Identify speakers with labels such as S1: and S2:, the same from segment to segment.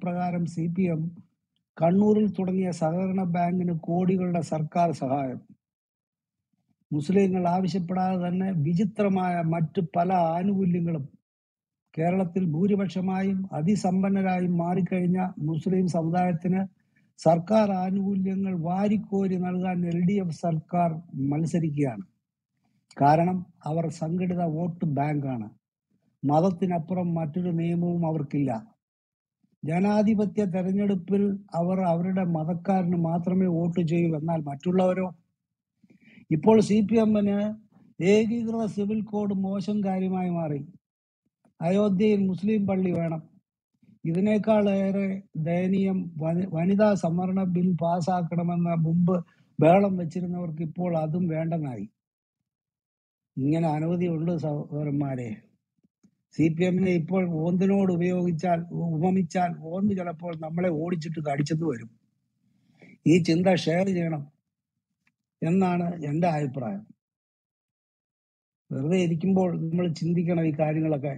S1: നിയമപ്രകാരം C P M കണ്ണൂരിൽ തുടങ്ങിയ സഹകരണ ബാങ്കിന് കോടികളുടെ സർക്കാർ സഹായം മുസ്ലിങ്ങൾ ആവശ്യപ്പെടാതെ തന്നെ വിചിത്രമായ മറ്റു പല ആനുകൂല്യങ്ങളും കേരളത്തിൽ ഭൂരിപക്ഷമായും അതിസമ്പന്നരായും മാറിക്കഴിഞ്ഞ മുസ്ലിം സമുദായത്തിന് സർക്കാർ ആനുകൂല്യങ്ങൾ വാരിക്കോരി നൽകാൻ എൽ ഡി എഫ് സർക്കാർ മത്സരിക്കുകയാണ് കാരണം അവർ സംഘടിത വോട്ട് ബാങ്കാണ് മതത്തിനപ്പുറം മറ്റൊരു നിയമവും അവർക്കില്ല ജനാധിപത്യ തെരഞ്ഞെടുപ്പിൽ അവർ അവരുടെ മതക്കാരന് മാത്രമേ വോട്ട് ചെയ്യൂ എന്നാൽ മറ്റുള്ളവരോ ഇപ്പോൾ സി പി എമ്മിന് ഏകീകൃത സിവിൽ കോഡ് മോശം കാര്യമായി മാറി അയോധ്യയിൽ മുസ്ലിം പള്ളി വേണം ഇതിനേക്കാൾ ഏറെ ദയനീയം വനി- വനിതാ സംവരണ ബിൽ പാസ്സാക്കണമെന്ന മുമ്പ് ബഹളം വെച്ചിരുന്നവർക്ക് ഇപ്പോൾ അതും വേണ്ടെന്നായി ഇങ്ങനെ അനവധിയുണ്ട് സഹോദരന്മാരെ സി പി എമ്മിനെ ഇപ്പോൾ ഓന്തിനോട് ഉപയോഗിച്ചാൽ ഉപമിച്ചാൽ ഓന്ത് ചിലപ്പോൾ നമ്മളെ ഓടിച്ചിട്ട് കടിച്ചെന്ന് വരും ഈ ചിന്ത ഷെയർ ചെയ്യണം എന്നാണ് എൻ്റെ അഭിപ്രായം വെറുതെ ഇരിക്കുമ്പോൾ നമ്മൾ ചിന്തിക്കണം ഈ കാര്യങ്ങളൊക്കെ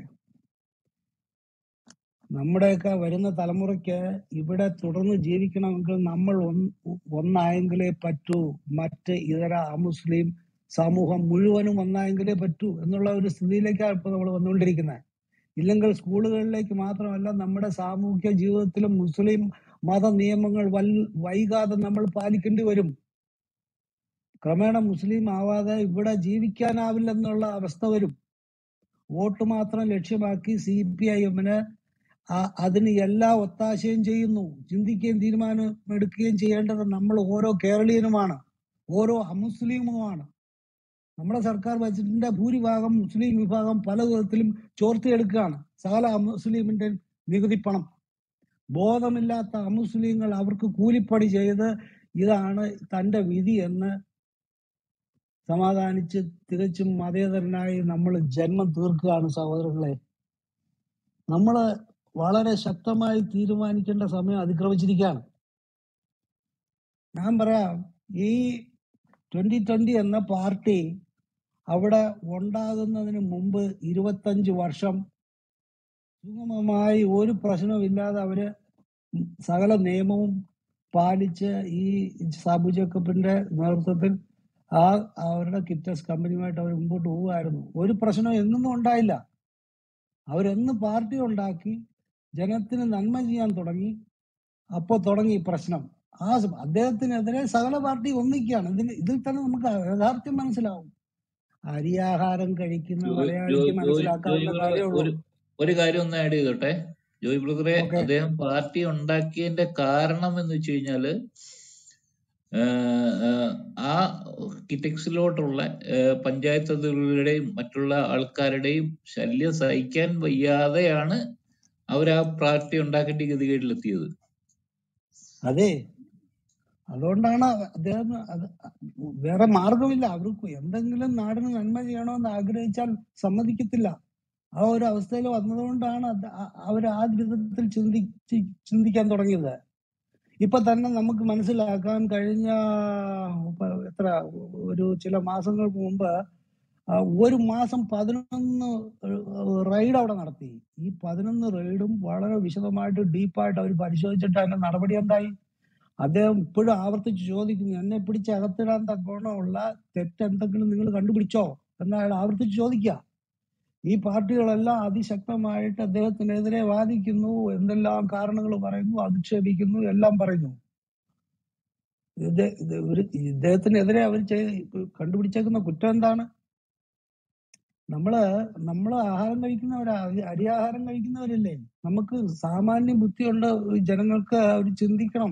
S1: നമ്മുടെയൊക്കെ വരുന്ന തലമുറയ്ക്ക് ഇവിടെ തുടർന്ന് ജീവിക്കണമെങ്കിൽ നമ്മൾ ഒന്ന് ഒന്നായെങ്കിലേ പറ്റൂ മറ്റ് ഇതര അമുസ്ലിം സമൂഹം മുഴുവനും ഒന്നായെങ്കിലേ പറ്റൂ എന്നുള്ള ഒരു സ്ഥിതിയിലേക്കാണ് ഇപ്പോൾ നമ്മൾ വന്നുകൊണ്ടിരിക്കുന്നത് ഇല്ലെങ്കിൽ സ്കൂളുകളിലേക്ക് മാത്രമല്ല നമ്മുടെ സാമൂഹ്യ ജീവിതത്തിലും മുസ്ലിം മത നിയമങ്ങൾ വൽ വൈകാതെ നമ്മൾ പാലിക്കേണ്ടി വരും ക്രമേണ മുസ്ലിം ആവാതെ ഇവിടെ ജീവിക്കാനാവില്ലെന്നുള്ള അവസ്ഥ വരും വോട്ട് മാത്രം ലക്ഷ്യമാക്കി സി പി ഐ എമ്മിന് അതിന് എല്ലാ ഒത്താശയും ചെയ്യുന്നു ചിന്തിക്കുകയും തീരുമാനം എടുക്കുകയും ചെയ്യേണ്ടത് നമ്മൾ ഓരോ കേരളീയനുമാണ് ഓരോ അമുസ്ലിമുമാണ് നമ്മുടെ സർക്കാർ ബജറ്റിന്റെ ഭൂരിഭാഗം മുസ്ലിം വിഭാഗം പല വിധത്തിലും ചോർത്തിയെടുക്കുകയാണ് സകല അമുസ്ലിമിന്റെ നികുതി പണം ബോധമില്ലാത്ത അമുസ്ലിങ്ങൾ അവർക്ക് കൂലിപ്പണി ചെയ്ത് ഇതാണ് തന്റെ വിധി എന്ന് സമാധാനിച്ച് തികച്ചും മതേതരനായി നമ്മൾ ജന്മം തീർക്കുകയാണ് സഹോദരങ്ങളെ നമ്മൾ വളരെ ശക്തമായി തീരുമാനിക്കേണ്ട സമയം അതിക്രമിച്ചിരിക്കുകയാണ് ഞാൻ പറയാം ഈ ട്വന്റി ട്വന്റി എന്ന പാർട്ടി അവിടെ ഉണ്ടാകുന്നതിന് മുമ്പ് ഇരുപത്തഞ്ച് വർഷം സുഗമമായി ഒരു പ്രശ്നമില്ലാതെ അവര് സകല നിയമവും പാലിച്ച് ഈ സാബു ജേക്കബിന്റെ നേതൃത്വത്തിൽ ആ അവരുടെ കിറ്റസ് കമ്പനിയുമായിട്ട് അവർ മുമ്പോട്ട് പോവുമായിരുന്നു ഒരു പ്രശ്നം എന്നൊന്നും ഉണ്ടായില്ല അവരെന്ന് പാർട്ടി ഉണ്ടാക്കി ജനത്തിന് നന്മ ചെയ്യാൻ തുടങ്ങി അപ്പൊ തുടങ്ങി ഈ പ്രശ്നം ആ സ- അദ്ദേഹത്തിനെതിരെ സകല പാർട്ടി ഒന്നിക്കുകയാണ് ഇതിന് ഇതിൽ തന്നെ നമുക്ക് യാഥാർത്ഥ്യം മനസ്സിലാവും അരിയാഹാരം കഴിക്കുന്ന
S2: ജോയ്
S1: മലയാളിക്ക്
S2: ജോയ് ജോയ് ജോയ്
S1: മനസ്സിലാക്കാവുന്ന
S2: ബ്രദറെ
S1: കാര്യമുള്ളൂ
S2: ഒരു ഒരു കാര്യം ഒന്ന് ആഡ് ചെയ്തോട്ടെ ജോയ് ബ്രദറെ
S1: ഓക്കെ
S2: അദ്ദേഹം പാർട്ടി ഉണ്ടാക്കിയതിന്റെ കാരണം എന്ന് വെച്ച് കഴിഞ്ഞാല് ആഹ് ആഹ് ആ കിറ്റക്സിലോട്ടുള്ള ആഹ് പഞ്ചായത്ത് അധികൃതരുടെയും മറ്റുള്ള ആൾക്കാരുടെയും ശല്യം സഹിക്കാൻ വയ്യാതെയാണ് അവർ ആ പാർട്ടി ഉണ്ടാക്കേണ്ട ഗതികേടിലെത്തിയത്
S1: അതെ അതുകൊണ്ടാണ് അദ്ദേഹം അത് വേറെ മാർഗമില്ല അവർക്ക് എന്തെങ്കിലും നാടിന് നന്മ ചെയ്യണമെന്ന് ആഗ്രഹിച്ചാൽ സമ്മതിക്കത്തില്ല ആ ഒരു അവസ്ഥയിൽ വന്നതുകൊണ്ടാണ് അവർ ആ വിധത്തിൽ ചിന്തിച്ച് ചിന്തിക്കാൻ തുടങ്ങിയത് ഇപ്പൊ തന്നെ നമുക്ക് മനസ്സിലാക്കാൻ കഴിഞ്ഞ ഇപ്പൊ എത്ര ഒരു ചില മാസങ്ങൾക്ക് മുമ്പ് ആ, ഒരു മാസം പതിനൊന്ന് റെയ്ഡ് അവിടെ നടത്തി ഈ പതിനൊന്ന് റെയ്ഡും വളരെ വിശദമായിട്ട് ഡീപ്പായിട്ട് അവർ പരിശോധിച്ചിട്ട് അതിന്റെ നടപടി എന്തായി അദ്ദേഹം ഇപ്പോഴും ആവർത്തിച്ച് ചോദിക്കുന്നു എന്നെ പിടിച്ച് അകത്തിടാൻ തക്കോണമുള്ള തെറ്റെന്തെങ്കിലും നിങ്ങൾ കണ്ടുപിടിച്ചോ എന്ന് അയാൾ ആവർത്തിച്ച് ചോദിക്കുക ഈ പാർട്ടികളെല്ലാം അതിശക്തമായിട്ട് അദ്ദേഹത്തിനെതിരെ വാദിക്കുന്നു എന്തെല്ലാം കാരണങ്ങൾ പറയുന്നു അധിക്ഷേപിക്കുന്നു എല്ലാം പറയുന്നു ഇത് ഇത് ഒരു ഇദ്ദേഹത്തിനെതിരെ അവർ ചെയ്- കണ്ടുപിടിച്ചേക്കുന്ന കുറ്റം എന്താണ് നമ്മള് നമ്മള് ആഹാരം കഴിക്കുന്നവരാ അരി അരിയാഹാരം കഴിക്കുന്നവരല്ലേ നമുക്ക് സാമാന്യ ബുദ്ധിയുള്ള ജനങ്ങൾക്ക് അവർ ചിന്തിക്കണം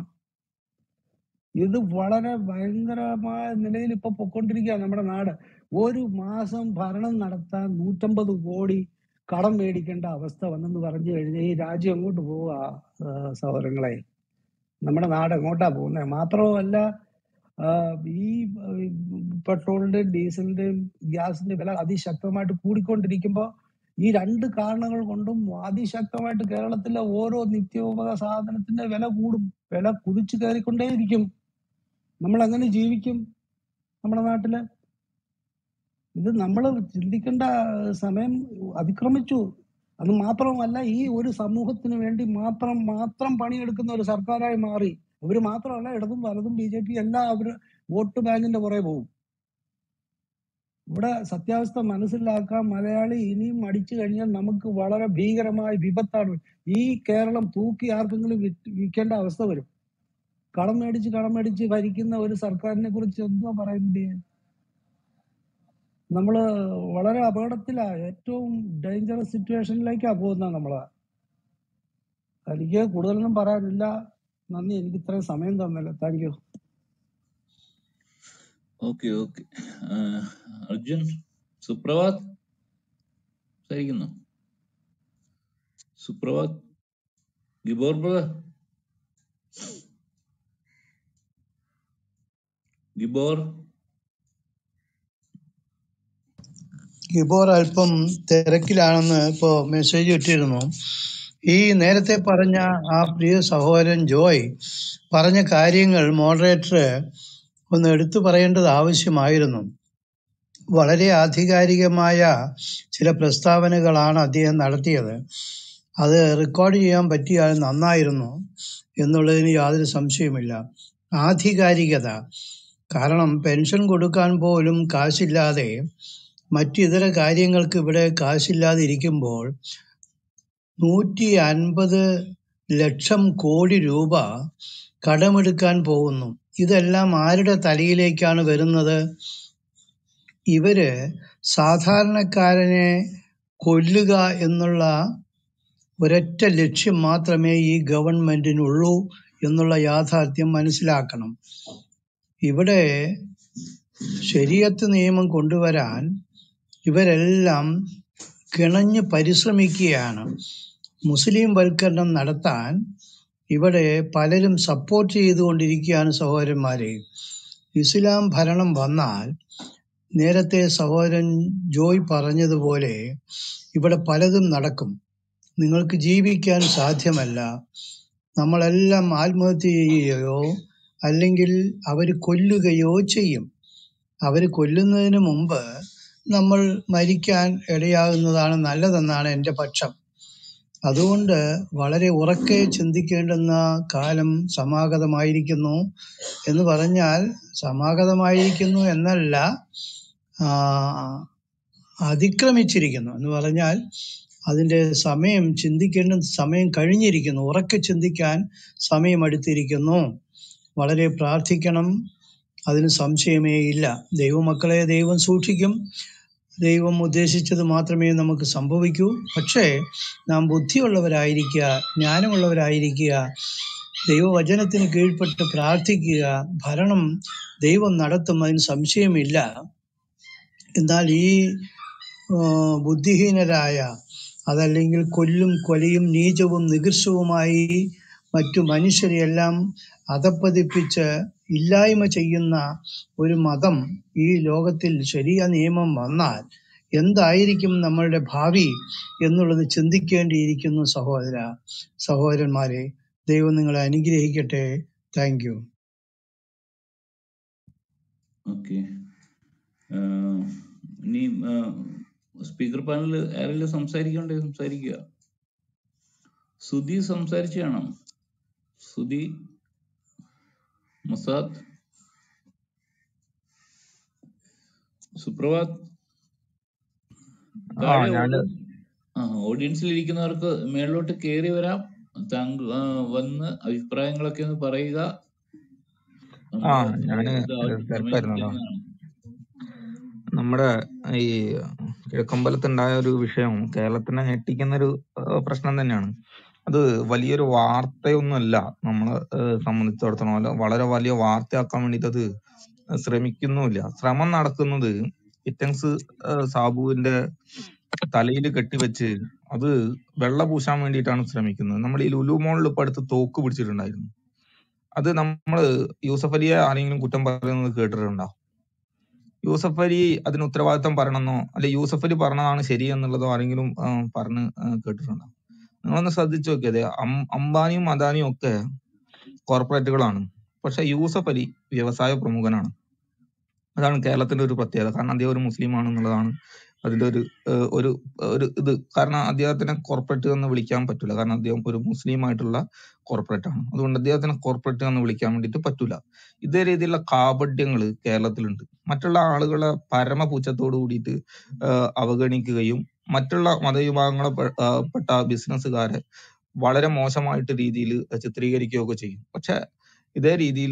S1: ഇത് വളരെ ഭയങ്കരമായ നിലയിൽ ഇപ്പൊ പൊക്കൊണ്ടിരിക്കുകയാണ് നമ്മുടെ നാട് ഒരു മാസം ഭരണം നടത്താൻ നൂറ്റമ്പത് കോടി കടം മേടിക്കേണ്ട അവസ്ഥ വന്നെന്ന് പറഞ്ഞു കഴിഞ്ഞാൽ ഈ രാജ്യം എങ്ങോട്ട് പോവാ ആ, സഹോദരങ്ങളെ നമ്മുടെ നാട് എങ്ങോട്ടാ പോകുന്നത് മാത്രവുമല്ല ആ, ഈ ആ, പെട്രോളിന്റെയും ഡീസലിന്റെയും ഗ്യാസിന്റെയും വില അതിശക്തമായിട്ട് കൂടിക്കൊണ്ടിരിക്കുമ്പോൾ ഈ രണ്ട് കാരണങ്ങൾ കൊണ്ടും അതിശക്തമായിട്ട് കേരളത്തിലെ ഓരോ നിത്യോപക സാധനത്തിന്റെ വില കൂടും വില കുതിച്ചു കയറിക്കൊണ്ടേയിരിക്കും നമ്മൾ എങ്ങനെ ജീവിക്കും നമ്മുടെ നാട്ടില് ഇത് നമ്മൾ ചിന്തിക്കേണ്ട സമയം അതിക്രമിച്ചു അത് മാത്രമല്ല ഈ ഒരു സമൂഹത്തിന് വേണ്ടി മാത്രം മാത്രം പണിയെടുക്കുന്ന ഒരു സർക്കാരായി മാറി അവര് മാത്രമല്ല ഇടതും വലതും ബി ജെ പി എല്ലാം അവര് വോട്ട് ബാങ്കിന്റെ പുറകെ പോകും ഇവിടെ സത്യാവസ്ഥ മനസ്സിലാക്കാൻ മലയാളി ഇനിയും അടിച്ചു കഴിഞ്ഞാൽ നമുക്ക് വളരെ ഭീകരമായ വിപത്താണ് ഈ കേരളം തൂക്കി ആർക്കെങ്കിലും വിറ്റ് വിൽക്കേണ്ട അവസ്ഥ വരും കടം മേടിച്ച് കടം മേടിച്ച് ഭരിക്കുന്ന ഒരു സർക്കാരിനെ കുറിച്ച് എന്തുവാ പറയുന്നത് നമ്മള് വളരെ അപകടത്തിലാ ഏറ്റവും ഡേഞ്ചറസ് സിറ്റുവേഷനിലേക്കാ പോകുന്നത് നമ്മള് എനിക്ക് കൂടുതലൊന്നും പറയാനില്ല നന്ദി എനിക്ക് ഇത്രയും സമയം തന്നല്ലോ thank you
S2: okay okay Arjun Suprabhat സംസാരിക്കുന്നു സുപ്രഭാത് ഗിബോർ ബ്രദർ ഗിബോർ
S3: ഗിബോർ അല്പം തിരക്കിലാണെന്ന് ഇപ്പോ മെസ്സേജ് ഇട്ടിരുന്നു ഈ നേരത്തെ പറഞ്ഞ ആ പ്രിയ സഹോദരൻ ജോയ് പറഞ്ഞ കാര്യങ്ങൾ മോഡറേറ്റർ ഒന്ന് എടുത്തു പറയേണ്ടത് ആവശ്യമായിരുന്നു വളരെ ആധികാരികമായ ചില പ്രസ്താവനകളാണ് അദ്ദേഹം നടത്തിയത് അത് റെക്കോർഡ് ചെയ്യാൻ പറ്റിയാൽ നന്നായിരുന്നു എന്നുള്ളതിന് യാതൊരു സംശയമില്ല ആധികാരികത കാരണം പെൻഷൻ കൊടുക്കാൻ പോലും കാശില്ലാതെ മറ്റിതര കാര്യങ്ങൾക്ക് ഇവിടെ കാശില്ലാതെ ഇരിക്കുമ്പോൾ നൂറ്റി അൻപത് ലക്ഷം കോടി രൂപ കടമെടുക്കാൻ പോകുന്നു ഇതെല്ലാം ആരുടെ തലയിലേക്കാണ് വരുന്നത് ഇവര് സാധാരണക്കാരനെ കൊല്ലുക എന്നുള്ള ഒരൊറ്റ ലക്ഷ്യം മാത്രമേ ഈ ഗവൺമെന്റിനുള്ളൂ എന്നുള്ള യാഥാർത്ഥ്യം മനസ്സിലാക്കണം ഇവിടെ ശരിയത്ത് നിയമം കൊണ്ടുവരാൻ ഇവരെല്ലാം കിണഞ്ഞ് പരിശ്രമിക്കുകയാണ് മുസ്ലിം വൽക്കരണം നടത്താൻ ഇവിടെ പലരും സപ്പോർട്ട് ചെയ്തുകൊണ്ടിരിക്കുകയാണ് സഹോദരന്മാരെ ഇസ്ലാം ഭരണം വന്നാൽ നേരത്തെ സഹോദരൻ ജോയ് പറഞ്ഞതുപോലെ ഇവിടെ പലതും നടക്കും നിങ്ങൾക്ക് ജീവിക്കാൻ സാധ്യമല്ല നമ്മളെല്ലാം ആത്മഹത്യ ചെയ്യുകയോ അല്ലെങ്കിൽ അവർ കൊല്ലുകയോ ചെയ്യും അവർ കൊല്ലുന്നതിന് മുമ്പ് നമ്മൾ മരിക്കാൻ ഇടയാകുന്നതാണ് നല്ലതെന്നാണ് എൻ്റെ പക്ഷം അതുകൊണ്ട് വളരെ ഉറക്കെ ചിന്തിക്കേണ്ടുന്ന കാലം സമാഗതമായിരിക്കുന്നു എന്ന് പറഞ്ഞാൽ സമാഗതമായിരിക്കുന്നു എന്നല്ല ആ, അതിക്രമിച്ചിരിക്കുന്നു എന്ന് പറഞ്ഞാൽ അതിൻ്റെ സമയം ചിന്തിക്കേണ്ട സമയം കഴിഞ്ഞിരിക്കുന്നു ഉറക്കെ ചിന്തിക്കാൻ സമയം അടുത്തിരിക്കുന്നു വളരെ പ്രാർത്ഥിക്കണം അതിന് സംശയമേ ഇല്ല ദൈവമക്കളെ ദൈവം സൂക്ഷിക്കും ദൈവം ഉദ്ദേശിച്ചത് മാത്രമേ നമുക്ക് സംഭവിക്കൂ പക്ഷേ നാം ബുദ്ധിയുള്ളവരായിരിക്കുക ജ്ഞാനമുള്ളവരായിരിക്കുക ദൈവവചനത്തിന് കീഴ്പ്പെട്ട് പ്രാർത്ഥിക്കുക ഭരണം ദൈവം നടത്തും അതിന് സംശയമില്ല എന്നാൽ ഈ ആ, ബുദ്ധിഹീനരായ അതല്ലെങ്കിൽ കൊല്ലും കൊലയും നീചവും നികൃഷ്ടവുമായി മറ്റു മനുഷ്യരെയെല്ലാം അധപ്പതിപ്പിച്ച് ഇല്ലായ്മ ചെയ്യുന്ന ഒരു മതം ഈ ലോകത്തിൽ ശരിയ നിയമം വന്നാൽ എന്തായിരിക്കും നമ്മളുടെ ഭാവി എന്നുള്ളത് ചിന്തിക്കേണ്ടിയിരിക്കുന്നു സഹോദര സഹോദരന്മാരെ ദൈവം നിങ്ങളെ അനുഗ്രഹിക്കട്ടെ താങ്ക് യു
S2: ഓക്കെ ഇനി സ്പീക്കർ പാനലിൽ ആരെങ്കിലും സംസാരിക്കണ്ടേ സംസാരിക്കുക സുധി സംസാരിച്ചാണോ സുധി മസാദ് സുപ്രഭാത്
S4: ആ
S2: താഴെ
S4: ഞാന്
S2: ഓഡി- ആ ഓഡിയൻസിൽ ഇരിക്കുന്നവർക്ക് മേളിലോട്ട് കയറി വരാം താങ്കൾ ആ, വന്ന് അഭിപ്രായങ്ങളൊക്കെ ഒന്ന് പറയുക
S4: ആ
S2: നമ്മള്
S4: ഞാന്
S2: ഇത്
S4: ഒരു
S2: സമയം
S4: തിരക്കായിരുന്നല്ലോ
S2: തരുന്നതാണ്
S4: നമ്മുടെ ഈ കിഴക്കമ്പലത്തുണ്ടായ ഒരു വിഷയം കേരളത്തിനെ ഞെട്ടിക്കുന്ന ഒരു പ്രശ്നം തന്നെയാണ് അത് വലിയൊരു വാർത്തയൊന്നുമല്ല നമ്മളെ ഏഹ്, സംബന്ധിച്ചിടത്തോളം അല്ല വളരെ വലിയ വാർത്തയാക്കാൻ വേണ്ടിയിട്ട് അത് ശ്രമിക്കുന്നുമില്ല ശ്രമം നടക്കുന്നത് ഇറ്റങ്സ് ഏഹ്, സാബുവിന്റെ തലയിൽ കെട്ടിവെച്ച് അത് വെള്ള പൂശാൻ വേണ്ടിയിട്ടാണ് ശ്രമിക്കുന്നത് നമ്മൾ ഈ ലുലു മോളിൽ ഇപ്പൊ അടുത്ത് തോക്ക് പിടിച്ചിട്ടുണ്ടായിരുന്നു അത് നമ്മൾ യൂസഫ് അലിയെ ആരെങ്കിലും കുറ്റം പറയുന്നത് കേട്ടിട്ടുണ്ടോ യൂസഫ് അലി അതിന് ഉത്തരവാദിത്തം പറയണമെന്നോ അല്ലെ യൂസഫ് അലി പറഞ്ഞതാണ് ശരി എന്നുള്ളതോ ആരെങ്കിലും ആ, പറഞ്ഞ് ആ, കേട്ടിട്ടുണ്ടോ നിങ്ങളൊന്ന് ശ്രദ്ധിച്ചു നോക്കിയത് അം- അംബാനിയും അദാനിയും ഒക്കെ കോർപ്പറേറ്റുകളാണ് പക്ഷെ യൂസഫ് അലി വ്യവസായ പ്രമുഖനാണ് അതാണ് കേരളത്തിന്റെ ഒരു പ്രത്യേകത കാരണം അദ്ദേഹം ഒരു മുസ്ലിം ആണെന്നുള്ളതാണ് അതിന്റെ ഒരു ഏഹ് ഒരു ഒരു ഇത് കാരണം അദ്ദേഹത്തിനെ കോർപ്പറേറ്റ് എന്ന് വിളിക്കാൻ പറ്റൂല കാരണം അദ്ദേഹം ഒരു മുസ്ലിം ആയിട്ടുള്ള കോർപ്പറേറ്റ് ആണ് അതുകൊണ്ട് അദ്ദേഹത്തിനെ കോർപ്പറേറ്റ് എന്ന് വിളിക്കാൻ വേണ്ടിയിട്ട് പറ്റൂല ഇതേ രീതിയിലുള്ള കാപട്യങ്ങൾ കേരളത്തിലുണ്ട് മറ്റുള്ള ആളുകളെ പരമപുച്ഛത്തോട് കൂടിയിട്ട് ഏഹ് അവഗണിക്കുകയും മറ്റുള്ള മതവിഭാഗങ്ങളെ പെ- ഏഹ് പെട്ട ബിസിനസ്സുകാരെ വളരെ മോശമായിട്ട് രീതിയിൽ ചിത്രീകരിക്കുകയൊക്കെ ചെയ്യും പക്ഷെ ഇതേ രീതിയിൽ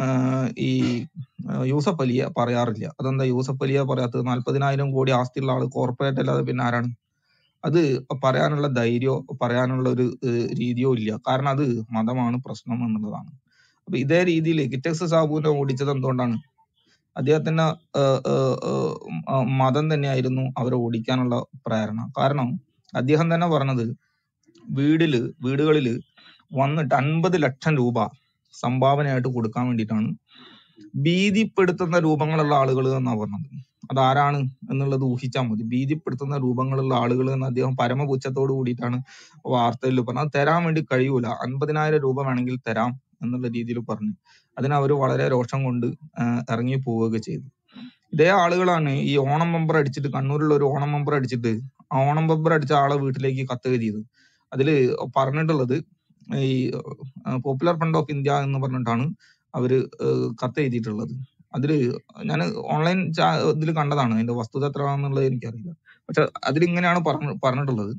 S4: ഈ ആഹ് യൂസഫ് അലിയെ പറയാറില്ല അതെന്താ യൂസഫ് അലിയെ പറയാത്തത് നാല്പതിനായിരം കോടി ആസ്തിയുള്ള ആള് കോർപ്പറേറ്റ് അല്ലാതെ പിന്നെ ആരാണ് അത് പറയാനുള്ള ധൈര്യമോ പറയാനുള്ള ഒരു ഏഹ് രീതിയോ ഇല്ല കാരണം അത് മതമാണ് പ്രശ്നം എന്നുള്ളതാണ് അപ്പൊ ഇതേ രീതിയിൽ കിറ്റക്സ് സാബുവിനെ ഓടിച്ചത് എന്തുകൊണ്ടാണ് അദ്ദേഹത്തിന്റെ ഏഹ് ഏഹ് ഏഹ് മ- മതം തന്നെയായിരുന്നു അവരെ ഓടിക്കാനുള്ള പ്രേരണ കാരണം അദ്ദേഹം തന്നെ പറഞ്ഞത് വീടില് വീടുകളില് വന്നിട്ട് അൻപത് ലക്ഷം രൂപ സംഭാവനയായിട്ട് കൊടുക്കാൻ വേണ്ടിയിട്ടാണ് ഭീതിപ്പെടുത്തുന്ന രൂപങ്ങളുള്ള ആളുകൾ എന്നാ പറഞ്ഞത് അതാരാണ് എന്നുള്ളത് ഊഹിച്ചാൽ മതി ഭീതിപ്പെടുത്തുന്ന രൂപങ്ങളുള്ള ആളുകൾ എന്ന് അദ്ദേഹം പരമപുച്ഛത്തോട് കൂടിയിട്ടാണ് വാർത്തയിൽ പറഞ്ഞത് അത് തരാൻ വേണ്ടി കഴിയൂല അൻപതിനായിരം രൂപ വേണമെങ്കിൽ തരാം എന്നുള്ള രീതിയിൽ പറഞ്ഞു അതിന് അവർ വളരെ രോഷം കൊണ്ട് ആഹ് ഇറങ്ങി പോവുകയൊക്കെ ചെയ്തു ഇതേ ആളുകളാണ് ഈ ഓണം ബമ്പർ അടിച്ചിട്ട് കണ്ണൂരിലുള്ള ഒരു ഓണം ബമ്പർ അടിച്ചിട്ട് ആ ഓണം ബമ്പർ അടിച്ച ആളെ വീട്ടിലേക്ക് കത്ത് എഴുതിയത് അതില് പറഞ്ഞിട്ടുള്ളത് ഈ പോപ്പുലർ ഫ്രണ്ട് ഓഫ് ഇന്ത്യ എന്ന് പറഞ്ഞിട്ടാണ് അവര് ഏഹ് കത്ത് എഴുതിയിട്ടുള്ളത് അതില് ഞാൻ ഓൺലൈൻ ഇതിൽ കണ്ടതാണ് അതിന്റെ വസ്തുത എത്രയാണെന്നുള്ളത് എനിക്കറിയില്ല പക്ഷെ അതിലിങ്ങനെയാണ് പറഞ്ഞ പറഞ്ഞിട്ടുള്ളത്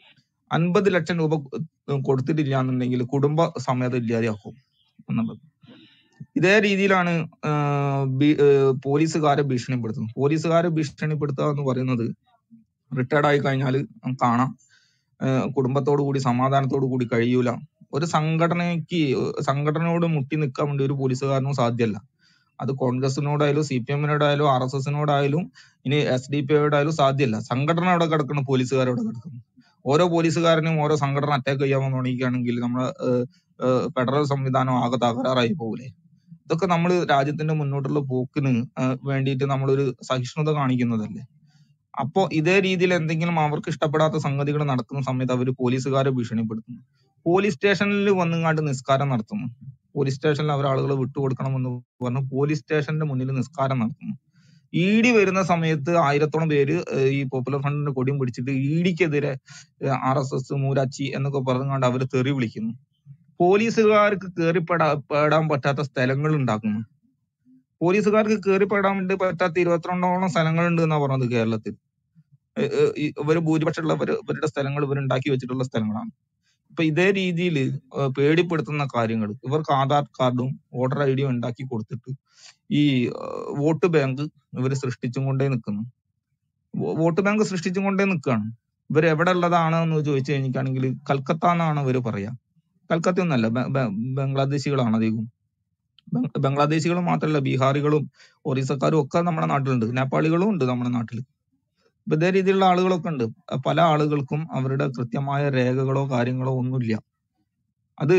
S4: അൻപത് ലക്ഷം രൂപ കൊടുത്തിട്ടില്ല എന്നുണ്ടെങ്കിൽ കുടുംബ സമേതം ഇല്ലാതെയാക്കും എന്നുള്ളത് ഇതേ രീതിയിലാണ് ആഹ് ബി- ഏഹ് പോലീസുകാരെ ഭീഷണിപ്പെടുത്തുന്നത് പോലീസുകാരെ ഭീഷണിപ്പെടുത്തുക എന്ന് പറയുന്നത് റിട്ടയർഡ് ആയി കഴിഞ്ഞാൽ കാണാം ഏഹ് കുടുംബത്തോടു കൂടി സമാധാനത്തോടു കൂടി കഴിയൂല ഒരു സംഘടനയ്ക്ക് സംഘടനയോട് മുട്ടി നിൽക്കാൻ വേണ്ടി ഒരു പോലീസുകാരനും സാധ്യമല്ല അത് കോൺഗ്രസിനോടായാലും സി പി എമ്മിനോടായാലും ആർ എസ് എസിനോടായാലും ഇനി എസ് ഡി പി യോടായാലും സാധ്യമല്ല സംഘടന അവിടെ കിടക്കണം പോലീസുകാരവിടെ കിടക്കണം ഓരോ പോലീസുകാരനും ഓരോ സംഘടന അറ്റാക്ക് ചെയ്യാൻ തുടങ്ങിക്കുകയാണെങ്കിൽ നമ്മളെ ഏഹ്, ഏഹ്, ഫെഡറൽ സംവിധാനം ആകെ തകരാറായി പോകൂലേ ഇതൊക്കെ നമ്മൾ രാജ്യത്തിന്റെ മുന്നോട്ടുള്ള പോക്കിന് ഏഹ്, വേണ്ടിയിട്ട് നമ്മളൊരു സഹിഷ്ണുത കാണിക്കുന്നതല്ലേ അപ്പോ ഇതേ രീതിയിൽ എന്തെങ്കിലും അവർക്ക് ഇഷ്ടപ്പെടാത്ത സംഗതികൾ നടക്കുന്ന സമയത്ത് അവർ പോലീസുകാരെ ഭീഷണിപ്പെടുത്തുന്നു പോലീസ് സ്റ്റേഷനിൽ വന്നുങ്ങാണ്ട് നിസ്കാരം നടത്തുന്നു പോലീസ് സ്റ്റേഷനിൽ അവർ ആളുകളെ വിട്ടുകൊടുക്കണമെന്ന് പറഞ്ഞു പോലീസ് സ്റ്റേഷന്റെ മുന്നിൽ നിസ്കാരം നടത്തുന്നു ഇ ഡി വരുന്ന സമയത്ത് ആയിരത്തോളം പേര് ഏഹ് ഈ പോപ്പുലർ ഫ്രണ്ടിന്റെ കൊടിയും പിടിച്ചിട്ട് ഇ ഡിക്കെതിരെ ആർ എസ് എസ് മൂരാച്ചി എന്നൊക്കെ പറഞ്ഞുകൊണ്ട് അവർ തെറി വിളിക്കുന്നു പോലീസുകാർക്ക് കയറിപ്പെടാ പെടാൻ പറ്റാത്ത സ്ഥലങ്ങൾ ഉണ്ടാക്കുന്നു പോലീസുകാർക്ക് കയറിപ്പെടാൻ വേണ്ടി പറ്റാത്ത ഇരുപത്തിരണ്ടോളം സ്ഥലങ്ങളുണ്ട് എന്നാ പറഞ്ഞത് കേരളത്തിൽ ഏഹ് ഏഹ് ഈ ഇവര് ഭൂരിപക്ഷമുള്ളവര് ഇവരുടെ സ്ഥലങ്ങൾ ഇവർ ഉണ്ടാക്കി വെച്ചിട്ടുള്ള സ്ഥലങ്ങളാണ് ഇപ്പൊ ഇതേ രീതിയിൽ പേടിപ്പെടുത്തുന്ന കാര്യങ്ങൾ ഇവർക്ക് ആധാർ കാർഡും വോട്ടർ ഐ ഡിയും ഉണ്ടാക്കി കൊടുത്തിട്ട് ഈ ഏഹ് വോട്ട് ബാങ്ക് ഇവർ സൃഷ്ടിച്ചും കൊണ്ടേ നിൽക്കുന്നു വോ- വോട്ട് ബാങ്ക് സൃഷ്ടിച്ചും കൊണ്ടേ നിൽക്കുകയാണ് ഇവർ എവിടെ ഉള്ളതാണ് എന്ന് ചോദിച്ചു കഴിഞ്ഞിട്ടാണെങ്കിൽ കൽക്കത്ത എന്നാണ് ഇവർ പറയാ കൽക്കത്ത ഒന്നല്ല ബ- ബ- ബംഗ്ലാദേശികളാണ് അധികവും ബംഗ് ബംഗ്ലാദേശികളും മാത്രമല്ല ബീഹാറികളും ഒറീസക്കാരും ഒക്കെ നമ്മുടെ നാട്ടിലുണ്ട് നേപ്പാളികളും ഉണ്ട് നമ്മുടെ നാട്ടിൽ ഇപ്പൊ ഇതേ രീതിയിലുള്ള ആളുകളൊക്കെ ഉണ്ട് പല ആളുകൾക്കും അവരുടെ കൃത്യമായ രേഖകളോ കാര്യങ്ങളോ ഒന്നുമില്ല അത്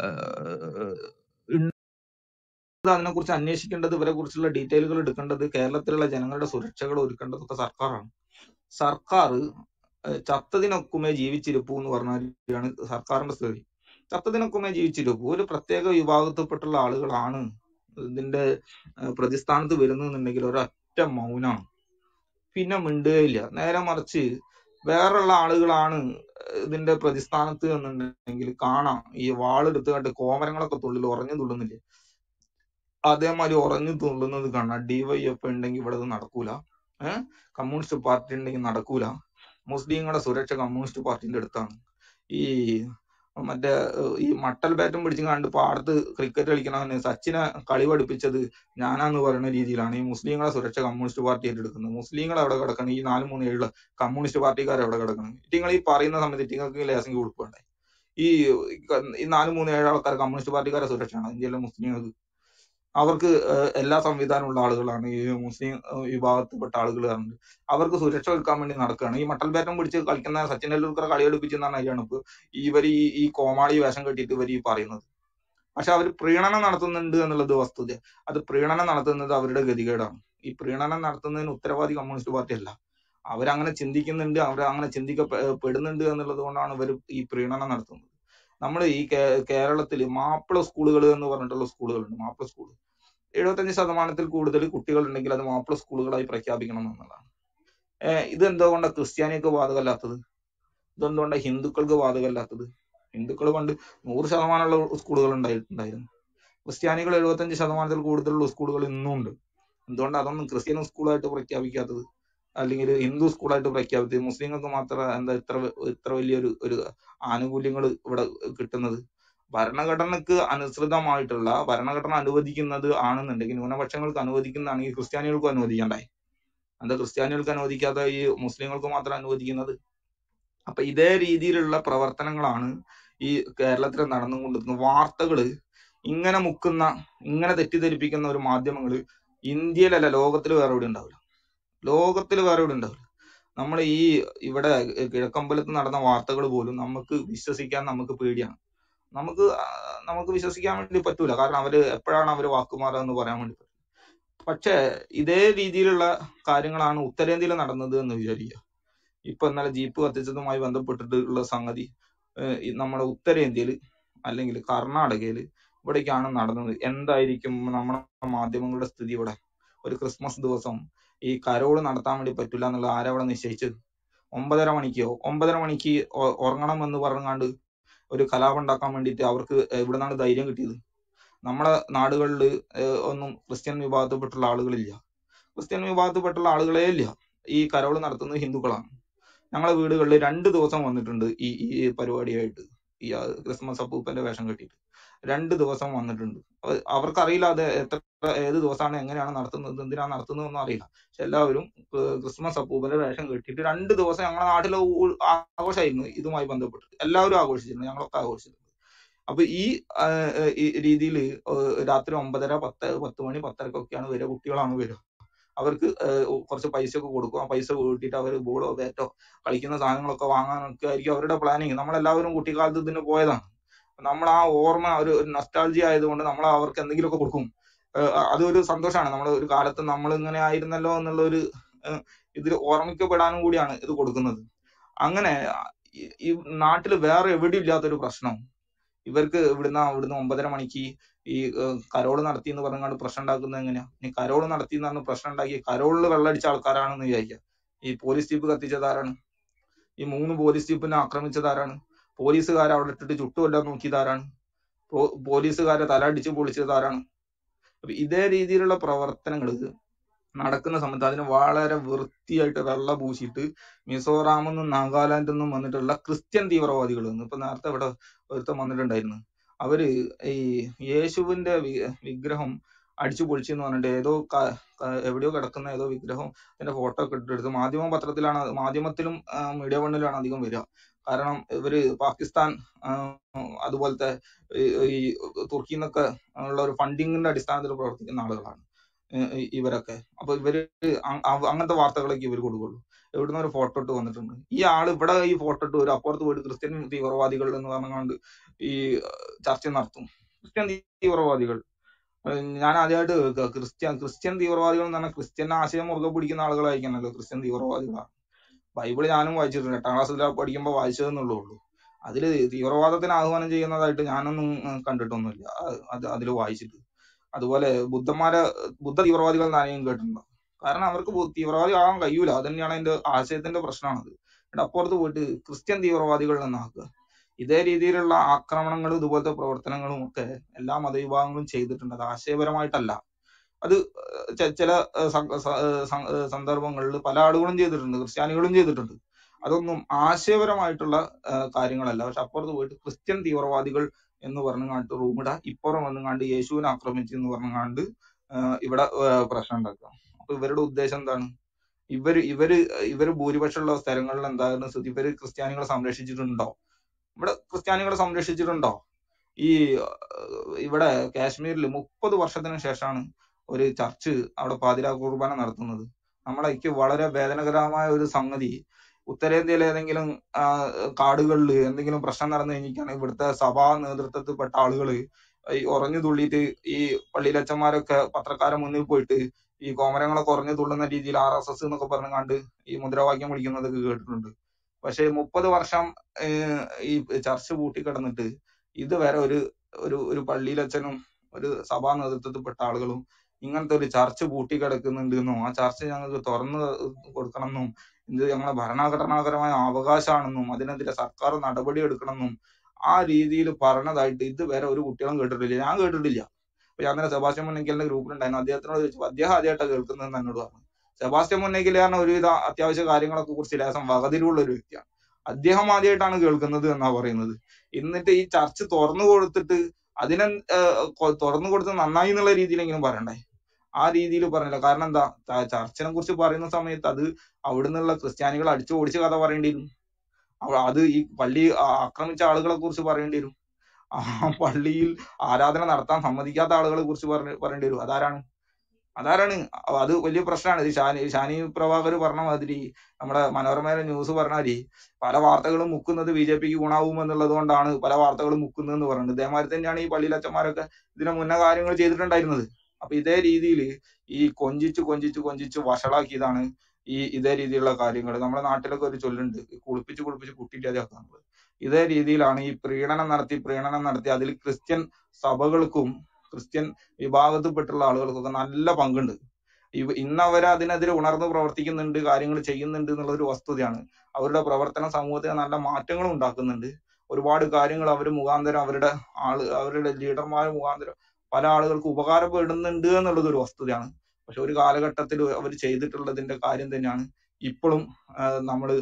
S4: അതിനെ കുറിച്ച് അന്വേഷിക്കേണ്ടത് ഇവരെ കുറിച്ചുള്ള ഡീറ്റെയിലുകൾ എടുക്കേണ്ടത് കേരളത്തിലുള്ള ജനങ്ങളുടെ സുരക്ഷകൾ ഒരുക്കേണ്ടതൊക്കെ സർക്കാരാണ് സർക്കാർ ഏഹ് ചത്തതിനൊക്കുമേ ജീവിച്ചിരിപ്പൂ എന്ന് പറഞ്ഞാലാണ് സർക്കാരിന്റെ സ്ഥിതി ചത്തതിനൊക്കുമേ ജീവിച്ചിരിപ്പൂ ഒരു പ്രത്യേക വിഭാഗത്തിൽപ്പെട്ടുള്ള ആളുകളാണ് ഇതിന്റെ ഏഹ് പ്രതിസ്ഥാനത്ത് വരുന്നുണ്ടെങ്കിൽ ഒരൊറ്റ മൗനമാണ് പിന്നെ മിണ്ടുകയില്ല നേരെ മറിച്ച് വേറുള്ള ആളുകളാണ് ഇതിന്റെ പ്രതിസ്ഥാനത്ത് എന്നുണ്ടെങ്കിൽ കാണാം ഈ വാളെടുത്ത് കണ്ട് കോമരങ്ങളൊക്കെ തുള്ളിൽ ഉറഞ്ഞു തുള്ളുന്നില്ലേ അതേമാതിരി ഉറഞ്ഞു തുള്ളുന്നത് കാണാം ഡിവൈഎഫ് ഉണ്ടെങ്കിൽ ഇവിടെ ഇത് നടക്കൂല ഏഹ് കമ്മ്യൂണിസ്റ്റ് പാർട്ടി ഉണ്ടെങ്കിൽ നടക്കൂല മുസ്ലിങ്ങളുടെ സുരക്ഷ കമ്മ്യൂണിസ്റ്റ് പാർട്ടിന്റെ അടുത്താണ് ഈ മറ്റേ ഏഹ് ഈ മട്ടൽ ബാറ്റും പിടിച്ചും കണ്ട് പാടത്ത് ക്രിക്കറ്റ് കളിക്കണവന് സച്ചിനെ കളി പഠിപ്പിച്ചത് ഞാനാന്ന് പറയുന്ന രീതിയിലാണ് ഈ മുസ്ലിങ്ങളെ സുരക്ഷ കമ്മ്യൂണിസ്റ്റ് പാർട്ടി ഏറ്റെടുക്കുന്നത് മുസ്ലിങ്ങൾ എവിടെ കിടക്കണം ഈ നാല് മൂന്ന് ഏഴുള്ള കമ്മ്യൂണിസ്റ്റ് പാർട്ടിക്കാർ എവിടെ കിടക്കണം നിങ്ങൾ ഈ പറയുന്ന സമയത്ത് നിങ്ങൾക്ക് ലേസിംഗ് കൊടുക്കണ്ടേ ഈ ഈ നാല് മൂന്ന് ഏഴ് ആൾക്കാർ കമ്മ്യൂണിസ്റ്റ് പാർട്ടിക്കാരെ സുരക്ഷയാണ് ഇന്ത്യയിലെ മുസ്ലിങ്ങൾക്ക് അവർക്ക് ഏഹ് എല്ലാ സംവിധാനമുള്ള ആളുകളാണ് ഈ മുസ്ലിം ഏഹ് വിഭാഗത്തിൽപ്പെട്ട ആളുകൾ പറഞ്ഞത് അവർക്ക് സുരക്ഷ ഒരുക്കാൻ വേണ്ടി നടക്കുകയാണ് ഈ മട്ടൽ ബാറ്റം പിടിച്ച് കളിക്കുന്ന സച്ചിൻ ടെണ്ടുൽക്കറെ കളി കളിപ്പിച്ചെന്നാണ് കാര്യമാണ് ഇപ്പൊ ഇവർ ഈ ഈ കോമാളി വേഷം കെട്ടിയിട്ട് ഇവർ ഈ പറയുന്നത് പക്ഷെ അവർ പ്രീണനം നടത്തുന്നുണ്ട് എന്നുള്ളത് വസ്തുത അത് പ്രീണനം നടത്തുന്നത് അവരുടെ ഗതികേടാണ് ഈ പ്രീണനം നടത്തുന്നതിന് ഉത്തരവാദി കമ്മ്യൂണിസ്റ്റ് പാർട്ടി അല്ല അവരങ്ങനെ ചിന്തിക്കുന്നുണ്ട് അവർ അങ്ങനെ ചിന്തിക്കപ്പെടുന്നുണ്ട് എന്നുള്ളത് കൊണ്ടാണ് ഇവർ ഈ പ്രീണനം നടത്തുന്നത് നമ്മൾ ഈ കേ- കേരളത്തിൽ മാപ്പിള സ്കൂളുകൾ എന്ന് പറഞ്ഞിട്ടുള്ള സ്കൂളുകളുണ്ട് മാപ്പിള സ്കൂൾ എഴുപത്തഞ്ച് ശതമാനത്തിൽ കൂടുതൽ കുട്ടികൾ ഉണ്ടെങ്കിൽ അത് മാപ്പിള സ്കൂളുകളായി പ്രഖ്യാപിക്കണം എന്നുള്ളതാണ് ഏഹ് ഇത് എന്തുകൊണ്ടാണ് ക്രിസ്ത്യാനിക്ക് ബാധകമല്ലാത്തത് ഇതെന്തുകൊണ്ടാണ് ഹിന്ദുക്കൾക്ക് ബാധകമല്ലാത്തത് ഹിന്ദുക്കൾ പണ്ട് നൂറ് ശതമാനമുള്ള സ്കൂളുകൾ ഉണ്ടായിട്ടുണ്ടായിരുന്നു ക്രിസ്ത്യാനികൾ എഴുപത്തഞ്ച് ശതമാനത്തിൽ കൂടുതലുള്ള സ്കൂളുകൾ ഇന്നും ഉണ്ട് എന്തുകൊണ്ട് അതൊന്നും ക്രിസ്ത്യൻ സ്കൂളായിട്ട് പ്രഖ്യാപിക്കാത്തത് അല്ലെങ്കിൽ ഹിന്ദു സ്കൂളായിട്ട് പ്രഖ്യാപിച്ചത് മുസ്ലിങ്ങൾക്ക് മാത്രം എന്താ ഇത്ര വ- ഇത്ര വലിയൊരു ഒരു ആനുകൂല്യങ്ങൾ ഇവിടെ കിട്ടുന്നത് ഭരണഘടനക്ക് അനുസൃതമായിട്ടുള്ള ഭരണഘടന അനുവദിക്കുന്നത് ആണെന്നുണ്ടെങ്കിൽ ന്യൂനപക്ഷങ്ങൾക്ക് അനുവദിക്കുന്നതാണെങ്കിൽ ക്രിസ്ത്യാനികൾക്കും അനുവദിക്കണ്ടായി എന്താ ക്രിസ്ത്യാനികൾക്ക് അനുവദിക്കാതെ ഈ മുസ്ലിങ്ങൾക്ക് മാത്രം അനുവദിക്കുന്നത് അപ്പൊ ഇതേ രീതിയിലുള്ള പ്രവർത്തനങ്ങളാണ് ഈ കേരളത്തിൽ നടന്നുകൊണ്ടിരിക്കുന്നത് വാർത്തകള് ഇങ്ങനെ മുക്കുന്ന ഇങ്ങനെ തെറ്റിദ്ധരിപ്പിക്കുന്ന ഒരു മാധ്യമങ്ങള് ഇന്ത്യയിലല്ല ലോകത്തിൽ വേറെ എവിടെ ഉണ്ടാവില്ല ലോകത്തിൽ വേറെ എവിടെ ഉണ്ടാവില്ല നമ്മൾ ഈ ഇവിടെ കിഴക്കമ്പലത്ത് നടന്ന വാർത്തകൾ പോലും നമുക്ക് വിശ്വസിക്കാൻ നമുക്ക് പേടിയാണ് നമുക്ക് ആ, നമുക്ക് വിശ്വസിക്കാൻ വേണ്ടി പറ്റൂല കാരണം അവര് എപ്പോഴാണ് അവര് വാക്കുമാറുക എന്ന് പറയാൻ വേണ്ടി പറ്റില്ല പക്ഷേ ഇതേ രീതിയിലുള്ള കാര്യങ്ങളാണ് ഉത്തരേന്ത്യയിൽ നടന്നത് എന്ന് വിചാരിക്കുക ഇപ്പൊ ഇന്നലെ ജീപ്പ് കത്തിച്ചതുമായി ബന്ധപ്പെട്ടിട്ടുള്ള സംഗതി ഏഹ് ഈ നമ്മുടെ ഉത്തരേന്ത്യയിൽ അല്ലെങ്കിൽ കർണാടകയിൽ ഇവിടേക്കാണ് നടന്നത് എന്തായിരിക്കും നമ്മുടെ മാധ്യമങ്ങളുടെ സ്ഥിതി ഇവിടെ ഒരു ക്രിസ്മസ് ദിവസം ഈ കരോള് നടത്താൻ വേണ്ടി പറ്റില്ല എന്നുള്ള ആരവിടെ നിശ്ചയിച്ചത് ഒമ്പതര മണിക്കോ ഒമ്പതര മണിക്ക് ഒ- ഉറങ്ങണം എന്ന് പറഞ്ഞാണ്ട് ഒരു കലാപം ഉണ്ടാക്കാൻ വേണ്ടിയിട്ട് അവർക്ക് എവിടെ നിന്നാണ് ധൈര്യം കിട്ടിയത് നമ്മുടെ നാടുകളിൽ ഒന്നും ക്രിസ്ത്യൻ വിഭാഗത്തിൽപ്പെട്ടുള്ള ആളുകളില്ല ക്രിസ്ത്യൻ വിഭാഗത്തിൽപ്പെട്ടുള്ള ആളുകളേ ഇല്ല ഈ കരോള് നടത്തുന്നത് ഹിന്ദുക്കളാണ് ഞങ്ങളെ വീടുകളിൽ രണ്ട് ദിവസം വന്നിട്ടുണ്ട് ഈ ഈ പരിപാടിയായിട്ട് ഈ ആ ക്രിസ്മസ് അപ്പൂപ്പന്റെ വേഷം കെട്ടിയിട്ട് രണ്ട് ദിവസം വന്നിട്ടുണ്ട് അവ- അവർക്കറിയില്ല അത് എത്ര ഏത് ദിവസമാണ് എങ്ങനെയാണ് നടത്തുന്നത് എന്തിനാണ് നടത്തുന്നത് ഒന്നും അറിയില്ല പക്ഷെ എല്ലാവരും ഏർ ക്രിസ്മസ് അപ്പൂപ്പന്റെ വേഷം കെട്ടിയിട്ട് രണ്ട് ദിവസം ഞങ്ങളുടെ നാട്ടിലെ ഊ- ആഘോഷമായിരുന്നു ഇതുമായി ബന്ധപ്പെട്ട് എല്ലാവരും ആഘോഷിച്ചിരുന്നു ഞങ്ങളൊക്കെ ആഘോഷിച്ചിരുന്നു അപ്പൊ ഈ ഈ രീതിയിൽ രാത്രി ഒമ്പതര പത്ത് പത്ത് മണി പത്തരക്കൊക്കെയാണ് വരിക കുട്ടികളാണ് വരിക അവർക്ക് ഏഹ് കുറച്ച് പൈസ ഒക്കെ കൊടുക്കും ആ പൈസ കൂട്ടിയിട്ട് അവർ ബോളോ ബാറ്റോ കളിക്കുന്ന സാധനങ്ങളൊക്കെ വാങ്ങാനൊക്കെ ആയിരിക്കും അവരുടെ പ്ലാനിങ് നമ്മളെല്ലാവരും കുട്ടിക്കാലത്ത് ഇതിന് പോയതാണ് നമ്മൾ ആ ഓർമ്മ ഒരു നൊസ്റ്റാൾജി ആയതുകൊണ്ട് നമ്മൾ അവർക്ക് എന്തെങ്കിലുമൊക്കെ കൊടുക്കും ഏഹ് അതൊരു സന്തോഷമാണ് നമ്മൾ ഒരു കാലത്ത് നമ്മൾ ഇങ്ങനെ ആയിരുന്നല്ലോ എന്നുള്ള ഒരു ഏഹ് ഇതിൽ ഓർമ്മിക്കപ്പെടാനും കൂടിയാണ് ഇത് കൊടുക്കുന്നത് അങ്ങനെ ഈ ഈ നാട്ടിൽ വേറെ എവിടെയും ഇല്ലാത്തൊരു പ്രശ്നം ഇവർക്ക് ഇവിടുന്ന് ഇവിടുന്ന് ഒമ്പതര മണിക്ക് ഈ ഏഹ് കരോള് നടത്തി എന്ന് പറഞ്ഞാണ്ട് പ്രശ്നം ഉണ്ടാക്കുന്നത് എങ്ങനെയാ ഇനി കരോള് നടത്തി എന്ന് പറഞ്ഞ് പ്രശ്നം ഉണ്ടാക്കി കരോളിൽ വെള്ളടിച്ച ആൾക്കാരാണെന്ന് വിചാരിക്കുക ഈ പോലീസ് ജീപ്പ് കത്തിച്ചത് ആരാണ് ഈ മൂന്ന് പോലീസ് ജീപ്പിനെ ആക്രമിച്ചത് ആരാണ് പോലീസുകാരെ അവിടെ ഇട്ടിട്ട് ചുട്ടുകൊല്ലാൻ നോക്കിയത് ആരാണ് പോ- പോലീസുകാരെ തല അടിച്ച് പൊളിച്ചത് ആരാണ് അപ്പൊ ഇതേ രീതിയിലുള്ള പ്രവർത്തനങ്ങൾ നടക്കുന്ന സമയത്ത് അതിന് വളരെ വൃത്തിയായിട്ട് വെള്ള പൂശിയിട്ട് മിസോറാമിൽ നിന്നും നാഗാലാൻഡിൽ നിന്നും വന്നിട്ടുള്ള ക്രിസ്ത്യൻ തീവ്രവാദികൾ ഇപ്പൊ നേരത്തെ ഇവിടെ ഒരുത്തൻ വന്നിട്ടുണ്ടായിരുന്നു അവര് ഈ യേശുവിന്റെ വി- വിഗ്രഹം അടിച്ചു പൊളിച്ചു എന്ന് പറഞ്ഞിട്ട് ഏതോ ക- ക- എവിടെയോ കിടക്കുന്ന ഏതോ വിഗ്രഹം അതിന്റെ ഫോട്ടോ ഒക്കെ ഇട്ടെടുത്ത് മാധ്യമ പത്രത്തിലാണ് അത് മാധ്യമത്തിലും മീഡിയ വണ്ണിലാണ് അധികം വരിക കാരണം ഇവര് പാകിസ്ഥാൻ ആ, അതുപോലത്തെ ഈ ഈ തുർക്കിയിൽ നിന്നൊക്കെ ഉള്ള ഒരു ഫണ്ടിങ്ങിന്റെ അടിസ്ഥാനത്തിൽ പ്രവർത്തിക്കുന്ന ആളുകളാണ് ഏഹ് ഈ- ഇവരൊക്കെ അപ്പൊ ഇവര് അ- അ- അങ്ങനത്തെ വാർത്തകളൊക്കെ ഇവർ കൊടുക്കുള്ളൂ എവിടുന്ന് ഒരു ഫോട്ടോ ഇട്ട് വന്നിട്ടുണ്ട് ഈ ആള് ഇവിടെ ഈ ഫോട്ടോ ഇട്ട് ഒരു അപ്പുറത്ത് പോയിട്ട് ക്രിസ്ത്യൻ തീവ്രവാദികൾ എന്ന് പറഞ്ഞുകൊണ്ട് ഈ ചർച്ച നടത്തും ക്രിസ്ത്യൻ തീവ്രവാദികൾ ഏഹ് ഞാൻ ആദ്യമായിട്ട് കേൾക്കുക ക്രിസ്ത്യൻ ക്രിസ്ത്യൻ തീവ്രവാദികൾ എന്ന് പറഞ്ഞാൽ ക്രിസ്ത്യൻ ആശയം മുറുകെ പിടിക്കുന്ന ആളുകളായിരിക്കണല്ലോ ക്രിസ്ത്യൻ തീവ്രവാദികളാണ് ബൈബിള് ഞാനും വായിച്ചിട്ടുണ്ട് എട്ടാം ക്ലാസ്സിൽ പഠിക്കുമ്പോൾ വായിച്ചതെന്നുള്ളൂ ഉള്ളൂ അതില് തീവ്രവാദത്തിന് ആഹ്വാനം ചെയ്യുന്നതായിട്ട് ഞാനൊന്നും ഉം, കണ്ടിട്ടൊന്നുമില്ല അ- അത് അതിൽ വായിച്ചിട്ട് അതുപോലെ ബുദ്ധന്മാരെ ബുദ്ധ തീവ്രവാദികൾ എന്ന് ആരെയും കേട്ടിട്ടുണ്ടോ കാരണം അവർക്ക് ബു- തീവ്രവാദി ആകാൻ കഴിയൂല അത് തന്നെയാണ് അതിന്റെ ആശയത്തിന്റെ പ്രശ്നമാണത് എന്നിട്ട് അപ്പുറത്ത് പോയിട്ട് ക്രിസ്ത്യൻ തീവ്രവാദികൾ എന്നാക്കുക ഇതേ രീതിയിലുള്ള ആക്രമണങ്ങളും ഇതുപോലത്തെ പ്രവർത്തനങ്ങളും ഒക്കെ എല്ലാ മതവിഭാഗങ്ങളും ചെയ്തിട്ടുണ്ട് അത് ആശയപരമായിട്ടല്ല അത് ചെ- ചില ഏഹ്, സം- സ- ഏഹ്, സം- ഏഹ്, സന്ദർഭങ്ങളിൽ പല ആളുകളും ചെയ്തിട്ടുണ്ട് ക്രിസ്ത്യാനികളും ചെയ്തിട്ടുണ്ട് അതൊന്നും ആശയപരമായിട്ടുള്ള ഏഹ്, കാര്യങ്ങളല്ല പക്ഷെ അപ്പുറത്ത് പോയിട്ട് ക്രിസ്ത്യൻ തീവ്രവാദികൾ എന്ന് പറഞ്ഞുകൊണ്ട് റൂമിട ഇപ്പുറം വന്നുകാണ്ട് യേശുവിനെ ആക്രമിച്ചു എന്ന് പറഞ്ഞുകാണ്ട് ഏഹ്, ഇവിടെ ഏഹ്, പ്രശ്നം ഉണ്ടാക്കുക അപ്പൊ ഇവരുടെ ഉദ്ദേശം എന്താണ് ഇവര് ഇവര് ഇവര് ഭൂരിപക്ഷമുള്ള സ്ഥലങ്ങളിൽ എന്തായിരുന്നു സ്ഥിതി ഇവര് ക്രിസ്ത്യാനികളെ സംരക്ഷിച്ചിട്ടുണ്ടോ ഇവിടെ ക്രിസ്ത്യാനികളെ സംരക്ഷിച്ചിട്ടുണ്ടോ ഈ ഏഹ്, ഇവിടെ കാശ്മീരിൽ മുപ്പത് വർഷത്തിന് ശേഷമാണ് ഒരു ചർച്ച് അവിടെ പാതിരാ കുർബാന നടത്തുന്നത് നമ്മളെ എനിക്ക് വളരെ വേദനകരമായ ഒരു സംഗതി ഉത്തരേന്ത്യയിലെ ഏതെങ്കിലും ആ, കാടുകളിൽ എന്തെങ്കിലും പ്രശ്നം നടന്നു കഴിഞ്ഞിട്ടാണ് ഇവിടുത്തെ സഭാ നേതൃത്വത്തിൽപ്പെട്ട ആളുകൾ ഈ ഉറഞ്ഞു തുള്ളിയിട്ട് ഈ പള്ളിയിലച്ചന്മാരൊക്കെ പത്രക്കാരെ മുന്നിൽ പോയിട്ട് ഈ കോമരങ്ങളെ കുറഞ്ഞു തുള്ളുന്ന രീതിയിൽ ആർ എസ് എസ് എന്നൊക്കെ പറഞ്ഞുകൊണ്ട് ഈ മുദ്രാവാക്യം വിളിക്കുന്നതൊക്കെ കേട്ടിട്ടുണ്ട് പക്ഷെ മുപ്പത് വർഷം ഏഹ്, ഈ ചർച്ച് പൂട്ടിക്കിടന്നിട്ട് ഇതുവരെ ഒരു ഒരു ഒരു പള്ളിയിലച്ഛനും ഒരു സഭാ നേതൃത്വത്തിൽപ്പെട്ട ആളുകളും ഇങ്ങനത്തെ ഒരു ചർച്ച് പൂട്ടിക്കിടക്കുന്നുണ്ട് എന്നും ആ ചർച്ച് ഞങ്ങൾക്ക് തുറന്നു കൊടുക്കണം എന്നും ഇത് ഞങ്ങളെ ഭരണഘടനാപരമായ അവകാശമാണെന്നും അതിനെതിരെ സർക്കാർ നടപടി എടുക്കണമെന്നും ആ രീതിയിൽ പറഞ്ഞതായിട്ട് ഇതുവരെ ഒരു കുട്ടികളും കേട്ടിട്ടില്ല ഞാൻ കേട്ടിട്ടില്ല അപ്പൊ ഞാൻ തന്നെ സെബാസ്റ്റ്യൻ മുന്നേക്കലിന്റെ ഗ്രൂപ്പിലുണ്ടായിരുന്നു അദ്ദേഹത്തിനോട് ചോദിച്ചു അദ്ദേഹം ആദ്യമായിട്ടാണ് കേൾക്കുന്നതെന്ന് എന്നോട് പറഞ്ഞു സെബാസ്റ്റ്യൻ മുന്നേക്കൽ പറഞ്ഞ ഒരുവിധ അത്യാവശ്യ കാര്യങ്ങളൊക്കെ കുറിച്ച് ലേശം വകതിരിവുള്ള ഒരു വ്യക്തിയാണ് അദ്ദേഹം ആദ്യമായിട്ടാണ് കേൾക്കുന്നത് എന്നാ പറയുന്നത് എന്നിട്ട് ഈ ചർച്ച് തുറന്നു കൊടുത്തിട്ട് അതിനെ ഏഹ്, കൊ- തുറന്നു കൊടുത്ത് നന്നായി എന്നുള്ള രീതിയിലെങ്കിലും പറയണ്ടേ ആ രീതിയിൽ പറഞ്ഞില്ല കാരണം എന്താ ത- ചർച്ചിനെ കുറിച്ച് പറയുന്ന സമയത്ത് അത് അവിടുന്നുള്ള ക്രിസ്ത്യാനികൾ അടിച്ചു ഓടിച്ച കഥ പറയേണ്ടി വരും അവ- അത് ഈ പള്ളി ആ- ആക്രമിച്ച ആളുകളെ കുറിച്ച് പറയേണ്ടി വരും ആ പള്ളിയിൽ ആരാധന നടത്താൻ സമ്മതിക്കാത്ത ആളുകളെ കുറിച്ച് പറഞ്ഞ പറയേണ്ടി വരും അതാരാണ് അതാരാണ് അ- അത് വലിയ പ്രശ്നമാണ് ഇത് ഷാനി ഷാനി പ്രഭാകർ പറഞ്ഞ മാതിരി നമ്മുടെ മനോരമയിലെ ന്യൂസ് പറഞ്ഞാല് പല വാർത്തകളും മുക്കുന്നത് ബി ജെ പിക്ക് ഗുണാവും എന്നുള്ളത് കൊണ്ടാണ് പല വാർത്തകളും മുക്കുന്നതെന്ന് പറയുന്നത് ഇതേമാതിരി തന്നെയാണ് ഈ പള്ളിയിലച്ചന്മാരൊക്കെ ഇതിന് മുന്നേ കാര്യങ്ങൾ ചെയ്തിട്ടുണ്ടായിരുന്നത് അപ്പൊ ഇതേ രീതിയിൽ ഈ കൊഞ്ചിച്ച് കൊഞ്ചിച്ച് കൊഞ്ചിച്ച് വഷളാക്കിയതാണ് ഈ ഇതേ രീതിയിലുള്ള കാര്യങ്ങൾ നമ്മുടെ നാട്ടിലൊക്കെ ഒരു ചൊല്ലുണ്ട് ഈ കുളിപ്പിച്ച് കുളിപ്പിച്ച് കുട്ടിയില്ലാതാക്കുന്നത് ഇതേ രീതിയിലാണ് ഈ പ്രീണനം നടത്തി പ്രീണനം നടത്തി അതിൽ ക്രിസ്ത്യൻ സഭകൾക്കും ക്രിസ്ത്യൻ വിഭാഗത്തിൽപ്പെട്ടുള്ള ആളുകൾക്കൊക്കെ നല്ല പങ്കുണ്ട് ഇവ ഇന്ന് അവർ അതിനെതിരെ ഉണർന്ന് പ്രവർത്തിക്കുന്നുണ്ട് കാര്യങ്ങൾ ചെയ്യുന്നുണ്ട് എന്നുള്ളത് ഒരു വസ്തുതയാണ് അവരുടെ പ്രവർത്തനം സമൂഹത്തിന് നല്ല മാറ്റങ്ങളും ഉണ്ടാക്കുന്നുണ്ട് ഒരുപാട് കാര്യങ്ങൾ അവർ മുഖാന്തരം അവരുടെ ആള് അവരുടെ ലീഡർമാർ മുഖാന്തരം പല ആളുകൾക്ക് ഉപകാരപ്പെടുന്നുണ്ട് എന്നുള്ളത് ഒരു വസ്തുതയാണ് പക്ഷെ ഒരു കാലഘട്ടത്തിൽ അവർ ചെയ്തിട്ടുള്ളതിന്റെ കാര്യം തന്നെയാണ് ഇപ്പോഴും നമ്മൾ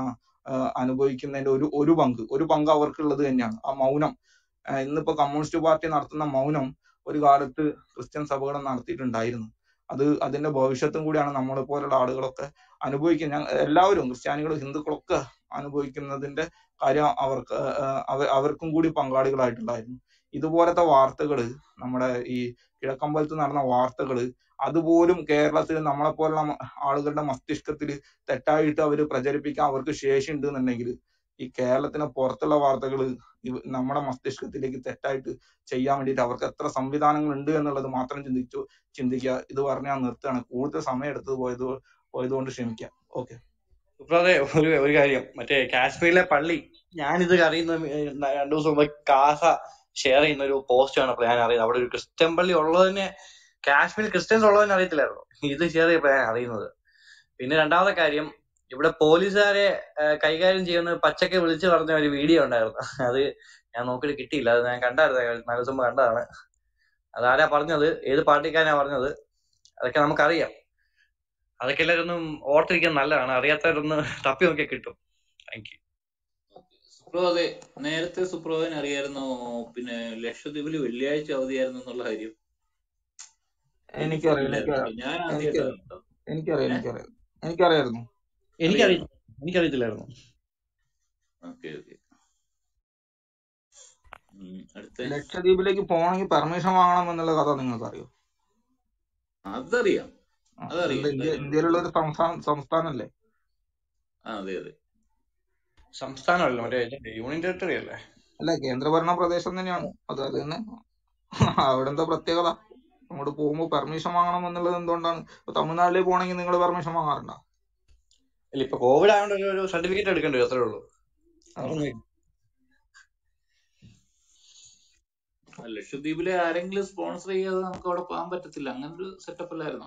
S4: അനുഭവിക്കുന്നതിന്റെ ഒരു ഒരു പങ്ക് ഒരു പങ്ക് അവർക്കുള്ളത് തന്നെയാണ് ആ മൗനം ആ, ഇന്നിപ്പോ കമ്മ്യൂണിസ്റ്റ് പാർട്ടി നടത്തുന്ന മൗനം ഒരു കാലത്ത് ക്രിസ്ത്യൻ സഭകൾ നടത്തിയിട്ടുണ്ടായിരുന്നു അത് അതിന്റെ ഭവിഷ്യത്തും കൂടിയാണ് നമ്മളെ പോലുള്ള ആളുകളൊക്കെ അനുഭവിക്കുന്നത് ഞങ്ങ എല്ലാവരും ക്രിസ്ത്യാനികളും ഹിന്ദുക്കളൊക്കെ അനുഭവിക്കുന്നതിന്റെ കാര്യം അവർക്ക് ആ, അവ അവർക്കും കൂടി പങ്കാളികളായിട്ടുണ്ടായിരുന്നു ഇതുപോലത്തെ വാർത്തകൾ നമ്മുടെ ഈ കിഴക്കമ്പലത്ത് നടന്ന വാർത്തകൾ അതുപോലും കേരളത്തിൽ നമ്മളെ പോലുള്ള മ- ആളുകളുടെ മസ്തിഷ്കത്തിൽ തെറ്റായിട്ട് അവർ പ്രചരിപ്പിക്കാൻ അവർക്ക് ശേഷി ഉണ്ട് എന്നുണ്ടെങ്കിൽ ഈ കേരളത്തിന് പുറത്തുള്ള വാർത്തകൾ നമ്മുടെ മസ്തിഷ്കത്തിലേക്ക് തെറ്റായിട്ട് ചെയ്യാൻ വേണ്ടിയിട്ട് അവർക്ക് എത്ര സംവിധാനങ്ങൾ ഉണ്ട് എന്നുള്ളത് മാത്രം ചിന്തിച്ചു ചിന്തിക്കുക ഇത് പറഞ്ഞ് ഞാൻ നിർത്തുകയാണ് കൂടുതൽ സമയം എടുത്തത് പോയത് പോയതുകൊണ്ട് ക്ഷമിക്കാം ഓക്കെ
S5: സുബ്രതെ ഒരു ഒരു കാര്യം മറ്റേ കാശ്മീരിലെ പള്ളി ഞാനിത് അറിയുന്ന ഏഹ്, ന- രണ്ടു ദിവസം മുമ്പ് കാസ ഷെയർ ചെയ്യുന്ന ഒരു പോസ്റ്റ് കണ്ടപ്പോൾ ഞാൻ അറിയുന്നത് അവിടെ ഒരു ക്രിസ്ത്യൻ പള്ളി ഉള്ളതിനെ കാശ്മീരിൽ ക്രിസ്ത്യൻസ് ഉള്ളതിനെ അറിയത്തില്ലായിരുന്നു ഇത് ഷെയർ ചെയ്തപ്പോൾ ഞാൻ അറിയുന്നത് പിന്നെ രണ്ടാമത്തെ കാര്യം ഇവിടെ പോലീസുകാരെ ഏഹ്, കൈകാര്യം ചെയ്യുന്ന പച്ചക്ക് വിളിച്ചു പറഞ്ഞ ഒരു വീഡിയോ ഉണ്ടായിരുന്നു അത് ഞാൻ നോക്കിയിട്ട് കിട്ടിയില്ല അത് ഞാൻ കണ്ടായിരുന്നു നാല് ദിവസം മുമ്പ് കണ്ടതാണ് അതാരാ പറഞ്ഞത് ഏത് പാർട്ടിക്കാരാ പറഞ്ഞത് അതൊക്കെ നമുക്കറിയാം അതൊക്കെ എല്ലാവരും ഒന്നും ഓർത്തിരിക്കാൻ നല്ലതാണ് അറിയാത്തവരൊന്ന് തപ്പി നോക്കിയാൽ കിട്ടും താങ്ക് യു
S2: സുപ്രോ അതെ നേരത്തെ സുപ്രോവിന് അറിയായിരുന്നോ പിന്നെ ലക്ഷദ്വീപില് വെള്ളിയാഴ്ച അവധിയായിരുന്നു എന്നുള്ള കാര്യം
S4: എനിക്കറിയില്ല
S2: എനിക്കറിയില്ലായിരുന്നു
S4: എനിക്ക്
S2: കേട്ടോ. ഞാൻ
S4: എനിക്കറിയാം
S2: ആദ്യമായിട്ടാണ് കേട്ടോ
S4: എനിക്കറിയാം
S2: ഏഹ്
S4: എനിക്കറിയാം എനിക്കറിയായിരുന്നു
S5: എനിക്കറിയില്ല
S2: അറിയായിരുന്നോ
S5: എനിക്കറിയത്തില്ലായിരുന്നു
S2: ഓക്കെ ഓക്കെ അടുത്ത
S4: ലക്ഷദ്വീപിലേക്ക് പോകണമെങ്കിൽ പെർമിഷൻ വാങ്ങണം എന്നുള്ള കഥ നിങ്ങൾക്ക് അറിയോ
S2: അതറിയാം
S4: ആ,
S2: അതറിയാം
S4: എന്താ ഇന്ത്യ
S2: എന്തായാലും
S4: ഇന്ത്യയിലുള്ള ഒരു സംസ്ഥാന സംസ്ഥാനല്ലേ
S2: ആ അതെ അതെ
S5: സംസ്ഥാനമല്ല മറ്റേ ഇതിന്റെ യൂണിയൻ ടെറിട്ടറി അല്ലേ
S4: അല്ല കേന്ദ്രഭരണ പ്രദേശം തന്നെയാണ് അത് അത് തന്നെ അവിടെ എന്താ പ്രത്യേകത അങ്ങോട്ട് പോകുമ്പോൾ പെർമിഷൻ വാങ്ങണം എന്നുള്ളത് എന്തുകൊണ്ടാണ് ഇപ്പൊ തമിഴ്നാട്ടിലേക്ക് പോകണമെങ്കിൽ നിങ്ങൾ പെർമിഷൻ വാങ്ങാറുണ്ടോ
S5: ഇല്ല ഇപ്പൊ കോവിഡ് ആയതുകൊണ്ട് ഒരു- ഒരു സർട്ടിഫിക്കറ്റ് എടുക്കേണ്ടി വരും അത്രേ ഉള്ളൂ
S4: ആ.
S5: അതൊന്നും ഇല്ല.
S2: ആ, ലക്ഷദ്വീപിലെ ആരെങ്കിലും സ്പോൺസർ ചെയ്യാതെ നമുക്ക് അവിടെ പോകാൻ പറ്റത്തില്ല അങ്ങനെ ഒരു സെറ്റപ്പ് അല്ലായിരുന്നോ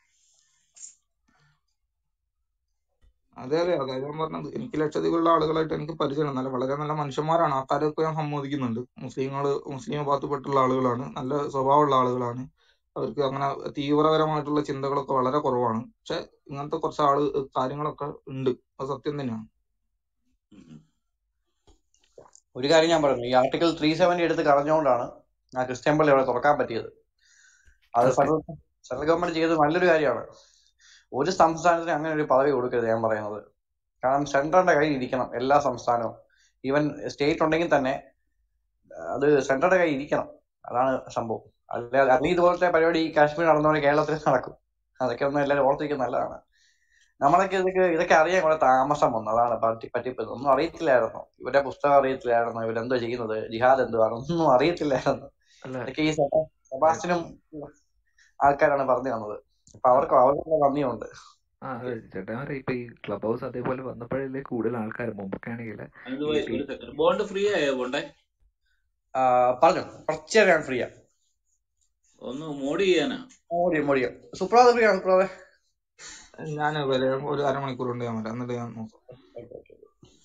S4: അതെ അതെ അതെ ഞാൻ പറഞ്ഞത് എനിക്ക് ലക്ഷദ്വീപിലുള്ള ആളുകളായിട്ട് എനിക്ക് പരിചയമാണ് നല്ല വളരെ നല്ല മനുഷ്യന്മാരാണ് ആ കാര്യമൊക്കെ ഞാൻ സമ്മതിക്കുന്നുണ്ട് മുസ്ലിങ്ങൾ മുസ്ലിം വിഭാഗത്തിൽപ്പെട്ടുള്ള ആളുകളാണ് നല്ല സ്വഭാവമുള്ള ആളുകളാണ് അവർക്ക് അങ്ങനെ തീവ്രപരമായിട്ടുള്ള ചിന്തകളൊക്കെ വളരെ കുറവാണ് പക്ഷെ ഇങ്ങനത്തെ കുറച്ച് ആള് കാര്യങ്ങളൊക്കെ ഉണ്ട് അത് സത്യം തന്നെയാണ്
S2: ഉം ഉം.
S5: ഒരു കാര്യം ഞാൻ പറഞ്ഞു ഈ ആർട്ടിക്കിൾ ത്രീ സെവന്റി എടുത്ത് കളഞ്ഞുകൊണ്ടാണ് ആ ക്രിസ്ത്യൻ പള്ളി അവിടെ തുറക്കാൻ പറ്റിയത് അത്
S4: ഓക്കെ
S5: ഫെഡറൽ സെൻട്രൽ ഗവൺമെന്റ് ചെയ്തത് നല്ലൊരു കാര്യമാണ് ഒരു സംസ്ഥാനത്തിന് അങ്ങനെ ഒരു പദവി കൊടുക്കരുത് ഞാൻ പറയുന്നത് കാരണം സെൻട്രലിന്റെ കയ്യിൽ ഇരിക്കണം എല്ലാ സംസ്ഥാനവും ഈവൻ സ്റ്റേറ്റ് ഉണ്ടെങ്കിൽ തന്നെ അത് സെൻട്രലിന്റെ കയ്യിൽ ഇരിക്കണം അതാണ് സംഭവം അല്ല അല്ലെങ്കിൽ ഇതുപോലത്തെ പരിപാടി ഈ കാശ്മീർ നടന്ന പോലെ കേരളത്തിൽ നടക്കും അതൊക്കെ ഒന്ന് എല്ലാവരും ഓർത്തിരിക്കുന്നത് നല്ലതാണ് നമ്മളൊക്കെ ഇതൊക്കെ ഇതൊക്കെ അറിയാൻ കുറെ താമസം വന്നു അതാണ് പറ്റി പറ്റിപ്പത് ഒന്നും അറിയത്തില്ലായിരുന്നു ഇവരുടെ പുസ്തകം അറിയത്തില്ലായിരുന്നു ഇവരെന്തോ ചെയ്യുന്നത് ജിഹാദ് എന്തുവാണ് ഒന്നും അറിയത്തില്ലായിരുന്നു
S6: അല്ല
S5: ഇതൊക്കെ ഈ സെബാ- സെബാസ്റ്റ്യനും ആൾക്കാരാണ് പറഞ്ഞു തന്നത് അപ്പൊ അവർക്ക് അവർക്ക് നന്ദിയുണ്ട്
S6: ആ അതെ ചേട്ടന്മാരെ ഇപ്പൊ ഈ ക്ലബ് ഹൗസ് അതേപോലെ വന്നപ്പോഴല്ലേ കൂടുതൽ ആൾക്കാർ മുമ്പൊക്കെ ആണെങ്കിൽ
S2: അത്
S6: ഈ
S2: വൈ-
S6: ടി
S2: ഒരു സെക്കൻഡ് ബോണ്ട് ഫ്രീ ആയോ ബോണ്ടേ
S5: ആ, പറഞ്ഞു കുറച്ചേരം ഞാൻ ഫ്രീയാ
S2: ഒന്ന് മോഡ് ചെയ്യാനാ
S5: മോടിയോ മോടിയോ സുപ്രാത ഫ്രീ ആണ് സുപ്രാതെ
S4: ഞാൻ ഒരു അരമണിക്കൂർ കൊണ്ട് ഞാൻ വരാം എന്നിട്ട് ഞാൻ നോക്കാം
S5: ഓക്കെ ഓക്കെ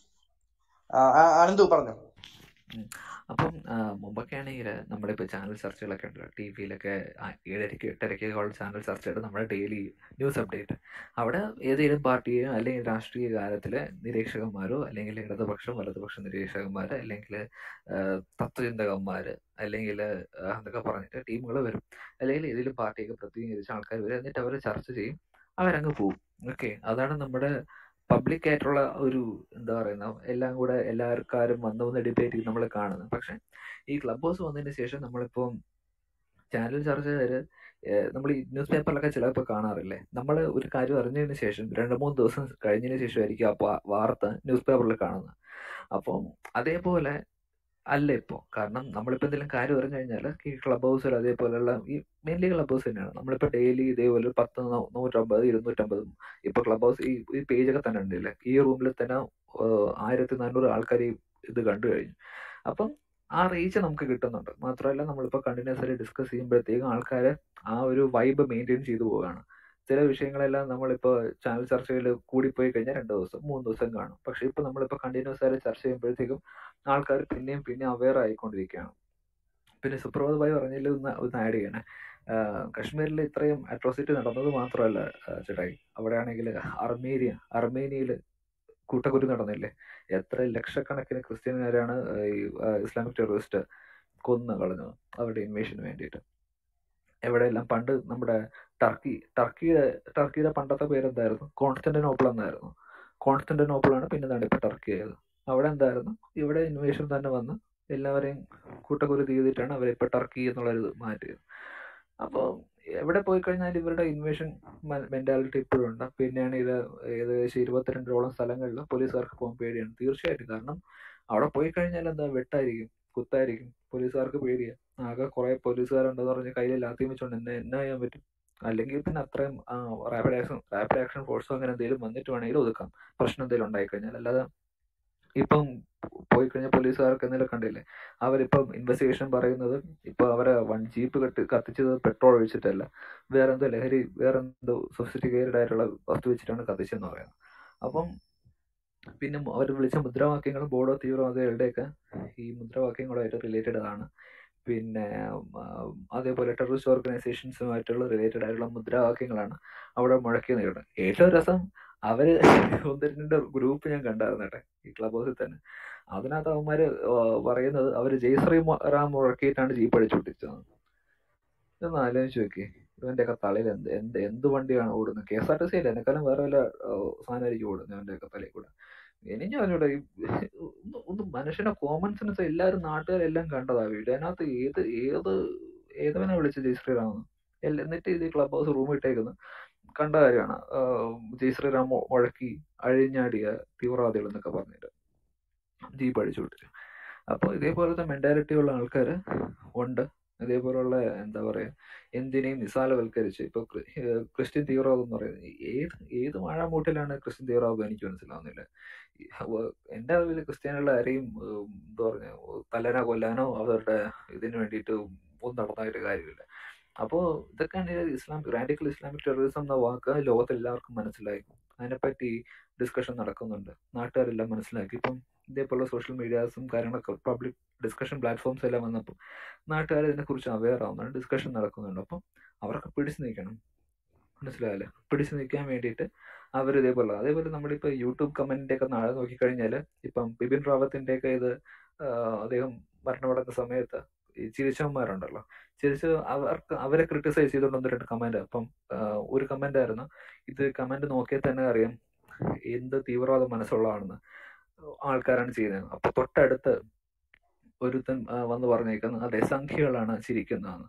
S5: അനന്തു പറഞ്ഞോ
S6: ഉം. അപ്പം ആ, മുമ്പൊക്കെ ആണെങ്കിൽ നമ്മളിപ്പോൾ ചാനൽ ചർച്ചകളൊക്കെ ഉണ്ടല്ലോ ടി വിയിലൊക്കെ ഏഴരയ്ക്ക് എട്ടരയ്ക്ക് ഉള്ള ചാനൽ ചർച്ചയുടെ നമ്മുടെ ഡെയിലി ന്യൂസ് അപ്ഡേറ്റ് അവിടെ ഏതെങ്കിലും പാർട്ടിയോ അല്ലെങ്കിൽ രാഷ്ട്രീയ കാലത്തിലെ നിരീക്ഷകന്മാരോ അല്ലെങ്കിൽ ഇടതുപക്ഷം വലതുപക്ഷ നിരീക്ഷകന്മാർ അല്ലെങ്കിൽ തത്വചിന്തകന്മാർ അല്ലെങ്കിൽ എന്നൊക്കെ പറഞ്ഞിട്ട് ടീമുകൾ വരും അല്ലെങ്കിൽ ഏതെങ്കിലും പാർട്ടിയൊക്കെ പ്രതിനിധീകരിച്ച ആൾക്കാർ വരും എന്നിട്ട് അവർ ചർച്ച ചെയ്യും അവരങ്ങ് പോവും ഓക്കെ അതാണ് നമ്മുടെ പബ്ലിക് ആയിട്ടുള്ള ഒരു എന്താ പറയുന്ന എല്ലാം കൂടെ എല്ലാവർക്കാരും വന്ന് വന്ന് ഡിബേറ്റ് ചെയ്ത് നമ്മൾ കാണുന്നത് പക്ഷെ ഈ ക്ലബ് ഹൗസ് വന്നതിന് ശേഷം നമ്മളിപ്പം ചാനൽ ചർച്ചകാര് നമ്മൾ ഈ ന്യൂസ് പേപ്പറിലൊക്കെ ചിലപ്പോൾ കാണാറില്ലേ നമ്മൾ ഒരു കാര്യം അറിഞ്ഞതിന് ശേഷം രണ്ട് മൂന്ന് ദിവസം കഴിഞ്ഞതിന് ശേഷമായിരിക്കും ആ പ- വാർത്ത ന്യൂസ് പേപ്പറിൽ കാണുന്നത് അപ്പം അതേപോലെ അല്ല ഇപ്പോൾ കാരണം നമ്മളിപ്പോൾ എന്തെങ്കിലും കാര്യം അറിഞ്ഞു കഴിഞ്ഞാൽ ഈ ക്ലബ് ഹൗസിൽ അതേപോലെയുള്ള ഈ മെയിൻലി ക്ലബ് ഹൗസ് തന്നെയാണ് നമ്മളിപ്പോൾ ഡെയിലി ഇതേപോലെ ഒരു പത്ത് നൂ- നൂറ്റമ്പത് ഇരുന്നൂറ്റമ്പത് ഇപ്പൊ ക്ലബ് ഹൗസ് ഈ ഈ പേജൊക്കെ തന്നെ ഉണ്ടല്ലേ ഈ റൂമിൽ തന്നെ ആയിരത്തി നാനൂറ് ആൾക്കാർ ഇത് കണ്ടു കഴിഞ്ഞു അപ്പം ആ റീച്ച് നമുക്ക് കിട്ടുന്നുണ്ട് മാത്രമല്ല നമ്മളിപ്പോൾ കണ്ടിന്യൂസ് ആയിട്ട് ഡിസ്കസ് ചെയ്യുമ്പോഴത്തേക്കും ആൾക്കാർ ആ ഒരു വൈബ് മെയിൻറ്റെയിൻ ചെയ്തു പോവുകയാണ് ചില വിഷയങ്ങളെല്ലാം നമ്മളിപ്പോൾ ചാനൽ ചർച്ചയിൽ കൂടിപ്പോയി കഴിഞ്ഞാൽ രണ്ട് ദിവസം മൂന്ന് ദിവസം കാണും പക്ഷെ ഇപ്പൊ നമ്മളിപ്പോൾ കണ്ടിന്യൂസ് ആയിട്ട് ചർച്ച ചെയ്യുമ്പോഴത്തേക്കും ആൾക്കാർ പിന്നെയും പിന്നെ അവെയർ ആയിക്കൊണ്ടിരിക്കുകയാണ് പിന്നെ സുപ്രഭാത് ഭായി പറഞ്ഞതിൽ ഒന്ന് ഒന്ന് ആഡ് ചെയ്യണേ ആഹ് കശ്മീരിൽ ഇത്രയും അട്രോസിറ്റി നടന്നത് മാത്രമല്ല ആഹ് ചേട്ടായി അവിടെയാണെങ്കിൽ അർമേനിയ അർമേനിയയിൽ കൂട്ടക്കുരു നടന്നില്ലേ എത്ര ലക്ഷക്കണക്കിന് ക്രിസ്ത്യാനികാരാണ് ഈ ആഹ് ഇസ്ലാമിക് ടെററിസ്റ്റ് കൊന്നു കളഞ്ഞത് അവരുടെ ഇൻവേഷന് വേണ്ടിയിട്ട് എവിടെയെല്ലാം പണ്ട് നമ്മുടെ ടർക്കി ടർക്കിയുടെ ടർക്കിയുടെ പണ്ടത്തെ പേരെന്തായിരുന്നു കോൺസ്റ്റന്റിനോപ്പിൾ എന്നായിരുന്നു കോൺസ്റ്റന്റിനോപ്പിളാണ് പിന്നെ ദാണ്ട് ഇപ്പൊ ടർക്കി ആയത് അവിടെ എന്തായിരുന്നു ഇവിടെ ഇൻവേഷൻ തന്നെ വന്ന് എല്ലാവരെയും കൂട്ടക്കുരു ചെയ്തിട്ടാണ് അവരിപ്പോ ടർക്കി എന്നുള്ളൊരു ഇത് മാറ്റിയത് അപ്പോൾ എവിടെ പോയി കഴിഞ്ഞാൽ ഇവരുടെ ഇൻവേഷൻ മെന്റാലിറ്റി ഇപ്പോഴും ഉണ്ട് പിന്നെയാണ് ഇത് ഏകദേശം ഇരുപത്തിരണ്ടോളം സ്ഥലങ്ങളിൽ പോലീസുകാർക്ക് പോകാൻ പേടിയാണ് തീർച്ചയായിട്ടും കാരണം അവിടെ പോയി കഴിഞ്ഞാൽ എന്താ വെട്ടായിരിക്കും കുത്തായിരിക്കും പോലീസുകാർക്ക് പേടിയാ ആകെ കുറെ പോലീസുകാരുണ്ടെന്ന് പറഞ്ഞ് കയ്യിൽ ലാത്തിയും വെച്ചോണ്ട് എന്നെ എന്നാ ചെയ്യാൻ പറ്റും അല്ലെങ്കിൽ പിന്നെ അത്രയും റാപ്പിഡ് ആക്ഷൻ റാപ്പിഡ് ആക്ഷൻ ഫോഴ്സോ അങ്ങനെ എന്തെങ്കിലും വന്നിട്ട് വേണമെങ്കിൽ ഒതുക്കാം പ്രശ്നം എന്തെങ്കിലും ഉണ്ടായി കഴിഞ്ഞാൽ അല്ലാതെ ഇപ്പം പോയി കഴിഞ്ഞാൽ പോലീസുകാർക്ക് എന്തെങ്കിലും കണ്ടില്ലേ അവരിപ്പം ഇൻവെസ്റ്റിഗേഷൻ പറയുന്നത് ഇപ്പൊ അവരെ വൺ ജീപ്പ് കെട്ടി കത്തിച്ചത് പെട്രോൾ ഒഴിച്ചിട്ടല്ല വേറെ എന്തോ ലഹരി വേറെ എന്തോ സൊഫിസ്റ്റിക്കേറ്റഡ് ആയിട്ടുള്ള വസ്തു വെച്ചിട്ടാണ് കത്തിച്ചതെന്ന് പറയുന്നത് അപ്പം പിന്നെ അവർ വിളിച്ച മുദ്രാവാക്യങ്ങളും ബോഡോ തീവ്രവാദികളുടെയൊക്കെ ഈ മുദ്രാവാക്യങ്ങളുമായിട്ട് റിലേറ്റഡ് ആണ് പിന്നെ ആ, അതേപോലെ ടെററിസ്റ്റ് ഓർഗനൈസേഷൻസുമായിട്ടുള്ള റിലേറ്റഡ് ആയിട്ടുള്ള മുദ്രാവാക്യങ്ങളാണ് അവിടെ മുഴക്കി നേടുന്നത് ഏറ്റവും രസം അവര് ഒന്ന് രണ്ട് ഗ്രൂപ്പ് ഞാൻ കണ്ടായിരുന്നു കേട്ടെ ഈ ക്ലബ് ഹൗസിൽ തന്നെ അതിനകത്ത് അവന്മാര് ആ, പറയുന്നത് അവര് ജയ്ശ്രീ റാം മുഴക്കിയിട്ടാണ് ജീപ്പ് അടിച്ചുവിട്ടിച്ചത് ഇതൊന്ന് ആലോചിച്ച് നോക്കി ഇവന്റെയൊക്കെ തലയിൽ എന്ത് എന്ത് എന്ത് വണ്ടിയാണ് ഓടുന്നത് K S R T C അല്ല എന്നെക്കാളും വേറെ വല്ല ആ, സാധനമായിരിക്കും ഓടുന്നത് ഇവന്റെയൊക്കെ തലയിൽ കൂടെ എനിക്ക് അറിഞ്ഞൂടാ ഈ ഒന്ന് ഒന്ന് മനുഷ്യന്റെ കോമൺ സെൻസ് എല്ലാവരും നാട്ടുകാരെല്ലാം കണ്ടതാ വീഡിയോ അതിനകത്ത് ഏത് ഏത് ഏതവനെ വിളിച്ച് ജയ് ശ്രീറാം എല്ല- എന്നിട്ട് ഇത് ക്ലബ് ഹൗസ് റൂം ഇട്ടേക്കുന്നത് കണ്ട കാര്യമാണ് ആഹ് ജയ് ശ്രീറാം മു- മുഴക്കി അഴിഞ്ഞാടിയ തീവ്രവാദികൾ എന്നൊക്കെ പറഞ്ഞിട്ട് ജീപ്പ് അടിച്ചു വിട്ടിട്ട് അപ്പോൾ ഇതേപോലത്തെ മെന്റാലിറ്റി ഉള്ള ആൾക്കാർ ഉണ്ട് ഇതേപോലുള്ള എന്താ പറയാ എന്തിനേയും നിസാലവൽക്കരിച്ച് ഇപ്പൊ ക്രി- ഏഹ് ക്രിസ്ത്യൻ തീവ്രവാദം എന്ന് പറയുന്നത് ഏത് ഏത് വാഴമൂട്ടിലാണ് ക്രിസ്ത്യൻ തീവ്രവാദം എനിക്ക് മനസ്സിലാവുന്നില്ല ഈ വ- എന്റെ അറിവിൽ ക്രിസ്ത്യാനികളെ ആരെയും ഏഹ്, എന്താ പറയാ തലന കൊല്ലാനോ അവരുടെ ഇതിന് വേണ്ടിയിട്ട് ഒന്നും നടന്നായിട്ട് കാര്യമില്ല അപ്പോൾ ഇതൊക്കെയാണ് ഈ ഇസ്ലാം റാഡിക്കൽ ഇസ്ലാമിക് ടെററിസം എന്ന വാക്ക് ലോകത്തിൽ എല്ലാവർക്കും മനസ്സിലായി അതിനെപ്പറ്റി ഡിസ്കഷൻ നടക്കുന്നുണ്ട് നാട്ടുകാരെല്ലാം മനസ്സിലാക്കി ഇപ്പം ഇതേപോലുള്ള സോഷ്യൽ മീഡിയാസും കാര്യങ്ങളൊക്കെ പബ്ലിക് ഡിസ്കഷൻ പ്ലാറ്റ്ഫോംസ് എല്ലാം വന്നപ്പോൾ നാട്ടുകാർ ഇതിനെക്കുറിച്ച് അവെയർ ആവുന്നുണ്ട് ഡിസ്കഷൻ നടക്കുന്നുണ്ട് അപ്പം അവർക്ക് പിടിച്ചു നിൽക്കണം മനസ്സിലായല്ലേ പിടിച്ചു നിൽക്കാൻ വേണ്ടിയിട്ട് അവർ ഇതേപോലെ അതേപോലെ നമ്മളിപ്പോൾ യൂട്യൂബ് കമന്റിന്റെ ഒക്കെ നാളെ നോക്കിക്കഴിഞ്ഞാൽ ഇപ്പം ബിപിൻ റാവത്തിന്റെ ഒക്കെ ഇത് ആഹ് അദ്ദേഹം മരണമടഞ്ഞ സമയത്ത് ഈ ചിരിച്ചവന്മാരുണ്ടല്ലോ ചിരിച്ച് അവർക്ക് അവരെ ക്രിട്ടിസൈസ് ചെയ്തുകൊണ്ട് ഒന്ന് രണ്ട് കമന്റ് അപ്പം ആഹ് ഒരു കമന്റ് ആയിരുന്നു ഇത് കമന്റ് നോക്കിയാൽ തന്നെ അറിയാം എന്ത് തീവ്രവാദ മനസ്സുള്ളതാണെന്ന് ആൾക്കാരാണ് ചെയ്യുന്നത് അപ്പൊ തൊട്ടടുത്ത് ഒരുത്തൻ ആ, വന്ന് പറഞ്ഞേക്കുന്നത് അതെ സംഖ്യകളാണ് ചിരിക്കുന്നതെന്ന്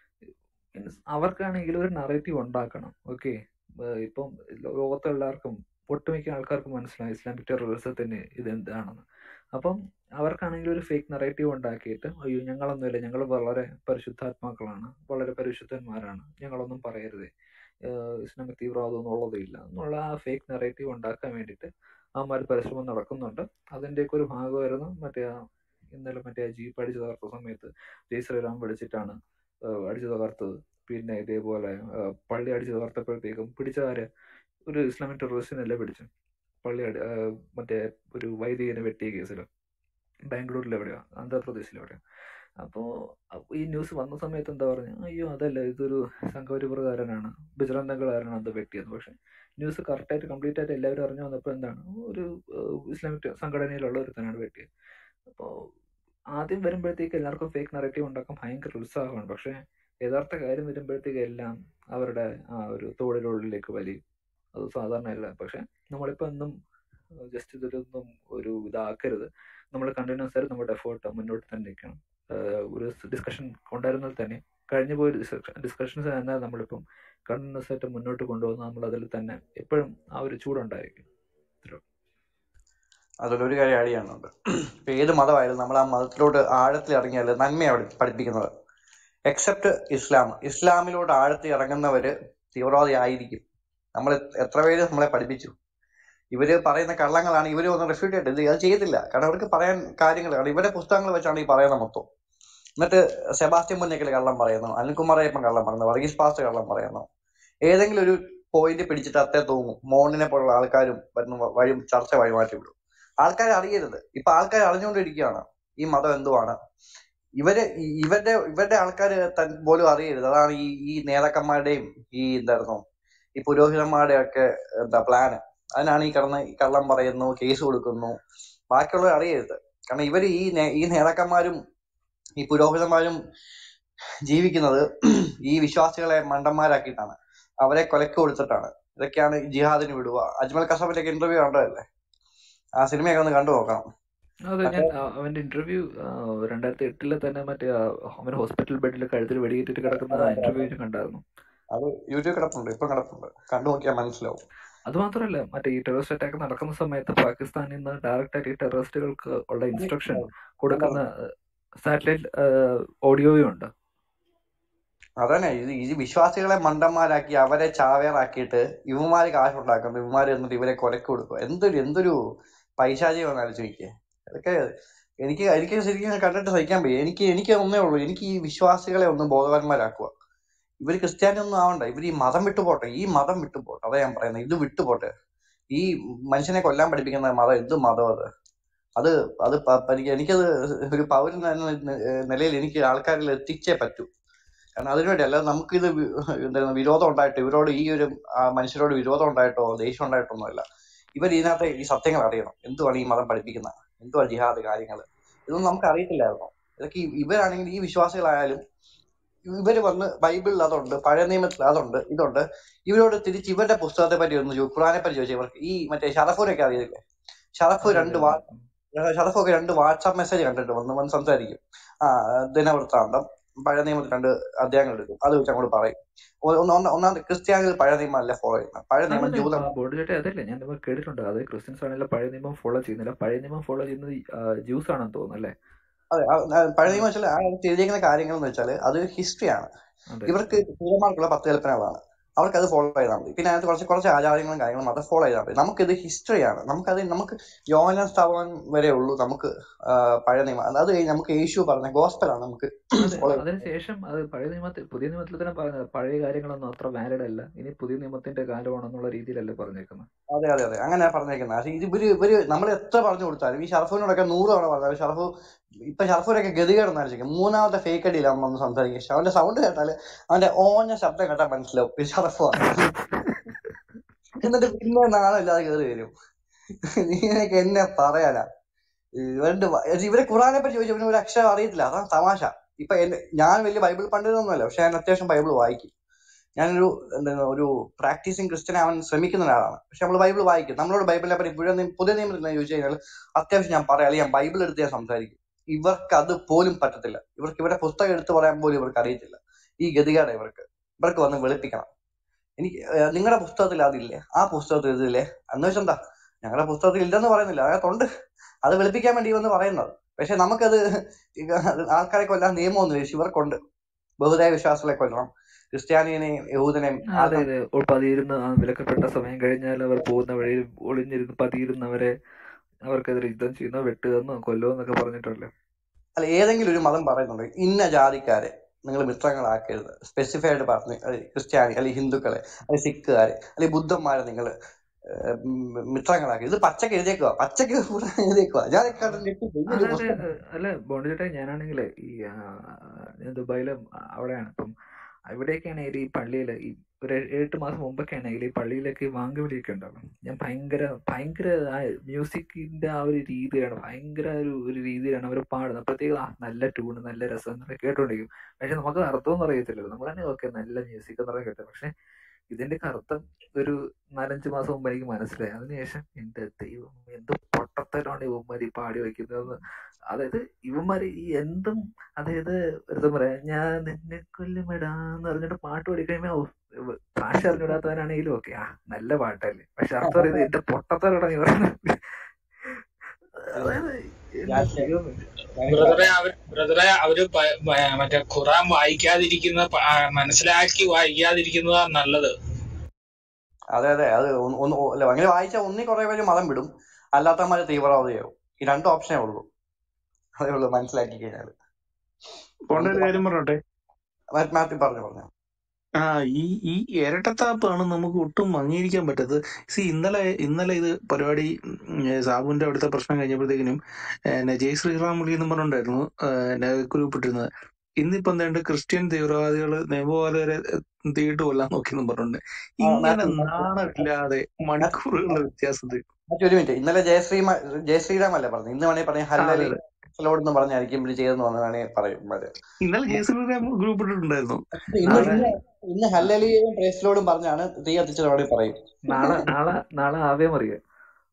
S6: മീൻസ് അവർക്കാണെങ്കിൽ ഒരു നറേറ്റീവ് ഉണ്ടാക്കണം ഓക്കെ ഇപ്പം ലോകത്തുള്ള എല്ലാവർക്കും ഒട്ടുമിക്ക ആൾക്കാർക്കും മനസ്സിലായി ഇസ്ലാമിക് ടെററിസത്തിന് ഇത് എന്താണെന്ന് അപ്പം അവർക്കാണെങ്കിൽ ഒരു ഫേക്ക് നറേറ്റീവ് ഉണ്ടാക്കിയിട്ട് അയ്യോ ഞങ്ങളൊന്നുമില്ല ഞങ്ങൾ വളരെ പരിശുദ്ധാത്മാക്കളാണ് വളരെ പരിശുദ്ധന്മാരാണ് ഞങ്ങളൊന്നും പറയരുതേ ഏഹ് ഇസ്ലാമിക് തീവ്രവാദം എന്നുള്ളതേ ഇല്ല എന്നുള്ള ആ ഫേക്ക് നറേറ്റീവ് ഉണ്ടാക്കാൻ വേണ്ടിയിട്ട് അവന്മാർ പരിശ്രമം നടക്കുന്നുണ്ട് അതിൻ്റെയൊക്കെ ഒരു ഭാഗമായിരുന്നു മറ്റേ ആ ഇന്നലെ മറ്റേ ആ ജീപ്പ് അടിച്ച് തകർത്ത സമയത്ത് ജയ് ശ്രീറാം വിളിച്ചിട്ടാണ് ഏഹ് അടിച്ചു തകർത്തത് പിന്നെ ഇതേപോലെ ഏഹ് പള്ളി അടിച്ചു തകർത്തപ്പോഴത്തേക്കും പിടിച്ചതാര് ഒരു ഇസ്ലാമിക് ടെററിസ്റ്റിനല്ലേ പിടിച്ചു പള്ളി അടി ഏഹ് മറ്റേ ഒരു വൈദികനെ വെട്ടിയ കേസിൽ ബാംഗ്ലൂരിൽ എവിടെയോ ആന്ധ്രാപ്രദേശിൽ എവിടെയോ അപ്പോൾ ഈ ന്യൂസ് വന്ന സമയത്ത് എന്താ പറഞ്ഞു അയ്യോ അതല്ല ഇതൊരു സംഘപരിവാരകാരനാണ് ബിജറന്തകാരനാണ് അത് വെട്ടിയത് പക്ഷെ ന്യൂസ് കറക്റ്റായിട്ട് കംപ്ലീറ്റ് ആയിട്ട് എല്ലാവരും അറിഞ്ഞു വന്നപ്പോൾ എന്താണ് ഒരു ഏഹ് ഇസ്ലാമിക് സംഘടനയിലുള്ള ഒരുത്തനാണ് വെട്ടിയത് അപ്പോൾ ആദ്യം വരുമ്പോഴത്തേക്ക് എല്ലാവർക്കും ഫേക്ക് നറേറ്റീവ് ഉണ്ടാക്കാൻ ഭയങ്കര ഉത്സാഹമാണ് പക്ഷേ യഥാർത്ഥ കാര്യം വരുമ്പോഴത്തേക്ക് എല്ലാം അവരുടെ ആ ഒരു തോടിനുള്ളിലേക്ക് വലിയും അത് സാധാരണയല്ല പക്ഷെ നമ്മളിപ്പോൾ എന്നും ജസ്റ്റ് ഇതിലൊന്നും ഒരു ഇതാക്കരുത് നമ്മൾ കണ്ടിന്യൂസ് ആയിട്ട് നമ്മുടെ എഫേർട്ട് മുന്നോട്ട് തന്നെ നിൽക്കണം ആഹ് ഒരു ഡിസ്കഷൻ കൊണ്ടുവരുന്നത് തന്നെ കഴിഞ്ഞു പോയ ഡിസ്കഷൻസ് തന്നെ നമ്മളിപ്പം കണ്ടിന്യൂസ് ആയിട്ട് മുന്നോട്ട് കൊണ്ടുപോകുന്ന നമ്മൾ അതിൽ തന്നെ എപ്പോഴും ആ ഒരു ചൂടുണ്ടായിരിക്കും ഇത്രേ ഉള്ളൂ.
S5: അതിലൊരു കാര്യം ആഡ് ചെയ്യാനുണ്ട് ഇപ്പൊ ഏത് മതമായാലും നമ്മൾ ആ മതത്തിലോട്ട് ആഴത്തിൽ ഇറങ്ങിയാൽ നന്മയാണ് പഠിപ്പിക്കുന്നത് എക്സെപ്റ്റ് ഇസ്ലാം ഇസ്ലാമിലോട്ട് ആഴത്തിൽ ഇറങ്ങുന്നവര് തീവ്രവാദി ആയിരിക്കും നമ്മൾ എത്ര പേര് നമ്മളെ പഠിപ്പിച്ചു ഇവര് പറയുന്ന കള്ളങ്ങളാണ് ഇവര് ഒന്ന് റെഫ്യൂട്ട് ചെയ്തിട്ട് ഇത് അത് ചെയ്തില്ല കാരണം അവർക്ക് പറയാൻ കാര്യങ്ങളാണ് ഇവരുടെ പുസ്തകങ്ങൾ വെച്ചാണ് ഈ പറയുന്നത് മൊത്തം എന്നിട്ട് സെബാസ്റ്റ്യൻ മുന്നേക്കൽ കള്ളം പറയുന്നു അനിൽകുമാർ അയ്യപ്പൻ കള്ളം പറയുന്നു വർഗീസ് പാസ്റ്റ് കള്ളം പറയുന്നു ഏതെങ്കിലും ഒരു പോയിന്റ് പിടിച്ചിട്ട് അത്തേ തൂങ്ങും മോണിനെ പോലുള്ള ആൾക്കാരും വരുന്ന വഴി ചർച്ച വഴിമാറ്റി വിടും ആൾക്കാർ അറിയരുത് ഇപ്പൊ ആൾക്കാർ അറിഞ്ഞുകൊണ്ടിരിക്കുകയാണ് ഈ മതം എന്തുവാണ് ഇവര് ഈ- ഇവരുടെ ഇവരുടെ ആൾക്കാർ പോലും അറിയരുത് അതാണ് ഈ ഈ നേതാക്കന്മാരുടെയും ഈ എന്തായിരുന്നു ഈ പുരോഹിതന്മാരുടെ ഒക്കെ എന്താ പ്ലാന് അതിനാണ് ഈ കിടന്ന് ഈ കള്ളം പറയുന്നു കേസ് കൊടുക്കുന്നു ബാക്കിയുള്ളവർ അറിയരുത് കാരണം ഇവര് ഈ നേ- ഈ നേതാക്കന്മാരും ഈ പുരോഹിതന്മാരും ജീവിക്കുന്നത് ഈ വിശ്വാസികളെ മണ്ടന്മാരാക്കിയിട്ടാണ് അവരെ കൊലക്ക് കൊടുത്തിട്ടാണ് ഇതൊക്കെയാണ് ജിഹാദിന് വിടുക അജ്മൽ കസബിന്റെ ഒക്കെ ഇന്റർവ്യൂ കണ്ടതല്ലേ ആ സിനിമയൊക്കെ ഒന്ന് കണ്ടു നോക്കണം
S6: അതെ
S5: മറ്റേ
S6: ഞാൻ ആ, അവന്റെ ഇന്റർവ്യൂ രണ്ടായിരത്തി എട്ടില് തന്നെ മറ്റേ ആ, അവൻ ഹോസ്പിറ്റൽ ബെഡിൽ കഴുത്തിൽ വെടിയേറ്റിട്ട് കിടക്കുന്ന
S5: അതെ അതെ
S6: ഇന്റർവ്യൂ
S5: അതെ
S6: ഞാൻ കണ്ടായിരുന്നു
S5: അത് യൂട്യൂബ് കിടപ്പുണ്ട് ഇപ്പൊ കിടപ്പുണ്ട് കണ്ടു നോക്കിയാൽ മനസ്സിലാവും
S6: അത് മാത്രമല്ല മറ്റേ ഈ ടെററിസ്റ്റ് അറ്റാക്ക് നടക്കുന്ന സമയത്ത് പാകിസ്ഥാനിൽ നിന്ന് ഡയറക്റ്റ് ആയിട്ട് ഈ ടെററിസ്റ്റുകൾക്ക് ഉള്ള ഇൻസ്ട്രക്ഷൻ കൊടുക്കുന്ന സാറ്റലൈറ്റ് ഓഡിയോയും ഉണ്ട്
S5: അതന്നെ ഇത് ഈ വിശ്വാസികളെ മണ്ടന്മാരാക്കി അവരെ ചാവേറാക്കിയിട്ട് ഇവന്മാര് കാശുണ്ടാക്കുന്നു ഇവന്മാര് എന്നിട്ട് ഇവരെ കൊലക്ക് കൊടുക്കുക എന്തൊരു എന്തൊരു പൈശാചികം ആലോചിച്ച് നോക്കിയേ അതൊക്കെ എനിക്ക് എനിക്ക് ശരിക്കും കണ്ടിട്ട് സഹിക്കാൻ വയ്യ എനിക്ക് എനിക്ക് ഒന്നേ ഉള്ളൂ എനിക്ക് ഈ വിശ്വാസികളെ ഒന്ന് ബോധവാന്മാരാക്കുക ഇവര് ക്രിസ്ത്യാനി ഒന്നും ആവണ്ട ഇവര് ഈ മതം വിട്ടുപോട്ടെ ഈ മതം വിട്ടുപോട്ടെ അതാ ഞാൻ പറയുന്നത് ഇത് വിട്ടുപോട്ടെ ഈ മനുഷ്യനെ കൊല്ലാൻ പഠിപ്പിക്കുന്ന മതം എന്ത് മതം അത് അത് അത് പ- പ- എനിക്ക് എനിക്കത് ഒരു പൗരൻ എന്ന ന- നിലയിൽ എനിക്ക് ആൾക്കാരിൽ എത്തിച്ചേ പറ്റൂ കാരണം അതിനുവേണ്ടി അല്ലാതെ നമുക്കിത് വി- എന്താണ് വിരോധം ഉണ്ടായിട്ട് ഇവരോട് ഈ ഒരു ആ, മനുഷ്യരോട് വിരോധം ഉണ്ടായിട്ടോ ദേഷ്യം ഉണ്ടായിട്ടോ ഒന്നുമല്ല ഇവർ ഇതിനകത്ത് ഈ സത്യങ്ങൾ അറിയണം എന്തുവാണ് ഈ മതം പഠിപ്പിക്കുന്നത് എന്തുവാ ജിഹാദ് കാര്യങ്ങൾ ഇതൊന്നും നമുക്ക് അറിയത്തില്ലായിരുന്നു ഇതൊക്കെ ഈ- ഇവരാണെങ്കിൽ ഈ വിശ്വാസികളായാലും ഇവര് വന്ന് ബൈബിളിൽ അതുണ്ട് പഴയ നിയമത്തിൽ അതുണ്ട് ഇതുണ്ട് ഇവരോട് തിരിച്ച് ഇവരുടെ പുസ്തകത്തെ പറ്റി ഒന്ന് ചോ- ഖുറാനെ പറ്റി ചോദിച്ചാൽ ഇവർക്ക് ഈ മറ്റേ ഷറഫൂരൊക്കെ അറിയില്ലേ ഷറഫ്
S6: അതെ
S5: രണ്ട്
S6: അതെ
S5: വാ
S6: അതെ
S5: ഷറഫൊക്കെ രണ്ട് വാട്സാപ്പ് മെസ്സേജ് കണ്ടിട്ട് വന്ന് വന്ന് സംസാരിക്കും ആ ദിനവൃത്താന്തം പഴയ നിയമത്തിൽ രണ്ട് അധ്യായങ്ങൾ എടുക്കും അത് വെച്ച് അങ്ങോട്ട് പറയും ഒ- ഒന്ന് ഒന്ന് ഒന്നാമത് ക്രിസ്ത്യാനികൾ പഴയ നിയമം അല്ല ഫോളോ ചെയ്യുന്നത് പഴയ നിയമം
S6: അതന്നെ
S5: ജൂത
S6: ബോർഡ് ചേട്ടാ അതല്ലേ ഞാൻ ഇപ്പൊ കേട്ടിട്ടുണ്ട് അത് ക്രിസ്ത്യൻസ് ആണെങ്കിലും പഴയ നിയമം ഫോളോ ചെയ്യുന്നില്ല പഴയ നിയമം ഫോളോ ചെയ്യുന്നത് ജ്യൂസ് ആണെന്ന് തോന്നുന്നു അല്ലേ
S5: അതെ ആ, ആ, പഴയ
S6: ആ
S5: നിയമം വെച്ചാൽ ആ എഴുതിയിരിക്കുന്ന കാര്യങ്ങൾ എന്ന് വെച്ചാൽ അത് ഹിസ്റ്ററിയാണ്
S6: അതെ
S5: ഇവർക്ക് ജൂതന്മാർക്കുള്ള പത്ത് കൽപ്പനകളാണ് അവർക്ക് അത് ഫോളോ ചെയ്താൽ മതി പിന്നെ അതിനകത്ത് കുറച്ച് കുറച്ച് ആചാരങ്ങളും കാര്യങ്ങളും മാത്രം ഫോളോ ചെയ്താൽ മതി നമുക്കിത് ഹിസ്റ്ററിയാണ് നമുക്കത് നമുക്ക് യോഹന സ്ഥാപനം വരെ ഉള്ളൂ നമുക്ക് ആ, പഴയ നിയമം അത് അത് കഴിഞ്ഞ് നമുക്ക് യേശു പറഞ്ഞ ഗോസ്പലാണ് നമുക്ക്
S6: അതെ
S5: ഫോളോ
S6: അതിനുശേഷം അത് പഴയ നിയമത്തിൽ പുതിയ നിയമത്തിൽ തന്നെ പറയുന്നത് പഴയ കാര്യങ്ങളൊന്നും അത്ര വാലിഡ് അല്ല ഇനി പുതിയ നിയമത്തിന്റെ കാലമാണെന്നുള്ള രീതിയിലല്ലേ പറഞ്ഞേക്കുന്നത്
S5: അതെ അതെ അതെ അങ്ങനെ പറഞ്ഞേക്കുന്നത് പക്ഷേ ഇത് ഇവര് ഇവര് നമ്മൾ എത്ര പറഞ്ഞു കൊടുത്താലും ഈ ഷറഫുവിനോടൊക്കെ നൂറ് തവണ പറഞ്ഞാലും ഷറഫു ഇപ്പൊ ഷറഫുവിനൊക്കെ ഗതികേടെന്ന് ആലോചിക്കും മൂന്നാമത്തെ ഫേക്ക് അടിയിലാണ് വന്ന് സംസാരിക്കുക അവന്റെ സൗണ്ട് കേട്ടാല് അവന്റെ ഓഞ്ഞ ശബ്ദം കേട്ടാൽ മനസ്സിലാവും ഇത് ഷറഫുവാണ് എന്നിട്ട് പിന്നെ നാളല്ലാതെ കയറി വരും നീനൊക്കെ എന്നെ പറയാനാ ഇവരുടെ വ- ഇവരെ ഖുറാനെ പറ്റി ചോദിച്ചാൽ ഇവന് ഒരു അക്ഷരം അറിയത്തില്ല അതാണ് തമാശ ഇപ്പൊ എന്നെ ഞാൻ വലിയ ബൈബിൾ പണ്ഡിതനൊന്നുമല്ല പക്ഷെ ഞാൻ അത്യാവശ്യം ബൈബിൾ വായിക്കും ഞാനൊരു എന്താ ഒരു പ്രാക്ടീസിങ് ക്രിസ്ത്യൻ ആവാൻ ശ്രമിക്കുന്ന ഒരാളാണ് പക്ഷെ നമ്മൾ ബൈബിൾ വായിക്കും നമ്മളോട് ബൈബിളിനെ പറ്റി പുതിയ നിയമ- പുതിയ നിയമത്തിൽ ഞാൻ ചോദിച്ചു കഴിഞ്ഞാൽ അത്യാവശ്യം ഞാൻ പറയാം അല്ലെങ്കിൽ ഞാൻ ബൈബിൾ എടുത്ത് ഞാൻ സംസാരിക്കും ഇവർക്ക് അത് പോലും പറ്റത്തില്ല ഇവർക്ക് ഇവരുടെ പുസ്തകം എടുത്തു പറയാൻ പോലും ഇവർക്ക് അറിയത്തില്ല ഈ ഗതികേടാ ഇവർക്ക് ഇവർക്ക് വന്ന് വെളുപ്പിക്കണം എനിക്ക് നിങ്ങളുടെ പുസ്തകത്തിൽ അതില്ലേ ആ പുസ്തകത്തിൽ ഇതില്ലേ എന്ന് വെച്ചാൽ എന്താ ഞങ്ങളുടെ പുസ്തകത്തിൽ ഇല്ലെന്ന് പറയുന്നില്ല അതിനകത്തുണ്ട് അത് വെളുപ്പിക്കാൻ വേണ്ടി വന്ന് പറയുന്നത് പക്ഷെ നമുക്കത് ഇത് ആൾക്കാരെ കൊല്ലാൻ നിയമമൊന്നുമില്ല പക്ഷെ ഇവർക്കുണ്ട് ബഹുദൈവ വിശ്വാസികളെ കൊല്ലണം ക്രിസ്ത്യാനിനെയും യഹൂദനെയും
S6: അതെ
S5: ആർക്കും
S6: അതെ ഉൾ പതിയിരുന്ന് ആ വിലക്കപ്പെട്ട സമയം കഴിഞ്ഞാൽ അവർ പോകുന്ന വഴിയിൽ ഒളിഞ്ഞിരുന്ന് പതിയിരുന്നവരെ അവർക്കെതിരെ യുദ്ധം ചെയ്യുന്ന വെട്ടുകയെന്നോ കൊല്ലുമെന്നൊക്കെ പറഞ്ഞിട്ടല്ലേ
S5: അല്ല ഏതെങ്കിലും ഒരു മതം പറയുന്നുണ്ട് ഇന്ന ജാതിക്കാരെ നിങ്ങൾ മിത്രങ്ങളാക്കരുത് സ്പെസിഫൈ ആയിട്ട് പറഞ്ഞു അത് ക്രിസ്ത്യാനി അല്ലെങ്കിൽ ഹിന്ദുക്കളെ അല്ലെങ്കിൽ സിഖുകാരെ അല്ലെങ്കിൽ ബുദ്ധന്മാരെ നിങ്ങൾ മിത്രങ്ങളാക്കി ഇത് പച്ചക്ക് എഴുതിയേക്കുക പച്ചക്ക് കൂടെ എഴുതിയേക്കുക ഞാൻ കാരണം ഞെട്ടിപ്പോയി.
S6: അല്ല
S5: ഇതൊരു
S6: അല്ല
S5: പുസ്തകം
S6: അല്ല ബോണ്ട് ചേട്ടാ ഞാനാണെങ്കിലേ ഈ ആ, ഞാൻ ദുബായിലും അവിടെയാണ് അപ്പം ഇവിടെയൊക്കെ ആണെങ്കിൽ ഈ പള്ളിയിൽ ഈ ഒരു ഏ- എട്ട് മാസം മുമ്പൊക്കെ ആണെങ്കിൽ ഈ പള്ളിയിലൊക്കെ ഈ വാങ്കുവിളിയൊക്കെ ഉണ്ടാവും ഞാൻ ഭയങ്കര ഭയങ്കര ആ മ്യൂസിക്കിന്റെ ആ ഒരു രീതിയാണ് ഭയങ്കര ഒരു ഒരു രീതിയിലാണ് അവർ പാടുന്നത് പ്രത്യേകം ആ നല്ല ട്യൂണ് നല്ല രസം എന്നൊക്കെ കേട്ടോണ്ടിരിക്കും പക്ഷെ നമുക്ക് അർത്ഥമൊന്നും അറിയത്തില്ലല്ലോ നമ്മൾ തന്നെ ഓക്കെ നല്ല മ്യൂസിക് എന്ന് പറയാൻ കേട്ടത് പക്ഷെ ഇതിന്റെ അർത്ഥം ഒരു നാലഞ്ച് മാസം മുമ്പ് എനിക്ക് മനസ്സിലായി അതിനുശേഷം എന്റെ ദൈവം എന്ത് പൊട്ടത്തരാണ് ഇവന്മാർ ഈ പാടി വയ്ക്കുന്നതെന്ന് അതായത് ഇവന്മാര് ഈ എന്തും അതായത് വെറുതെ പറയാ ഞാൻ നിന്നെ കൊല്ലുമിടാന്ന് പറഞ്ഞിട്ട് പാട്ട് പഠിക്കുമ്പോ ഓ, ഇവ- ഭാഷ അറിഞ്ഞിടാത്തവനാണെങ്കിലും ഓക്കെ ആ നല്ല പാട്ടല്ലേ പക്ഷെ അർത്ഥം പറയുന്നത് എന്റെ പൊട്ടത്തരാണ് ഈ പറയുന്നത് അതായത് എന്റെ
S5: ഞാൻ
S6: ദൈവമേ
S7: ബ്രദറെ അവർ ബ്രദറെ അവര് പ- പ- മറ്റേ ഖുറാൻ വായിക്കാതിരിക്കുന്ന പ- ആ, മനസ്സിലാക്കി വായിക്കാതിരിക്കുന്നതാ നല്ലത്
S5: അതെ അതെ അത് ഒന്ന് ഒന്ന് ഓ- അല്ല അങ്ങനെ വായിച്ചാൽ ഒന്നി കുറെ പേര് മതം വിടും അല്ലാത്തമാര് തീവ്രവാദിയാവും ഈ രണ്ട് ഓപ്ഷനേ ഉള്ളൂ അതേ ഉള്ളൂ മനസ്സിലാക്കി കഴിഞ്ഞാൽ
S8: പോണ്ട
S5: നമുക്ക്
S8: ഒരു കാര്യം പറഞ്ഞോട്ടെ
S5: മാ- മാത്യു പറഞ്ഞു പറഞ്ഞു
S8: ആ ഈ ഈ ഇരട്ടത്താപ്പാണ് നമുക്ക് ഒട്ടും അംഗീകരിക്കാൻ പറ്റത് സി ഇന്നലെ ഇന്നലെ ഇത് പരിപാടി ഉം, ഏ, സാബുവിന്റെ അവിടുത്തെ പ്രശ്നം കഴിഞ്ഞപ്പോഴത്തേക്കിനും എന്നെ ജയ് ശ്രീറാം വിളി എന്ന് പറഞ്ഞിട്ടുണ്ടായിരുന്നു എന്നെ ഗ്രൂപ്പ് ഇട്ടിരുന്നത് ഇന്നിപ്പം എന്താണ്ട് ക്രിസ്ത്യൻ തീവ്രവാദികൾ നിയമപാലകരെ തീയിട്ട് കൊല്ലാൻ നോക്കിയെന്നും പറഞ്ഞിട്ടുണ്ട്
S5: ആ,
S8: ഇങ്ങനെ
S5: മാത്യു മാത്യു
S8: നാണമില്ലാതെ
S5: മാത്യു
S8: മണിക്കൂറുകളുടെ വ്യത്യാസത്തിൽ
S5: മാത്യു ഒരു മിനിറ്റ് ഇന്നലെ ജയശ്രീ ജയശ്രീറാം അല്ലേ പറഞ്ഞു ഇന്ന് വേണേ പറയാം
S8: ആ അതെ
S5: ഹല്ലലി
S8: അതെ
S5: ലോഡ് എന്ന് പറഞ്ഞായിരിക്കും ഇവര് ചെയ്തെന്ന് പറഞ്ഞ വേണേ പറയും മതി.
S8: ഇന്നലെ ജയ് ശ്രീറാം ഗ്രൂപ്പ് ഇട്ടിട്ടുണ്ടായിരുന്നു
S5: ഇന്ന്
S6: നാളെ
S5: ഇന്ന് ഇന്ന് ഹല്ലലിയും പ്രേസിലോടും പറഞ്ഞാണ് തീ കത്തിച്ചത് വേണേ പറയും
S6: നാളെ നാളെ നാളെ ആവേ മറിയാം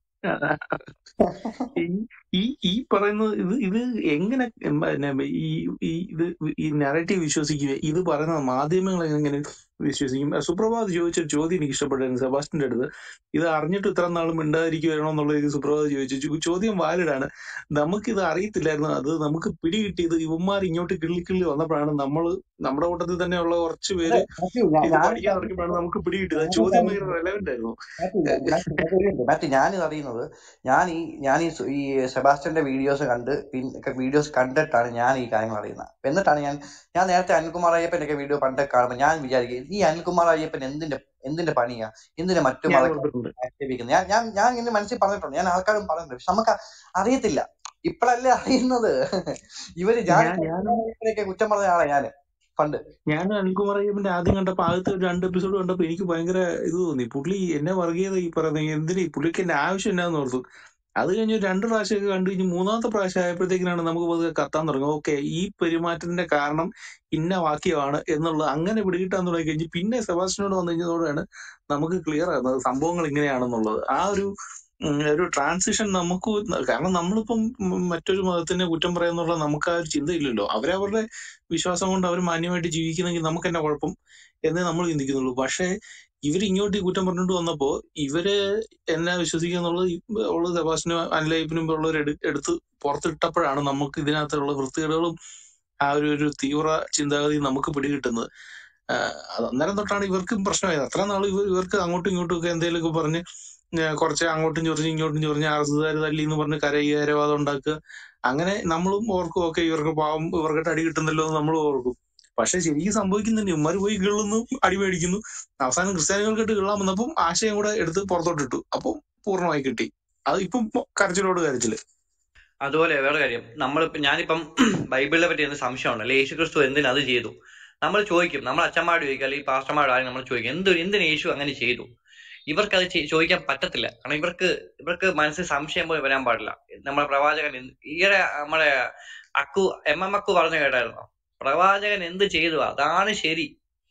S8: ഈ ഈ ഈ പറയുന്നത് ഇത് ഇത് എങ്ങനെ ഉം പിന്നെ ഈ ഈ ഇത് ഈ നറേറ്റീവ് വിശ്വസിക്കുക ഇത് പറയുന്ന മാധ്യമങ്ങൾ എങ്ങനെ വിശ്വസിക്കും സുപ്രഭാത് ചോദിച്ച ഒരു ചോദ്യം എനിക്ക് ഇഷ്ടപ്പെട്ടായിരുന്നു സെബാസ്റ്റിന്റെ അടുത്ത് ഇത് അറിഞ്ഞിട്ട് ഇത്ര നാളും മിണ്ടാതിരിക്കുകയാണോ എന്നുള്ള ഒരു സുപ്രഭാത് ചോദിച്ചു ചോ- ചോദ്യം വാലിഡാണ് നമുക്കിത് അറിയത്തില്ലായിരുന്നു അത് നമുക്ക് പിടികിട്ടിയത് ഇവന്മാർ ഇങ്ങോട്ട് കിള്ളി കിള്ളി വന്നപ്പോഴാണ് നമ്മൾ നമ്മുടെ കൂട്ടത്തിൽ തന്നെയുള്ള കുറച്ച്
S5: അതെ
S8: പേര്
S5: മാത്യു ഞാൻ
S8: ഇത്
S5: ഞാനിത്
S8: പഠിക്കാൻ തുടങ്ങിയപ്പോഴാണ് നമുക്ക് പിടികിട്ടിയത് ആ
S5: ഞാനിത്
S8: ചോദ്യം
S5: അറിയുന്നത്
S8: ഭയങ്കര റെലവെന്റ് ആയിരുന്നു
S5: മാത്യു ഞാൻ- മാത്യു മാത്യു ഒരു മിനിറ്റ്. മാത്യു ഞാനിത് അറിയുന്നത് ഞാൻ ഈ ഞാൻ ഈ സു- ഈ സെബാസ്റ്റ്യന്റെ വീഡിയോസ് കണ്ട് പിന്നെ വീഡിയോസ് കണ്ടിട്ടാണ് ഞാൻ ഈ കാര്യങ്ങൾ അറിയുന്നത് അപ്പൊ എന്നിട്ടാണ് ഞാൻ ഞാൻ നേരത്തെ അനിൽകുമാർ അയ്യപ്പന്റെ ഒക്കെ വീഡിയോ പണ്ട് കാണുമ്പോൾ ഞാൻ വിചാരിക്കും ഈ അനിൽകുമാർ അയ്യപ്പൻ എന്തിന്റെ എന്തിന്റെ പണിയാ എന്തിന്റെ മറ്റു
S8: ഞാൻ
S5: മതക്കാരെ
S8: ഓർത്തിട്ടുണ്ട്
S5: ആക്ഷേപിക്കുന്നത് ഞാൻ ഞാൻ ഞാൻ ഇങ്ങനെ മനസ്സിൽ പറഞ്ഞിട്ടുണ്ട് ഞാൻ ആൾക്കാരും പറഞ്ഞിട്ടുണ്ട് പക്ഷെ നമുക്ക് അറിയത്തില്ല ഇപ്പോഴല്ലേ അറിയുന്നത് ഇവര് ഞാൻ
S8: ഞാൻ ഞാൻ
S5: അനിൽകുമാർ കുറ്റം പറഞ്ഞ ആളെ ഞാൻ പണ്ട്
S8: ഞാൻ അനിൽകുമാർ അയ്യപ്പന്റെ ആദ്യം കണ്ടപ്പോ ആദ്യത്തെ ഒരു രണ്ട് എപ്പിസോഡ് കണ്ടപ്പോ എനിക്ക് ഭയങ്കര ഇത് തോന്നി പുള്ളി എന്നെ വർഗീയത ഈ പറയുന്നത് എന്തിന് ഈ പുള്ളിക്ക് എന്റെ ആവശ്യം എന്നാന്ന് ഓർത്തു അത് കഴിഞ്ഞ് ഒരു രണ്ട് പ്രാവശ്യമൊക്കെ കണ്ടു കഴിഞ്ഞ് മൂന്നാമത്തെ പ്രാവശ്യം ആയപ്പോഴത്തേക്കിനാണ് നമുക്ക് പതുക്കെ കത്താൻ തുടങ്ങും ഓക്കെ ഈ പെരുമാറ്റത്തിന്റെ കാരണം ഇന്ന വാക്യമാണ് എന്നുള്ളത് അങ്ങനെ പിടികിട്ടാൻ തുടങ്ങി കഴിഞ്ഞ് പിന്നെ സെബാസ്റ്റിനോട് വന്നു കഴിഞ്ഞതോടെയാണ് നമുക്ക് ക്ലിയർ ആകുന്നത് സംഭവങ്ങൾ ഇങ്ങനെയാണെന്നുള്ളത് ആ ഒരു ഉം, ഒരു ട്രാൻസിഷൻ നമുക്ക് കാരണം നമ്മളിപ്പം ഉം മറ്റൊരു മതത്തിനെ കുറ്റം പറയാന്നുള്ള നമുക്ക് ആ ഒരു ചിന്തയില്ലല്ലോ അവരവരുടെ വിശ്വാസം കൊണ്ട് അവർ മാന്യമായിട്ട് ജീവിക്കുന്നെങ്കിൽ നമുക്ക് എന്നാ കുഴപ്പം എന്നേ നമ്മൾ ചിന്തിക്കുന്നുള്ളൂ പക്ഷേ ഇവർ ഇങ്ങോട്ട് ഈ കുറ്റം പറഞ്ഞിട്ട് വന്നപ്പോ ഇവര് എന്നെ വിശ്വസിക്കുക എന്നുള്ളത് ഉള്ളത് സെബാസ്റ്റിനും അനിലയ്യപ്പിനും ഉള്ളവർ എടുത്ത് പുറത്തിട്ടപ്പോഴാണ് നമുക്ക് ഇതിനകത്തുള്ള വൃത്തികേടുകളും ആ ഒരു ഒരു തീവ്ര ചിന്താഗതി നമുക്ക് പിടികിട്ടുന്നത് ആഹ് അത് അന്നേരം തൊട്ടാണ് ഇവർക്കും പ്രശ്നമായത് അത്ര നാൾ ഇവർ ഇവർക്ക് അങ്ങോട്ടും ഇങ്ങോട്ടും ഒക്കെ എന്തെങ്കിലുമൊക്കെ പറഞ്ഞ് ഏഹ് കുറച്ച് അങ്ങോട്ടും ചൊറിഞ്ഞ് ഇങ്ങോട്ടും ചൊറിഞ്ഞ് ആർ എസ് എസ്കാർ തല്ലി എന്ന് പറഞ്ഞ് കരയുകാരവാദം ഉണ്ടാക്കുക അങ്ങനെ നമ്മളും ഓർക്കും ഒക്കെ ഇവർക്ക് പാവം ഇവർക്കിട്ട് അടി കിട്ടുന്നല്ലോ എന്ന് നമ്മളും ഓർക്കും പക്ഷെ ശരിക്കും സംഭവിക്കുന്നുണ്ട് ഇവന്മാർ പോയി ഗിള്ളുന്നു അടി മേടിക്കുന്നു അവസാനം ക്രിസ്ത്യാനികൾക്കിട്ട് ഗിള്ളാൻ വന്നപ്പം ആശയം കൂടെ എടുത്ത് പുറത്തോട്ടിട്ടു അപ്പം പൂർണ്ണമായി കിട്ടി അത് ഇപ്പം കരച്ചിലോട് കരച്ചില്
S5: അതുപോലെ വേറെ കാര്യം നമ്മളിപ്പോ ഞാനിപ്പം ബൈബിളിനെ പറ്റി എന്ത് സംശയമുണ്ട് അല്ലെ യേശു ക്രിസ്തു എന്തിനു അത് ചെയ്തു നമ്മൾ ചോദിക്കും നമ്മൾ അച്ഛന്മാരോട് ചോദിക്കും അല്ലെങ്കിൽ പാസ്റ്റർമാരോട് ആരും നമ്മൾ ചോദിക്കും എന്ത് എന്തിനു യേശു അങ്ങനെ ചെയ്തു ഇവർക്ക് അത് ചെയ്- ചോദിക്കാൻ പറ്റത്തില്ല കാരണം ഇവർക്ക് ഇവർക്ക് മനസ്സിൽ സംശയം പോയി വരാൻ പാടില്ല നമ്മുടെ പ്രവാചകൻ എന്ത് ഈയിടെ നമ്മുടെ അക്കു എം എം അക്കു പറഞ്ഞു കേട്ടായിരുന്നോ പ്രവാചകൻ എന്ത് ചെയ്തു അതാണ് ശരി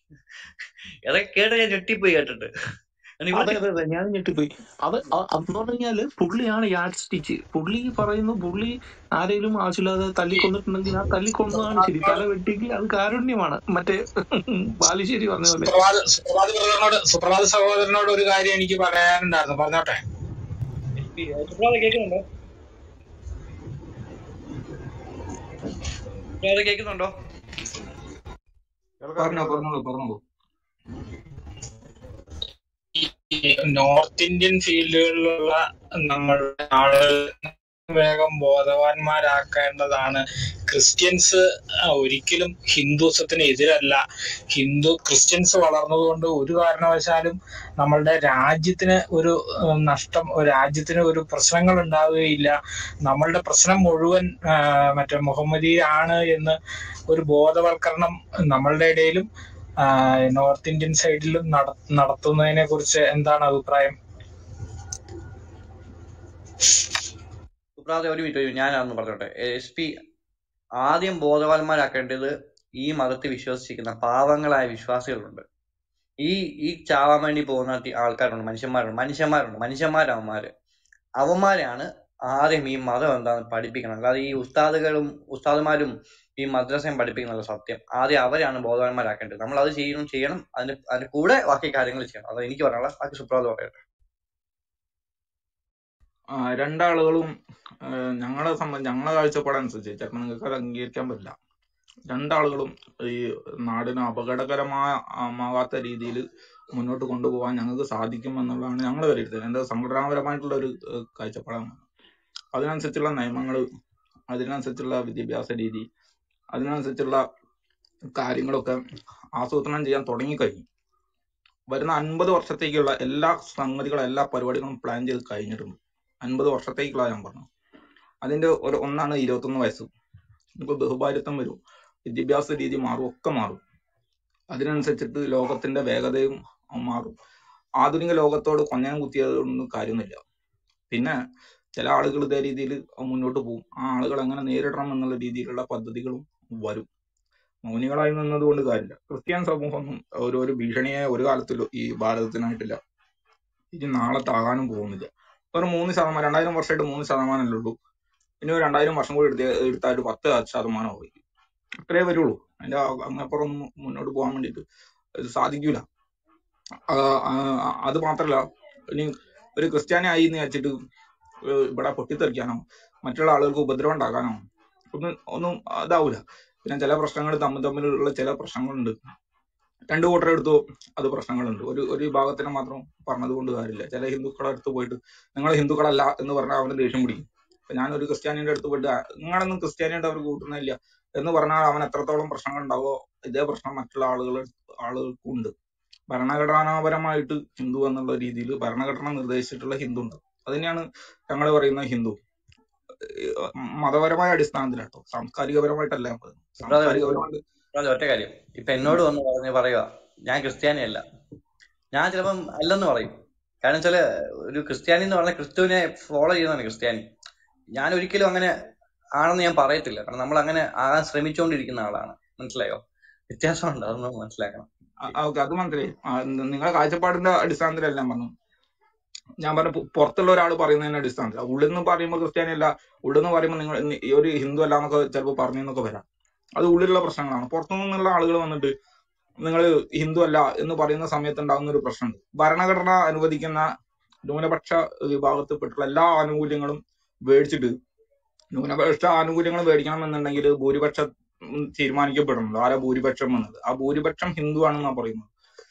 S5: ഇതൊക്കെ കേട്ട് ഞാൻ ഞെട്ടിപ്പോയി കേട്ടിട്ട് കാരണം
S8: അതെ
S5: ഇവർക്ക്
S8: അതെ അതെ ഞാൻ ഞെട്ടിപ്പോയി അത് അ- അതെന്ന് പറഞ്ഞാല് പുള്ളിയാണ് യാഡ് സ്റ്റിച്ച് പുള്ളി പറയുന്നു പുള്ളി ആരെങ്കിലും ആവശ്യമില്ലാതെ തല്ലിക്കൊന്നിട്ടുണ്ടെങ്കിൽ ആ തല്ലിക്കൊന്നതാണ് ശരി തല വെട്ടിക്ക് അത് കാരുണ്യമാണ് മറ്റേ ബാലുശ്ശേരി പറഞ്ഞ പോലെ
S7: സുപ്രഭാത് സുപ്രഭാത് ബ്രദറിനോട് സുപ്രഭാത് സഹോദരനോട് ഒരു കാര്യം എനിക്ക് പറയാനുണ്ടായിരുന്നു പറഞ്ഞോട്ടെ
S5: സുപ്രഭാതം കേൾക്കുന്നുണ്ടോ സുപ്രഭാതം കേൾക്കുന്നുണ്ടോ കേൾക്കാം
S4: പറഞ്ഞോ
S5: കേൾക്കാം
S4: പറഞ്ഞോളൂ പറഞ്ഞോളൂ
S7: ഈ നോർത്ത് ഇന്ത്യൻ ഫീൽഡുകളിലുള്ള നമ്മളുടെ ആളുകൾ വേഗം ബോധവാന്മാരാക്കേണ്ടതാണ് ക്രിസ്ത്യൻസ് ആ, ഒരിക്കലും ഹിന്ദുസത്തിന് എതിരല്ല ഹിന്ദു ക്രിസ്ത്യൻസ് വളർന്നതുകൊണ്ട് ഒരു കാരണവശാലും നമ്മളുടെ രാജ്യത്തിന് ഒരു ഉം, നഷ്ടം ഒരു രാജ്യത്തിന് ഒരു പ്രശ്നങ്ങൾ ഉണ്ടാവുകയില്ല നമ്മളുടെ പ്രശ്നം മുഴുവൻ ആ, മറ്റേ മുഹമ്മദീയ ആണ് എന്ന് ഒരു ബോധവൽക്കരണം നമ്മളുടെ ഇടയിലും ആ, നോർത്ത് ഇന്ത്യൻ സൈഡിലും നട നടത്തുന്നതിനെ കുറിച്ച് എന്താണ് അഭിപ്രായം
S5: സുപ്രാതെ ഒരു മിനിറ്റ് ഒരു minute, ഞാനതൊന്ന് പറഞ്ഞോട്ടെ എസ് പി ആദ്യം ബോധവാന്മാരാക്കേണ്ടത് ഈ മതത്തിൽ വിശ്വസിക്കുന്ന പാവങ്ങളായ വിശ്വാസികളുണ്ട് ഈ ഈ ചാവാൻ വേണ്ടി പോകുന്ന ടി- ആൾക്കാരുണ്ട് മനുഷ്യന്മാരുണ്ട് മനുഷ്യന്മാരുണ്ട് മനുഷ്യന്മാരവന്മാര് അവന്മാരാണ് ആദ്യം ഈ മതം എന്താണെന്ന് പഠിപ്പിക്കണം അല്ലാതെ ഈ ഉസ്താദുകളും ഉസ്താദുമാരും ഈ മദ്രസയും പഠിപ്പിക്കുന്നുള്ള സത്യം ആദ്യം അവരാണ് ബോധവാന്മാരാക്കേണ്ടത് നമ്മൾ അത് ചെയ്യണം ചെയ്യണം അതിന്റെ അതിന്റെ കൂടെ ബാക്കി കാര്യങ്ങൾ ചെയ്യണം അത് എനിക്ക് പറയാനുള്ള ബാക്കി സുപ്രാത് പറയട്ടെ
S4: ആ, രണ്ടാളുകളും ആ, ഞങ്ങളെ സംബന്ധിച്ച് ഞങ്ങളെ കാഴ്ചപ്പാടനുസരിച്ച് ചിലപ്പോൾ നിങ്ങൾക്ക് അത് അംഗീകരിക്കാൻ പറ്റില്ല രണ്ടാളുകളും ഈ നാടിന് അപകടകരമാകാത്ത രീതിയിൽ മുന്നോട്ട് കൊണ്ടുപോകാൻ ഞങ്ങൾക്ക് സാധിക്കും എന്നുള്ളതാണ് ഞങ്ങൾ വിലയിരുത്തുന്നത് എന്റെ സംഘടനാപരമായിട്ടുള്ള ഒരു ഏഹ്, കാഴ്ചപ്പാടാണ് അതിനനുസരിച്ചുള്ള നിയമങ്ങൾ അതിനനുസരിച്ചുള്ള വിദ്യാഭ്യാസ രീതി അതിനനുസരിച്ചുള്ള കാര്യങ്ങളൊക്കെ ആസൂത്രണം ചെയ്യാൻ തുടങ്ങിക്കഴിഞ്ഞു വരുന്ന അൻപത് വർഷത്തേക്കുള്ള എല്ലാ സംഗതികളും എല്ലാ പരിപാടികളും പ്ലാൻ ചെയ്ത് കഴിഞ്ഞിട്ടുണ്ട് അൻപത് വർഷത്തേക്കുള്ള ഞാൻ പറഞ്ഞു അതിന്റെ ഒരു ഒന്നാണ് ഇരുപത്തൊന്ന് വയസ്സ് ഇപ്പൊ ബഹുഭാരിത്വം വരും വിദ്യാഭ്യാസ രീതി മാറും ഒക്കെ മാറും അതിനനുസരിച്ചിട്ട് ലോകത്തിന്റെ വേഗതയും മാറും ആധുനിക ലോകത്തോട് കൊഞ്ഞനം കുത്തിയത് കൊണ്ടൊന്നും കാര്യമൊന്നുമില്ല പിന്നെ ചില ആളുകൾ ഇതേ രീതിയിൽ മുന്നോട്ട് പോകും ആ ആളുകൾ എങ്ങനെ നേരിടണം എന്നുള്ള രീതിയിലുള്ള പദ്ധതികളും വരും മൗനികളായി നിന്നതുകൊണ്ട് കാര്യമില്ല ക്രിസ്ത്യൻ സമൂഹമൊന്നും ഒരു ഒരു ഭീഷണിയെ ഒരു കാലത്തിലും ഈ ഭാരതത്തിനായിട്ടില്ല ഇനി നാളെ താകാനും പോകുന്നില്ല ഒരു മൂന്ന് ശതമാനം രണ്ടായിരം വർഷമായിട്ട് മൂന്ന് ശതമാനമല്ലേ ഉള്ളൂ ഇനി ഒരു രണ്ടായിരം വർഷം കൂടി എടുത്ത് എടുത്താൽ ഒരു പത്ത് ശതമാനം ആവും അത്രേ വരുള്ളൂ അതിന്റെ അങ്ങപ്പുറം ഒന്നും മുന്നോട്ട് പോകാൻ വേണ്ടിയിട്ട് ഇത് സാധിക്കൂല ആ, ആ, അത് മാത്രല്ല ഇനി ഒരു ക്രിസ്ത്യാനി ആയി എന്ന് വെച്ചിട്ട് ഏഹ് ഇവിടെ പൊട്ടിത്തെറിക്കാനോ മറ്റുള്ള ആളുകൾക്ക് ഉപദ്രവം ഉണ്ടാക്കാനോ ഒന്നും ഒന്നും ഇതാവൂല പിന്നെ ചില പ്രശ്നങ്ങൾ തമ്മിൽ തമ്മിലുള്ള ചില പ്രശ്നങ്ങളുണ്ട് രണ്ടു കൂട്ടരെ എടുത്തു അത് പ്രശ്നങ്ങളുണ്ട് ഒരു ഒരു വിഭാഗത്തിനെ മാത്രം പറഞ്ഞത് കൊണ്ട് കാര്യമില്ല ചില ഹിന്ദുക്കളെ അടുത്ത് പോയിട്ട് നിങ്ങൾ ഹിന്ദുക്കളല്ല എന്ന് പറഞ്ഞാൽ അവന് ദേഷ്യം പിടിക്കും ഇപ്പൊ ഞാനൊരു ക്രിസ്ത്യാനിയുടെ അടുത്ത് പോയിട്ട് "ആ, നിങ്ങളൊന്നും ക്രിസ്ത്യാനിയായിട്ട് അവർ കൂട്ടുന്നില്ല എന്ന് പറഞ്ഞാൽ അവൻ എത്രത്തോളം പ്രശ്നങ്ങൾ ഉണ്ടാവോ ഇതേ പ്രശ്നം മറ്റുള്ള ആളുകൾ ആളുകൾക്കും ഉണ്ട് ഭരണഘടനാപരമായിട്ട് ഹിന്ദു എന്നുള്ള രീതിയിൽ ഭരണഘടന നിർദ്ദേശിച്ചിട്ടുള്ള ഹിന്ദു ഉണ്ട് അതിനെയാണ് ഞങ്ങൾ പറയുന്ന ഹിന്ദു ഏഹ് മതപരമായ അടിസ്ഥാനത്തിലാട്ടോ സാംസ്കാരികപരമായിട്ടല്ല ഞാൻ പറയുന്നത്
S5: സുപ്രാത് ഒരു
S4: സാംസ്കാരികപരമായിട്ട്
S5: സുപ്രാത് ഒറ്റ കാര്യം ഇപ്പൊ എന്നോട് വന്ന് പറഞ്ഞ് പറയുക ഞാൻ ക്രിസ്ത്യാനിയല്ല ഞാൻ ചിലപ്പം അല്ലെന്ന് പറയും കാരണം വെച്ചാല് ഒരു ക്രിസ്ത്യാനി എന്ന് പറഞ്ഞാൽ ക്രിസ്തുവിനെ ഫോളോ ചെയ്യുന്നതാണ് ക്രിസ്ത്യാനി ഞാൻ ഒരിക്കലും അങ്ങനെ ആണെന്ന് ഞാൻ പറയത്തില്ല കാരണം നമ്മൾ അങ്ങനെ ആകാൻ ശ്രമിച്ചുകൊണ്ടിരിക്കുന്ന ആളാണ് മനസ്സിലായോ വ്യത്യാസമുണ്ട് അതൊന്ന് മനസ്സിലാക്കണം
S4: ഓക്കെ അത് മനസ്സിലായി ആ, ന- നിങ്ങളെ കാഴ്ചപ്പാടിന്റെ അടിസ്ഥാനത്തിലല്ല ഞാൻ പറഞ്ഞു ഞാൻ പറഞ്ഞ പു- പുറത്തുള്ള ഒരാൾ പറയുന്നതിന്റെ അടിസ്ഥാനത്തിൽ ഉള്ളിൽ നിന്ന് പറയുമ്പോൾ ക്രിസ്ത്യാനി അല്ല ഉള്ളിൽ നിന്ന് പറയുമ്പോൾ നിങ്ങൾ നി- ഈ ഒരു ഹിന്ദു അല്ല എന്നൊക്കെ ചിലപ്പോൾ പറഞ്ഞെന്നൊക്കെ വരാം അത് ഉള്ളിലുള്ള പ്രശ്നങ്ങളാണ് പുറത്തു നിന്നുള്ള ആളുകൾ വന്നിട്ട് നിങ്ങൾ ഹിന്ദു അല്ല എന്ന് പറയുന്ന സമയത്ത് ഉണ്ടാകുന്ന ഒരു പ്രശ്നമുണ്ട് ഭരണഘടന അനുവദിക്കുന്ന ന്യൂനപക്ഷ വിഭാഗത്തിൽപ്പെട്ടുള്ള എല്ലാ ആനുകൂല്യങ്ങളും മേടിച്ചിട്ട് ന്യൂനപക്ഷ ആനുകൂല്യങ്ങൾ മേടിക്കണം എന്നുണ്ടെങ്കിൽ ഭൂരിപക്ഷം ഉം തീരുമാനിക്കപ്പെടണല്ലോ ആരാ ഭൂരിപക്ഷം എന്നത് ആ ഭൂരിപക്ഷം ഹിന്ദു ആണെന്നാണ് പറയുന്നത്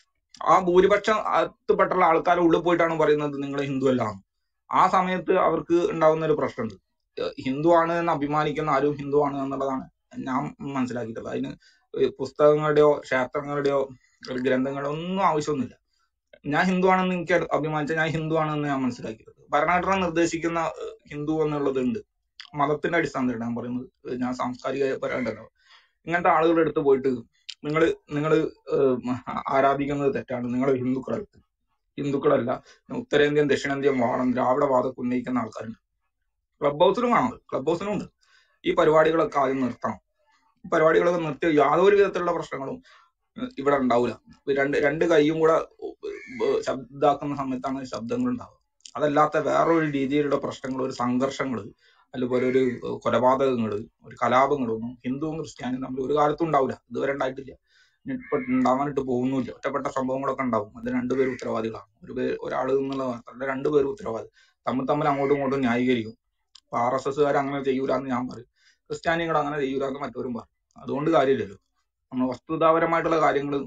S4: ആ ഭൂരിപക്ഷം അകത്തുപ്പെട്ടുള്ള ആൾക്കാർ ഉള്ളിൽ പോയിട്ടാണ് പറയുന്നത് നിങ്ങൾ ഹിന്ദു അല്ല എന്ന്. ആ സമയത്ത് അവർക്ക് ഉണ്ടാവുന്ന ഒരു പ്രശ്നമുണ്ട് ഏഹ് ഹിന്ദു ആണ് എന്ന് അഭിമാനിക്കുന്ന ആരും ഹിന്ദു ആണ് എന്നുള്ളതാണ് ഞാൻ മനസ്സിലാക്കിയിട്ടുള്ളത് അതിന് ഈ പുസ്തകങ്ങളുടെയോ ക്ഷേത്രങ്ങളുടെയോ ഒരു ഗ്രന്ഥങ്ങളോ ഒന്നും ആവശ്യമൊന്നുമില്ല ഞാൻ ഹിന്ദു ആണെന്ന് എനിക്ക് അഭിമാനിച്ച ഞാൻ ഹിന്ദു ആണെന്ന് ഞാൻ മനസ്സിലാക്കിയത് ഭരണഘടന നിർദ്ദേശിക്കുന്ന ഏഹ് ഹിന്ദു എന്നുള്ളതുണ്ട് മതത്തിന്റെ അടിസ്ഥാനത്തിൽ ഞാൻ പറയുന്നത് ഏഹ് ഞാൻ സാംസ്കാരിക പരമായിട്ടല്ല ഇങ്ങനത്തെ ആളുകളുടെ അടുത്ത് പോയിട്ട് നിങ്ങൾ നിങ്ങൾ ആരാധിക്കുന്നത് തെറ്റാണ് നിങ്ങൾ ഹിന്ദുക്കളല്ല ഹിന്ദുക്കളല്ല ഉത്തരേന്ത്യൻ ദക്ഷിണേന്ത്യൻ വാദം ദ്രാവിഡ വാദമൊക്കെ ഉന്നയിക്കുന്ന ആൾക്കാരുണ്ട് ക്ലബ് ഹൗസിലും കാണുന്നത് ക്ലബ് ഹൗസിലും ഉണ്ട് ഈ പരിപാടികളൊക്കെ ആദ്യം നിർത്തണം ഈ പരിപാടികളൊക്കെ നിർത്തി യാതൊരു വിധത്തിലുള്ള പ്രശ്നങ്ങളും ഏഹ് ഇവിടെ ഉണ്ടാവില്ല രണ്ട് രണ്ട് കൈയും കൂടെ ഏഹ് ശബ്ദാക്കുന്ന സമയത്താണ് ശബ്ദങ്ങൾ ഉണ്ടാവുക അതല്ലാത്ത വേറൊരു രീതിയിലുള്ള പ്രശ്നങ്ങൾ ഒരു സംഘർഷങ്ങൾ അതുപോലെ ഒരു കൊലപാതകങ്ങൾ ഒരു കലാപങ്ങളൊന്നും ഹിന്ദുവും ക്രിസ്ത്യാനിയും തമ്മിൽ ഒരു കാലത്തും ഉണ്ടാവില്ല ഇതുവരെ ഉണ്ടായിട്ടില്ല ഇനി ഇപ്പൊ ഉണ്ടാവാനായിട്ട് പോകുന്നില്ല ഒറ്റപ്പെട്ട സംഭവങ്ങളൊക്കെ ഉണ്ടാവും അത് രണ്ടുപേരും ഉത്തരവാദികളാണ് ഒരു പേര് ഒരാൾ എന്നുള്ള മാത്രമല്ല രണ്ടുപേരും ഉത്തരവാദി തമ്മിൽ തമ്മിൽ അങ്ങോട്ടും ഇങ്ങോട്ടും ന്യായീകരിക്കും അപ്പൊ ആർ എസ് എസ്സുകാർ അങ്ങനെ ചെയ്യൂല എന്ന് ഞാൻ പറയും ക്രിസ്ത്യാനികൾ അങ്ങനെ ചെയ്യൂല എന്ന് മറ്റവരും പറയും അതുകൊണ്ട് കാര്യമില്ലല്ലോ നമ്മൾ വസ്തുതാപരമായിട്ടുള്ള കാര്യങ്ങൾ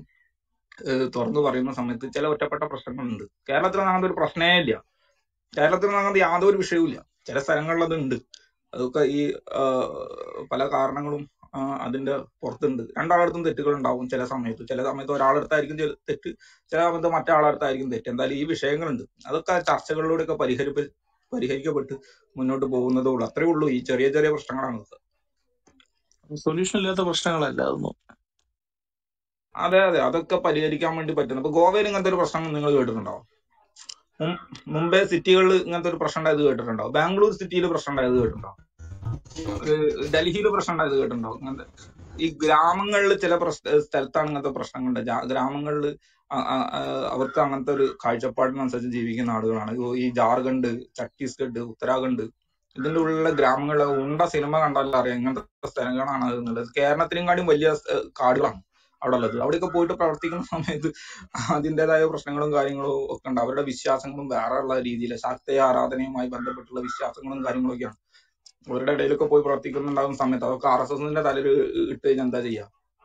S4: തുറന്നു പറയുന്ന സമയത്ത് ചില ഒറ്റപ്പെട്ട പ്രശ്നങ്ങളുണ്ട് കേരളത്തിൽ അങ്ങനത്തെ ഒരു പ്രശ്നമേ ഇല്ല കേരളത്തിൽ അങ്ങനത്തെ യാതൊരു വിഷയവും ഇല്ല ചില സ്ഥലങ്ങളിൽ അത് ഉണ്ട് അതൊക്കെ ഈ ആ, പല കാരണങ്ങളും ആ, അതിന്റെ പുറത്തുണ്ട് രണ്ടാളടുത്തും തെറ്റുകൾ ഉണ്ടാവും ചില സമയത്ത് ചില സമയത്ത് ഒരാളടുത്തായിരിക്കും ചില തെറ്റ് ചില സമയത്ത് മറ്റാളടുത്തായിരിക്കും തെറ്റ് എന്തായാലും ഈ വിഷയങ്ങളുണ്ട് അതൊക്കെ ചർച്ചകളിലൂടെയൊക്കെ പരിഹരിപ്പ പരിഹരിക്കപ്പെട്ട് മുന്നോട്ട് പോകുന്നതേ ഉള്ളൂ അത്രേ ഉള്ളൂ ഈ ചെറിയ ചെറിയ പ്രശ്നങ്ങളാണ് ഇതൊക്കെ.
S8: സൊല്യൂഷൻ ഇല്ലാത്ത പ്രശ്നങ്ങളല്ല അതൊന്നും
S4: അതെ അതെ അതൊക്കെ പരിഹരിക്കാൻ വേണ്ടി പറ്റുന്നു ഇപ്പൊ ഗോവയിൽ ഇങ്ങനത്തെ ഒരു പ്രശ്നം നിങ്ങൾ കേട്ടിട്ടുണ്ടോ മും- മുംബൈ സിറ്റികളിൽ ഇങ്ങനത്തെ ഒരു പ്രശ്നം ഉണ്ടായത് കേട്ടിട്ടുണ്ടോ ബാംഗ്ലൂർ സിറ്റിയിൽ പ്രശ്നം ഉണ്ടായത് കേട്ടിട്ടുണ്ടോ ഡൽഹിയിൽ പ്രശ്നം ഉണ്ടായത് കേട്ടിട്ടുണ്ടോ ഇങ്ങനത്തെ ഈ ഗ്രാമങ്ങളിൽ ചില പ്രശ്ന സ്ഥലത്താണ് ഇങ്ങനത്തെ പ്രശ്നങ്ങളുണ്ട് ഗ്രാമങ്ങളിൽ അവർക്ക് അങ്ങനത്തെ ഒരു കാഴ്ചപ്പാടിനനുസരിച്ച് ജീവിക്കുന്ന ആളുകളാണ് ഇപ്പൊ ഈ ജാർഖണ്ഡ് ഛത്തീസ്ഗഡ് ഉത്തരാഖണ്ഡ് ഇതിന്റെ ഉള്ളിലുള്ള ഗ്രാമങ്ങളിലെ ഉണ്ട സിനിമ കണ്ടാലും അറിയാം ഇങ്ങനത്തെ സ്ഥലങ്ങളാണ് അത് എന്നുള്ളത് കേരളത്തിനെക്കാളും വലിയ ഏഹ്, കാടുകളാണ് അവിടെ ഉള്ളത് അവിടെയൊക്കെ പോയിട്ട് പ്രവർത്തിക്കുന്ന സമയത്ത് അതിൻ്റെതായ പ്രശ്നങ്ങളും കാര്യങ്ങളും ഒക്കെ ഉണ്ട് അവരുടെ വിശ്വാസങ്ങളും വേറെ ഉള്ള രീതിയിൽ ശാക്തേയ ആരാധനയുമായി ബന്ധപ്പെട്ടുള്ള വിശ്വാസങ്ങളും കാര്യങ്ങളും ഒക്കെയാണ് അവരുടെ ഇടയിലൊക്കെ പോയി പ്രവർത്തിക്കുന്നുണ്ടാകുന്ന സമയത്ത് അതൊക്കെ ആർ എസ് എസിന്റെ തലയിൽ ഇട്ട് കഴിഞ്ഞാൽ എന്താ ചെയ്യാ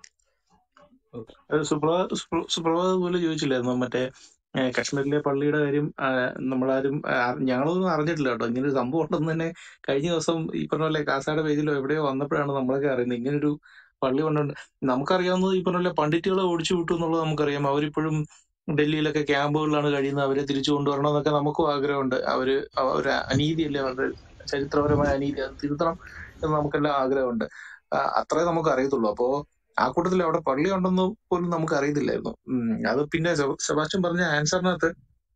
S8: അത് സുപ്രഭാ സുപ്ര- സുപ്രഭാത് പോലെ ചോദിച്ചില്ലായിരുന്നു മറ്റേ ഏഹ്, കശ്മീരിലെ പള്ളിയുടെ കാര്യം ആ, നമ്മളാരും ആ, ഞങ്ങളൊന്നും അറിഞ്ഞിട്ടില്ല കേട്ടോ ഇങ്ങനെ ഒരു സംഭവം ഉണ്ടെന്ന് തന്നെ കഴിഞ്ഞ ദിവസം ഈ പറഞ്ഞ പോലെ കാസായുടെ പേജിലോ എവിടെയോ വന്നപ്പോഴാണ് നമ്മളൊക്കെ അറിയുന്നത് ഇങ്ങനൊരു പള്ളി കൊണ്ടുണ്ട് നമുക്കറിയാവുന്നത് ഈ പറഞ്ഞ പോലെ പണ്ഡിറ്റുകളെ ഓടിച്ചു വിട്ടു എന്നുള്ളത് നമുക്കറിയാം അവരിപ്പോഴും ഡൽഹിയിലൊക്കെ ക്യാമ്പുകളിലാണ് കഴിയുന്നത് അവരെ തിരിച്ചു കൊണ്ടുവരണം എന്നൊക്കെ നമുക്കും ആഗ്രഹമുണ്ട് അവര് അവ- ഒരു അനീതിയല്ലേ അവരുടെ ചരിത്രപരമായ അനീതി അത് തിരുത്തണം എന്ന് നമുക്കെല്ലാം ആഗ്രഹമുണ്ട് ആ, അത്രേ നമുക്ക് അറിയത്തുള്ളൂ അപ്പോ ആ കൂട്ടത്തിൽ അവിടെ പള്ളി ഉണ്ടെന്ന് പോലും നമുക്ക് അറിയത്തില്ലായിരുന്നു ഉം. അത് പിന്നെ സെബ- സെബാസ്റ്റ്യൻ പറഞ്ഞ ആൻസറിനകത്ത്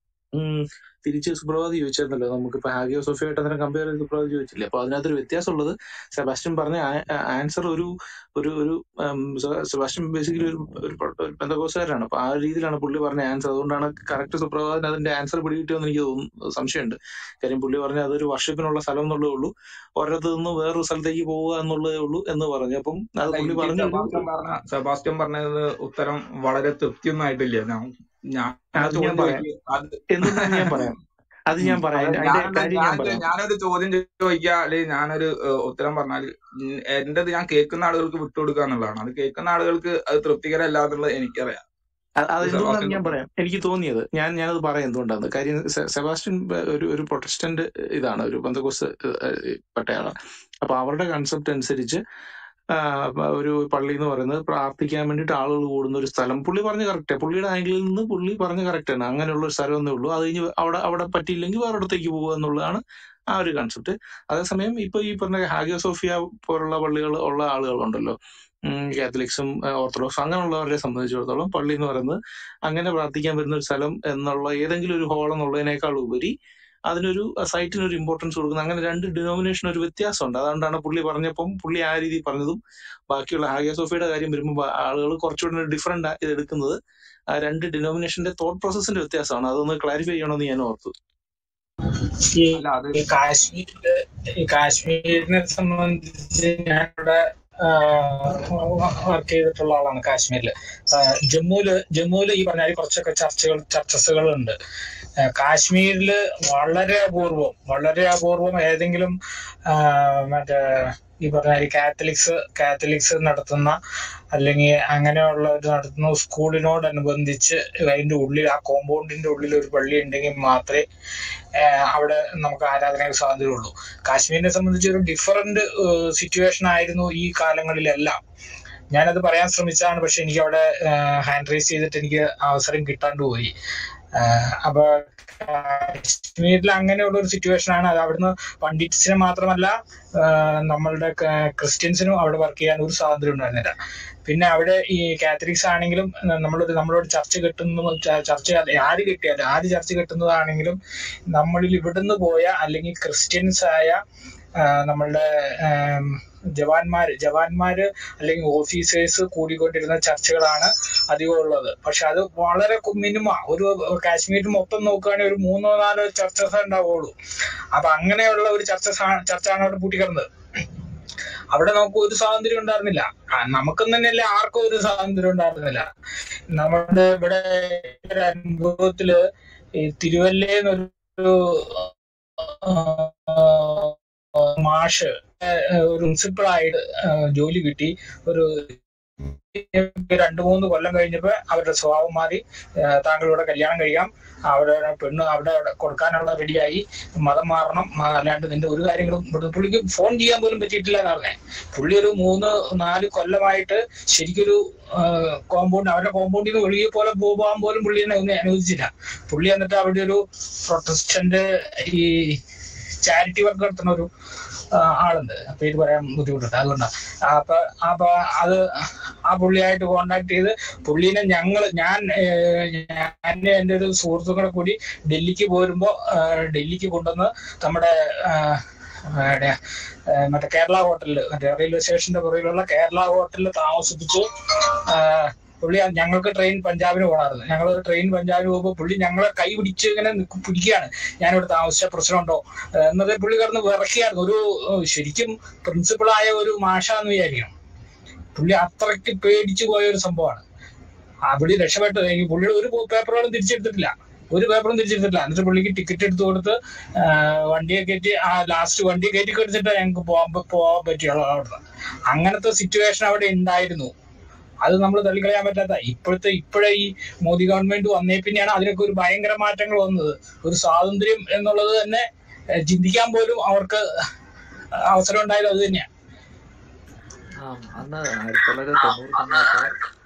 S8: ഉം, തിരിച്ച് സുപ്രഭാത് ചോദിച്ചായിരുന്നല്ലോ നമുക്കിപ്പോ ഹാഗിയോ സോഫിയായിട്ട് അതിനെ കമ്പയർ ചെയ്ത് സുപ്രഭാത് ചോദിച്ചില്ലേ അപ്പൊ അതിനകത്തൊരു വ്യത്യാസമുള്ളത് സെബാസ്റ്റ്യൻ പറഞ്ഞ ആൻസർ ഒരു ഒരു ഒരു ഉം, സെ- സെബാസ്റ്റ്യൻ ബേസിക്കലി ഒരു ഒരു പ- ഒരു ബന്ധകോസുകാരനാണ് അപ്പൊ ആ രീതിയിലാണ് പുള്ളി പറഞ്ഞ ആൻസർ അതുകൊണ്ടാണ് കറക്റ്റ് സുപ്രഭാതത്തിന് അതിന്റെ ആൻസർ പിടികിട്ടിയെന്ന് എനിക്ക് തോന്നുന്നു സംശയമുണ്ട് കാര്യം പുള്ളി പറഞ്ഞ അതൊരു വർഷിപ്പിനുള്ള സ്ഥലം എന്നുള്ളതേ ഉള്ളൂ ഒരിടത്ത് നിന്ന് വേറൊരു സ്ഥലത്തേക്ക് പോവുക എന്നുള്ളതേ ഉള്ളൂ എന്ന് പറഞ്ഞു അപ്പം അത്
S4: അല്ല
S8: പുള്ളി
S4: എനിക്ക്
S8: പറഞ്ഞ ഒരു
S4: സെബാസ്റ്റ്യൻ പറഞ്ഞ സെബാസ്റ്റ്യൻ പറഞ്ഞത് ഉത്തരം വളരെ തൃപ്തിയൊന്നും ആയിട്ടില്ല ഞാൻ ഞാൻ ആ
S8: അത് ഞാൻ
S4: ചോദ്യം
S8: പറയാം
S4: ചോദിക്കുക അത്
S8: എന്തുകൊണ്ടാന്ന് ഞാൻ പറയാം അത്
S4: ഉം.
S8: ഞാൻ പറയാം
S4: അതായത്
S8: അതിന്റെ
S4: ഞാനെന്താ
S8: കാര്യം
S4: ഞാൻ
S8: ഞാൻ പറയാം
S4: ഞാനൊരു ചോദ്യം ചോദിക്കുക അല്ലെങ്കിൽ ഞാനൊരു ഏഹ്, ഉത്തരം പറഞ്ഞാൽ എന്റേത് ഞാൻ കേൾക്കുന്ന ആളുകൾക്ക് വിട്ടുകൊടുക്കുക എന്നുള്ളതാണ് അത് കേൾക്കുന്ന ആളുകൾക്ക് അത് തൃപ്തികരമല്ല എന്നുള്ളത് എനിക്കറിയാം
S8: അ- അത്
S4: ഇത്
S8: എന്തുകൊണ്ടാന്ന്
S4: സെബാസ്റ്റ്യൻ
S8: ഞാൻ പറയാം എനിക്ക് തോന്നിയത് ഞാൻ ഞാനത് പറയാം എന്തുകൊണ്ടാന്ന് കാര്യം സെ- സെബാസ്റ്റ്യൻ ബ- ഒരു ഒരു പ്രൊട്ടസ്റ്റന്റ് ഇതാണ് ഒരു ബന്ധകോസ് പെട്ടയാളാണ് അപ്പൊ അവരുടെ കൺസെപ്റ്റ് അനുസരിച്ച് ആ, ഒരു പള്ളി എന്ന് പറയുന്നത് പ്രാർത്ഥിക്കാൻ വേണ്ടിയിട്ട് ആളുകൾ കൂടുന്ന ഒരു സ്ഥലം പുള്ളി പറഞ്ഞ കറക്റ്റ് പുള്ളിയുടെ ആംഗിളിൽ നിന്ന് പുള്ളി പറഞ്ഞ കറക്റ്റ് ആണ് അങ്ങനെയുള്ള ഒരു സ്ഥലം എന്നേ ഉള്ളൂ അത് കഴിഞ്ഞ് അവിടെ അവിടെ പറ്റിയില്ലെങ്കിൽ വേറെ ഇടത്തേക്ക് പോകുക എന്നുള്ളതാണ് ആ ഒരു കൺസെപ്റ്റ് അതേസമയം ഇപ്പൊ ഈ പറഞ്ഞ ഹാഗിയോ സോഫിയ പോലുള്ള പള്ളികൾ ഉള്ള ആളുകളുണ്ടല്ലോ ഉം, കാത്തലിക്സും ആ, ഓർത്തഡോക്സും അങ്ങനെയുള്ളവരെ സംബന്ധിച്ചിടത്തോളം പള്ളി എന്ന് പറയുന്നത് അങ്ങനെ പ്രാർത്ഥിക്കാൻ വരുന്ന ഒരു സ്ഥലം എന്നുള്ള ഏതെങ്കിലും ഒരു ഹോൾ എന്നുള്ളതിനേക്കാൾ ഉപരി അതിനൊരു സൈറ്റിന് ഒരു ഇമ്പോർട്ടൻസ് കൊടുക്കുന്ന അങ്ങനെ രണ്ട് ഡിനോമിനേഷൻ ഒരു വ്യത്യാസമുണ്ട് അതുകൊണ്ടാണ് പുള്ളി പറഞ്ഞപ്പം പുള്ളി ആ രീതിയിൽ പറഞ്ഞതും ബാക്കിയുള്ള ഹാഗിയ സോഫിയുടെ കാര്യം വരുമ്പോൾ ആളുകൾ കുറച്ചുകൂടി ഡിഫറെന്റ് ഇത് എടുക്കുന്നത് ആ രണ്ട് ഡിനോമിനേഷന്റെ തോട്ട് പ്രോസസ്സിന്റെ വ്യത്യാസമാണ് അതൊന്ന് ക്ലാരിഫൈ ചെയ്യണമെന്ന് ഞാൻ ഓർത്തു
S7: ഈ
S4: അല്ല അത്
S7: ഈ കാശ്മീരില് ഈ കാശ്മീരിനെ സംബന്ധിച്ച് ഞാനിവിടെ വർക്ക് ചെയ്തിട്ടുള്ള ആളാണ് കാശ്മീരില് ആ, ജമ്മുവില് ജമ്മുവില് ഈ പറഞ്ഞ കുറച്ചൊക്കെ ചർച്ചകൾ ചർച്ചസുകളുണ്ട് ആ, കാശ്മീരില് വളരെ അപൂർവം വളരെ അപൂർവം ഏതെങ്കിലും ആ, മറ്റേ ഈ പറഞ്ഞ ഈ കാത്തലിക്സ് കാത്തലിക്സ് നടത്തുന്ന അല്ലെങ്കിൽ അങ്ങനെയുള്ളവർ നടത്തുന്ന സ്കൂളിനോടനുബന്ധിച്ച് അതിന്റെ ഉള്ളിൽ ആ കോമ്പൗണ്ടിന്റെ ഉള്ളിൽ ഒരു പള്ളി ഉണ്ടെങ്കിൽ മാത്രമേ ആഹ് അവിടെ നമുക്ക് ആരാധനയ്ക്ക് സ്വാതന്ത്ര്യമുള്ളൂ കാശ്മീരിനെ സംബന്ധിച്ച് ഒരു ഡിഫറന്റ് സിറ്റുവേഷൻ ആയിരുന്നു ഈ കാലങ്ങളിലെല്ലാം ഞാനത് പറയാൻ ശ്രമിച്ചാണ് പക്ഷെ എനിക്ക് അവിടെ ഹാൻഡ് റൈസ് ചെയ്തിട്ട് എനിക്ക് അവസരം കിട്ടാണ്ട് പോയി ആഹ് അപ്പൊ കാശ്മീരിൽ അങ്ങനെയുള്ള ഒരു സിറ്റുവേഷൻ ആണ് അത് അവിടുന്ന് പണ്ഡിറ്റ്സിന് മാത്രമല്ല ആഹ് നമ്മളുടെ ക- ക്രിസ്ത്യൻസിനും അവിടെ വർക്ക് ചെയ്യാൻ ഒരു സ്വാതന്ത്ര്യം ഉണ്ടായിരുന്നില്ല പിന്നെ അവിടെ ഈ കാത്തലിക്സ് ആണെങ്കിലും നമ്മളൊരു നമ്മളോട് ചർച്ച കിട്ടുന്ന ച- ചർച്ച ചെയ്യാതെ ആര് കിട്ടിയാലും ആര് ചർച്ച കിട്ടുന്നതാണെങ്കിലും നമ്മളിൽ ഇവിടുന്ന് പോയ അല്ലെങ്കിൽ ക്രിസ്ത്യൻസ് ആയ ആ, നമ്മളുടെ ആം, ജവാന്മാര് ജവാന്മാര് അല്ലെങ്കിൽ ഓഫീസേഴ്സ് കൂടിക്കൊണ്ടിരുന്ന ചർച്ചകളാണ് അധികം ഉള്ളത് പക്ഷെ അത് വളരെ മിനിമ ഒരു കാശ്മീർ മൊത്തം നോക്കുകയാണെങ്കിൽ ഒരു മൂന്നോ നാലോ ചർച്ചസ് ഉണ്ടാവുള്ളൂ അപ്പൊ അങ്ങനെയുള്ള ഒരു ചർച്ച ചർച്ചയാണ് അവിടെ പൂട്ടിക്കിടന്നത് അവിടെ നമുക്ക് ഒരു സ്വാതന്ത്ര്യം ഉണ്ടായിരുന്നില്ല ആ, നമുക്കും തന്നെയല്ലേ ആർക്കും ഒരു സ്വാതന്ത്ര്യം ഉണ്ടായിരുന്നില്ല നമ്മുടെ ഇവിടെ ഒരു അനുഭവത്തില് ഈ തിരുവല്ലേന്നൊരു മാഷ് ഏഹ് ഒരു പ്രിൻസിപ്പൾ ആയിട്ട് ഏഹ് ജോലി കിട്ടി ഒരു രണ്ടു മൂന്ന് കൊല്ലം കഴിഞ്ഞപ്പോ അവരുടെ സ്വഭാവം മാറി ആ, താങ്കളിവിടെ കല്യാണം കഴിക്കാം അവിടെ പെണ്ണ് അവിടെ കൊടുക്കാനുള്ള റെഡിയായി മതം മാറണം ആ, അല്ലാണ്ട് നിന്റെ ഒരു കാര്യങ്ങളും ഇവിടെ പുള്ളിക്ക് ഫോൺ ചെയ്യാൻ പോലും പറ്റിയിട്ടില്ല എന്ന് പറഞ്ഞേ പുള്ളി ഒരു മൂന്ന് നാല് കൊല്ലമായിട്ട് ശരിക്കൊരു കോമ്പൗണ്ട് അവരുടെ കോമ്പൗണ്ടിൽ നിന്ന് ഒഴുകിയ പോലെ പോകാൻ പോലും പുള്ളി എന്നെ ഒന്നും അനുവദിച്ചില്ല പുള്ളി എന്നിട്ട് അവിടെ ഒരു പ്രൊട്ടസ്റ്റന്റ് ഈ ചാരിറ്റി വർക്ക് നടത്തുന്ന ഒരു ആ, ആളുണ്ട് പേര് പറയാൻ ബുദ്ധിമുട്ടുണ്ട് അതുകൊണ്ടാണ് അപ്പൊ അപ്പൊ അത് ആ പുള്ളിയായിട്ട് കോണ്ടാക്ട് ചെയ്ത് പുള്ളീനെ ഞങ്ങൾ ഞാൻ ഏഹ്, ഞാൻ എൻ്റെ ഒരു സുഹൃത്തുക്കളെ കൂടി ഡൽഹിക്ക് പോരുമ്പോ ആ, ഡൽഹിക്ക് കൊണ്ടുവന്ന് നമ്മുടെ ആ, എവിടെയാ ഏഹ്, മറ്റേ കേരള ഹോട്ടലിൽ മറ്റേ റെയിൽവേ സ്റ്റേഷന്റെ പുറകിലുള്ള കേരള ഹോട്ടലിൽ താമസിപ്പിച്ചു ആ, പുള്ളി ഞങ്ങൾക്ക് ട്രെയിൻ പഞ്ചാബിന് പോകണമായിരുന്നു ഞങ്ങൾ ട്രെയിൻ പഞ്ചാബിന് പോകുമ്പോൾ പുള്ളി ഞങ്ങളെ കൈ പിടിച്ച് ഇങ്ങനെ നിക്ക് പിടിക്കുകയാണ് ഞാനിവിടെ താമസിച്ച പ്രശ്നമുണ്ടോ ഏഹ് എന്നിട്ട് പുള്ളി കിടന്ന് വിറക്കിയായിരുന്നു ഒരു ഏഹ് ശരിക്കും പ്രിൻസിപ്പളായ ഒരു മാഷാന്ന് വിചാരിക്കണം പുള്ളി അത്രയ്ക്ക് പേടിച്ചു പോയ ഒരു സംഭവമാണ് ആ പുള്ളി രക്ഷപ്പെട്ട് കഴിഞ്ഞു പുള്ളിയുടെ ഒരു പേപ്പറുകളും തിരിച്ചെടുത്തിട്ടില്ല ഒരു പേപ്പറും തിരിച്ചെടുത്തിട്ടില്ല എന്നിട്ട് പുള്ളിക്ക് ടിക്കറ്റ് എടുത്തു കൊടുത്ത് ആഹ് വണ്ടിയെ കയറ്റി ആ ലാസ്റ്റ് വണ്ടി കയറ്റി കൊടുത്തിട്ട് ഞങ്ങൾക്ക് പോകാൻ പോകാൻ പറ്റിയുള്ളൂ അവിടുന്ന് അങ്ങനത്തെ സിറ്റുവേഷൻ അവിടെ ഉണ്ടായിരുന്നു അത് നമ്മൾ തള്ളിക്കളയാൻ പറ്റാത്ത ഇപ്പോഴത്തെ ഇപ്പോഴേ ഈ മോദി ഗവൺമെന്റ് വന്നേ പിന്നെയാണ് അതിനൊക്കെ ഒരു ഭയങ്കര മാറ്റങ്ങൾ വന്നത് ഒരു സ്വാതന്ത്ര്യം എന്നുള്ളത് തന്നെ ഏഹ് ചിന്തിക്കാൻ പോലും അവർക്ക് അവസരം ഉണ്ടായത് അത് തന്നെയാണ്
S6: ആ അന്ന് ആയിരത്തി തൊള്ളായിരത്തി തൊണ്ണൂറ് സമയത്ത്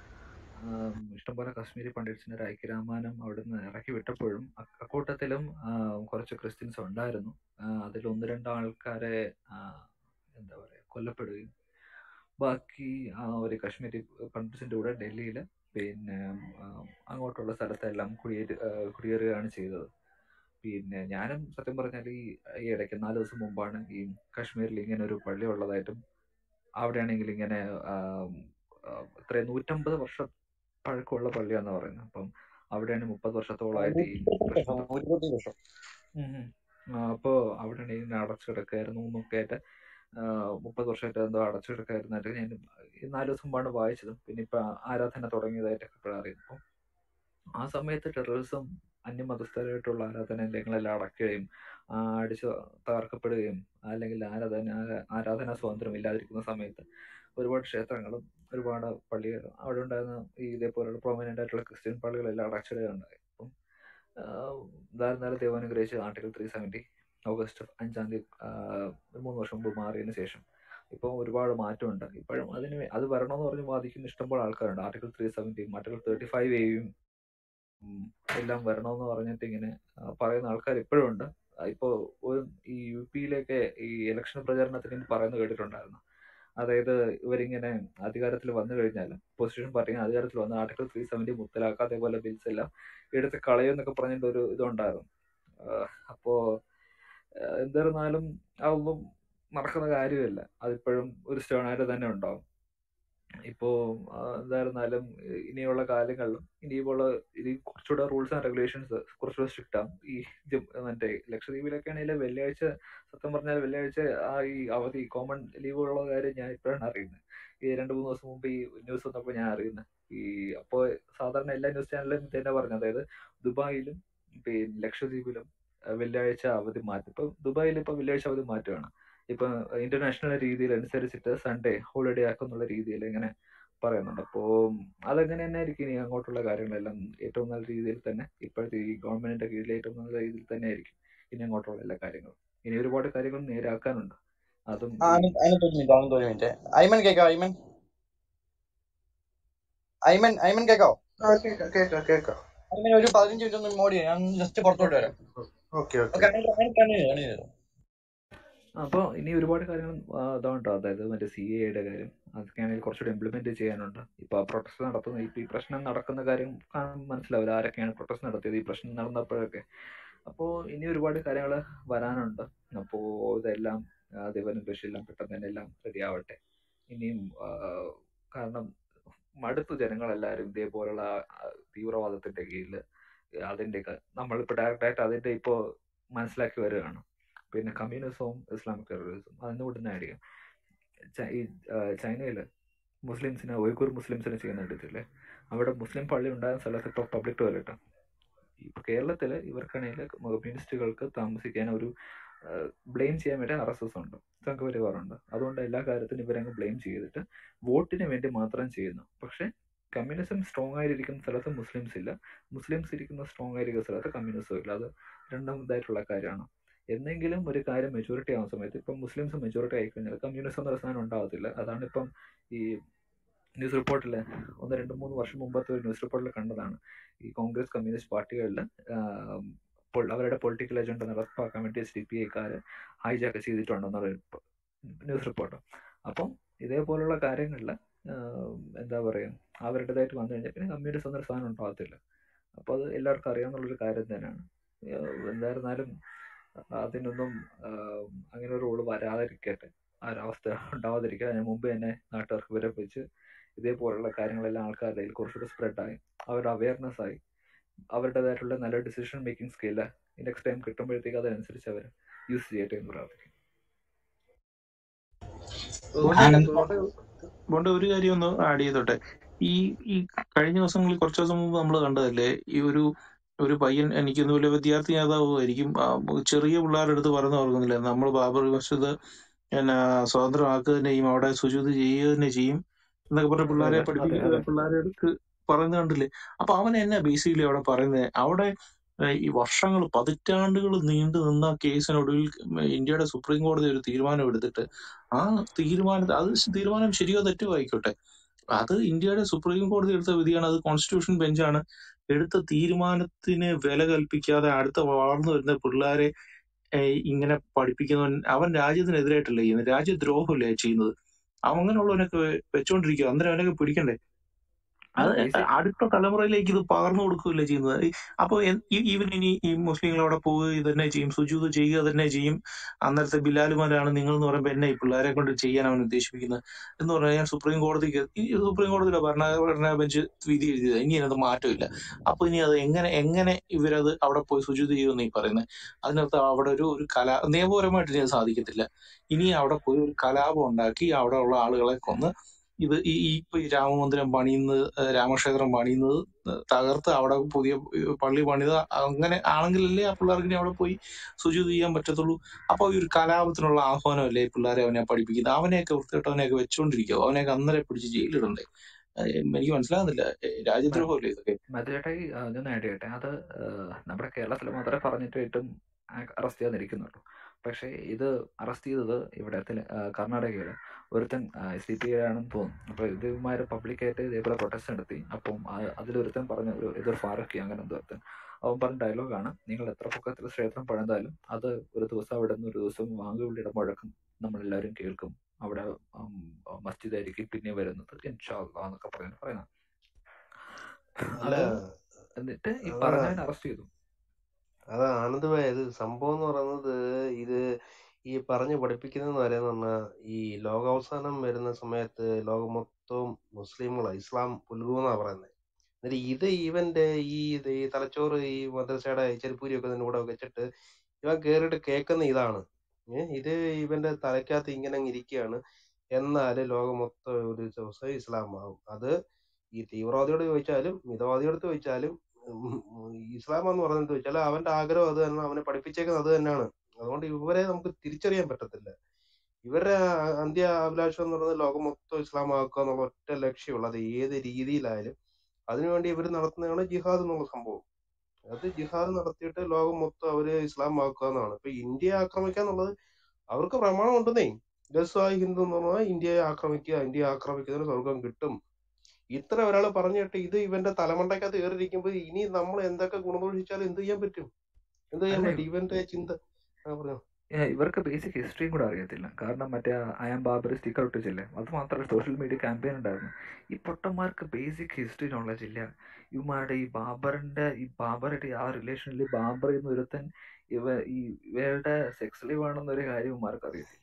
S6: ആം, ഇഷ്ടംപോലെ കാശ്മീരി പണ്ഡിറ്റ്സിന്റെ ഒരു ഐക്യരാമായണം അവിടുന്ന് ഇറക്കി വിട്ടപ്പോഴും അ- അക്കൂട്ടത്തിലും ആ, കുറച്ച് ക്രിസ്ത്യൻസ് ഉണ്ടായിരുന്നു ആ, അതിൽ ഒന്ന് രണ്ട് ആൾക്കാരെ ആ, എന്താ പറയാ കൊല്ലപ്പെടുകയും ബാക്കി ആ ഒരു കാശ്മീരി പണ്ഡിറ്റ്സിന്റെ കൂടെ ഡൽഹിയിൽ പിന്നെ ആ, അങ്ങോട്ടുള്ള സ്ഥലത്തെല്ലാം കുടിയേറി ആ, കുടിയേറുകയാണ് ചെയ്തത് പിന്നെ ഞാനും സത്യം പറഞ്ഞാൽ ഈ ഈ ഇടയ്ക്ക് നാല് ദിവസം മുമ്പാണ് ഈ കാശ്മീരിൽ ഇങ്ങനെ ഒരു പള്ളി ഉള്ളതായിട്ടും അവിടെയാണെങ്കിൽ ഇങ്ങനെ ആം, ആ, എത്രയും നൂറ്റമ്പത് വർഷം പഴക്കമുള്ള പള്ളിയാന്ന് പറയുന്നത് അപ്പം അവിടെയാണ് മുപ്പത് വർഷത്തോളമായിട്ട് ഈ പ്രശ്നം
S5: നൂറ്റിപ്പത്ത് വർഷം
S6: ഉം ഉം. ആ, അപ്പോ അവിടെയാണ് ഇങ്ങനെ അടച്ചു കിടക്കായിരുന്നു എന്നൊക്കെ ആയിട്ട് ആ, മുപ്പത് വർഷമായിട്ട് എന്തോ അടച്ചു കിടക്കായിരുന്നായിട്ട് ഞാൻ ഈ നാല് ദിവസം മുമ്പാണ് വായിച്ചത് പിന്നെ ഇപ്പൊ ആരാധന തുടങ്ങിയതായിട്ടൊക്കെ ഇപ്പോഴാണ് അറിയുന്നത് അപ്പം ആ സമയത്ത് ടെററിസം അന്യമതസ്ഥരായിട്ടുള്ള ആരാധനാലയങ്ങളെല്ലാം അടയ്ക്കുകയും ആ, അടിച്ചു തകർക്കപ്പെടുകയും അല്ലെങ്കിൽ ആരാധന ആരാധനാ സ്വാതന്ത്ര്യം ഇല്ലാതിരിക്കുന്ന സമയത്ത് ഒരുപാട് ക്ഷേത്രങ്ങളും ഒരുപാട് പള്ളികളും അവിടെ ഉണ്ടായിരുന്ന ഈ ഇതേപോലുള്ള പ്രൊമിനന്റ് ആയിട്ടുള്ള ക്രിസ്ത്യൻ പള്ളികളെല്ലാം അടച്ചിടുകയുണ്ടായി അപ്പം എന്തായിരുന്നാലും ദൈവം അനുഗ്രഹിച്ച് ആർട്ടിക്കൽ ത്രീ സെവൻറ്റി ഓഗസ്റ്റ് അഞ്ചാം തീയതി ആഹ്, ഒരു മൂന്ന് വർഷം മുമ്പ് മാറിയതിന് ശേഷം ഇപ്പോൾ ഒരുപാട് മാറ്റമുണ്ട് ഇപ്പോഴും അതിന് വേ- അത് വരണമെന്ന് പറഞ്ഞ് വാദിക്കുന്ന ഇഷ്ടംപോലെ ആൾക്കാരുണ്ട് ആർട്ടിക്കിൾ ത്രീ സെവൻറ്റിയും ആർട്ടിക്കിൾ തേർട്ടി ഫൈവ് എയും എല്ലാം വരണമെന്ന് പറഞ്ഞിട്ട് ഇങ്ങനെ ആ, പറയുന്ന ആൾക്കാർ ഇപ്പോഴും ഉണ്ട് ആ, ഇപ്പോ ഒരു ഈ യു പിയിലേക്ക് ഈ ഇലക്ഷൻ പ്രചാരണത്തിന് ഇനി പറയുന്നത് കേട്ടിട്ടുണ്ടായിരുന്നു അതായത് ഇവരിങ്ങനെ അധികാരത്തിൽ വന്നു കഴിഞ്ഞാൽ പൊസിഷൻ പാർട്ടി അധികാരത്തിൽ വന്ന ആർട്ടിക്കിൾ ത്രീ സെവൻറ്റി മുത്തലാക്ക അതേപോലെ ബിൽസ് എല്ലാം എടുത്ത് കളയുമെന്നൊക്കെ പറഞ്ഞിട്ട് ഒരു ഇതുണ്ടായിരുന്നു ആ, അപ്പോ ആ, എന്നിരുന്നാലും അതൊന്നും നടക്കുന്ന കാര്യമല്ല അതിപ്പോഴും ഒരു സ്റ്റേൺ ആയിട്ട് തന്നെ ഉണ്ടാവും ഇപ്പോ ആ, എന്തായിരുന്നാലും ഇ- ഇനിയുള്ള കാലങ്ങളിലും ഇനിയുള്ള ഇത് കുറച്ചുകൂടെ റൂൾസ് ആൻഡ് റെഗുലേഷൻസ് കുറച്ചുകൂടെ സ്ട്രിക്റ്റ് ആവും ഈ ജം- മറ്റേ ലക്ഷദ്വീപിലൊക്കെ ആണെങ്കിൽ വെള്ളിയാഴ്ച സത്യം പറഞ്ഞാൽ വെള്ളിയാഴ്ച ആ ഈ അവധി കോമൺ ലീവ് ഉള്ള കാര്യം ഞാൻ ഇപ്പോഴാണ് അറിയുന്നത് ഈ രണ്ട് മൂന്ന് ദിവസം മുമ്പ് ഈ ന്യൂസ് വന്നപ്പോൾ ഞാൻ അറിയുന്നത് ഈ അപ്പോൾ സാധാരണ എല്ലാ ന്യൂസ് ചാനലും ഇത് തന്നെ പറഞ്ഞു അതായത് ദുബായിലും പിന്നെ ലക്ഷദ്വീപിലും ആ, വെള്ളിയാഴ്ച അവധി മാറ്റും ഇപ്പൊ ദുബായിൽ ഇപ്പൊ വെള്ളിയാഴ്ച അവധി മാറ്റുകയാണ് ഇപ്പൊ ഇന്റർനാഷണൽ രീതിയിൽ അനുസരിച്ചിട്ട് സൺഡേ ഹോളിഡേ ആക്കുന്നുള്ള രീതിയിൽ ഇങ്ങനെ പറയുന്നുണ്ട് അപ്പോ അതെങ്ങനെ തന്നെ ആയിരിക്കും ഇനി അങ്ങോട്ടുള്ള കാര്യങ്ങളെല്ലാം ഏറ്റവും നല്ല രീതിയിൽ തന്നെ ഇപ്പോഴത്തെ ഈ ഗവൺമെന്റിന്റെ കീഴിൽ ഏറ്റവും നല്ല രീതിയിൽ തന്നെ ആയിരിക്കും ഇനി അങ്ങോട്ടുള്ള എല്ലാ കാര്യങ്ങളും ഇനി ഒരുപാട് കാര്യങ്ങൾ നേരാക്കാനുണ്ട് അതും
S5: ആ,
S6: ഈ
S5: അനന്ത് അനന്ത് ഒരു മിനിറ്റ് അനന്ത് ഒരു മിനിറ്റ് ഐമൻ കേക്കാവോ ഐമൻ ഐമൻ ഐമൻ കേക്കാവോ
S9: ആ കേക്കാം കേക്കാം കേക്കാം
S5: ഐമൻ ഒരു പതിനഞ്ച് മിനിറ്റ് ഒന്ന് മോഡി ഞാൻ ജസ്റ്റ് പുറത്തോട്ട് വരാം
S9: okay okay
S5: okay Anant Anant continue continue ചെയ്തോ
S6: അപ്പോൾ ഇനി ഒരുപാട് കാര്യങ്ങൾ ഇതുണ്ട് അതായത് മറ്റേ സി എയുടെ കാര്യം അതൊക്കെയാണെങ്കിൽ കുറച്ചുകൂടി ഇംപ്ലിമെന്റ് ചെയ്യാനുണ്ട് ഇപ്പൊ ആ പ്രൊട്ടസ്റ്റ് നടത്തുന്ന ഇപ്പൊ ഈ പ്രശ്നം നടക്കുന്ന കാര്യം കാണുമ്പോൾ മനസ്സിലാവില്ല ആരൊക്കെയാണ് പ്രൊട്ടസ്റ്റ് നടത്തിയത് ഈ പ്രശ്നം നടന്നപ്പോഴൊക്കെ അപ്പോൾ ഇനി ഒരുപാട് കാര്യങ്ങൾ വരാനുണ്ട് അപ്പോൾ ഇതെല്ലാം ദൈവനുഗ്രഹിച്ചെല്ലാം പെട്ടെന്ന് തന്നെ എല്ലാം റെഡി ആവട്ടെ ഇനിയും ആ, കാരണം മടുത്തു ജനങ്ങളെല്ലാവരും ഇതേപോലുള്ള ആ, തീവ്രവാദത്തിന്റെ കീഴിൽ അതിന്റെയൊക്കെ നമ്മളിപ്പോ ഡയറക്റ്റ് ആയിട്ട് അതിന്റെ ഇപ്പോ മനസ്സിലാക്കി വരികയാണ് പിന്നെ കമ്മ്യൂണിസവും ഇസ്ലാമിക് ടെററിസവും അതിന് കൂടെ ആയിരിക്കും ഈ ആ, ചൈനയില് മുസ്ലിംസിനെ ഉയ്ഗൂർ മുസ്ലിംസിനെ ചെയ്യുന്ന കണ്ടിട്ടില്ലേ അവിടെ മുസ്ലിം പള്ളി ഉണ്ടായിരുന്ന സ്ഥലത്ത് ഇപ്പോൾ പബ്ലിക് ടോയ്ലറ്റ് ഇപ്പൊ കേരളത്തില് ഇവർക്കാണെങ്കിൽ കമ്മ്യൂണിസ്റ്റുകൾക്ക് താമസിക്കാൻ ഒരു ബ്ലെയിം ചെയ്യാൻ വേണ്ടി ആർ എസ് എസ് ഉണ്ട് സംഘപരിവാറുണ്ട് അതുകൊണ്ട് എല്ലാ കാര്യത്തിനും ഇവരങ്ങ് ബ്ലെയിം ചെയ്തിട്ട് വോട്ടിന് വേണ്ടി മാത്രം ചെയ്യുന്നു പക്ഷെ കമ്മ്യൂണിസം സ്ട്രോങ് ആയിരിക്കുന്ന സ്ഥലത്ത് മുസ്ലിംസ് ഇല്ല മുസ്ലിംസ് ഇരിക്കുന്ന സ്ട്രോങ് ആയിരിക്കുന്ന സ്ഥലത്ത് കമ്മ്യൂണിസം ഇല്ല അത് രണ്ടും ഇതായിട്ടുള്ള കാര്യമാണ് എന്നെങ്കിലും ഒരു കാര്യം മെജോറിറ്റി ആവുന്ന സമയത്ത് ഇപ്പം മുസ്ലിംസ് മെജോറിറ്റി ആയിക്കഴിഞ്ഞാൽ കമ്മ്യൂണിസം എന്നൊരു സാധനം ഉണ്ടാവത്തില്ല അതാണ് ഇപ്പം ഈ ന്യൂസ് റിപ്പോർട്ടിൽ ഒന്ന് രണ്ട് മൂന്ന് വർഷം മുമ്പത്തെ ഒരു ന്യൂസ് റിപ്പോർട്ടിൽ കണ്ടതാണ് ഈ കോൺഗ്രസ് കമ്മ്യൂണിസ്റ്റ് പാർട്ടികളിൽ അവരുടെ പൊളിറ്റിക്കൽ അജണ്ട നടപ്പാക്കാൻ വേണ്ടി എസ് ഡി പി ഐക്കാർ ഹൈജാക്ക് ചെയ്തിട്ടുണ്ടെന്നുള്ള ന്യൂസ് റിപ്പോർട്ട് അപ്പം ഇതേപോലുള്ള കാര്യങ്ങളിൽ എന്താ പറയുക അവരുടേതായിട്ട് വന്നു കഴിഞ്ഞാൽ പിന്നെ കമ്മ്യൂണിസം എന്നൊരു സാധനം ഉണ്ടാകത്തില്ല അപ്പോൾ അത് എല്ലാവർക്കും അറിയാവുന്നുള്ളൊരു കാര്യം തന്നെയാണ് ഏഹ് എന്തായിരുന്നാലും അതിനൊന്നും ആഹ് അങ്ങനെ ഒരു റോള് വരാതിരിക്കട്ടെ ആ ഒരവസ്ഥ ഉണ്ടാവാതിരിക്കട്ടെ അതിന് മുമ്പ് തന്നെ നാട്ടുകാർക്ക് വരെ വെച്ച് ഇതേപോലുള്ള കാര്യങ്ങളെല്ലാം ആൾക്കാരുടെ കയ്യിൽ കുറച്ചുകൂടെ സ്പ്രെഡായി അവരുടെ അവയർനെസ് ആയി അവരുടേതായിട്ടുള്ള നല്ല decision making skill next time കിട്ടുമ്പോഴത്തേക്ക് അതനുസരിച്ച് അവർ യൂസ് ചെയ്യട്ടെ എന്ന് പ്രാർത്ഥിക്കും
S8: ബോണ്ടെ ബോണ്ടെ ബോണ്ടെ ഒരു കാര്യം ഒന്ന് ആഡ് ചെയ്തോട്ടെ ഈ ഈ കഴിഞ്ഞ ദിവസങ്ങളിൽ കുറച്ച് ദിവസം മുമ്പ് നമ്മൾ കണ്ടതല്ലേ ഈ ഒരു ഒരു പയ്യൻ എനിക്കൊന്നും വലിയ വിദ്യാർത്ഥി നേതാവുമായിരിക്കും ആ, ചെറിയ പിള്ളേരുടെ അടുത്ത് പറഞ്ഞു ഓർക്കുന്നില്ല നമ്മൾ ബാബറി മസ്ജിദ് പിന്നെ സ്വതന്ത്രമാക്കുക തന്നെ ചെയ്യും അവിടെ സുജൂത് ചെയ്യുക തന്നെ ചെയ്യും എന്നൊക്കെ പറഞ്ഞ
S6: അതെ
S8: പിള്ളേരെ
S6: അതെ അതെ
S8: പഠിപ്പിക്കുക
S6: അതെ
S8: പിള്ളേരെ അടുത്ത് പറയുന്നത് കണ്ടില്ലേ അപ്പൊ അവൻ എന്നാ ബേസിക്കലി അവിടെ പറയുന്നത് അവിടെ ഏഹ്, ഈ വർഷങ്ങൾ പതിറ്റാണ്ടുകൾ നീണ്ടു നിന്ന കേസിനൊടുവിൽ ഇന്ത്യയുടെ സുപ്രീം കോടതി ഒരു തീരുമാനം എടുത്തിട്ട് ആ തീരുമാനത്തെ അത് തീരുമാനം ശരിയോ തെറ്റോ ആയിക്കോട്ടെ അത് ഇന്ത്യയുടെ സുപ്രീം കോടതി എടുത്ത വിധിയാണ് അത് കോൺസ്റ്റിറ്റ്യൂഷൻ ബെഞ്ചാണ് എടുത്ത തീരുമാനത്തിന് വില കൽപ്പിക്കാതെ അടുത്ത വളർന്നു വരുന്ന പിള്ളേരെ ഏഹ്, ഇങ്ങനെ പഠിപ്പിക്കുന്നവൻ അവൻ രാജ്യത്തിനെതിരായിട്ടല്ല ചെയ്യുന്നത് രാജ്യദ്രോഹമല്ലേ ചെയ്യുന്നത് അവൻ അങ്ങനെയുള്ളവനൊക്കെ വെ- വെച്ചോണ്ടിരിക്കുക അന്നേരം അവനൊക്കെ പിടിക്കണ്ടേ
S6: അല്ല
S8: അത്
S6: ബേസിക്
S8: അടുത്ത തലമുറയിലേക്ക് ഇത് പകർന്നു കൊടുക്കുകയല്ലേ ചെയ്യുന്നത് ഈ- അപ്പൊ ഈവൻ ഇനി ഈ മുസ്ലിങ്ങൾ അവിടെ പോവുക ഇത് തന്നെ ചെയ്യും സുജൂത് ചെയ്യുക തന്നെ ചെയ്യും അന്നേരത്തെ ബിലാലുമാരാണ് നിങ്ങൾ എന്ന് പറയുമ്പോൾ എന്നെ ഈ പിള്ളേരെ കൊണ്ട് ചെയ്യാൻ അവൻ ഉദ്ദേശിപ്പിക്കുന്നത് എന്ന് പറഞ്ഞാൽ സുപ്രീം കോടതിക്ക് ഈ സുപ്രീം കോടതിയിലെ ഭരണഘടനാ ബെഞ്ച് വിധി എഴുതിയത് ഇനി അതിനകത്ത് മാറ്റമില്ല അപ്പൊ ഇനി അത് എങ്ങനെ എങ്ങനെ ഇവരത് അവിടെ പോയി സുജൂത് ചെയ്യുമെന്ന് ഈ പറയുന്നത് അതിനകത്ത് അവിടെ ഒരു ഒരു കലാ നിയമപരമായിട്ട് ഇനി അത് സാധിക്കത്തില്ല ഇനി അവിടെ പോയി ഒരു കലാപം ഉണ്ടാക്കി അവിടെ ഉള്ള ആളുകളെ കൊന്ന് ഇത് ഈ ഈ ഇപ്പൊ ഈ രാമമന്ദിരം പണിയുന്നത് ഏഹ് രാമക്ഷേത്രം പണിയുന്നത് തകർത്ത് അവിടെ പുതിയ ഏഹ് പള്ളി പണിത് അങ്ങനെ ആണെങ്കിലല്ലേ ആ പിള്ളേർക്ക് ഇനി അവിടെ പോയി സുജൂത് ചെയ്യാൻ പറ്റത്തുള്ളൂ അപ്പൊ ഈ ഒരു കലാപത്തിനുള്ള ആഹ്വാനമല്ലേ ഈ പിള്ളേരെ അവനെ പഠിപ്പിക്കുന്നത് അവനെയൊക്കെ വൃത്തികെട്ടവനെയൊക്കെ വെച്ചോണ്ടിരിക്കുക അവനെയൊക്കെ അന്നേരം പിടിച്ച് ജയിലിടണ്ടേ ഏഹ് എനിക്ക് മനസ്സിലാകുന്നില്ല ഏഹ് രാജ്യദ്രോഹമല്ലേ ഇതൊക്കെ
S6: മധുരേട്ടായി ഞാൻ ആഡ് ചെയ്യട്ടെ അത് ആഹ് നമ്മുടെ കേരളത്തിൽ മാത്രമേ പറഞ്ഞിട്ട് ഏറ്റവും അറസ്റ്റ് ചെയ്യാതിരിക്കുന്നുള്ളൂ പക്ഷേ ഇത് അറസ്റ്റ് ചെയ്തത് ഇവിടെ തെല- ആഹ് കർണാടകയിൽ ഒരുത്തൻ എസ് ഡി പി ആണെന്ന് തോന്നുന്നു അപ്പോൾ ഇതുമാർ പബ്ലിക്കായിട്ട് ഇതേപോലെ പ്രൊട്ടസ്റ്റ് നടത്തി അപ്പം ആ- അതിലൊരുത്തൻ പറഞ്ഞ ഒരു ഇതൊരു ഫാറൂഖി അങ്ങനെ എന്തോ ഒരുത്തൻ അവൻ പറഞ്ഞ ഡയലോഗാണ് നിങ്ങൾ എത്ര പൊക്കത്തിൽ ക്ഷേത്രം പണിതാലും അത് ഒരു ദിവസം അവിടെ നിന്ന് ഒരു ദിവസം വാങ്ങുവിളിയുടെ മുഴക്കം നമ്മളെല്ലാവരും കേൾക്കും അവിടെ ഉം, മസ്ജിദ് ആയിരിക്കും പിന്നെ വരുന്നത് ഇൻഷാ അള്ളാ എന്നൊക്കെ പറയുന്നത് പറയുന്നത്
S9: അല്ല
S6: അത് എന്നിട്ട് ഈ
S9: അതാ
S6: പറഞ്ഞവൻ അറസ്റ്റ് ചെയ്തു
S9: അതാ ആനന്ദമായ ഇത് സംഭവം എന്ന് പറയുന്നത് ഇത് ഈ പറഞ്ഞ് പഠിപ്പിക്കുന്നതെന്ന് പറയുന്നത് പറഞ്ഞാൽ ഈ ലോകാവസാനം വരുന്ന സമയത്ത് ലോകം മൊത്തവും മുസ്ലിങ്ങളാ ഇസ്ലാം പുൽകുമെന്നാ പറയുന്നത് എന്നിട്ട് ഇത് ഇവന്റെ ഈ ഇത് ഈ തലച്ചോറ് ഈ മദ്രസയുടെ ചെരുപ്പൂരി ഒക്കെ തന്നെ കൂടെ വെച്ചിട്ട് ഇവൻ കേറിയിട്ട് കേൾക്കുന്ന ഇതാണ് ഏഹ് ഇത് ഇവന്റെ തലയ്ക്കകത്ത് ഇങ്ങനെ അങ്ങ് ഇരിക്കുകയാണ് എന്നാല് ലോകം മൊത്തം ഒരു ദിവസം ഇസ്ലാം ആവും അത് ഈ തീവ്രവാദിയോട് ചോദിച്ചാലും മിതവാദിയോട് ചോദിച്ചാലും ഉം ഉം ഇസ്ലാം എന്ന് പറയുന്നത് ചോദിച്ചാൽ അവന്റെ ആഗ്രഹം അത് തന്നെ അവനെ പഠിപ്പിച്ചേക്കുന്നത് അത് തന്നെയാണ് അതുകൊണ്ട് ഇവരെ നമുക്ക് തിരിച്ചറിയാൻ പറ്റത്തില്ല ഇവരുടെ അ- അന്ത്യ അഭിലാഷം എന്ന് പറയുന്നത് ലോകം മൊത്തം ഇസ്ലാം ആക്കുക എന്നുള്ള ഒറ്റ ലക്ഷ്യമുള്ള അത് ഏത് രീതിയിലായാലും അതിനുവേണ്ടി ഇവർ നടത്തുന്നതാണ് ജിഹാദ് എന്നുള്ള സംഭവം അത് ജിഹാദ് നടത്തിയിട്ട് ലോകം മൊത്തം അവര് ഇസ്ലാം ആക്കുക എന്നാണ് ഇപ്പൊ ഇന്ത്യയെ ആക്രമിക്കുക എന്നുള്ളത് അവർക്ക് പ്രമാണം ഉണ്ടെന്നേ ഗസ്വായി ഹിന്ദു എന്ന് പറഞ്ഞാൽ ഇന്ത്യയെ ആക്രമിക്കുക ഇന്ത്യയെ ആക്രമിക്കുന്നതിന് സ്വർഗം കിട്ടും ഇത്ര ഒരാൾ പറഞ്ഞിട്ട് ഇത് ഇവന്റെ തലമണ്ടയ്ക്കകത്ത് കയറിയിരിക്കുമ്പോൾ ഇനി നമ്മൾ എന്തൊക്കെ ഗുണദോഷിച്ചാലും എന്ത് ചെയ്യാൻ പറ്റും എന്ത് ചെയ്യാൻ
S6: അല്ലേ
S9: പറ്റും ഇവന്റെ ചിന്ത ആ പറഞ്ഞു
S6: ഏ, ഇവർക്ക് ബേസിക് ഹിസ്റ്ററിയും കൂടെ അറിയത്തില്ല കാരണം മറ്റേ അയാം ബാബറി സ്റ്റിക്കർ ഒട്ടിച്ചില്ലേ അത് മാത്രമല്ല സോഷ്യൽ മീഡിയ ക്യാമ്പയിൻ ഉണ്ടായിരുന്നു ഈ പൊട്ടന്മാർക്ക് ബേസിക് ഹിസ്റ്ററി നോളജ് ഇല്ല ഇവന്മാരുടെ ഈ ബാബറിന്റെ ഈ ബാബറുടെ ആ റിലേഷനിൽ ബാബർ എന്ന് ഒരുത്തൻ ഇവ ഈ ഇവരുടെ സെക്സ് ലൈവ് ആണെന്നൊരു കാര്യം ഇവന്മാർക്ക് അറിയത്തില്ല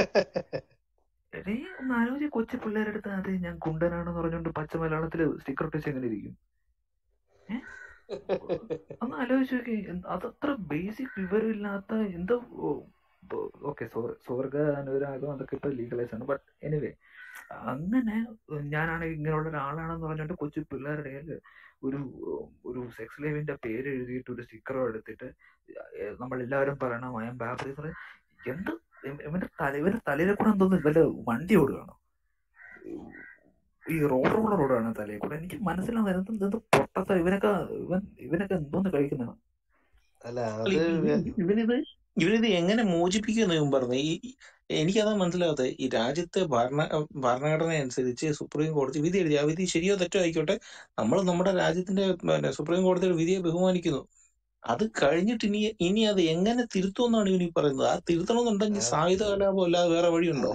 S6: എടേ ഒന്ന് ആലോചിച്ച് കൊച്ചു പിള്ളേരുടെ അടുത്ത് അതെ ഞാൻ കുണ്ടനാണെന്ന് പറഞ്ഞുകൊണ്ട് പച്ച മലയാളത്തിൽ സ്റ്റിക്കർ ഒട്ടിച്ച് എങ്ങനെ ഇരിക്കും ഏ? ഒന്ന് ആലോചിച്ച് നോക്കി അതത്ര ബേസിക് വിവരമില്ലാത്ത എന്തോ ഓ, ഓക്കെ സ്വർഗ അനുരാഗം അതൊക്കെ ഇപ്പൊ ലീഗലൈസ് ആണ് ബട്ട് എനിവേ അങ്ങനെ ഞാനാണെങ്കിൽ ഇങ്ങനെയുള്ള ഒരാളാണെന്ന് പറഞ്ഞുകൊണ്ട് കൊച്ചു പിള്ളേരുടെ കയ്യില് ഒരു ഒരു സെക്സ് ലൈവിന്റെ പേര് എഴുതിയിട്ട് ഒരു സ്റ്റിക്കറോ എടുത്തിട്ട് നമ്മൾ എല്ലാവരും പറയണം ഐ എം ബാപ്റ്റിസ്റ്റ് എന്ത് ഇവ- ഇവന്റെ തല ഇവന്റെ തലയിലെ കൂടെ എന്തോന്ന് വല്ല വണ്ടി ഓടുകയാണോ ഈ റോഡ് റോളർ റോഡാണ് തലയിൽ കൂടെ എനിക്ക് മനസ്സിലാവുന്നത് എന്ത് എന്ത് പൊട്ടത്ത ഇവനൊക്കെ ഇവൻ ഇവനൊക്കെ എന്തോന്ന് കഴിക്കുന്നതാണ്
S9: അല്ല
S8: അല്ല,
S9: അത്
S8: ഇവ-
S9: വേ-
S8: ഇവ- ഇവനിത് ഇവനിത് എങ്ങനെ മോചിപ്പിക്കുമെന്ന് ഇവൻ പറഞ്ഞു ഈ ഈ- എനിക്കതാ മനസ്സിലാകാത്തത് ഈ രാജ്യത്തെ ഭരണ ഭരണഘടന അനുസരിച്ച് സുപ്രീം കോടതി വിധി എഴുതി ആ വിധി ശരിയോ തെറ്റോ ആയിക്കോട്ടെ നമ്മൾ നമ്മുടെ രാജ്യത്തിന്റെ പിന്നെ സുപ്രീം കോടതിയുടെ വിധിയെ ബഹുമാനിക്കുന്നു അത് കഴിഞ്ഞിട്ട് ഇനി ഇനി അത് എങ്ങനെ തിരുത്തുമെന്നാണ് ഇവൻ ഈ പറയുന്നത് ആ തിരുത്തണമെന്നുണ്ടെങ്കിൽ
S9: ആ,
S8: സായുധ കലാപം അല്ലാതെ വേറെ വഴിയുണ്ടോ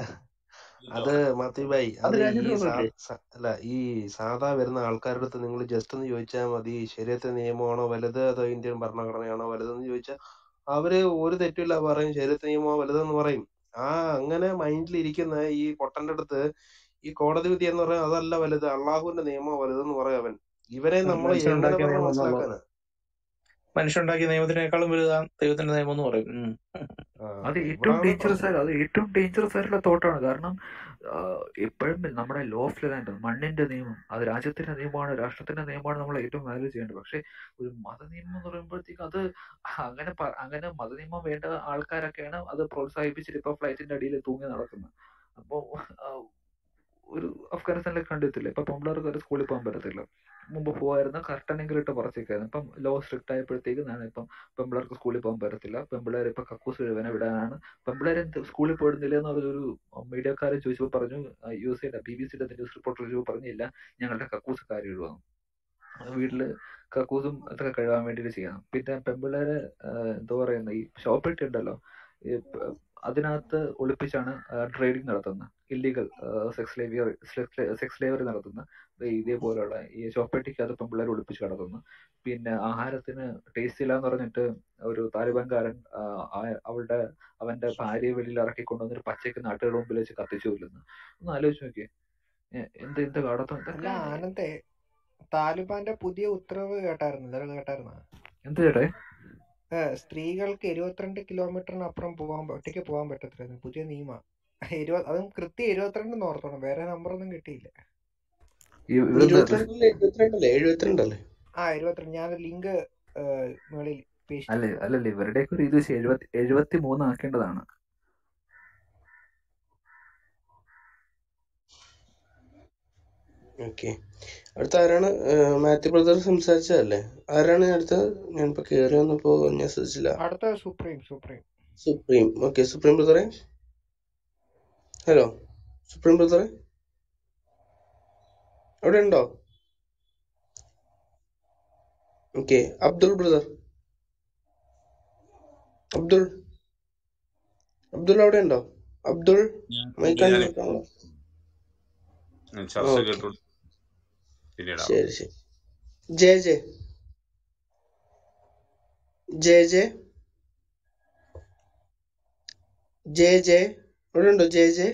S9: അത് മാത്യുഭായി
S8: അത്
S9: അത് ഈ
S8: രാജ്യദ്രോഹമല്ലേ
S9: സാ സ- അല്ല ഈ സാധാ വരുന്ന ആൾക്കാരുടെ അടുത്ത് നിങ്ങൾ ജസ്റ്റ് ഒന്ന് ചോദിച്ചാൽ മതി ശരീരത്തെ നിയമമാണോ വലുത് അതോ ഇന്ത്യൻ ഭരണഘടനയാണോ വലുതെന്ന് ചോദിച്ചാൽ അവര് ഒരു തെറ്റില്ല പറയും ശരീരത്തെ നിയമമോ വലുതെന്ന് പറയും ആ അങ്ങനെ മൈൻഡിൽ ഇരിക്കുന്ന ഈ പൊട്ടന്റെ അടുത്ത് ഈ കോടതി വിധി എന്ന് പറയാൻ അതല്ല വലുത് അള്ളാഹുവിന്റെ നിയമമോ വലുതെന്ന് പറയും അവൻ ഇവരെ നമ്മൾ എങ്ങനെ
S8: മനുഷ്യനുണ്ടാക്കിയ
S9: പറഞ്ഞ്
S8: നിയമം എന്നുള്ളത്
S9: മനസ്സിലാക്കാനാ
S8: മനുഷ്യനുണ്ടാക്കിയ നിയമത്തിനേക്കാളും വലുതാണ് ദൈവത്തിന്റെ നിയമം എന്ന് പറയും ഉം.
S9: ആ
S6: അത് ഏറ്റവും
S9: ഇവിടാണ്
S6: ഡേഞ്ചറസ്
S9: പ്രശ്നം
S6: ആയ അത് ഏറ്റവും ഡേഞ്ചറസ് ആയിട്ടുള്ള തോട്ടാണ് കാരണം എപ്പോഴും നമ്മുടെ ലോ ഓഫ് ലാൻഡ് മണ്ണിന്റെ നിയമം അത് രാജ്യത്തിന്റെ നിയമമാണ് രാഷ്ട്രത്തിന്റെ നിയമമാണ് നമ്മൾ ഏറ്റവും വാല്യൂ ചെയ്യേണ്ടത് പക്ഷെ ഒരു മതനിയമം എന്ന് പറയുമ്പോഴത്തേക്ക് അത് അങ്ങനെ പ- അങ്ങനെ മതനിയമം വേണ്ട ആൾക്കാരൊക്കെയാണ് അത് പ്രോത്സാഹിപ്പിച്ചിട്ട് ഇപ്പൊ ഫ്ലൈറ്റിന്റെ അടിയിൽ തൂങ്ങി നടക്കുന്നത് അപ്പോ ആ, ഒരു അഫ്ഗാനിസ്ഥാനിലൊക്കെ കണ്ടിട്ടില്ലേ ഇപ്പൊ പെമ്പിള്ളേർക്ക് ഒരു സ്കൂളിൽ പോകാൻ പറ്റത്തില്ല മുമ്പ് പോവായിരുന്നു കർട്ടനെങ്കിലും ഇട്ട് പുറത്തേക്കായിരുന്നു ഇപ്പം ലോ സ്ട്രിക്റ്റ് ആയപ്പോഴത്തേക്ക് ഞാൻ ഇപ്പം പെമ്പിള്ളേർക്ക് സ്കൂളിൽ പോകാൻ പറ്റത്തില്ല പെമ്പിള്ളേർ ഇപ്പൊ കക്കൂസ് എഴുതാനെ വിടാനാണ് പെമ്പിള്ളേരെ സ്കൂളിൽ പോയിടുന്നില്ല എന്ന് പറഞ്ഞൊരു മീഡിയക്കാരൻ ചോദിച്ചപ്പോൾ പറഞ്ഞു യു എസ് ബി ബി സിയുടെ ന്യൂസ് റിപ്പോർട്ടർ ചോദിച്ചപ്പോൾ പറഞ്ഞില്ല ഞങ്ങളുടെ കക്കൂസ് കാര്യം എഴുതുന്നു വീട്ടില് കക്കൂസും അതൊക്കെ കഴുകാൻ വേണ്ടിയിട്ട് ചെയ്യണം പിന്നെ പെമ്പിള്ളേരെ എന്താ പറയുന്ന ഈ ഷോപ്പിട്ട് ഉണ്ടല്ലോ ഈ പ- അതിനകത്ത് ഒളിപ്പിച്ചാണ് ട്രേഡിംഗ് നടത്തുന്നത് ഇല്ലീഗൽ സെക്സ് ലേവിയർ സെക്സ് ലേവറി നടത്തുന്ന ദേ ഇതേപോലുള്ള ഈ ഷോപ്പേട്ടിക്കകത്ത് പെമ്പിള്ളേർ ഒളിപ്പിച്ച് കിടത്തുന്നു പിന്നെ ആഹാരത്തിന് ടേസ്റ്റ് ഇല്ല എന്ന് പറഞ്ഞിട്ട് ഒരു താലിബാൻകാരൻ ആ, ആ- അവളുടെ അവന്റെ ഭാര്യയെ വെളിയിൽ ഇറക്കി കൊണ്ടുവന്നിട്ട് പച്ചയ്ക്ക് നാട്ടുകളുടെ മുമ്പിൽ വെച്ച് കത്തിച്ചു കൊല്ലുന്നു ഒന്ന് ആലോചിച്ച് നോക്കിയേ എ- എന്ത് എന്ത് കാടത്തം
S10: അല്ല
S6: ഇതൊക്കെ
S10: ആനന്ദേ താലിബാന്റെ പുതിയ ഉത്തരവ് കേട്ടായിരുന്നു ഇന്നലെ കേട്ടായിരുന്ന
S6: എന്ത് ചേട്ടേ
S10: സ്ത്രീകൾക്ക് ഇരുപത്തിരണ്ട് കിലോമീറ്ററിന് അപ്പുറം പോകാൻ ഒറ്റയ്ക്ക് പോകാൻ പറ്റത്തില്ല പുതിയ നിയമ ഇരുപത് അതും കൃത്യം ഇരുപത്തിരണ്ട് ഓർത്തോണം വേറെ നമ്പർ ഒന്നും കിട്ടിയില്ല
S6: ഈ ഇവിടുന്ന്
S9: ഇരുപത്തിരണ്ടല്ലേ എഴുപത്തിരണ്ടല്ലേ എഴുപത്തിരണ്ടല്ലേ
S10: ആ ഇരുപത്തിരണ്ട് ഞാൻ ലിങ്ക് മുകളിൽ പേസ്റ്റ്
S6: അല്ല
S10: ചെയ്തിട്ടുണ്ട്
S6: അല്ലല്ല ഇവരുടെയൊക്കെ ഒരു ഇത് വെച്ച് എഴുപത്തി എഴുപത്തി മൂന്ന് ആക്കേണ്ടതാണ്
S9: ഓക്കെ അടുത്ത ആരാണ് ഏഹ് മാത്യു ബ്രദർ സംസാരിച്ചതല്ലേ ആരാണ് അടുത്തത് ഞാനിപ്പോ കേറി വന്നപ്പോ ഞാൻ ശ്രദ്ധിച്ചില്ല
S10: അടുത്ത supreme supreme
S9: supreme okay supreme ബ്രദറെ ഹലോ സുപ്രീം ബ്രദറെ അവിടെ ഉണ്ടോ ഓക്കെ അബ്ദുൾ ബ്രദർ അബ്ദുൾ അബ്ദുൾ അവിടെ ഉണ്ടോ അബ്ദുൾ
S11: ഞാൻ
S9: മൈക്കാൻ
S11: ഞാനേ
S9: നോക്കാമോ
S11: ഞാൻ ചർച്ച
S9: ഓക്കെ
S11: കേട്ടു പിന്നീടാവാം
S9: ശരി ശരി ജയ ജയ ജയ ജയ ജയ ജയ അവിടെ ഉണ്ടോ ജയ ജയ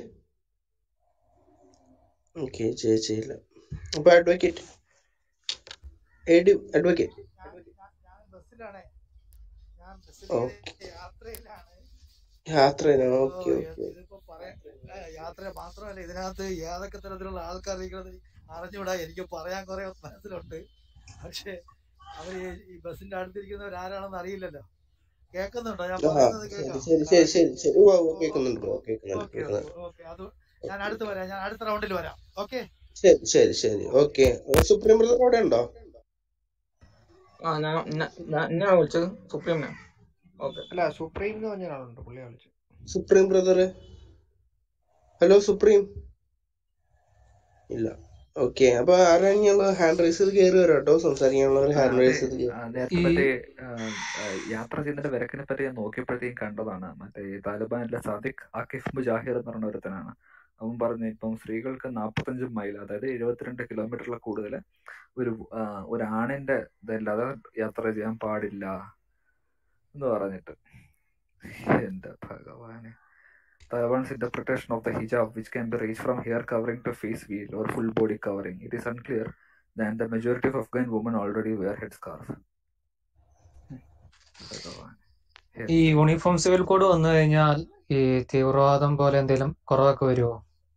S9: ഓക്കെ ജയ ജയ ഇല്ല അപ്പൊ അഡ്വക്കേറ്റ് എഡി അഡ്വക്കേറ്റ്
S12: ഞാൻ ഞാൻ ഞാൻ ബസ്സിലാണ് ഞാൻ ബസ്സിൽ
S9: ഓക്കെ
S12: യാത്രയിലാണ്
S9: യാത്രയിലാണ്
S12: ഓ
S9: ഓക്കെ
S12: എ-
S9: ഓക്കെ
S12: ഇതിപ്പോ പറയാൻ ഏ, യാത്ര മാത്രമല്ല ഇതിനകത്ത് ഏതൊക്കെ തരത്തിലുള്ള ആൾക്കാർ ഇരിക്കുന്നത് അറിഞ്ഞുകൂടാ എനിക്ക് പറയാൻ കുറെ മനസ്സിലുണ്ട് പക്ഷെ അവര് ഈ ഈ ബസ്സിന്റെ അടുത്തിരിക്കുന്നവർ ആരാണെന്ന് അറിയില്ലല്ലോ കേൾക്കുന്നുണ്ടോ ഞാൻ
S9: ആ
S12: പറയുന്നത്
S9: ശരി
S12: കേൾക്കാം
S9: ശരി ശരി
S12: കറക്റ്റ്
S9: ശരി ശരി ഉവ്വ് ഉവ്വ് കേൾക്കുന്നുണ്ട് ബ്രോ കേൾക്കുന്നുണ്ട്
S12: ഓക്കെ
S9: കേൾക്കുന്നുണ്ട്
S12: ഓക്കെ അത് ഞാൻ അടുത്ത് വരാം ഞാൻ അടുത്ത റൗണ്ടിൽ വരാം ഓക്കെ
S9: ശരി ശരി ശരി ഓക്കെ സുപ്രീം ബ്രദർ അവിടെ ഉണ്ടോ
S4: ആ ഞാൻ ഞാൻ- ഞാൻ എന്നാണ് വിളിച്ചത് സുപ്രീമിനെ ഓക്കെ
S10: അല്ല സുപ്രീം എന്ന് പറഞ്ഞ ഒരാളുണ്ട് പുള്ളിയെ വിളിച്ചു
S9: സുപ്രീം ബ്രദർ ഹലോ സുപ്രീം ഇല്ല ഓക്കെ അപ്പൊ ആരാണെങ്കിലുള്ള ഹാൻഡ് റൈസ് ചെയ്ത് കയറി വരാം കേട്ടോ സംസാരിക്കാനുള്ളവർ
S6: ആ,
S9: ഹാൻഡ്
S6: അതെ
S9: റൈസ് ചെയ്ത് കയറി
S6: ആ, നേരത്തെ
S4: ഈ
S6: മറ്റേ ആ, ആ, യാത്ര ചെയ്യുന്നതിന്റെ വിലക്കിനെ പറ്റി ഞാൻ നോക്കിയപ്പോഴത്തേക്കും കണ്ടതാണ് മറ്റേ ഈ താലിബാനിലെ സാദിഖ് ആക്കിഫ് മുജാഹിർ എന്ന് പറഞ്ഞ ഒരുത്തനാണ് അവൻ പറഞ്ഞു ഇപ്പം സ്ത്രീകൾക്ക് നാൽപ്പത്തഞ്ച് മൈൽ അതായത് എഴുപത്തിരണ്ട് കിലോമീറ്ററിൽ കൂടുതൽ ഒരു ആ, ഒരു ആണിന്റെ ഇതല്ലാതെ യാത്ര ചെയ്യാൻ പാടില്ല എന്ന് പറഞ്ഞിട്ട് എന്റെ ഭഗവാനെ Taiwan's interpretation of the hijab, which can be reached from hair covering to face veil or full body covering, it is unclear. Then the majority of Afghan women already wear headscarf. ഭഗവാൻ
S13: ഈ uniform civil code വന്നു കഴിഞ്ഞാൽ ഈ തീവ്രവാദം പോലെ എന്തെങ്കിലും കുറവൊക്കെ വരുമോ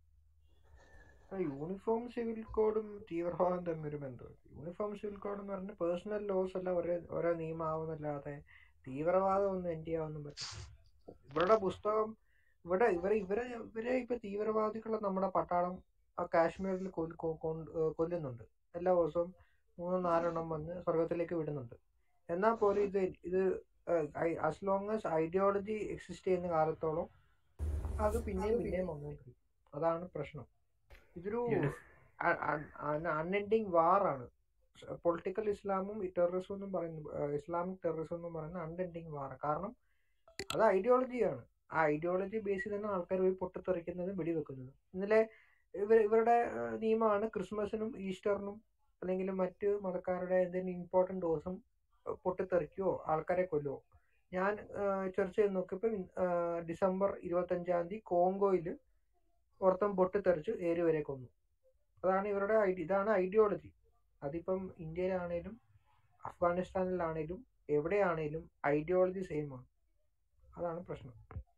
S10: uniform civil കോഡും തീവ്രവാദം തമ്മിൽ ഒരു ബന്ധമില്ല യൂണിഫോം സിവിൽ കോഡ് എന്ന് പറഞ്ഞാൽ പേഴ്സണൽ ലോസ് എല്ലാം ഒരേ ഓരോ നിയമമാവുന്നല്ലാതെ തീവ്രവാദം ഒന്നും എൻഡ് ചെയ്യാനൊന്നും പറ്റില്ല ഇവരുടെ പുസ്തകം ഇവിടെ ഇവരെ ഇവരെ ഇവരെ ഇപ്പൊ തീവ്രവാദികളെ നമ്മുടെ പട്ടാളം ആ കാശ്മീരിൽ കൊൽ- കൊ- കൊണ്ട്- ഏഹ് കൊല്ലുന്നുണ്ട് എല്ലാ ദിവസവും മൂന്നോ നാലെണ്ണം വന്ന് സ്വർഗത്തിലേക്ക് വിടുന്നുണ്ട് എന്നാൽ പോലും ഇത് ഇത് as long as ideology exist ചെയ്യുന്ന കാലത്തോളം അത് പിന്നെയും പിന്നെയും വന്നുകൊണ്ടിരിക്കും അതാണ് പ്രശ്നം ഇതൊരു
S6: യൂണിഫ്
S10: അൺഎൻഡിങ് വാറാണ് പൊളിറ്റിക്കൽ ഇസ്ലാമും ടെററിസം എന്നും പറയുന്നു ഇസ്ലാമിക് ടെററിസം എന്നും പറയുന്ന അൺഎൻഡിങ് വാർ കാരണം അത് ഐഡിയോളജിയാണ് ആ ഐഡിയോളജി ബേസ് ചെയ്താണ് ആൾക്കാർ പോയി പൊട്ടിത്തെറിക്കുന്നതും വെടിവെക്കുന്നതും ഇന്നലെ ഇവർ ഇവരുടെ ആ, നിയമമാണ് ക്രിസ്മസിനും ഈസ്റ്ററിനും അല്ലെങ്കിൽ മറ്റ് മതക്കാരുടെ എന്തെങ്കിലും ഇമ്പോർട്ടൻ്റ് ദിവസം പൊട്ടിത്തെറിക്കുകയോ ആൾക്കാരെ കൊല്ലുവോ ഞാൻ ചർച്ച ചെയ്ത് നോക്കിയപ്പോൾ ഡിസംബർ ഇരുപത്തഞ്ചാം തീയതി കോങ്കോയിൽ ഒരുത്തൻ പൊട്ടിത്തെറിച്ച് ഏഴ് വരെ കൊന്നു അതാണ് ഇവരുടെ ഐഡി ഇതാണ് ഐഡിയോളജി അതിപ്പം ഇന്ത്യയിലാണേലും അഫ്ഗാനിസ്ഥാനിലാണേലും എവിടെയാണേലും ഐഡിയോളജി സെയിം ആണ് അതാണ് പ്രശ്നം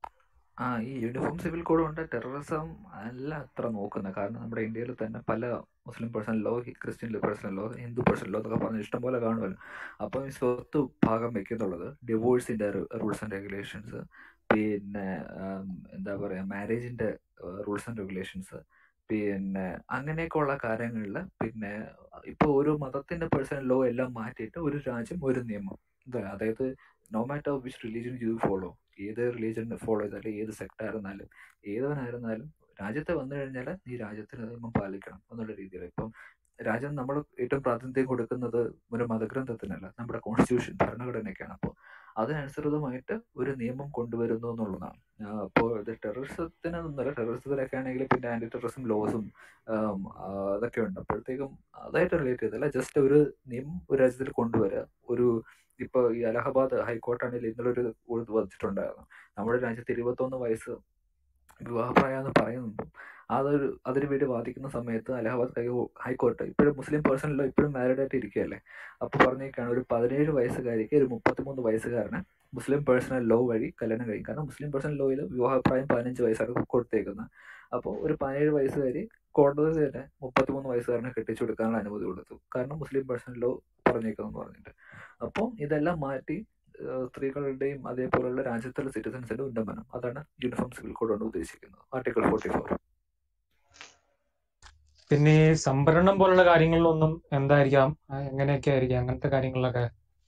S6: ആ ഈ യൂണിഫോം സിവിൽ കോഡ് കൊണ്ട് ടെററിസം അല്ല അത്ര നോക്കുന്നത് കാരണം നമ്മുടെ ഇന്ത്യയിൽ തന്നെ പല Muslim personal law Christian personal law Hindu personal law എന്നൊക്കെ പറഞ്ഞ് ഇഷ്ടംപോലെ കാണുമല്ലോ അപ്പം ഈ സ്വത്ത് ഭാഗം വെക്കുന്നുള്ളത് ഡിവോഴ്സിന്റെ റൂൾസ് ആൻഡ് റെഗുലേഷൻസ് പിന്നെ ആം, എന്താ പറയാ മാരേജിന്റെ റൂൾസ് ആൻഡ് റെഗുലേഷൻസ് പിന്നെ അങ്ങനെയൊക്കെ ഉള്ള കാര്യങ്ങളിൽ പിന്നെ ഇപ്പോൾ ഓരോ മതത്തിന്റെ പേഴ്സണൽ ലോ എല്ലാം മാറ്റിയിട്ട് ഒരു രാജ്യം ഒരു നിയമം ഇത് അതായത് no matter which religion you follow ഏത് റിലീജിയൻ ഫോളോ ചെയ്താലും ഏത് സെക്ട് ആയിരുന്നാലും ഏതവനായിരുന്നാലും രാജ്യത്ത് വന്നു കഴിഞ്ഞാൽ നീ രാജ്യത്തിന് നിയമം പാലിക്കണം എന്നുള്ള രീതിയിൽ ഇപ്പം രാജ്യം നമ്മൾ ഏറ്റവും പ്രാതിനിധ്യം കൊടുക്കുന്നത് ഒരു മതഗ്രന്ഥത്തിനല്ല നമ്മുടെ കോൺസ്റ്റിറ്റ്യൂഷൻ ഭരണഘടനയ്ക്കാണ് അപ്പോൾ അതിനനുസൃതമായിട്ട് ഒരു നിയമം കൊണ്ടുവരുന്നു എന്നുള്ളതാണ് അപ്പോൾ ഇത് ടെററിസത്തിന് ഒന്നുമല്ല ടെററിസത്തിലൊക്കെ ആണെങ്കിൽ പിന്നെ ആന്റി ടെററിസം ലോസും അതൊക്കെ ഉണ്ട് അപ്പോഴത്തേക്കും അതായിട്ട് റിലേറ്റ് ചെയ്തല്ല ജസ്റ്റ് ഒരു നിയമം ഒരു രാജ്യത്തിൽ കൊണ്ടുവരിക ഒരു ഇപ്പൊ ഈ അലഹബാദ് ഹൈക്കോർട്ടാണെങ്കിൽ ഇന്നലെ ഒരു ഇത് വച്ചിട്ടുണ്ടായിരുന്നു നമ്മുടെ രാജ്യത്ത് ഇരുപത്തൊന്ന് വയസ്സ് വിവാഹപ്രായം എന്ന് പറയുന്നുണ്ട് അതൊരു അതിനു വേണ്ടി വാദിക്കുന്ന സമയത്ത് അലഹബാദ് ഹൈ- ഹൈക്കോർട്ട് ഇപ്പോഴും മുസ്ലിം പേഴ്സണലോ ഇപ്പോഴും മാരീഡ് ആയിട്ട് ഇരിക്കുകയല്ലേ അപ്പൊ പറഞ്ഞേക്കാണ് ഒരു പതിനേഴ് വയസ്സുകാരിക്ക് ഒരു മുപ്പത്തിമൂന്ന് വയസ്സുകാരന് മുസ്ലിം പേഴ്സണൽ ലോ വഴി കല്യാണം കഴിയും കാരണം മുസ്ലിം പേഴ്സണൽ ലോയിൽ വിവാഹപ്രായം പതിനഞ്ച് വയസ്സാണ് കൊടുത്തേക്കുന്നത് അപ്പോൾ ഒരു പതിനേഴ് വയസ്സുകാരി കോടതി തന്നെ മുപ്പത്തിമൂന്ന് വയസ്സുകാരനെ കെട്ടിച്ചു കൊടുക്കാനുള്ള അനുമതി കൊടുത്തു കാരണം മുസ്ലിം പേഴ്സണൽ ലോ പറഞ്ഞേക്കുന്നെന്ന് പറഞ്ഞിട്ട് അപ്പോൾ ഇതെല്ലാം മാറ്റി ഏഹ് സ്ത്രീകളുടെയും അതേപോലുള്ള രാജ്യത്തുള്ള സിറ്റിസൺസിന്റെ ഉന്നമനം അതാണ് യൂണിഫോം സിവിൽ കോഡ് കൊണ്ട് ഉദ്ദേശിക്കുന്നത് ആർട്ടിക്കിൾ ഫോർട്ടി ഫോർ
S13: പിന്നെ ഈ സംഭരണം പോലുള്ള കാര്യങ്ങളിലൊന്നും എന്തായിരിക്കാം ആ, എങ്ങനെയൊക്കെ ആയിരിക്കാം അങ്ങനത്തെ കാര്യങ്ങളിലൊക്കെ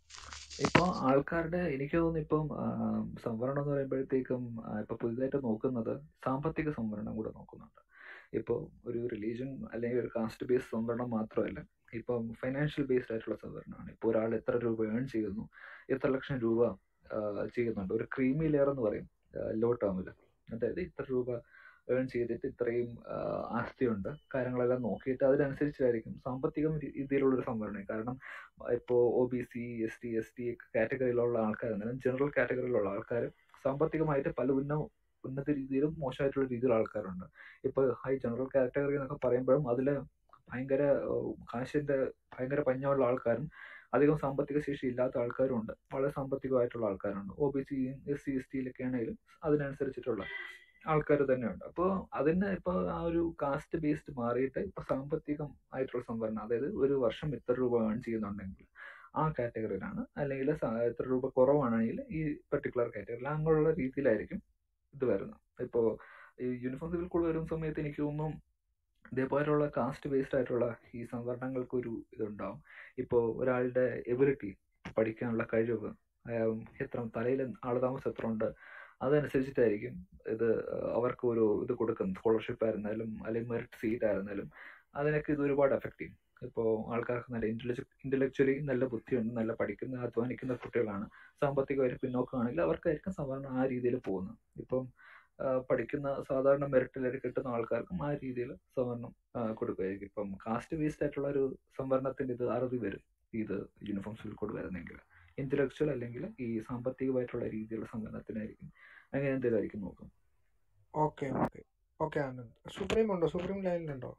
S6: ഇപ്പൊ ആൾക്കാരുടെ എനിക്ക് തോന്നുന്നു ഇപ്പം ആ, സംവരണം എന്ന് പറയുമ്പോഴത്തേക്കും ആ, ഇപ്പൊ പുതുതായിട്ട് നോക്കുന്നത് സാമ്പത്തിക സംവരണം കൂടെ നോക്കുന്നുണ്ട് ഇപ്പോൾ ഒരു റിലീജിയൻ അല്ലെങ്കിൽ ഒരു കാസ്റ്റ് ബേസ്ഡ് സംവരണം മാത്രമല്ല ഇപ്പം ഫൈനാൻഷ്യൽ ബേസ്ഡ് ആയിട്ടുള്ള സംവരണമാണ് ഇപ്പോൾ ഒരാൾ എത്ര രൂപ ഏൺ ചെയ്യുന്നു എത്ര ലക്ഷം രൂപ ആ, ചെയ്യുന്നുണ്ട് ഒരു ക്രീമി ലെയർ എന്ന് പറയും ലോ ടേമിൽ അതായത് ഇത്ര രൂപ ഏൺ ചെയ്തിട്ട് ഇത്രയും ആ, ആസ്തിയുണ്ട് കാര്യങ്ങളെല്ലാം നോക്കിയിട്ട് അതിനനുസരിച്ചായിരിക്കും സാമ്പത്തികം രീതിയിലുള്ള ഒരു സംവരണം കാരണം ഇപ്പോൾ O B C S T S T കാറ്റഗറിയിലുള്ള ആൾക്കാരെന്നാലും ജനറൽ കാറ്റഗറിയിലുള്ള ആൾക്കാർ സാമ്പത്തികമായിട്ട് പല ഉന്ന ഉന്നത രീതിയിലും മോശമായിട്ടുള്ള രീതിയിലുള്ള ആൾക്കാരുണ്ട് ഇപ്പോൾ ഹൈ ജനറൽ കാറ്റഗറി എന്നൊക്കെ പറയുമ്പോഴും അതിൽ ഭയങ്കര ഏഹ്, കാശിന്റെ ഭയങ്കര പഞ്ഞമുള്ള ആൾക്കാരും അധികം സാമ്പത്തിക ശേഷി ഇല്ലാത്ത ആൾക്കാരും ഉണ്ട് വളരെ സാമ്പത്തികമായിട്ടുള്ള ആൾക്കാരുണ്ട് O B C S C S ടിയിലൊക്കെ ആണെങ്കിലും അതിനനുസരിച്ചിട്ടുള്ള ആൾക്കാർ തന്നെയുണ്ട് അപ്പോൾ അതിന് ഇപ്പോൾ ആ ഒരു കാസ്റ്റ് ബേസ്ഡ് മാറിയിട്ട് ഇപ്പോൾ സാമ്പത്തികം ആയിട്ടുള്ള സംവരണം അതായത് ഒരു വർഷം ഇത്ര രൂപ ഏൺ ചെയ്യുന്നുണ്ടെങ്കിൽ ആ കാറ്റഗറിയിലാണ് അല്ലെങ്കിൽ സ- എത്ര രൂപ കുറവാണെങ്കിൽ ഈ പെർട്ടിക്കുലർ കാറ്റഗറിയിൽ അങ്ങനെയുള്ള രീതിയിലായിരിക്കും ഇത് വരുന്നത് ഇപ്പോൾ ഈ യൂണിഫോം സിവിൽ കോഡ് വരുന്ന സമയത്ത് എനിക്ക് തോന്നുന്നു ഇതേപോലെയുള്ള കാസ്റ്റ് ബേസ്ഡ് ആയിട്ടുള്ള ഈ സംവരണങ്ങൾക്ക് ഒരു ഇതുണ്ടാവും ഇപ്പോൾ ഒരാളുടെ എബിലിറ്റി പഠിക്കാനുള്ള കഴിവ് അയാൾ എത്ര തലയിൽ ആളുതാമസം എത്ര ഉണ്ട് അതനുസരിച്ചിട്ടായിരിക്കും ഇത് അവർക്ക് ഒരു ഇത് കൊടുക്കുന്നത് സ്കോളർഷിപ്പ് ആയിരുന്നാലും അല്ലെങ്കിൽ മെറിറ്റ് സീറ്റ് ആയിരുന്നാലും അതിനൊക്കെ ഇത് ഒരുപാട് എഫക്ട് ചെയ്യും ഇപ്പോൾ ആൾക്കാർക്ക് നല്ല ഇന്റലക്ച്വ ഇന്റലക്ച്വലി നല്ല ബുദ്ധിയുണ്ട് നല്ല പഠിക്കുന്ന അധ്വാനിക്കുന്ന കുട്ടികളാണ് സാമ്പത്തികമായിട്ട് പിന്നോക്കമാണെങ്കിൽ അവർക്കായിരിക്കും സംവരണം ആ രീതിയിൽ പോകുന്നത് ഇപ്പം ആ, പഠിക്കുന്ന സാധാരണ മെറിറ്റിലൊക്കെ കിട്ടുന്ന ആൾക്കാർക്കും ആ രീതിയിൽ സംവരണം ആ, കൊടുക്കുമായിരിക്കും ഇപ്പം കാസ്റ്റ് ബേസ്ഡ് ആയിട്ടുള്ള ഒരു സംവരണത്തിന്റെ ഇത് അറുതി വരും ഇത് യൂണിഫോം സിവിൽ കോഡ് വരുന്നെങ്കിൽ ഇന്റലക്ച്വൽ അല്ലെങ്കിൽ ഈ സാമ്പത്തികമായിട്ടുള്ള രീതിയിലുള്ള സംവരണത്തിനായിരിക്കും അങ്ങനെ എന്തെങ്കിലും ആയിരിക്കും നോക്കും
S10: okay okay okay Anand supreme ഉണ്ടോ സുപ്രീം ലൈനിലുണ്ടോ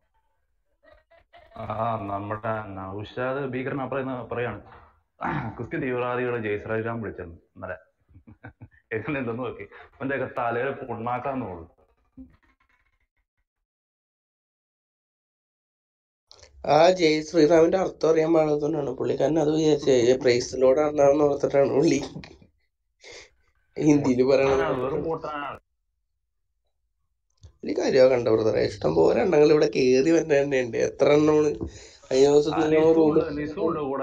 S11: ആ നമ്മുടെ നൗഷാദ് ഭീകരൻ പറയുന്ന പറയാണ് ക്രിസ്ത്യൻ തീവ്രവാദികൾ ജയ് ശ്രീറാം വിളിച്ചിരുന്നു ഇന്നലെ എങ്ങനെയുണ്ടെന്ന് നോക്കി അവന്റെ ഒക്കെ തലയിൽ പുണ്ണാക്കാന്ന് തോന്നുന്നു
S14: ആ ജയ് ശ്രീറാമിന്റെ അർത്ഥം അറിയാൻ പാടാത്തതുകൊണ്ടാണ് പുള്ളിക്കാരൻ അത് വിചാരിച്ചേ പ്രൈസിലോട് അണ്ണാന്ന് ഓർത്തിട്ടാണ് പുള്ളി ഹിന്ദിയിൽ പറയണത്
S11: പൊട്ടനാണ് വെറും പൊട്ടനാണ്
S14: വലിയ കാര്യമാണ് കണ്ട ബ്രദറെ ഇഷ്ടം പോലെ എണ്ണങ്ങൾ ഇവിടെ കേറി വരേണ്ടതുണ്ട് എത്ര എണ്ണമാണ് കഴിഞ്ഞ
S11: ആ
S14: ദിവസത്തെ
S11: നിസു
S14: റൂം
S11: ഉണ്ട് നിസു ഉണ്ട് കൂടെ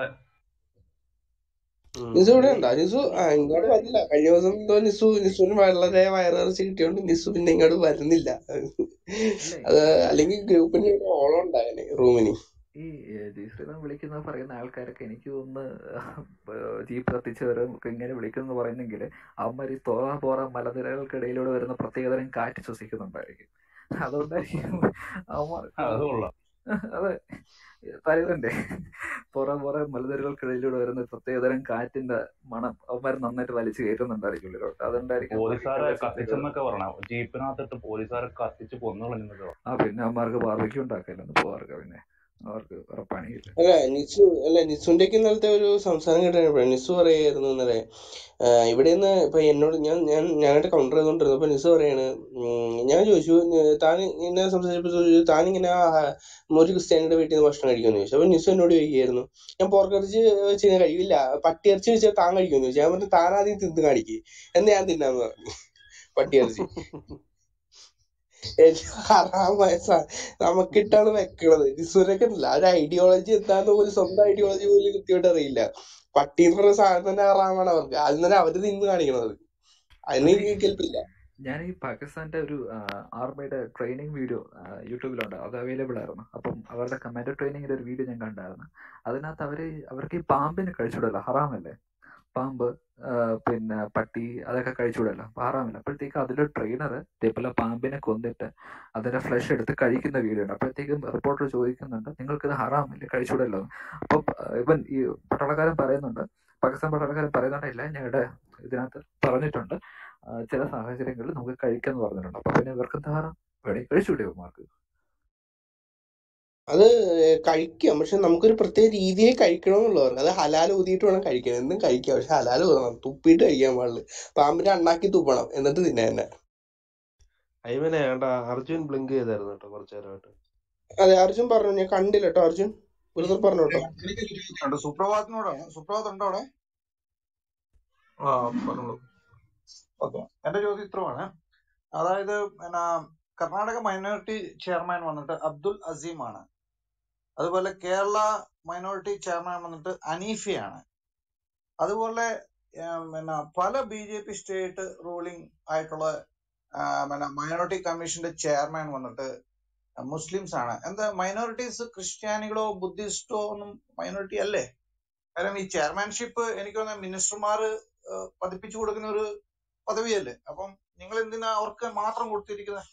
S14: നിസു ഇവിടെ ഉണ്ടോ നിസു ആ ഇങ്ങോട്ട് വരില്ല കഴിഞ്ഞ ദിവസം എന്തോ നിസു നിസുവിന് വളരെ വയറിറച്ചി കിട്ടിയോണ്ട് നിസു പിന്നെ ഇങ്ങോട്ട് വരുന്നില്ല അത് അല്ലെങ്കിൽ ഗ്രൂപ്പിന് ഓളം ഉണ്ടായേനെ റൂമിന്
S6: ഈ ജയശ്രീറാം വിളിക്കുന്ന പറയുന്ന ആൾക്കാരൊക്കെ എനിക്ക് തോന്നുന്നു ജീപ്പ് കത്തിച്ചവരും ഒക്കെ ഇങ്ങനെ വിളിക്കുന്നു പറയുന്നെങ്കിൽ അവന്മാർ ഈ തോറ പോറ മലനിരകൾക്കിടയിലൂടെ വരുന്ന പ്രത്യേകതരം കാറ്റ് ശ്വസിക്കുന്നുണ്ടായിരിക്കും അതുകൊണ്ടായിരിക്കും അവന്മാർ
S11: അത് കൊള്ളാം
S6: അതെ പറയുന്നുണ്ടേ പുറ പുറ മലനിരകൾക്കിടയിലൂടെ വരുന്ന പ്രത്യേകതരം കാറ്റിന്റെ മണം അവന്മാർ നന്നായിട്ട് വലിച്ചു കയറ്റുന്നുണ്ടായിരിക്കും ഉള്ളിലോട്ട് അതുകൊണ്ടായിരിക്കും അവന്മാർക്ക്
S11: പോലീസുകാരെ
S6: ഇത്ര ശബ്ദം
S11: കത്തിച്ചെന്നൊക്കെ പറഞ്ഞ ജീപ്പിനകത്തിട്ട് പോലീസുകാരെ കത്തിച്ച് കൊന്നു കളഞ്ഞെന്നൊക്കെ പറഞ്ഞു
S6: ആ പിന്നെ അവന്മാർക്ക് ബാർബിക്യൂ ഉണ്ടാക്കല്ലോ പോവാർക്ക് പിന്നെ അവർക്ക് വേറെ പണിയില്ല
S14: അല്ല നിസു അല്ല നിസുന്റെ ഒക്കെ ഇന്നലത്തെ ഒരു സംസാരം കേട്ടപ്പോഴേ നിസു പറയായിരുന്നു ഇന്നലെ ഇവിടെ നിന്ന് ഇപ്പൊ എന്നോട് ഞാൻ ഞാൻ ഞാനായിട്ട് കൗണ്ടർ ചെയ്തോണ്ടിരുന്നപ്പോ നിസു പറയാണ് ഉം, ഞാൻ ചോദിച്ചു "നി- താൻ ഇങ്ങനെ സംസാരിച്ചപ്പോ ചോദിച്ചു താൻ ഇങ്ങനെ ആ, ഒരു ക്രിസ്ത്യാനിയുടെ വീട്ടിൽ നിന്ന് ഭക്ഷണം കഴിക്കുമെന്ന് ചോദിച്ചു അപ്പൊ നിസു എന്നോട് ചോദിക്കുകയായിരുന്നു ഞാൻ പോർക്കിറച്ചി വെച്ച് കഴിഞ്ഞാൽ കഴിക്കില്ല പട്ടിയിറച്ചി വെച്ചാൽ താൻ കഴിക്കുമെന്ന് ചോദിച്ചു ഞാൻ പറഞ്ഞു താൻ ആദ്യം തിന്ന് കാണിക്ക് എന്ന് ഞാൻ തിന്നാന്ന് പറഞ്ഞു പട്ടിയിറച്ചി ഹറാമായ സാ- നമുക്കിട്ടാണ് വെക്കണത് നിസൂരൊക്കെ ഉണ്ടല്ലോ ആ ഒരു ഐഡിയോളജി എന്താന്ന് പോലും സ്വന്തം ഐഡിയോളജി പോലും കൃത്യമായിട്ട് അറിയില്ല പട്ടി എന്ന് പറഞ്ഞ സാധനം തന്നെ ഹറാമാണ് അവർക്ക് ആദ്യം തന്നെ അവര് തിന്ന് കാണിക്കണത് അതിന്
S6: അത്
S14: കേൾപ്പില്ല
S6: ഞാൻ ഈ പാകിസ്ഥാന്റെ ഒരു ആർമിയുടെ ട്രെയിനിങ് വീഡിയോ യൂട്യൂബിലുണ്ട് അത് അവൈലബിൾ ആയിരുന്നു അപ്പം അവരുടെ കമാൻഡോ ട്രെയിനിങ്ങിന്റെ ഒരു വീഡിയോ ഞാൻ കണ്ടായിരുന്നു അതിനകത്ത് അവര് അവർക്ക് ഈ പാമ്പിനെ കഴിച്ചുവിടല്ലോ ഹറാമല്ലേ പാമ്പ് ആ, പിന്നെ പട്ടി അതൊക്കെ കഴിച്ചുവിടല്ലോ അപ്പൊ ഹറാമല്ല അപ്പോഴത്തേക്ക് അതിലൊരു ട്രെയിനർ ഇതേപോലെ പാമ്പിനെ കൊന്നിട്ട് അതിന്റെ ഫ്ലഷ് എടുത്ത് കഴിക്കുന്ന വീഡിയോ ഉണ്ട് അപ്പോഴത്തേക്കും റിപ്പോർട്ടർ ചോദിക്കുന്നുണ്ട് നിങ്ങൾക്ക് ഇത് ഹറാമല്ലേ കഴിച്ചുവിടല്ലോ അപ്പം ആ, ഇവൻ ഈ പട്ടാളക്കാരൻ പറയുന്നുണ്ട് പാകിസ്ഥാൻ പട്ടാളക്കാരൻ പറയുന്നുണ്ടില്ല ഞങ്ങളുടെ ഇതിനകത്ത് പറഞ്ഞിട്ടുണ്ട് ആ, ചില സാഹചര്യങ്ങളിൽ നമുക്ക് കഴിക്കാന്ന് പറഞ്ഞിട്ടുണ്ട് അപ്പൊ പിന്നെ ഇവർക്ക് എന്താ ഹറാം വേണമെങ്കിൽ കഴിച്ചുവിടേ ഇവന്മാർക്ക്
S14: അത് കഴിക്കാം പക്ഷെ നമുക്കൊരു പ്രത്യേക രീതിയിൽ കഴിക്കണമെന്നുള്ളവർക്ക് അത് ഹലാൽ ഊതിയിട്ട് വേണം കഴിക്കാൻ എന്തും കഴിക്കാം പക്ഷെ ഹലാൽ ഊതണം തുപ്പിയിട്ട് കഴിക്കാൻ പാടില്ല പാമ്പിനെ അണ്ണാക്കി തുപ്പണം എന്നിട്ട് തിന്നാൻ തന്നെ
S9: അയ്മനെ വേണ്ട അർജുൻ ബ്ലിങ്ക് ചെയ്തായിരുന്നു കേട്ടോ കുറച്ചു നേരമായിട്ട്
S14: അതെ അർജുൻ പറഞ്ഞു ഞാൻ കണ്ടില്ല കേട്ടോ അർജുൻ ബ്രദർ പറഞ്ഞു കേട്ടോ
S15: എനിക്കൊരു ചോദ്യമുണ്ട് സുപ്രഭാതത്തിനോടാണ് സുപ്രഭാതം ഉണ്ടോ അവിടെ
S16: ആ പറഞ്ഞോളൂ
S15: ഓക്കെ എന്റെ ചോദ്യം ഇത്രയാണ് അതായത് പിന്നെ കർണാടക മൈനോറിറ്റി ചെയർമാൻ വന്നിട്ട് അബ്ദുൽ അസീം ആണ് അതുപോലെ കേരള മൈനോറിറ്റി ചെയർമാൻ വന്നിട്ട് അനീഫയാണ് അതുപോലെ ഏം, പിന്നെ പല B J P state ruling ആയിട്ടുള്ള ആ, പിന്നെ മൈനോറിറ്റി കമ്മീഷന്റെ ചെയർമാൻ വന്നിട്ട് മുസ്ലിംസ് ആണ് എന്താ മൈനോറിറ്റീസ് ക്രിസ്ത്യാനികളോ ബുദ്ധിസ്റ്റോ ഒന്നും മൈനോറിറ്റി അല്ലേ കാരണം ഈ ചെയർമാൻഷിപ്പ് എനിക്ക് തോന്നുന്നത് മിനിസ്റ്റർമാർ പതിപ്പിച്ചു കൊടുക്കുന്ന ഒരു പദവിയല്ലേ അപ്പം നിങ്ങൾ എന്തിനാ അവർക്ക് മാത്രം കൊടുത്തിരിക്കുന്നത്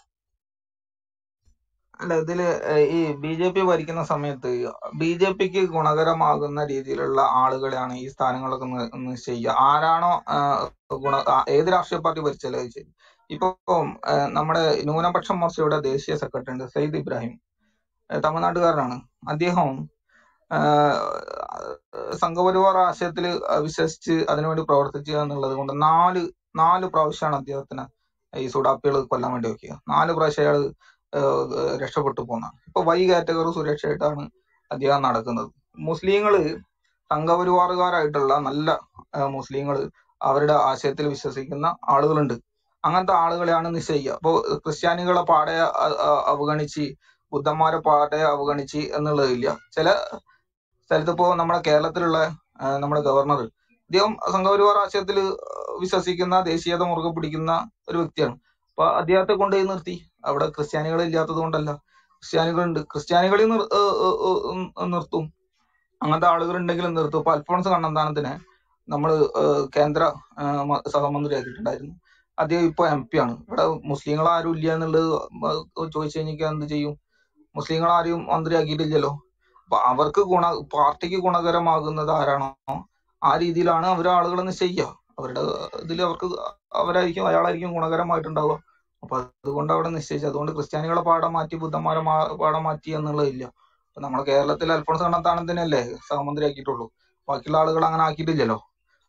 S16: അല്ല ഇതില് ഏഹ്, ഈ ബി ജെ പി ഭരിക്കുന്ന സമയത്ത് ബി ജെ പിക്ക് ഗുണകരമാകുന്ന രീതിയിലുള്ള ആളുകളെയാണ് ഈ സ്ഥാനങ്ങളൊക്കെ നി- നിശ്ചയിക്കുക ആരാണോ ആഹ്, ഗുണ ആ- ഏത് രാഷ്ട്രീയ പാർട്ടി ഭരിച്ചാലും അത് ശരി ഇപ്പൊ ഏഹ്, നമ്മുടെ ന്യൂനപക്ഷ മോർച്ചയുടെ ദേശീയ സെക്രട്ടറി ഉണ്ട് സയ്യിദ് ഇബ്രാഹിം ഏഹ്, തമിഴ്നാട്ടുകാരനാണ് അദ്ദേഹം ആഹ്, സംഘപരിവാർ ആശയത്തിൽ വിശ്വസിച്ച് അതിനുവേണ്ടി പ്രവർത്തിക്കുക എന്നുള്ളത് കൊണ്ട് നാല് നാല് പ്രാവശ്യമാണ് അദ്ദേഹത്തിന് ഈ സുഡാപ്പികൾ കൊല്ലാൻ വേണ്ടി വെക്കുക നാല് പ്രാവശ്യം അയാൾ രക്ഷപ്പെട്ടു പോകുന്നതാണ് ഇപ്പൊ വൈ കാറ്റഗറി സുരക്ഷയായിട്ടാണ് അദ്ദേഹം നടക്കുന്നത് മുസ്ലിങ്ങള് സംഘപരിവാറുകാരായിട്ടുള്ള നല്ല ആഹ്, മുസ്ലിങ്ങള് അവരുടെ ആശയത്തിൽ വിശ്വസിക്കുന്ന ആളുകളുണ്ട് അങ്ങനത്തെ ആളുകളെയാണ് നിശ്ചയിക്കുക അപ്പോ ക്രിസ്ത്യാനികളെ പാടെ അ- അ- അവഗണിച്ച് ബുദ്ധന്മാരെ പാടെ അവഗണിച്ച് എന്നുള്ളതില്ല ചില സ്ഥലത്ത് ഇപ്പോ നമ്മുടെ കേരളത്തിലുള്ള ആ, നമ്മുടെ ഗവർണർ അദ്ദേഹം സംഘപരിവാർ ആശയത്തിൽ വിശ്വസിക്കുന്ന ദേശീയത മുറുകെ പിടിക്കുന്ന ഒരു വ്യക്തിയാണ് അപ്പൊ അദ്ദേഹത്തെ കൊണ്ടുപോയി നിർത്തി അവിടെ ക്രിസ്ത്യാനികൾ ഇല്ലാത്തത് കൊണ്ടല്ല ക്രിസ്ത്യാനികളുണ്ട് ക്രിസ്ത്യാനികളെ നിർ ഏഹ് ഏഹ് ഏഹ് ഉം നിർത്തും അങ്ങനത്തെ ആളുകൾ ഉണ്ടെങ്കിൽ നിർത്തും ഇപ്പൊ അൽഫോൺസ് കണ്ണന്താനത്തിനെ നമ്മൾ കേന്ദ്ര ആ, മ- സഹമന്ത്രിയാക്കിയിട്ടുണ്ടായിരുന്നു അദ്ദേഹം ഇപ്പൊ എം പി ആണ് ഇവിടെ മുസ്ലിങ്ങൾ ആരും ഇല്ല എന്നുള്ളത് ചോദിച്ചു കഴിഞ്ഞാൽ എന്ത് ചെയ്യും മുസ്ലിങ്ങൾ ആരെയും മന്ത്രിയാക്കിയിട്ടില്ലല്ലോ അപ്പൊ അവർക്ക് ഗുണ പാർട്ടിക്ക് ഗുണകരമാകുന്നത് ആരാണോ ആ രീതിയിലാണ് അവർ ആളുകളെ നിശ്ചയിക്കുക അവരുടെ ഇതിൽ അവർക്ക് അവരായിരിക്കും അയാളായിരിക്കും ഗുണകരമായിട്ടുണ്ടാവുക അപ്പൊ അതുകൊണ്ട് അവിടെ നിശ്ചയിച്ചു അതുകൊണ്ട് ക്രിസ്ത്യാനികളെ പാഠം മാറ്റി ബുദ്ധന്മാരെ മാ- പാഠം മാറ്റി എന്നുള്ളതില്ല അപ്പൊ നമ്മുടെ കേരളത്തിൽ അൽഫോൺസ് കണ്ണന്താനത്തിനല്ലേ സഹമന്ത്രിയാക്കിയിട്ടുള്ളൂ ബാക്കിയുള്ള ആളുകൾ അങ്ങനെ ആക്കിയിട്ടില്ലല്ലോ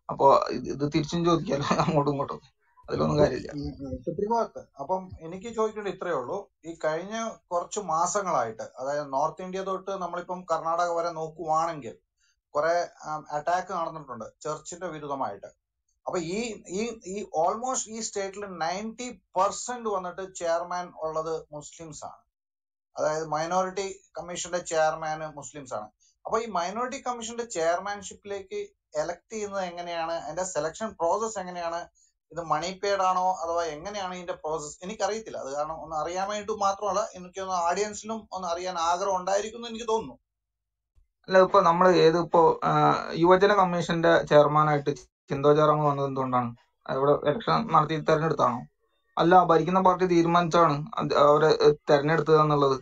S16: അപ്പൊ ഇത് ഇത് തിരിച്ചും ചോദിക്കാലോ അങ്ങോട്ടും ഇങ്ങോട്ടും അതിലൊന്നും
S15: അപ്പൊ
S16: കാര്യമില്ല
S15: ഈ ഈ സുപ്രീംകോടതി അപ്പം എനിക്ക് ചോദിക്കേണ്ടത് ഇത്രയേ ഉള്ളൂ ഈ കഴിഞ്ഞ കുറച്ച് മാസങ്ങളായിട്ട് അതായത് നോർത്ത് ഇന്ത്യ തൊട്ട് നമ്മളിപ്പം കർണാടക വരെ നോക്കുവാണെങ്കിൽ കുറെ അറ്റാക്ക് നടന്നിട്ടുണ്ട് ചർച്ചിന്റെ വിരുദ്ധമായിട്ട് അപ്പൊ ഈ ഈ ഈ ഓൾമോസ്റ്റ് ഈ സ്റ്റേറ്റിൽ നയൻറ്റി പെർസെന്റ് വന്നിട്ട് ചെയർമാൻ ഉള്ളത് മുസ്ലിംസ് ആണ് അതായത് മൈനോറിറ്റി കമ്മീഷന്റെ ചെയർമാൻ മുസ്ലിംസ് ആണ് അപ്പൊ ഈ മൈനോറിറ്റി കമ്മീഷന്റെ ചെയർമാൻഷിപ്പിലേക്ക് എലക്ട് ചെയ്യുന്നത് എങ്ങനെയാണ് അതിന്റെ സെലക്ഷൻ പ്രോസസ് എങ്ങനെയാണ് ഇത് മണി പെയ്ഡ് ആണോ അഥവാ എങ്ങനെയാണ് ഇതിന്റെ പ്രോസസ് എനിക്കറിയത്തില്ല അത് കാരണം ഒന്ന് അറിയാൻ വേണ്ടി മാത്രമല്ല എനിക്കൊന്ന് ഓഡിയൻസിലും ഒന്ന് അറിയാൻ ആഗ്രഹം ഉണ്ടായിരിക്കും എന്ന് എനിക്ക് തോന്നുന്നു
S16: അല്ല ഇപ്പൊ നമ്മൾ ഏത് ഇപ്പോ ആ, യുവജന കമ്മീഷന്റെ ചെയർമാനായിട്ട് ചിന്തോ ജെറോമ് വന്നത് എന്തുകൊണ്ടാണ് ഇവിടെ ഇലക്ഷൻ നടത്തി തെരഞ്ഞെടുത്താണോ അല്ല ഭരിക്കുന്ന പാർട്ടി തീരുമാനിച്ചാണ് അത് അവരെ തെരഞ്ഞെടുത്തത് എന്നുള്ളത്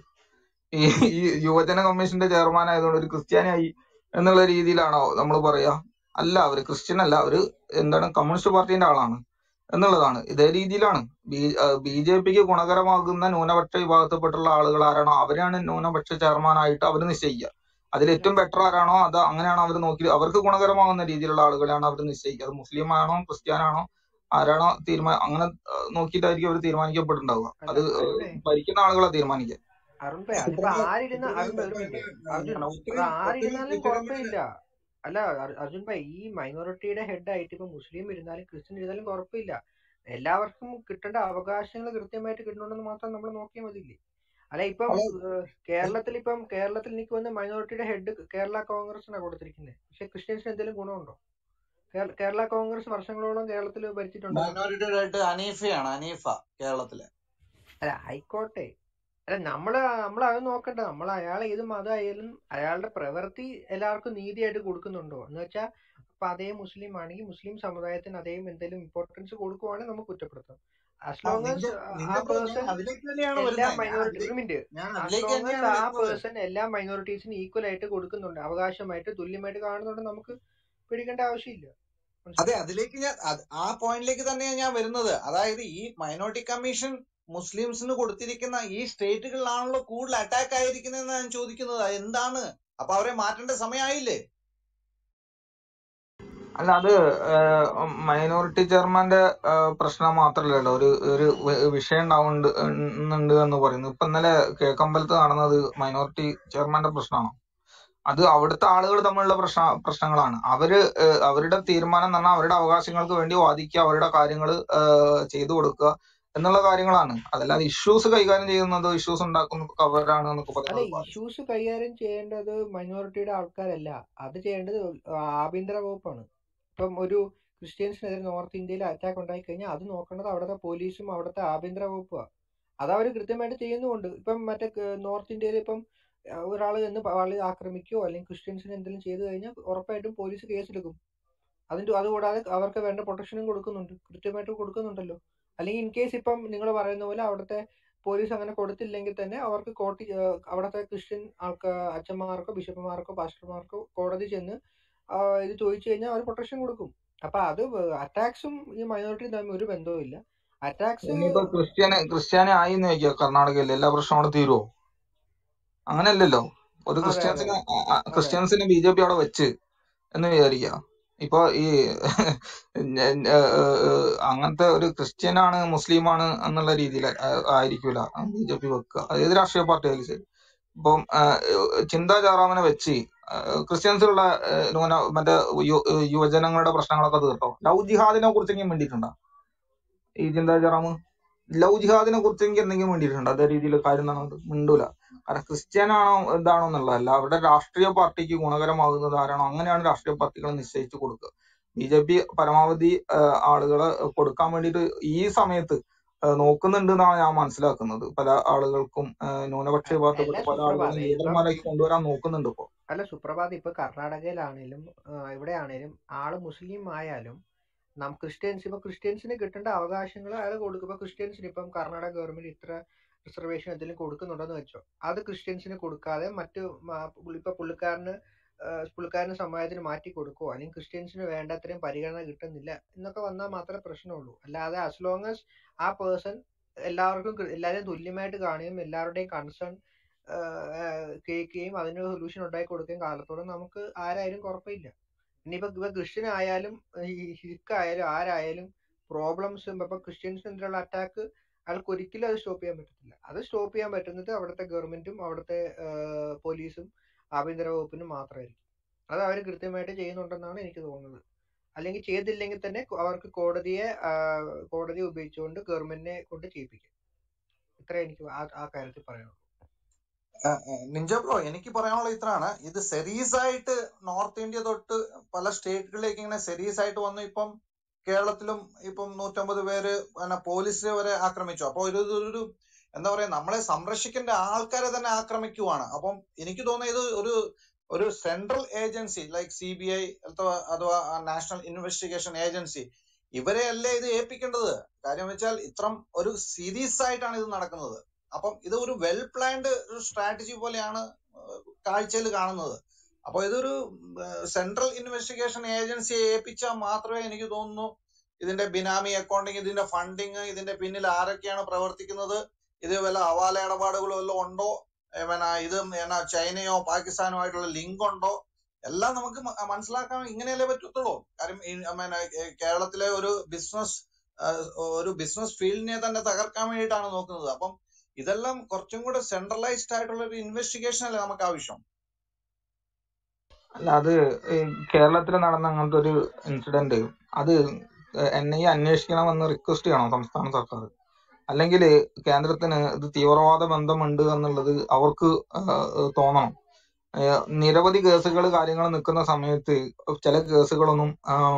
S16: ഈ ഈ യുവജന കമ്മീഷന്റെ ചെയർമാൻ ആയതുകൊണ്ട് ഒരു ക്രിസ്ത്യാനിയായി എന്നുള്ള രീതിയിലാണോ നമ്മൾ പറയാ അല്ല അവര് ക്രിസ്ത്യൻ അല്ല അവര് എന്താണ് കമ്മ്യൂണിസ്റ്റ് പാർട്ടിന്റെ ആളാണ് എന്നുള്ളതാണ് ഇതേ രീതിയിലാണ് ബി ജെ പിക്ക് ഗുണകരമാകുന്ന ന്യൂനപക്ഷ വിഭാഗത്തിൽപ്പെട്ടുള്ള ആളുകൾ ആരാണോ അവരാണ് ന്യൂനപക്ഷ ചെയർമാനായിട്ട് അവർ നിശ്ചയിക്കുക അതിൽ ഏറ്റവും ബെറ്റർ ആരാണോ അത് അങ്ങനെയാണ് അവർ നോക്കി അവർക്ക് ഗുണകരമാകുന്ന രീതിയിലുള്ള ആളുകളെയാണ് അവർ നിശ്ചയിക്കുക അത് മുസ്ലിം ആണോ ക്രിസ്ത്യാനാണോ ആരാണോ തീരുമാനം അങ്ങനെ ആ, നോക്കിയിട്ടായിരിക്കും അവർ തീരുമാനിക്കപ്പെട്ടിട്ടുണ്ടാവുക
S10: അല്ല
S16: അത് ആ,
S10: അരുണേ
S16: ഭരിക്കുന്ന ആളുകളെ തീരുമാനിക്കുക
S10: അരുൺ ഭായ് അതിപ്പോ ആരിരുന്ന അരുൺ ഭായ് ഒരു മിനിറ്റ് അർജുൻ അത് ആരിരുന്നാലും കുഴപ്പമില്ല അല്ല അർ- അർജുൻ ഭായ് ഈ മൈനോറിറ്റിയുടെ ഹെഡ് ആയിട്ട് ഇപ്പൊ മുസ്ലിം ഇരുന്നാലും ക്രിസ്ത്യൻ ഇരുന്നാലും കുഴപ്പമില്ല എല്ലാവർക്കും കിട്ടേണ്ട അവകാശങ്ങൾ കൃത്യമായിട്ട് കിട്ടണമെന്ന് മാത്രം നമ്മൾ നോക്കിയാൽ മതിയില്ലേ അല്ല ഇപ്പം ഏഹ്, കേരളത്തിൽ ഇപ്പം കേരളത്തിൽ എനിക്ക് വന്ന് മൈനോറിറ്റിയുടെ ഹെഡ് കേരള കോൺഗ്രസിനാണ് കൊടുത്തിരിക്കുന്നത് പക്ഷെ ക്രിസ്ത്യൻസിന് എന്തെങ്കിലും ഗുണമുണ്ടോ കേരള കേരള കോൺഗ്രസ് വർഷങ്ങളോളം കേരളത്തിൽ ഭരിച്ചിട്ടുണ്ടല്ലോ
S15: മൈനോറിറ്റിയുടെ ആയിട്ട് അനീഫയാണ് അനീഫ കേരളത്തിലെ
S10: അല്ല ആയിക്കോട്ടെ അല്ല നമ്മള് നമ്മൾ അത് നോക്കണ്ട നമ്മൾ അയാൾ ഏത് മതമായാലും അയാളുടെ പ്രവൃത്തി എല്ലാവർക്കും നീതിയായിട്ട് കൊടുക്കുന്നുണ്ടോ എന്ന് വെച്ചാൽ ഇപ്പൊ അതേ മുസ്ലിം ആണെങ്കിൽ മുസ്ലിം സമുദായത്തിന് അതേ എന്തെങ്കിലും ഇമ്പോർട്ടൻസ് കൊടുക്കുവാണെങ്കിൽ നമുക്ക് കുറ്റപ്പെടുത്താം ആസ്
S15: ആ
S10: ലോങ്
S15: നിന്റെ
S10: ആ
S15: നിന്റെ ബ്രോ ഞാൻ
S10: പേഴ്സൺ
S15: അതിലേക്ക് തന്നെയാണ്
S10: എല്ലാ
S15: വരുന്നത് ഞാൻ
S10: മൈനോറിറ്റി
S15: അതിലേക്ക്
S10: ഒരു മിനിറ്റ്
S15: ഞാൻ
S10: ആസ്
S15: അതിലേക്ക്
S10: ലോങ്
S15: തന്നെയാണ്
S10: ആ
S15: വരുന്നത്
S10: പേഴ്സൺ എല്ലാ മൈനോറിറ്റീസിനും ഈക്വൽ ആയിട്ട് കൊടുക്കുന്നുണ്ട് അവകാശമായിട്ട് തുല്യമായിട്ട് കാണുന്നുണ്ട് നമുക്ക് പേടിക്കേണ്ട ആവശ്യമില്ല
S15: അതെ
S10: മനസ്സിലായോ
S15: അതിലേക്ക് ഞാൻ അത് ആ പോയിന്റിലേക്ക് തന്നെയാണ് ഞാൻ വരുന്നത് അതായത് ഈ മൈനോറിറ്റി കമ്മീഷൻ മുസ്ലിംസിന് കൊടുത്തിരിക്കുന്ന ഈ സ്റ്റേറ്റുകളിലാണല്ലോ കൂടുതൽ അറ്റാക്ക് ആയിരിക്കുന്നതെന്ന് ഞാൻ ചോദിക്കുന്നത് അത് എന്താണ് അപ്പൊ അവരെ മാറ്റേണ്ട സമയമായില്ലേ
S16: അല്ല അത് മൈനോറിറ്റി ചെയർമാന്റെ ആ, പ്രശ്നം മാത്രല്ലല്ലോ ഒരു ഒരു വി- വിഷയം ഉണ്ടാവുന്നുണ്ട് ഉണ്ട് എന്ന് പറയുന്നു ഇപ്പൊ ഇന്നലെ കിഴക്കമ്പലത്ത് നടന്നത് മൈനോറിറ്റി ചെയർമാന്റെ പ്രശ്നമാണോ അത് അവിടുത്തെ ആളുകൾ തമ്മിലുള്ള പ്രശ്ന പ്രശ്നങ്ങളാണ് അവര് ഏഹ് അവരുടെ തീരുമാനം എന്ന് പറഞ്ഞാൽ അവരുടെ അവകാശങ്ങൾക്ക് വേണ്ടി വാദിക്കുക അവരുടെ കാര്യങ്ങൾ ചെയ്തു കൊടുക്കുക എന്നുള്ള കാര്യങ്ങളാണ് അതല്ലാതെ ഇഷ്യൂസ് കൈകാര്യം ചെയ്യുന്നത് ഇഷ്യൂസ് ഉണ്ടാക്കുന്നത് അവരാണ് എന്നൊക്കെ
S10: അല്ല
S16: പറയുന്നത് പാടില്ല
S10: ഇഷ്യൂസ് കൈകാര്യം ചെയ്യേണ്ടത് മൈനോറിറ്റിയുടെ ആൾക്കാരല്ല അത് ചെയ്യേണ്ടത് ആഭ്യന്തര വകുപ്പാണ് ഇപ്പം ഒരു ക്രിസ്ത്യൻസിനെതിരെ നോർത്ത് ഇന്ത്യയിൽ അറ്റാക്ക് ഉണ്ടായി കഴിഞ്ഞാൽ അത് നോക്കേണ്ടത് അവിടുത്തെ പോലീസും അവിടുത്തെ ആഭ്യന്തര വകുപ്പാണ് അത് അവർ കൃത്യമായിട്ട് ചെയ്യുന്നുമുണ്ട് ഇപ്പം മറ്റേ ക- നോർത്ത് ഇന്ത്യയിൽ ഇപ്പം ഒരാൾ എന്ന് പള്ളി ആക്രമിക്കുകയോ അല്ലെങ്കിൽ ക്രിസ്ത്യൻസിന് എന്തെങ്കിലും ചെയ്തു കഴിഞ്ഞാൽ ഉറപ്പായിട്ടും പോലീസ് കേസെടുക്കും അതിന്റെ അതുകൂടാതെ അവർക്ക് വേണ്ട പ്രൊട്ടക്ഷനും കൊടുക്കുന്നുണ്ട് കൃത്യമായിട്ട് കൊടുക്കുന്നുണ്ടല്ലോ അല്ലെങ്കിൽ ഇൻ കേസ് ഇപ്പം നിങ്ങൾ പറയുന്ന പോലെ അവിടുത്തെ പോലീസ് അങ്ങനെ കൊടുത്തില്ലെങ്കിൽ തന്നെ അവർക്ക് കോട്ടി ഏഹ് അവിടുത്തെ ക്രിസ്ത്യൻ ആൾക്കാ അച്ഛന്മാർക്കോ ബിഷപ്പുമാർക്കോ പാസ്റ്റർമാർക്കോ കോടതി ചെന്ന് ആ, ഇത് ചോദിച്ചു കഴിഞ്ഞാൽ അവർ പ്രൊട്ടക്ഷൻ കൊടുക്കും അപ്പൊ അത് അറ്റാക്സും ഈ മൈനോറിറ്റി തമ്മിൽ ഒരു ബന്ധവും ഇല്ല അറ്റാക്സ്
S16: ഇനിയിപ്പോ ക്രിസ്ത്യാനി ക്രിസ്ത്യാനി ആയി എന്ന് ചോദിക്കുക കർണാടകയിൽ എല്ലാ പ്രശ്നവും അവിടെ തീരുവോ അങ്ങനെയല്ലല്ലോ ഒരു
S10: അതെ അതെ
S16: ക്രിസ്ത്യൻസിനെ ആ, ആ,
S10: അതെ
S16: ക്രിസ്ത്യൻസിനെ ബി ജെ പി അവിടെ വെച്ച് എന്ന് വിചാരിക്കുക ഇപ്പൊ ഈ ഞ- ഞ- ഏഹ് ഏഹ് അങ്ങനത്തെ ഒരു ക്രിസ്ത്യനാണ് മുസ്ലിമാണ് എന്നുള്ള രീതിയിൽ ആയിരിക്കൂല ബി ജെ പി വെക്കുക അത് ഏത് രാഷ്ട്രീയ പാർട്ടി ആയാലും ശരി ഇപ്പം ആഹ് ചിന്താ ജാറാമിനെ വെച്ച് ആഹ് ക്രിസ്ത്യൻസിലുള്ള ആഹ് ന്യൂന മറ്റേ യു- യുവജനങ്ങളുടെ പ്രശ്നങ്ങളൊക്കെ തീർത്തോ ലവ് ജിഹാദിനെ കുറിച്ചെങ്കിലും വേണ്ടിയിട്ടുണ്ടോ ഈ ചിന്താ ജറാമ് ലവ് ജിഹാദിനെ കുറിച്ചെങ്കിൽ എന്തെങ്കിലും വേണ്ടിയിട്ടുണ്ടോ അതേ രീതിയിൽ കാര്യം നടന്നത് മിണ്ടൂല കാരണം ക്രിസ്ത്യാനാണോ ഇതാണോ എന്നുള്ളതല്ല അവരുടെ രാഷ്ട്രീയ പാർട്ടിക്ക് ഗുണകരമാകുന്നത് ആരാണോ അങ്ങനെയാണ് രാഷ്ട്രീയ പാർട്ടികൾ നിശ്ചയിച്ചു കൊടുക്കുക ബി ജെ പി പരമാവധി ആഹ് ആളുകളെ കൊടുക്കാൻ വേണ്ടിയിട്ട് ഈ സമയത്ത് ആഹ് നോക്കുന്നുണ്ട് എന്നാണ് ഞാൻ മനസ്സിലാക്കുന്നത് പല ആളുകൾക്കും ആഹ് ന്യൂനപക്ഷ
S10: അല്ല
S16: വിഭാഗത്തിൽപ്പെട്ട പല ആളുകളും
S10: സുപ്രഭാതം ഇപ്പം
S16: ലീഡർമാരാക്കി കൊണ്ടുവരാൻ നോക്കുന്നുണ്ട് ഇപ്പൊ
S10: അല്ല സുപ്രഭാത് ഇപ്പൊ കർണാടകയിലാണേലും ഇവിടെ ആണേലും ആള് മുസ്ലിം ആയാലും നാം ക്രിസ്ത്യൻസ് ഇപ്പൊ ക്രിസ്ത്യൻസിന് കിട്ടേണ്ട അവകാശങ്ങൾ അയാൾ കൊടുക്കും ഇപ്പൊ ക്രിസ്ത്യൻസിന് ഇപ്പം കർണാടക ഗവൺമെന്റ് ഇത്ര റിസർവേഷൻ എന്തെങ്കിലും കൊടുക്കുന്നുണ്ടെന്ന് വെച്ചോ അത് ക്രിസ്ത്യൻസിന് കൊടുക്കാതെ മറ്റു മ- പുള്ളി- ഇപ്പൊ പുള്ളിക്കാരന് ആഹ് പുള്ളിക്കാരന് സമുദായത്തിന് മാറ്റി കൊടുക്കുവോ അല്ലെങ്കിൽ ക്രിസ്ത്യൻസിന് വേണ്ട അത്രയും പരിഗണന കിട്ടുന്നില്ല എന്നൊക്കെ വന്നാൽ മാത്രമേ പ്രശ്നമുള്ളൂ അല്ലാതെ as long as ആ പേഴ്സൺ എല്ലാവർക്കും കൃ- എല്ലാവരെയും തുല്യമായിട്ട് കാണുകയും എല്ലാവരുടെയും കൺസേൺ കേൾക്കുകയും അതിന് സൊല്യൂഷൻ ഉണ്ടാക്കി കൊടുക്കുകയും കാലത്തോളം നമുക്ക് ആരായാലും കുഴപ്പമില്ല ഇനിയിപ്പോ ഇപ്പൊ ക്രിസ്ത്യൻ ആയാലും ഈ ഹിക്ക് ആയാലും ആരായാലും പ്രോബ്ലംസ് ഇപ്പൊ ക്രിസ്ത്യൻസിനെതിരെയുള്ള അറ്റാക്ക് അയാൾക്ക് ഒരിക്കലും അത് സ്റ്റോപ്പ് ചെയ്യാൻ പറ്റത്തില്ല അത് സ്റ്റോപ്പ് ചെയ്യാൻ പറ്റുന്നത് അവിടുത്തെ ഗവൺമെന്റും അവിടുത്തെ പോലീസും ആഭ്യന്തര വകുപ്പിനും മാത്രമായിരിക്കും അത് അവർ കൃത്യമായിട്ട് ചെയ്യുന്നുണ്ടെന്നാണ് എനിക്ക് തോന്നുന്നത് അല്ലെങ്കിൽ ചെയ്തില്ലെങ്കിൽ തന്നെ അവർക്ക് കോടതിയെ ആ, കോടതിയെ ഉപയോഗിച്ചുകൊണ്ട് ഗവൺമെന്റിനെ കൊണ്ട് ചെയ്യിപ്പിക്കും ഇത്രേ എനിക്ക് ആ ആ കാര്യത്തിൽ പറയാനുള്ളൂ
S15: നിഞ്ച ബ്രോ എനിക്ക് പറയാനുള്ള ഇത്രയാണ് ഇത് സെരീസ് ആയിട്ട് നോർത്ത് ഇന്ത്യ തൊട്ട് പല സ്റ്റേറ്റുകളിലേക്ക് ഇങ്ങനെ സെരീസ് ആയിട്ട് വന്നു ഇപ്പം കേരളത്തിലും ഇപ്പം നൂറ്റമ്പത് പേര് പിന്നെ പോലീസ് വരെ ആക്രമിച്ചു അപ്പൊ ഒരു ഒരു ഒരു എന്താ പറയാ നമ്മളെ സംരക്ഷിക്കേണ്ട ആൾക്കാരെ തന്നെ ആക്രമിക്കുവാണ് അപ്പം എനിക്ക് തോന്നുന്നത് ഇത് ഒരു ഒരു central agency like C B I അഥവാ നാഷണൽ ഇൻവെസ്റ്റിഗേഷൻ ഏജൻസി ഇവരെ അല്ലേ ഇത് ഏൽപ്പിക്കേണ്ടത് കാര്യം വെച്ചാൽ ഇത്രം ഒരു സീരീസ് ആയിട്ടാണ് ഇത് നടക്കുന്നത് അപ്പം ഇത് ഒരു വെൽ പ്ലാൻഡ് ഒരു സ്ട്രാറ്റജി പോലെയാണ് കാഴ്ചയിൽ കാണുന്നത് അപ്പൊ ഇതൊരു സെൻട്രൽ ഇൻവെസ്റ്റിഗേഷൻ ഏജൻസിയെ ഏൽപ്പിച്ചാൽ മാത്രമേ എനിക്ക് തോന്നുന്നു ഇതിന്റെ ബിനാമി അക്കൗണ്ടിങ് ഇതിന്റെ ഫണ്ടിങ് ഇതിന്റെ പിന്നിൽ ആരൊക്കെയാണ് പ്രവർത്തിക്കുന്നത് ഇത് വല്ല ഹവാല ഇടപാടുകളോ വല്ലതും ഉണ്ടോ ഏ, പിന്നെ ഇത് എന്നാ ചൈനയോ പാകിസ്ഥാനോ ആയിട്ടുള്ള ലിങ്ക് ഉണ്ടോ എല്ലാം നമുക്ക് മ- മനസ്സിലാക്കാൻ ഇങ്ങനെയല്ലേ പറ്റത്തുള്ളൂ കാര്യം ഈ, I mean, ഏ, കേരളത്തിലെ ഒരു ബിസിനസ് ഒരു ബിസിനസ് ഫീൽഡിനെ തന്നെ തകർക്കാൻ വേണ്ടിയിട്ടാണ് നോക്കുന്നത് അപ്പം ഇതെല്ലാം കുറച്ചും കൂടെ സെൻട്രലൈസ്ഡ് ആയിട്ടുള്ള ഒരു ഇൻവെസ്റ്റിഗേഷൻ അല്ലേ നമുക്ക് ആവശ്യം
S16: അല്ല അത് കേരളത്തിൽ നടന്ന അങ്ങനത്തെ ഒരു ഇൻസിഡന്റ് അത് എൻ ഐ എ അന്വേഷിക്കണമെന്ന് റിക്വസ്റ്റ് ചെയ്യണം സംസ്ഥാന സർക്കാർ അല്ലെങ്കിൽ കേന്ദ്രത്തിന് ഇത് തീവ്രവാദ ബന്ധമുണ്ട് എന്നുള്ളത് അവർക്ക് ആഹ് തോന്നണം ഏഹ് നിരവധി കേസുകൾ കാര്യങ്ങൾ നിൽക്കുന്ന സമയത്ത് ചില കേസുകളൊന്നും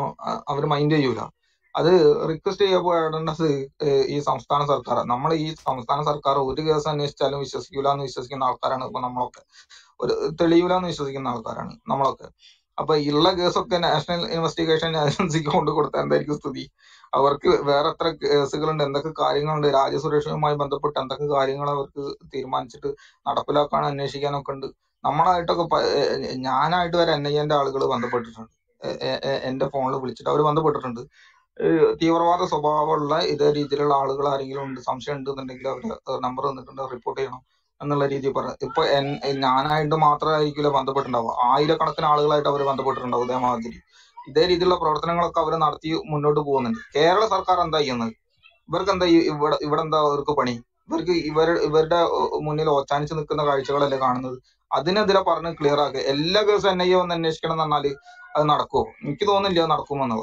S16: അവർ മൈൻഡ് ചെയ്യൂല അത് റിക്വസ്റ്റ് ചെയ്യപ്പെടേണ്ടത് ഏഹ് ഈ സംസ്ഥാന സർക്കാർ നമ്മൾ ഈ സംസ്ഥാന സർക്കാർ ഒരു കേസ് അന്വേഷിച്ചാലും വിശ്വസിക്കൂല എന്ന് വിശ്വസിക്കുന്ന ആൾക്കാരാണ് ഇപ്പൊ നമ്മളൊക്കെ ഒരു തെളിയൂല എന്ന് വിശ്വസിക്കുന്ന ആൾക്കാരാണ് നമ്മളൊക്കെ അപ്പൊ ഉള്ള കേസൊക്കെ നാഷണൽ ഇൻവെസ്റ്റിഗേഷൻ ഏജൻസിക്ക് കൊണ്ട് കൊടുത്താൽ എന്തായിരിക്കും സ്ഥിതി അവർക്ക് വേറെ എത്ര കേസുകളുണ്ട് എന്തൊക്കെ കാര്യങ്ങളുണ്ട് രാജ്യസുരക്ഷയുമായി ബന്ധപ്പെട്ട് എന്തൊക്കെ കാര്യങ്ങൾ അവർക്ക് തീരുമാനിച്ചിട്ട് നടപ്പിലാക്കാൻ അന്വേഷിക്കാനൊക്കെ ഉണ്ട് നമ്മളായിട്ടൊക്കെ പ- ഏ- ഞാനായിട്ട് വരെ എൻ ഐ എന്റെ ആളുകൾ ബന്ധപ്പെട്ടിട്ടുണ്ട് എ- എ- എ- എന്റെ ഫോണിൽ വിളിച്ചിട്ട് അവർ ബന്ധപ്പെട്ടിട്ടുണ്ട് ഏഹ് തീവ്രവാദ സ്വഭാവമുള്ള ഇതേ രീതിയിലുള്ള ആളുകൾ ആരെങ്കിലും ഉണ്ട് സംശയം ഉണ്ടെന്നുണ്ടെങ്കിൽ അവരുടെ നമ്പർ തന്നിട്ടുണ്ട് റിപ്പോർട്ട് ചെയ്യണം എന്നുള്ള രീതിയിൽ പറഞ്ഞു ഇപ്പൊ എൻ- ഞാനായിട്ട് മാത്രമായിരിക്കില്ല ബന്ധപ്പെട്ടിട്ടുണ്ടാവുക ആയിരക്കണക്കിന് ആളുകളായിട്ട് അവർ ബന്ധപ്പെട്ടിട്ടുണ്ടാവും ഇതേമാതിരി ഇതേ രീതിയിലുള്ള പ്രവർത്തനങ്ങളൊക്കെ അവർ നടത്തി മുന്നോട്ട് പോകുന്നുണ്ട് കേരള സർക്കാർ എന്താ ചെയ്യുന്നത് ഇവർക്ക് എന്താ ഈ- ഇവിടെ ഇവിടെ എന്താ അവർക്ക് പണി ഇവർക്ക് ഇവർ ഇവരുടെ മുന്നിൽ ഓച്ചാനിച്ച് നിൽക്കുന്ന കാഴ്ചകളല്ലേ കാണുന്നത് അതിനെതിരെ പറഞ്ഞ് ക്ലിയർ ആക്കുക എല്ലാ കേസും എൻ ഐ എ വന്ന് അന്വേഷിക്കണം എന്ന് പറഞ്ഞാല് അത് നടക്കുമോ എനിക്ക് തോന്നുന്നില്ല അത് നടക്കുമെന്നുള്ളത്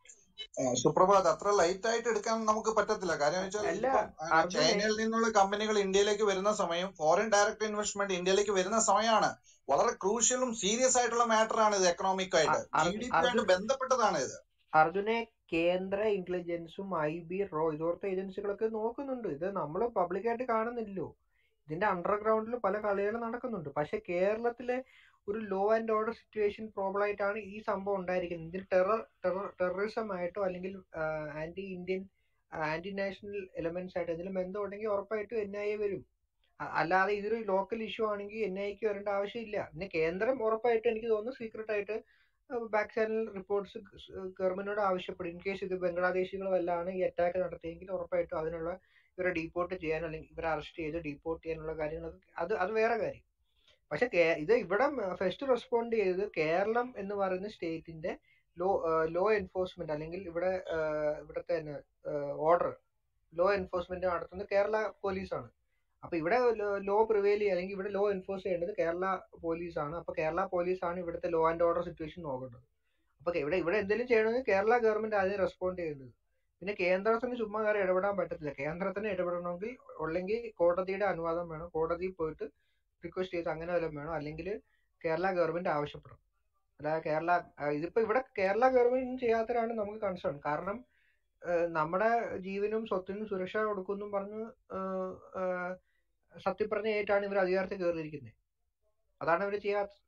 S15: ആ, സുപ്രഭാത് അത്ര ലൈറ്റ് ആയിട്ട് എടുക്കാൻ നമുക്ക് പറ്റത്തില്ല കാര്യം വെച്ചാൽ
S10: അല്ല
S15: ഇപ്പം ആ,
S10: അർജുനെ
S15: ചൈനയിൽ നിന്നുള്ള കമ്പനികൾ ഇന്ത്യയിലേക്ക് വരുന്ന സമയം ഫോറിൻ ഡയറക്ട് ഇൻവെസ്റ്റ്മെന്റ് ഇന്ത്യയിലേക്ക് വരുന്ന സമയമാണ് വളരെ ക്രൂഷ്യലും സീരിയസ് ആയിട്ടുള്ള മാറ്റർ ആണ് ഇത് എക്കണോമിക് ആയിട്ട്
S10: അ-
S15: ജി
S10: അർജുൻ
S15: ഡി പി ആയിട്ട്
S10: അർജുൻ
S15: ബന്ധപ്പെട്ടതാണ് ഇത്
S10: അർജുനെ കേന്ദ്ര ഇന്റലിജൻസും ഐ ബി റോ ഇതുപോലത്തെ ഏജൻസികളൊക്കെ നോക്കുന്നുണ്ട് ഇത് നമ്മൾ പബ്ലിക്കായിട്ട് കാണുന്നില്ലല്ലോ ഇതിന്റെ അണ്ടർഗ്രൗണ്ടിൽ പല കളികളും നടക്കുന്നുണ്ട് പക്ഷെ കേരളത്തിലെ ഒരു law and order situation problem ആയിട്ടാണ് ഈ സംഭവം ഉണ്ടായിരിക്കുന്നത് ഇതിൽ ടെറർ ടെറർ ടെററിസം ആയിട്ടോ അല്ലെങ്കിൽ anti Indian anti national elements ആയിട്ട് എന്തെങ്കിലും ബന്ധം ഉണ്ടെങ്കിൽ ഉറപ്പായിട്ടും എൻ ഐ എ വരും അ- അല്ലാതെ ഇതൊരു ലോക്കൽ ഇഷ്യൂ ആണെങ്കിൽ എൻ ഐക്ക് വരേണ്ട ആവശ്യമില്ല പിന്നെ കേന്ദ്രം ഉറപ്പായിട്ട് എനിക്ക് തോന്നുന്നു സീക്രട്ട് ആയിട്ട് ബാക്ക് ചാനൽ റിപ്പോർട്ട്സ് ഗവൺമെന്റിനോട് ആവശ്യപ്പെടും ഇൻ കേസ് ഇത് ബംഗ്ലാദേശികൾ വല്ലാണ് ഈ അറ്റാക്ക് നടത്തിയെങ്കിൽ ഉറപ്പായിട്ടും അതിനുള്ള ഇവരെ ഡീപ്പോർട്ട് ചെയ്യാൻ അല്ലെങ്കിൽ ഇവരെ അറസ്റ്റ് ചെയ്ത് ഡീപ്പോർട്ട് ചെയ്യാനുള്ള കാര്യങ്ങളൊക്കെ അത് അത് വേറെ കാര്യം പക്ഷെ കേ- ഇത് ഇവിടെ ഫസ്റ്റ് റെസ്പോണ്ട് ചെയ്തത് കേരളം എന്ന് പറയുന്ന സ്റ്റേറ്റിന്റെ ലോ ലോ എൻഫോഴ്സ്മെന്റ് അല്ലെങ്കിൽ ഇവിടെ ആ, ഇവിടുത്തെ ഓർഡർ ലോ എൻഫോഴ്സ്മെന്റ് നടത്തുന്നത് കേരള പോലീസാണ് അപ്പൊ ഇവിടെ ലോ പ്രിവെയിൽ ചെയ്യുക അല്ലെങ്കിൽ ഇവിടെ ലോ എൻഫോഴ്സ് ചെയ്യേണ്ടത് കേരള പോലീസാണ് അപ്പൊ കേരള പോലീസാണ് ഇവിടുത്തെ ലോ ആൻഡ് ഓർഡർ സിറ്റുവേഷൻ നോക്കേണ്ടത് അപ്പൊ ഇവിടെ ഇവിടെ എന്തെങ്കിലും ചെയ്യണമെങ്കിൽ കേരള ഗവൺമെന്റ് ആദ്യം റെസ്പോണ്ട് ചെയ്യേണ്ടത് പിന്നെ കേന്ദ്രത്തിന് ചുമ്മാ കയറി ഇടപെടാൻ പറ്റത്തില്ല കേന്ദ്രത്തിന് ഇടപെടണമെങ്കിൽ അല്ലെങ്കിൽ കോടതിയുടെ അനുവാദം വേണം കോടതിയിൽ പോയിട്ട് റിക്വസ്റ്റ് ചെയ്ത് അങ്ങനെ വല്ലതും വേണം അല്ലെങ്കിൽ കേരള ഗവൺമെന്റ് ആവശ്യപ്പെടണം അല്ലാതെ കേരള ആ, ഇതിപ്പോ ഇവിടെ കേരള ഗവൺമെന്റ് ചെയ്യാത്തതാണ് നമുക്ക് കൺസേൺ കാരണം ഏഹ്, നമ്മുടെ ജീവനും സ്വത്തിനും സുരക്ഷ കൊടുക്കുമെന്നും പറഞ്ഞ് ഏഹ്, ഏഹ്, സത്യപ്രതിജ്ഞ ആയിട്ടാണ് ഇവർ അധികാരത്തിൽ കയറിയിരിക്കുന്നത് അതാണ് ഇവർ ചെയ്യാത്തത്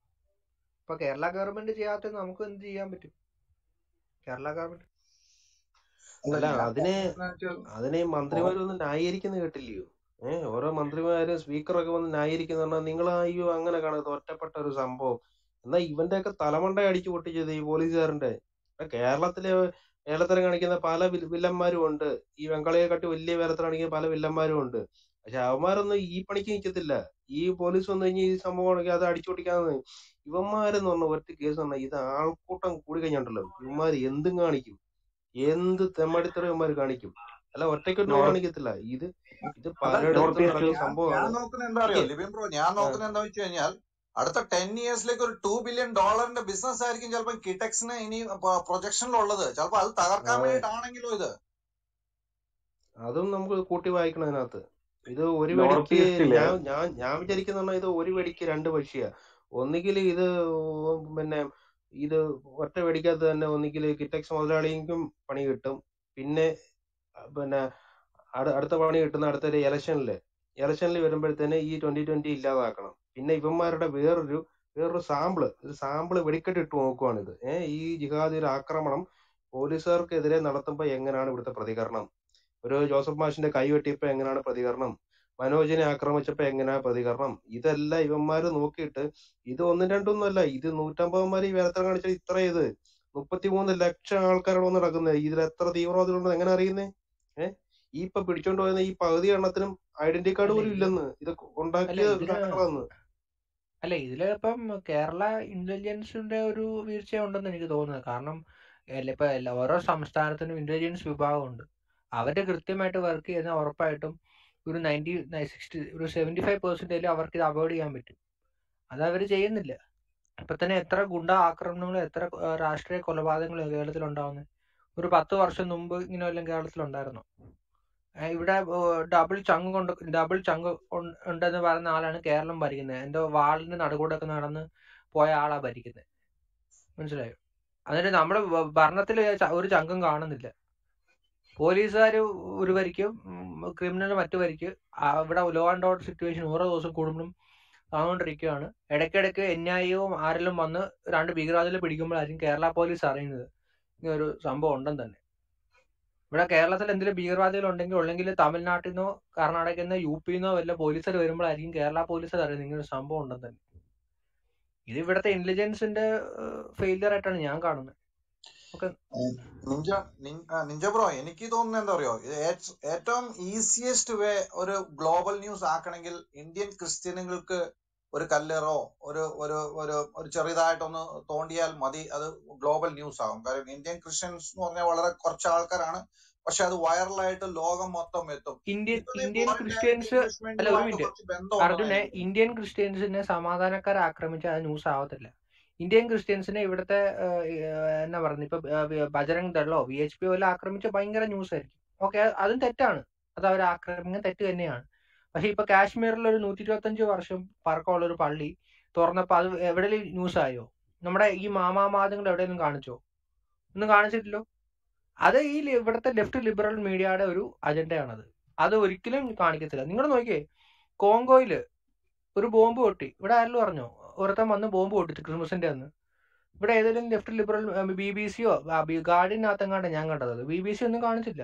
S10: ഇപ്പൊ കേരള ഗവൺമെന്റ് ചെയ്യാത്തത് നമുക്ക് എന്ത് ചെയ്യാൻ പറ്റും കേരള ഗവൺമെന്റ്
S15: അല്ല
S9: അല്ല
S15: ഞാൻ
S9: അതിനെ
S15: പറയുന്നത് വെച്ചാൽ
S9: അതിനെ ഈ മന്ത്രിമാരൊന്നും ന്യായീകരിക്കുന്ന കേട്ടില്ലയോ ഏഹ് ഓരോ മന്ത്രിമാരും സ്പീക്കറൊക്കെ വന്ന് ന്യായീകരിക്കുന്ന പറഞ്ഞാൽ നിങ്ങൾ അയ്യോ അങ്ങനെ കാണുന്നത് ഒറ്റപ്പെട്ട ഒരു സംഭവം എന്നാ ഇവന്റെ ഒക്കെ തലമണ്ട അടിച്ചു പൊട്ടിച്ചത് ഈ പോലീസുകാരന്റെ ഇപ്പൊ കേരളത്തിലെ വേലത്തരം കാണിക്കുന്ന പല വിൽ- വില്ലന്മാരും ഉണ്ട് ഈ ബംഗാളിയെ കാട്ടി വലിയ വേലത്തരം കാണിക്കുന്ന പല വില്ലന്മാരും ഉണ്ട് പക്ഷെ അവന്മാരൊന്നും ഈ പണിക്ക് നിൽക്കത്തില്ല ഈ പോലീസ് വന്നു കഴിഞ്ഞാൽ ഈ സംഭവം ഉണ്ടെങ്കിൽ അത് അടിച്ചോടിക്കാന്ന് ഇവന്മാരെന്ന് പറഞ്ഞ ഒറ്റ കേസ് പറഞ്ഞാൽ ഇത് ആൾക്കൂട്ടം കൂടി കഴിഞ്ഞുണ്ടല്ലോ ഇവന്മാര് എന്തും കാണിക്കും എന്ത് തെമ്മടിത്തരം ഇവന്മാര് കാണിക്കും അല്ല ഒറ്റയ്ക്കൊന്നും
S15: നോർത്ത്
S9: കാണിക്കത്തില്ല ഇത് ഇത്
S15: അല്ല
S9: പലയിടത്തും
S15: ഞാൻ
S9: നടക്കുന്ന
S15: ഞാൻ
S9: സംഭവമാണ്
S15: നോക്കുന്നത് എന്താ അറിയോ
S9: എനിക്ക്
S15: ലിബിൻ ബ്രോ ഞാൻ
S9: ആ,
S15: നോക്കുന്നത് എന്താ വെച്ച് കഴിഞ്ഞാൽ അടുത്ത ടെൻ ഇയേഴ്സിലേക്ക് ഒരു ടു ബില്യൺ ഡോളറിന്റെ ബിസിനസ് ആയിരിക്കും ചിലപ്പോൾ കിടെക്സിന് ഇനി പ്രൊജക്ഷനിലുള്ളത് ചിലപ്പോൾ അത് തകർക്കാൻ
S9: ആ,
S15: വേണ്ടിയിട്ടാണെങ്കിലോ ഇത്
S9: അതും നമുക്ക് കൂട്ടി വായിക്കണം അതിനകത്ത് ഇത് ഒരു
S11: നോർത്ത്
S9: വെടിക്ക്
S11: ഈസ്റ്റില്
S9: ഞാൻ ഞാൻ ഞാൻ വിചാരിക്കുന്ന ഇത് ഒരു വെടിക്ക് രണ്ട് പക്ഷിയാ ഒന്നുകിൽ ഇത് പിന്നെ ഇത് ഒറ്റ വെടിക്കകത്ത് തന്നെ ഒന്നുകിൽ കിറ്റക്സ് മുതലാളിക്കും പണി കിട്ടും പിന്നെ അഹ് പിന്നെ അടു- അടുത്ത പണി കിട്ടുന്ന അടുത്തൊരു ഇലക്ഷനില് ഇലക്ഷനിൽ വരുമ്പോഴത്തേന് ഈ ട്വന്റി ട്വന്റി ഇല്ലാതാക്കണം പിന്നെ ഇവന്മാരുടെ വേറൊരു വേറൊരു സാമ്പിള് ഒരു സാമ്പിള് വെടിക്കെട്ട് ഇട്ട് നോക്കുവാണിത് ഏഹ് ഈ ജിഹാദി ഒരു ആക്രമണം പോലീസുകാർക്കെതിരെ നടത്തുമ്പോൾ എങ്ങനെയാണ് ഇവിടുത്തെ പ്രതികരണം ഒരു ജോസഫ് മാഷിന്റെ കൈ വെട്ടിയപ്പോ എങ്ങനെയാണ് പ്രതികരണം മനോജിനെ ആക്രമിച്ചപ്പോ എങ്ങനെയാ പ്രതികരണം ഇതെല്ലാം ഇവന്മാര് നോക്കിയിട്ട് ഇത് ഒന്നും രണ്ടൊന്നും അല്ല ഇത് നൂറ്റമ്പതന്മാര് ഈ വേലത്തരം കാണിച്ചാൽ ഇത്ര ഇത് മുപ്പത്തിമൂന്ന് ലക്ഷം ആൾക്കാരാണ് വന്ന് നടക്കുന്നത് ഇതിൽ എത്ര തീവ്രവാദികളുണ്ടെന്ന് എങ്ങനെ അറിയുന്നേ ഏഹ് ഈ ഇപ്പൊ പിടിച്ചോണ്ട് പോയത് ഈ പകുതി എണ്ണത്തിനും ഐഡന്റി കാർഡ്
S10: അല്ല
S9: പോലും
S10: ഇത്
S9: ഇല്ലെന്ന് ഇത്
S10: അല്ല
S9: ഉണ്ടാക്കിയ
S10: ഇതില്
S9: കഥകളാന്ന്
S10: അല്ല ഇതില് ഇപ്പം കേരള ഇന്റലിജൻസിന്റെ ഒരു വീഴ്ച ഉണ്ടെന്ന് എനിക്ക് തോന്നുന്നത് കാരണം എല്ലാ- ഇപ്പൊ എല്ലാ ഓരോ സംസ്ഥാനത്തിനും ഇന്റലിജൻസ് വിഭാഗമുണ്ട് അവര് കൃത്യമായിട്ട് വർക്ക് ചെയ്യുന്ന ഉറപ്പായിട്ടും ഒരു നയൻറ്റി സിക്സ്റ്റി ഒരു സെവന്റി ഫൈവ് പെർസെന്റേജ് അവർക്ക് ഇത് അവോയ്ഡ് ചെയ്യാൻ പറ്റും അത് അവര് ചെയ്യുന്നില്ല ഇപ്പൊ തന്നെ എത്ര ഗുണ്ട ആക്രമണങ്ങളും എത്ര ആ, രാഷ്ട്രീയ കൊലപാതകങ്ങളും കേരളത്തിൽ ഉണ്ടാവുന്നത് ഒരു പത്ത് വർഷം മുമ്പ് ഇങ്ങനെ വല്ലതും കേരളത്തിൽ ഉണ്ടായിരുന്നോ ഏ, ഇവിടെ ഡബിൾ ചങ്ക് കൊണ്ട് ഡബിൾ ചങ്ക് ഉൺ- ഉണ്ടെന്ന് പറയുന്ന ആളാണ് കേരളം ഭരിക്കുന്നത് എന്തോ വാളിന്റെ നടുകൂടെ ഒക്കെ നടന്ന് പോയ ആളാ ഭരിക്കുന്നത് മനസ്സിലായോ എന്നിട്ട് നമ്മുടെ ഭരണത്തിൽ ഒരു ചങ്കും കാണുന്നില്ല പോലീസുകാർ ഒരു വരിക്ക് ക്രിമിനൽ മറ്റു വരിക്ക് ആ, ഇവിടെ ലോ ആൻഡ് ഓർഡർ സിറ്റുവേഷൻ ഓരോ ദിവസം കൂടുമ്പോഴും ആവുകൊണ്ടിരിക്കുകയാണ് ഇടയ്ക്കിടയ്ക്ക് എൻ ഐ ഒ ആരെങ്കിലും വന്ന് രണ്ട് ഭീകരവാദികളെ പിടിക്കുമ്പോഴായിരിക്കും കേരള പോലീസ് അറിയുന്നത് ഇങ്ങനെ ഒരു സംഭവം ഉണ്ടെന്ന് തന്നെ ഇവിടെ കേരളത്തിൽ എന്തെങ്കിലും ഭീകരവാദികൾ ഉണ്ടെങ്കിൽ അല്ലെങ്കിൽ തമിഴ്നാട്ടിൽ നിന്നോ കർണാടകയിൽ നിന്നോ യു പിയിൽ നിന്നോ വല്ല പോലീസുകാർ വരുമ്പോഴായിരിക്കും കേരള പോലീസുകാർ അറിയുന്നത് ഇങ്ങനെ ഒരു സംഭവം ഉണ്ടെന്ന് തന്നെ ഇത് ഇവിടുത്തെ ഇന്റലിജൻസിന്റെ ഫെയിലിയർ ആയിട്ടാണ് ഞാൻ കാണുന്നത് ഓക്കെ
S15: ഏഹ് നിഞ്ച നിൻ- ആ, നിഞ്ച ബ്രോ എനിക്ക് തോന്നുന്നത് എന്താ അറിയോ ഇത് ഏറ്റ്- ഏറ്റവും ഈസിയസ്റ്റ് വേ ഒരു ഗ്ലോബൽ ന്യൂസ് ആക്കണമെങ്കിൽ ഇന്ത്യൻ ക്രിസ്ത്യാനികൾക്ക് ഒരു കല്ലേറോ ഒരു ഒരു ഒരു ഒരു ചെറിയതായിട്ടൊന്ന് തോണ്ടിയാൽ മതി അത് ഗ്ലോബൽ ന്യൂസ് ആകും കാര്യം ഇന്ത്യൻ ക്രിസ്ത്യൻസ് എന്ന് പറഞ്ഞാൽ വളരെ കുറച്ച് ആൾക്കാരാണ് പക്ഷെ അത് വൈറലായിട്ട് ലോകം മൊത്തം എത്തും
S10: ഇന്ത്യൻ
S15: ഇപ്പൊ ഈ
S10: ഇന്ത്യൻ
S15: ഫോറിൻ
S10: ക്രിസ്ത്യൻസ് അല്ല ഒരു
S15: എൻഗേജ്മെന്റുമായിട്ട്
S10: മിനിറ്റ്
S15: കുറച്ച് ബന്ധമുണ്ടെന്ന്
S10: അർജുനെ
S15: എനിക്ക് തോന്നുന്നു
S10: ഇന്ത്യൻ ക്രിസ്ത്യൻസിനെ സമാധാനക്കാരെ ആക്രമിച്ച അത് ന്യൂസ് ആവത്തില്ല ഇന്ത്യൻ ക്രിസ്ത്യൻസിനെ ഇവിടുത്തെ ഏഹ്, ഏഹ്, എന്നാ പറയുന്നത് ഇപ്പൊ ഏഹ്, ബജറംഗ് ദളോ വി എച്ച് പി എല്ലാം ആക്രമിച്ച ഭയങ്കര ന്യൂസ് ആയിരിക്കും ഓക്കെ അതും തെറ്റാണ് അത് അവർ ആക്രമിക്കുന്നത് തെറ്റ് തന്നെയാണ് പക്ഷെ ഇപ്പൊ കാശ്മീരിൽ ഒരു നൂറ്റി ഇരുപത്തഞ്ച് വർഷം പഴക്കമുള്ള ഒരു പള്ളി തുറന്നപ്പോ അത് എവിടെയെങ്കിലും ന്യൂസ് ആയോ നമ്മുടെ ഈ മാമാമാദങ്ങൾ എവിടെയെങ്കിലും കാണിച്ചോ ഒന്നും കാണിച്ചിട്ടില്ലോ അത് ഈ ലി- ഇവിടുത്തെ ലെഫ്റ്റ് ലിബറൽ മീഡിയയുടെ ഒരു അജണ്ടയാണത് അത് ഒരിക്കലും കാണിക്കത്തില്ല നിങ്ങൾ നോക്കിയേ കോങ്കോയില് ഒരു ബോംബ് പൊട്ടി ഇവിടെ ആരെങ്കിലും പറഞ്ഞോ ഒരുത്തൻ വന്ന് ബോംബ് പൊട്ടിച്ചു ക്രിസ്മസിന്റെ അന്ന് ഇവിടെ ഏതെങ്കിലും ലെഫ്റ്റ് ലിബറൽ ബി ബി സിയോ ഗാർഡിനകത്തെങ്ങാണ്ട് ഞാൻ കണ്ടത് ബി ബി സി ഒന്നും കാണിച്ചില്ല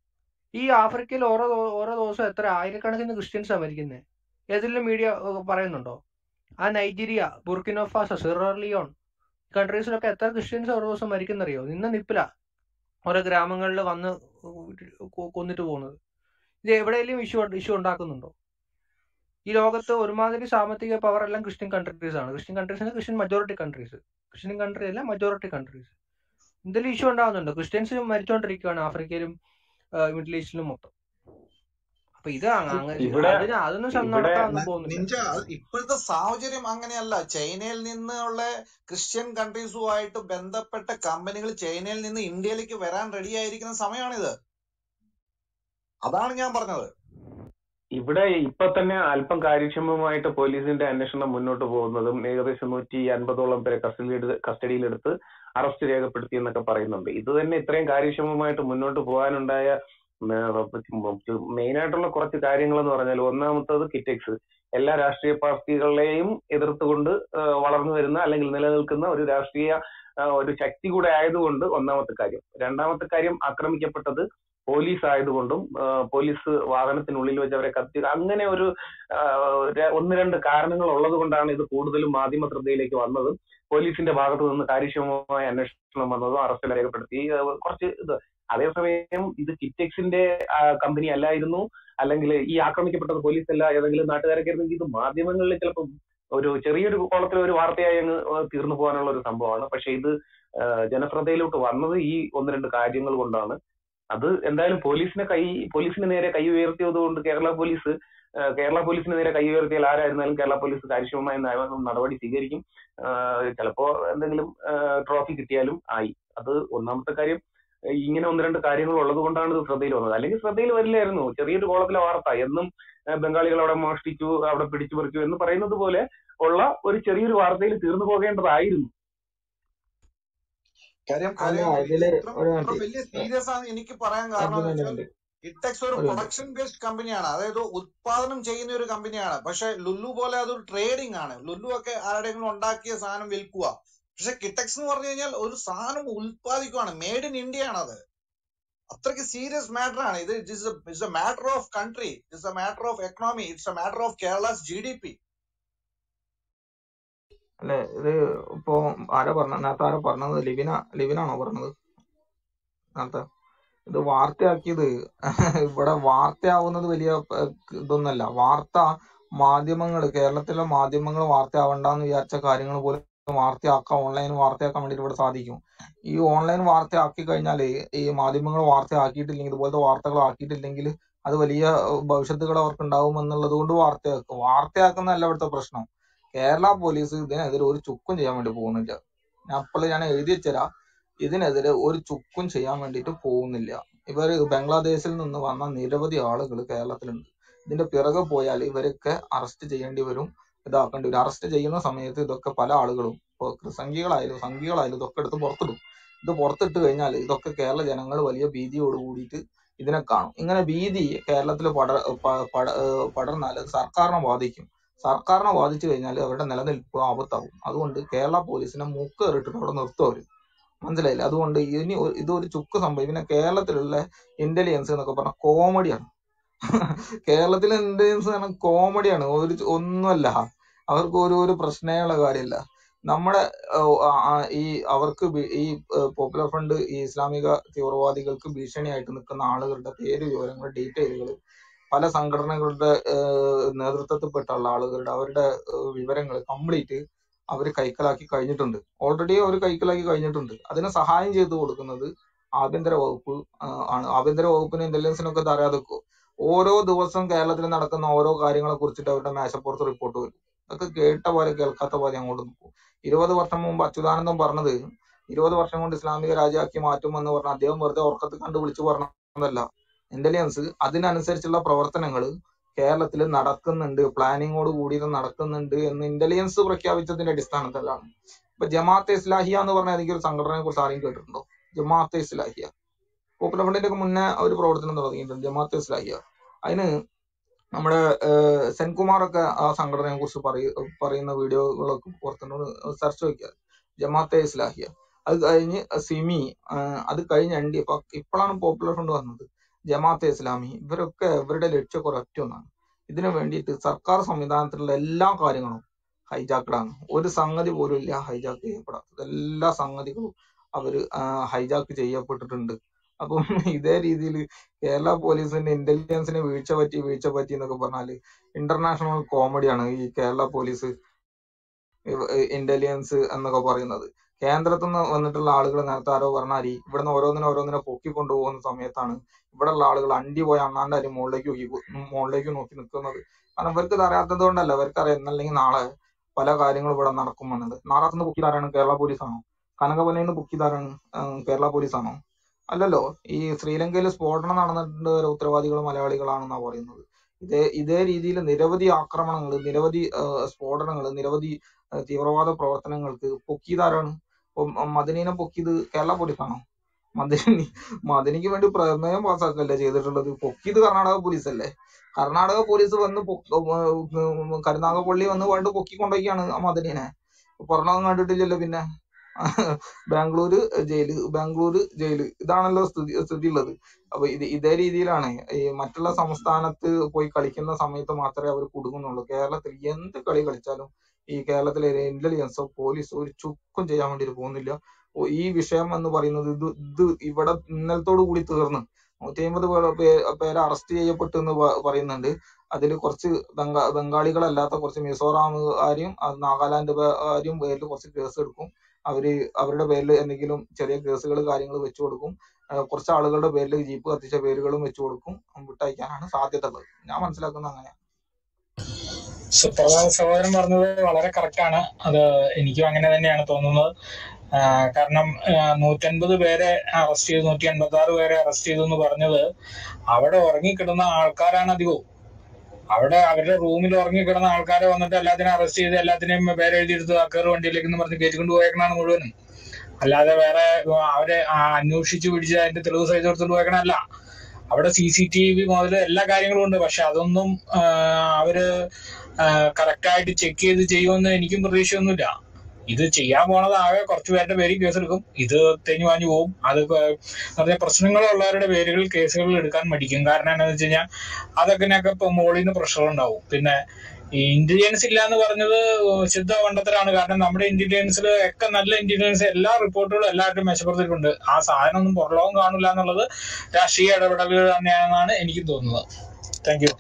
S10: ഈ ആഫ്രിക്കയിൽ ഓരോ ദോ- ഓരോ ദിവസം എത്ര ആയിരക്കണക്കിന് ക്രിസ്ത്യൻസാ മരിക്കുന്നത് ഏതെങ്കിലും മീഡിയ പറയുന്നുണ്ടോ ആ നൈജീരിയ ബുർക്കിനോഫാസോ സിറോലിയോൺ കൺട്രീസിലൊക്കെ എത്ര ക്രിസ്ത്യൻസ് ഓരോ ദിവസം മരിക്കുന്നറിയോ നിന്ന നിപ്പില ഓരോ ഗ്രാമങ്ങളിൽ വന്ന് കൊ- കൊന്നിട്ട് പോകുന്നത് ഇത് എവിടെയെങ്കിലും ഇഷ്യൂ ഇഷ്യൂ ഉണ്ടാക്കുന്നുണ്ടോ ഈ ലോകത്ത് ഒരുമാതിരി സാമ്പത്തിക പവർ എല്ലാം ക്രിസ്ത്യൻ കൺട്രീസ് ആണ് Christian countries Christian majority countries Christian country അല്ല മജോറിറ്റി കൺട്രീസ് എന്തെങ്കിലും ഇഷ്യൂ ഉണ്ടാകുന്നുണ്ടോ ക്രിസ്ത്യൻസ് മരിച്ചുകൊണ്ടിരിക്കുകയാണ് ആഫ്രിക്കയിലും ആ, മിഡിൽ ഈസ്റ്റിലും മൊത്തം അപ്പൊ ഇത് അങ്ങ- അങ്ങ-
S11: ഇവിടെ
S10: അതിന് അതൊന്നും സം-
S11: ഇവിടെ
S10: നടക്കാനൊന്നും
S15: ന-
S10: പോകുന്നില്ല
S15: നിഞ്ച അത് ഇപ്പോഴത്തെ സാഹചര്യം അങ്ങനെയല്ല ചൈനയിൽ നിന്നുള്ള ക്രിസ്ത്യൻ കൺട്രീസുമായിട്ട് ബന്ധപ്പെട്ട കമ്പനികൾ ചൈനയിൽ നിന്ന് ഇന്ത്യയിലേക്ക് വരാൻ റെഡി ആയിരിക്കുന്ന സമയമാണിത് അതാണ് ഞാൻ പറഞ്ഞത്
S11: ഇവിടെ ഇപ്പൊ തന്നെ അല്പം കാര്യക്ഷമമായിട്ട് പോലീസിന്റെ അന്വേഷണം മുന്നോട്ട് പോകുന്നതും ഏകദേശം നൂറ്റി അൻപതോളം പേരെ കസ്റ്റഡിയിൽ കസ്റ്റഡിയിലെടുത്ത് അറസ്റ്റ് രേഖപ്പെടുത്തി എന്നൊക്കെ പറയുന്നുണ്ട് ഇത് തന്നെ ഇത്രയും കാര്യക്ഷമമായിട്ട് മുന്നോട്ട് പോകാനുണ്ടായ മെയിൻ ആയിട്ടുള്ള കുറച്ച് കാര്യങ്ങൾ എന്ന് പറഞ്ഞാൽ ഒന്നാമത്തത് കിറ്റെക്സ് എല്ലാ രാഷ്ട്രീയ പാർട്ടികളെയും എതിർത്തുകൊണ്ട് ആ, വളർന്നു വരുന്ന അല്ലെങ്കിൽ നിലനിൽക്കുന്ന ഒരു രാഷ്ട്രീയ ആ, ഒരു ശക്തി കൂടെ ആയതുകൊണ്ട് ഒന്നാമത്തെ കാര്യം രണ്ടാമത്തെ കാര്യം ആക്രമിക്കപ്പെട്ടത് പോലീസ് ആയതുകൊണ്ടും ആ, പോലീസ് വാഹനത്തിനുള്ളിൽ വെച്ച് അവരെ കത്തി അങ്ങനെ ഒരു ആ, ര- ഒന്ന് രണ്ട് കാരണങ്ങൾ ഉള്ളത് കൊണ്ടാണ് ഇത് കൂടുതലും മാധ്യമ ശ്രദ്ധയിലേക്ക് വന്നതും പോലീസിന്റെ ഭാഗത്തു നിന്ന് കാര്യക്ഷമമായ അന്വേഷണം വന്നതും അറസ്റ്റ് രേഖപ്പെടുത്തി ആ, കുറച്ച് ഇത് അതേസമയം ഇത് കിറ്റെക്സിന്റെ കമ്പനി അല്ലായിരുന്നു അല്ലെങ്കിൽ ഈ ആക്രമിക്കപ്പെട്ടത് പോലീസ് അല്ല ഏതെങ്കിലും നാട്ടുകാരൊക്കെ ആയിരുന്നെങ്കിൽ ഇത് മാധ്യമങ്ങളിൽ ചിലപ്പോൾ ഒരു ചെറിയൊരു കോളത്തിൽ ഒരു വാർത്തയായി അങ്ങ് തീർന്നു പോകാനുള്ള ഒരു സംഭവമാണ് പക്ഷെ ഇത് ആ, ജനശ്രദ്ധയിലോട്ട് വന്നത് ഈ ഒന്ന് രണ്ട് കാര്യങ്ങൾ കൊണ്ടാണ് അത് എന്തായാലും പോലീസിനെ കൈ പോലീസിന് നേരെ കൈ ഉയർത്തിയത് കൊണ്ട് കേരള പോലീസ് ആ, കേരള പോലീസിന് നേരെ കൈ ഉയർത്തിയാൽ ആരായിരുന്നാലും കേരള പോലീസ് കാര്യക്ഷമമായ നയ- നടപടി സ്വീകരിക്കും ആ, ചിലപ്പോ എന്തെങ്കിലും ട്രോഫി കിട്ടിയാലും ആയി അത് ഒന്നാമത്തെ കാര്യം ഏ, ഇങ്ങനെ ഒന്ന് രണ്ട് കാര്യങ്ങൾ ഉള്ളത് കൊണ്ടാണ് ഇത് ശ്രദ്ധയിൽ വന്നത് അല്ലെങ്കിൽ ശ്രദ്ധയിൽ വരില്ലായിരുന്നു ചെറിയൊരു കോളത്തിലെ വാർത്ത എന്നും ഏ, ബംഗാളികൾ അവിടെ മോഷ്ടിച്ചു അവിടെ പിടിച്ചു പറിച്ചു എന്ന് പറയുന്നത് പോലെ ഉള്ള ഒരു ചെറിയൊരു വാർത്തയിൽ തീർന്നു പോകേണ്ടതായിരുന്നു
S15: കാര്യം
S16: അല്ല
S15: കാര്യം
S16: ഇതില്
S15: ഇത്ര
S16: ഒരു
S15: ഇത്ര
S16: മിനിറ്റ്
S15: വലിയ സീരിയസ് ആണ് എനിക്ക് പറയാൻ കാരണം
S16: അർജുന
S15: എന്ന്
S16: ഒരു
S15: വെച്ചാൽ
S16: മിനിറ്റ്
S15: ഇറ്റെക്സ് ഒരു
S16: ഒരു മിനിറ്റ്
S15: പ്രൊഡക്ഷൻ ബേസ്ഡ് കമ്പനിയാണ് അതായത് ഉത്പാദനം ചെയ്യുന്ന ഒരു കമ്പനിയാണ് പക്ഷെ ലുലു പോലെ അതൊരു ട്രേഡിംഗ് ആണ് ലുലു ഒക്കെ ആരുടെയെങ്കിലും ഉണ്ടാക്കിയ സാധനം വിൽക്കുക പക്ഷെ കിറ്റക്സ് എന്ന് പറഞ്ഞു കഴിഞ്ഞാൽ ഒരു സാധനം ഉത്പാദിക്കുവാണ് മെയ്ഡ് ഇൻ ഇന്ത്യ ആണ് അത് അത്രയ്ക്ക് സീരിയസ് മാറ്റർ ആണ് ഇത് it's it's a matter of country it's a matter of economy it's a matter of Kerala's G D P
S16: അല്ലെ ഇത് ഇപ്പോ ആരാ പറഞ്ഞ നേരത്തെ ആരാ പറഞ്ഞത് ലിവിന ലിവിനാണോ പറഞ്ഞത് നേരത്തെ ഇത് വാർത്തയാക്കിയത് ഇവിടെ വാർത്തയാവുന്നത് വലിയ ഏഹ്, ഇതൊന്നല്ല വാർത്ത മാധ്യമങ്ങൾ കേരളത്തിലെ മാധ്യമങ്ങൾ വാർത്തയാവണ്ടെന്ന് വിചാരിച്ച കാര്യങ്ങൾ പോലും വാർത്തയാക്കാം ഓൺലൈൻ വാർത്തയാക്കാൻ വേണ്ടിയിട്ട് ഇവിടെ സാധിക്കും ഈ ഓൺലൈൻ വാർത്തയാക്കി കഴിഞ്ഞാൽ ഈ മാധ്യമങ്ങൾ വാർത്തയാക്കിയിട്ടില്ലെങ്കിൽ ഇതുപോലത്തെ വാർത്തകൾ ആക്കിയിട്ടില്ലെങ്കിൽ അത് വലിയ ഏഹ്, ഭവിഷ്യത്തുകൾ അവർക്ക് ഉണ്ടാവും എന്നുള്ളത് കൊണ്ട് വാർത്തയാക്കും വാർത്തയാക്കുന്നതല്ല ഇവിടുത്തെ പ്രശ്നം കേരള പോലീസ് ഇതിനെതിരെ ഒരു ചുക്കും ചെയ്യാൻ വേണ്ടി പോകുന്നില്ല ഞാൻ അപ്പോൾ ഞാൻ എഴുതി വെച്ചരാ ഇതിനെതിരെ ഒരു ചുക്കും ചെയ്യാൻ വേണ്ടിയിട്ട് പോകുന്നില്ല ഇവർ ബംഗ്ലാദേശിൽ നിന്ന് വന്ന നിരവധി ആളുകൾ കേരളത്തിലുണ്ട് ഇതിന്റെ പിറകെ പോയാൽ ഇവരൊക്കെ അറസ്റ്റ് ചെയ്യേണ്ടി വരും ഇതാക്കേണ്ടി വരും അറസ്റ്റ് ചെയ്യുന്ന സമയത്ത് ഇതൊക്കെ പല ആളുകളും ഇപ്പൊ സംഘികളായാലും സംഘികളായാലും ഇതൊക്കെ എടുത്ത് പുറത്തിടും ഇത് പുറത്തിട്ട് കഴിഞ്ഞാൽ ഇതൊക്കെ കേരള ജനങ്ങൾ വലിയ ഭീതിയോട് കൂടിയിട്ട് ഇതിനെ കാണും ഇങ്ങനെ ഭീതി കേരളത്തിൽ പട പ- പട ഏഹ് പടർന്നാൽ അത് സർക്കാരിനെ ബാധിക്കും സർക്കാരിനെ ബാധിച്ചു കഴിഞ്ഞാൽ അവരുടെ നിലനിൽപ്പ് ആപത്താവും അതുകൊണ്ട് കേരള പോലീസിനെ മൂക്കേറിട്ടിട്ട് അവിടെ നിർത്തും അവര് മനസ്സിലായില്ലേ അതുകൊണ്ട് ഇനി ഒരു- ഇതൊരു ചുക്ക് സംഭവം പിന്നെ കേരളത്തിലുള്ള ഇന്റലിജൻസ് എന്നൊക്കെ പറഞ്ഞ കോമഡിയാണ് കേരളത്തിലെ ഇന്റലിജൻസ് പറഞ്ഞ കോമഡിയാണ് ഒരു ചു- ഒന്നുമല്ല അവർക്ക് ഒരു ഒരു പ്രശ്നമുള്ള കാര്യമില്ല നമ്മുടെ ഏഹ്, ആ, ആ, ഈ അവർക്ക് ബി- ഈ പോപ്പുലർ ഫ്രണ്ട് ഈ ഇസ്ലാമിക തീവ്രവാദികൾക്ക് ഭീഷണിയായിട്ട് നിൽക്കുന്ന ആളുകളുടെ പേര് വിവരങ്ങൾ ഡീറ്റെയിലുകൾ പല സംഘടനകളുടെ ഏഹ്, നേതൃത്വത്തിൽപ്പെട്ടുള്ള ആളുകളുടെ അവരുടെ വിവരങ്ങൾ കംപ്ലീറ്റ് അവർ കൈക്കലാക്കി കഴിഞ്ഞിട്ടുണ്ട് ഓൾറെഡി അവർ കൈക്കലാക്കി കഴിഞ്ഞിട്ടുണ്ട് അതിന് സഹായം ചെയ്തു കൊടുക്കുന്നത് ആഭ്യന്തര വകുപ്പ് ആ, ആണ് ആഭ്യന്തര വകുപ്പിന് ഇന്റലിജൻസിനൊക്കെ അറിയാതെക്കോ ഓരോ ദിവസം കേരളത്തിൽ നടക്കുന്ന ഓരോ കാര്യങ്ങളെ കുറിച്ചിട്ട് അവരുടെ മേശപ്പുറത്ത് റിപ്പോർട്ട് വരും അതൊക്കെ കേട്ട പോലെ കേൾക്കാത്ത പോലെ അങ്ങോട്ട് നിൽക്കും ഇരുപത് വർഷം മുമ്പ് അച്യുതാനന്ദൻ പറഞ്ഞത് ഇരുപത് വർഷം കൊണ്ട് ഇസ്ലാമിക രാജ്യമാക്കി മാറ്റുമെന്ന് പറഞ്ഞ അദ്ദേഹം വെറുതെ ഉറക്കത്തിൽ കണ്ട് വിളിച്ചു പറഞ്ഞതല്ല ഇന്റലിജൻസ് അതിനനുസരിച്ചുള്ള പ്രവർത്തനങ്ങൾ കേരളത്തിൽ നടക്കുന്നുണ്ട് പ്ലാനിങ്ങോട് കൂടി ഇത് നടക്കുന്നുണ്ട് എന്ന് ഇന്റലിജൻസ് പ്രഖ്യാപിച്ചതിന്റെ അടിസ്ഥാനത്തിലാണ് ഇപ്പൊ ജമാഅത്തെ ഇസ്ലാഹിയ എന്ന് പറഞ്ഞ ഏതെങ്കിലും ഒരു സംഘടനയെ കുറിച്ച് ആരെങ്കിലും കേട്ടിട്ടുണ്ടോ ജമാഅത്തെ ഇസ്ലാഹിയ പോപ്പുലർ ഫ്രണ്ടിന്റെ ഒക്കെ മുന്നേ ഒരു പ്രവർത്തനം തുടങ്ങിയിട്ടുണ്ട് ജമാഅത്തെ ഇസ്ലാഹിയ അതിന് നമ്മുടെ ഏഹ്, സെൻകുമാറൊക്കെ ആ സംഘടനയെ കുറിച്ച് പറയ പറയുന്ന വീഡിയോകളൊക്കെ പുറത്തുനിന്ന് സെർച്ച് നോക്കിയാൽ ജമാഅത്തെ ഇസ്ലാഹിയ അത് കഴിഞ്ഞ് സിമി ആഹ് അത് കഴിഞ്ഞ് എൻഡി ഇപ്പൊ ഇപ്പോഴാണ് പോപ്പുലർ ഫ്രണ്ട് വന്നത് ജമാഅത്തെ ഇസ്ലാമി ഇവരൊക്കെ ഇവരുടെ ലക്ഷ്യം ഒരൊറ്റ ഒന്നാണ് ഇതിനു വേണ്ടിയിട്ട് സർക്കാർ സംവിധാനത്തിലുള്ള എല്ലാ കാര്യങ്ങളും ഹൈജാക്ക്ഡ് ആണ് ഒരു സംഗതി പോലും ഇല്ല ഹൈജാക്ക് ചെയ്യപ്പെടാത്തത് എല്ലാ സംഗതികളും അവര് ഹൈജാക്ക് ചെയ്യപ്പെട്ടിട്ടുണ്ട് അപ്പം ഇതേ രീതിയിൽ കേരള പോലീസിന്റെ ഇന്റലിജൻസിന് വീഴ്ച പറ്റി വീഴ്ച പറ്റി എന്നൊക്കെ പറഞ്ഞാല് ഇന്റർനാഷണൽ കോമഡിയാണ് ഈ കേരള പോലീസ് ഇന്റലിജൻസ് എന്നൊക്കെ പറയുന്നത് കേന്ദ്രത്തിൽ നിന്ന് വന്നിട്ടുള്ള ആളുകൾ നേരത്തെ ആരോ പറഞ്ഞാൽ ഇവിടുന്ന് ഓരോന്നിനെ ഓരോന്നിനെ പൊക്കി കൊണ്ടുപോകുന്ന സമയത്താണ് ഇവിടെയുള്ള ആളുകൾ അണ്ടി പോയി അണ്ണാന്റെ അരി മുകളിലേക്ക് നോക്കി മുകളിലേക്ക് നോക്കി നിൽക്കുന്നത് കാരണം ഇവർക്ക് ഇത് അറിയാത്തത് കൊണ്ടല്ല ഇവർക്ക് അറിയാം ഇന്നല്ലെങ്കിൽ നാളെ പല കാര്യങ്ങളും ഇവിടെ നടക്കും എന്നത് നാറാത്തുനിന്ന് പൊക്കിയതാരാണ് കേരള പോലീസാണോ കനകവലയിൽ നിന്ന് പൊക്കിയതാരാണ് ഉം, കേരള പോലീസാണോ അല്ലല്ലോ ഈ ശ്രീലങ്കയിൽ സ്ഫോടനം നടന്നിട്ടുണ്ട് വരെ ഉത്തരവാദികൾ മലയാളികളാണെന്നാ പറയുന്നത് ഇതേ ഇതേ രീതിയിൽ നിരവധി ആക്രമണങ്ങൾ നിരവധി സ്ഫോടനങ്ങൾ നിരവധി ആ, തീവ്രവാദ പ്രവർത്തനങ്ങൾക്ക് പൊക്കിയതാരാണ് ഇപ്പൊ മദനീനെ പൊക്കിയത് കേരള പോലീസാണോ മദനി മദനിക്ക് വേണ്ടി പ്രമേയം പാസ്സാക്കല്ലേ ചെയ്തിട്ടുള്ളത് പൊക്കിയത് കർണാടക പോലീസ് അല്ലേ കർണാടക പോലീസ് വന്ന് പൊക്ക- ഉം കരുനാഗപ്പള്ളി വന്ന് വേണ്ട പൊക്കി കൊണ്ടൊക്കെയാണ് ആ മദനീനെ പുറം കണ്ടിട്ടില്ലല്ലോ പിന്നെ ബാംഗ്ലൂര് ജയില് ബാംഗ്ലൂര് ജയില് ഇതാണല്ലോ സ്ഥിതി സ്ഥിതി ഉള്ളത് അപ്പൊ ഇത് ഇതേ രീതിയിലാണ് ഈ മറ്റുള്ള സംസ്ഥാനത്ത് പോയി കളിക്കുന്ന സമയത്ത് മാത്രമേ അവർ കുടുങ്ങുന്നുള്ളൂ കേരളത്തിൽ എന്ത് കളി കളിച്ചാലും ഈ കേരളത്തിലെ ഇന്റലിജൻസോ പോലീസോ ഒരു ചുക്കും ചെയ്യാൻ വേണ്ടി പോകുന്നില്ല ഓ, ഈ വിഷയം എന്ന് പറയുന്നത് ഇത് ഇത് ഇവിടെ ഇന്നലത്തോടു കൂടി തീർന്ന് നൂറ്റി അമ്പത് പേര് അറസ്റ്റ് ചെയ്യപ്പെട്ടു എന്ന് പ- പറയുന്നുണ്ട് അതിൽ കുറച്ച് ബംഗാ ബംഗാളികളല്ലാത്ത കുറച്ച് മിസോറാമുകാരും അത് നാഗാലാൻഡുകാരും പേരിൽ കുറച്ച് കേസ് എടുക്കും അവര് അവരുടെ പേരിൽ എന്തെങ്കിലും ചെറിയ കേസുകൾ കാര്യങ്ങൾ വെച്ചു കൊടുക്കും ആ, കുറച്ച് ആളുകളുടെ പേരിൽ ജീപ്പ് കത്തിച്ച പേരുകളും വെച്ചു കൊടുക്കും വിട്ടയക്കാനാണ് സാധ്യത ഉള്ളത് ഞാൻ മനസ്സിലാക്കുന്നത് അങ്ങനെ
S7: സുപ്രഭാത സഹോദരൻ പറഞ്ഞത് വളരെ correct ആണ് അത് എനിക്കും അങ്ങനെ തന്നെയാണ് തോന്നുന്നത് ആ, കാരണം ആ, നൂറ്റൻപത് പേരെ അറസ്റ്റ് ചെയ്തു നൂറ്റി അൻപത്തി ആറ് പേരെ അറസ്റ്റ് ചെയ്തു എന്ന് പറഞ്ഞത് അവിടെ ഉറങ്ങിക്കിടന്ന ആൾക്കാരാണ് അധികവും അവിടെ അവരുടെ റൂമിൽ ഉറങ്ങിക്കിടന്ന ആൾക്കാരെ വന്നിട്ട് എല്ലാത്തിനും അറസ്റ്റ് ചെയ്ത് എല്ലാത്തിനെയും പേര് എഴുതിയെടുത്ത് അക്കറ് വണ്ടിയിലേക്ക് എന്ന് പറഞ്ഞ് കയറ്റിക്കൊണ്ട് പോയേക്കണാണ് മുഴുവനും അല്ലാതെ വേറെ ആ, അവരെ ആ, അന്വേഷിച്ച് പിടിച്ച് അതിന്റെ തെളിവ് സഹിതം എടുത്തോണ്ട് പോയേക്കണല്ല അവിടെ സി സി ടി വി മുതൽ എല്ലാ കാര്യങ്ങളും ഉണ്ട് പക്ഷെ അതൊന്നും ആ, അവര് കറക്റ്റ് ആയിട്ട് ചെക്ക് ചെയ്ത് ചെയ്യുമെന്ന് എനിക്കും പ്രതീക്ഷയൊന്നുമില്ല ഇത് ചെയ്യാൻ പോണത് ആകെ കുറച്ച് പേരുടെ പേരിൽ കേസെടുക്കും ഇത് തെഞ്ഞു വാഞ്ഞു പോകും അത് ഇപ്പൊ പറഞ്ഞ പ്രശ്നങ്ങളുള്ളവരുടെ പേരുകൾ കേസുകൾ എടുക്കാൻ മടിക്കും കാരണം എന്താണെന്ന് വെച്ച് കഴിഞ്ഞാൽ അതൊക്കെ ഇപ്പൊ മുകളിൽ നിന്ന് പ്രഷർ ഉണ്ടാവും പിന്നെ ഈ ഇന്റലിജൻസ് ഇല്ല എന്ന് പറഞ്ഞത് ശുദ്ധ കണ്ടെത്തലാണ് കാരണം നമ്മുടെ ഇന്റലിജൻസിൽ ഒക്കെ നല്ല ഇന്റലിജൻസ് എല്ലാ റിപ്പോർട്ടുകളും എല്ലാവരുടെയും മേശപ്പുറത്തിട്ടുണ്ട് ആ സാധനം ഒന്നും പുറലോകം കാണില്ല എന്നുള്ളത് രാഷ്ട്രീയ ഇടപെടലുകൾ തന്നെയാണെന്നാണ് എനിക്ക് തോന്നുന്നത് താങ്ക് യു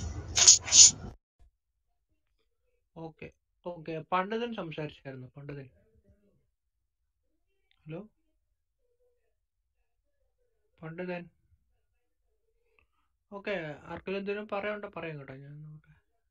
S10: ഓക്കെ ഓക്കെ പണ്ഡിതൻ സംസാരിച്ചായിരുന്നു പണ്ഡിതൻ ഹലോ പണ്ഡിതൻ ഓക്കെ ആർക്കെങ്കിലും എന്തെങ്കിലും പറയാനുണ്ടോ പറയാം കേട്ടോ ഞാൻ നോക്കട്ടെ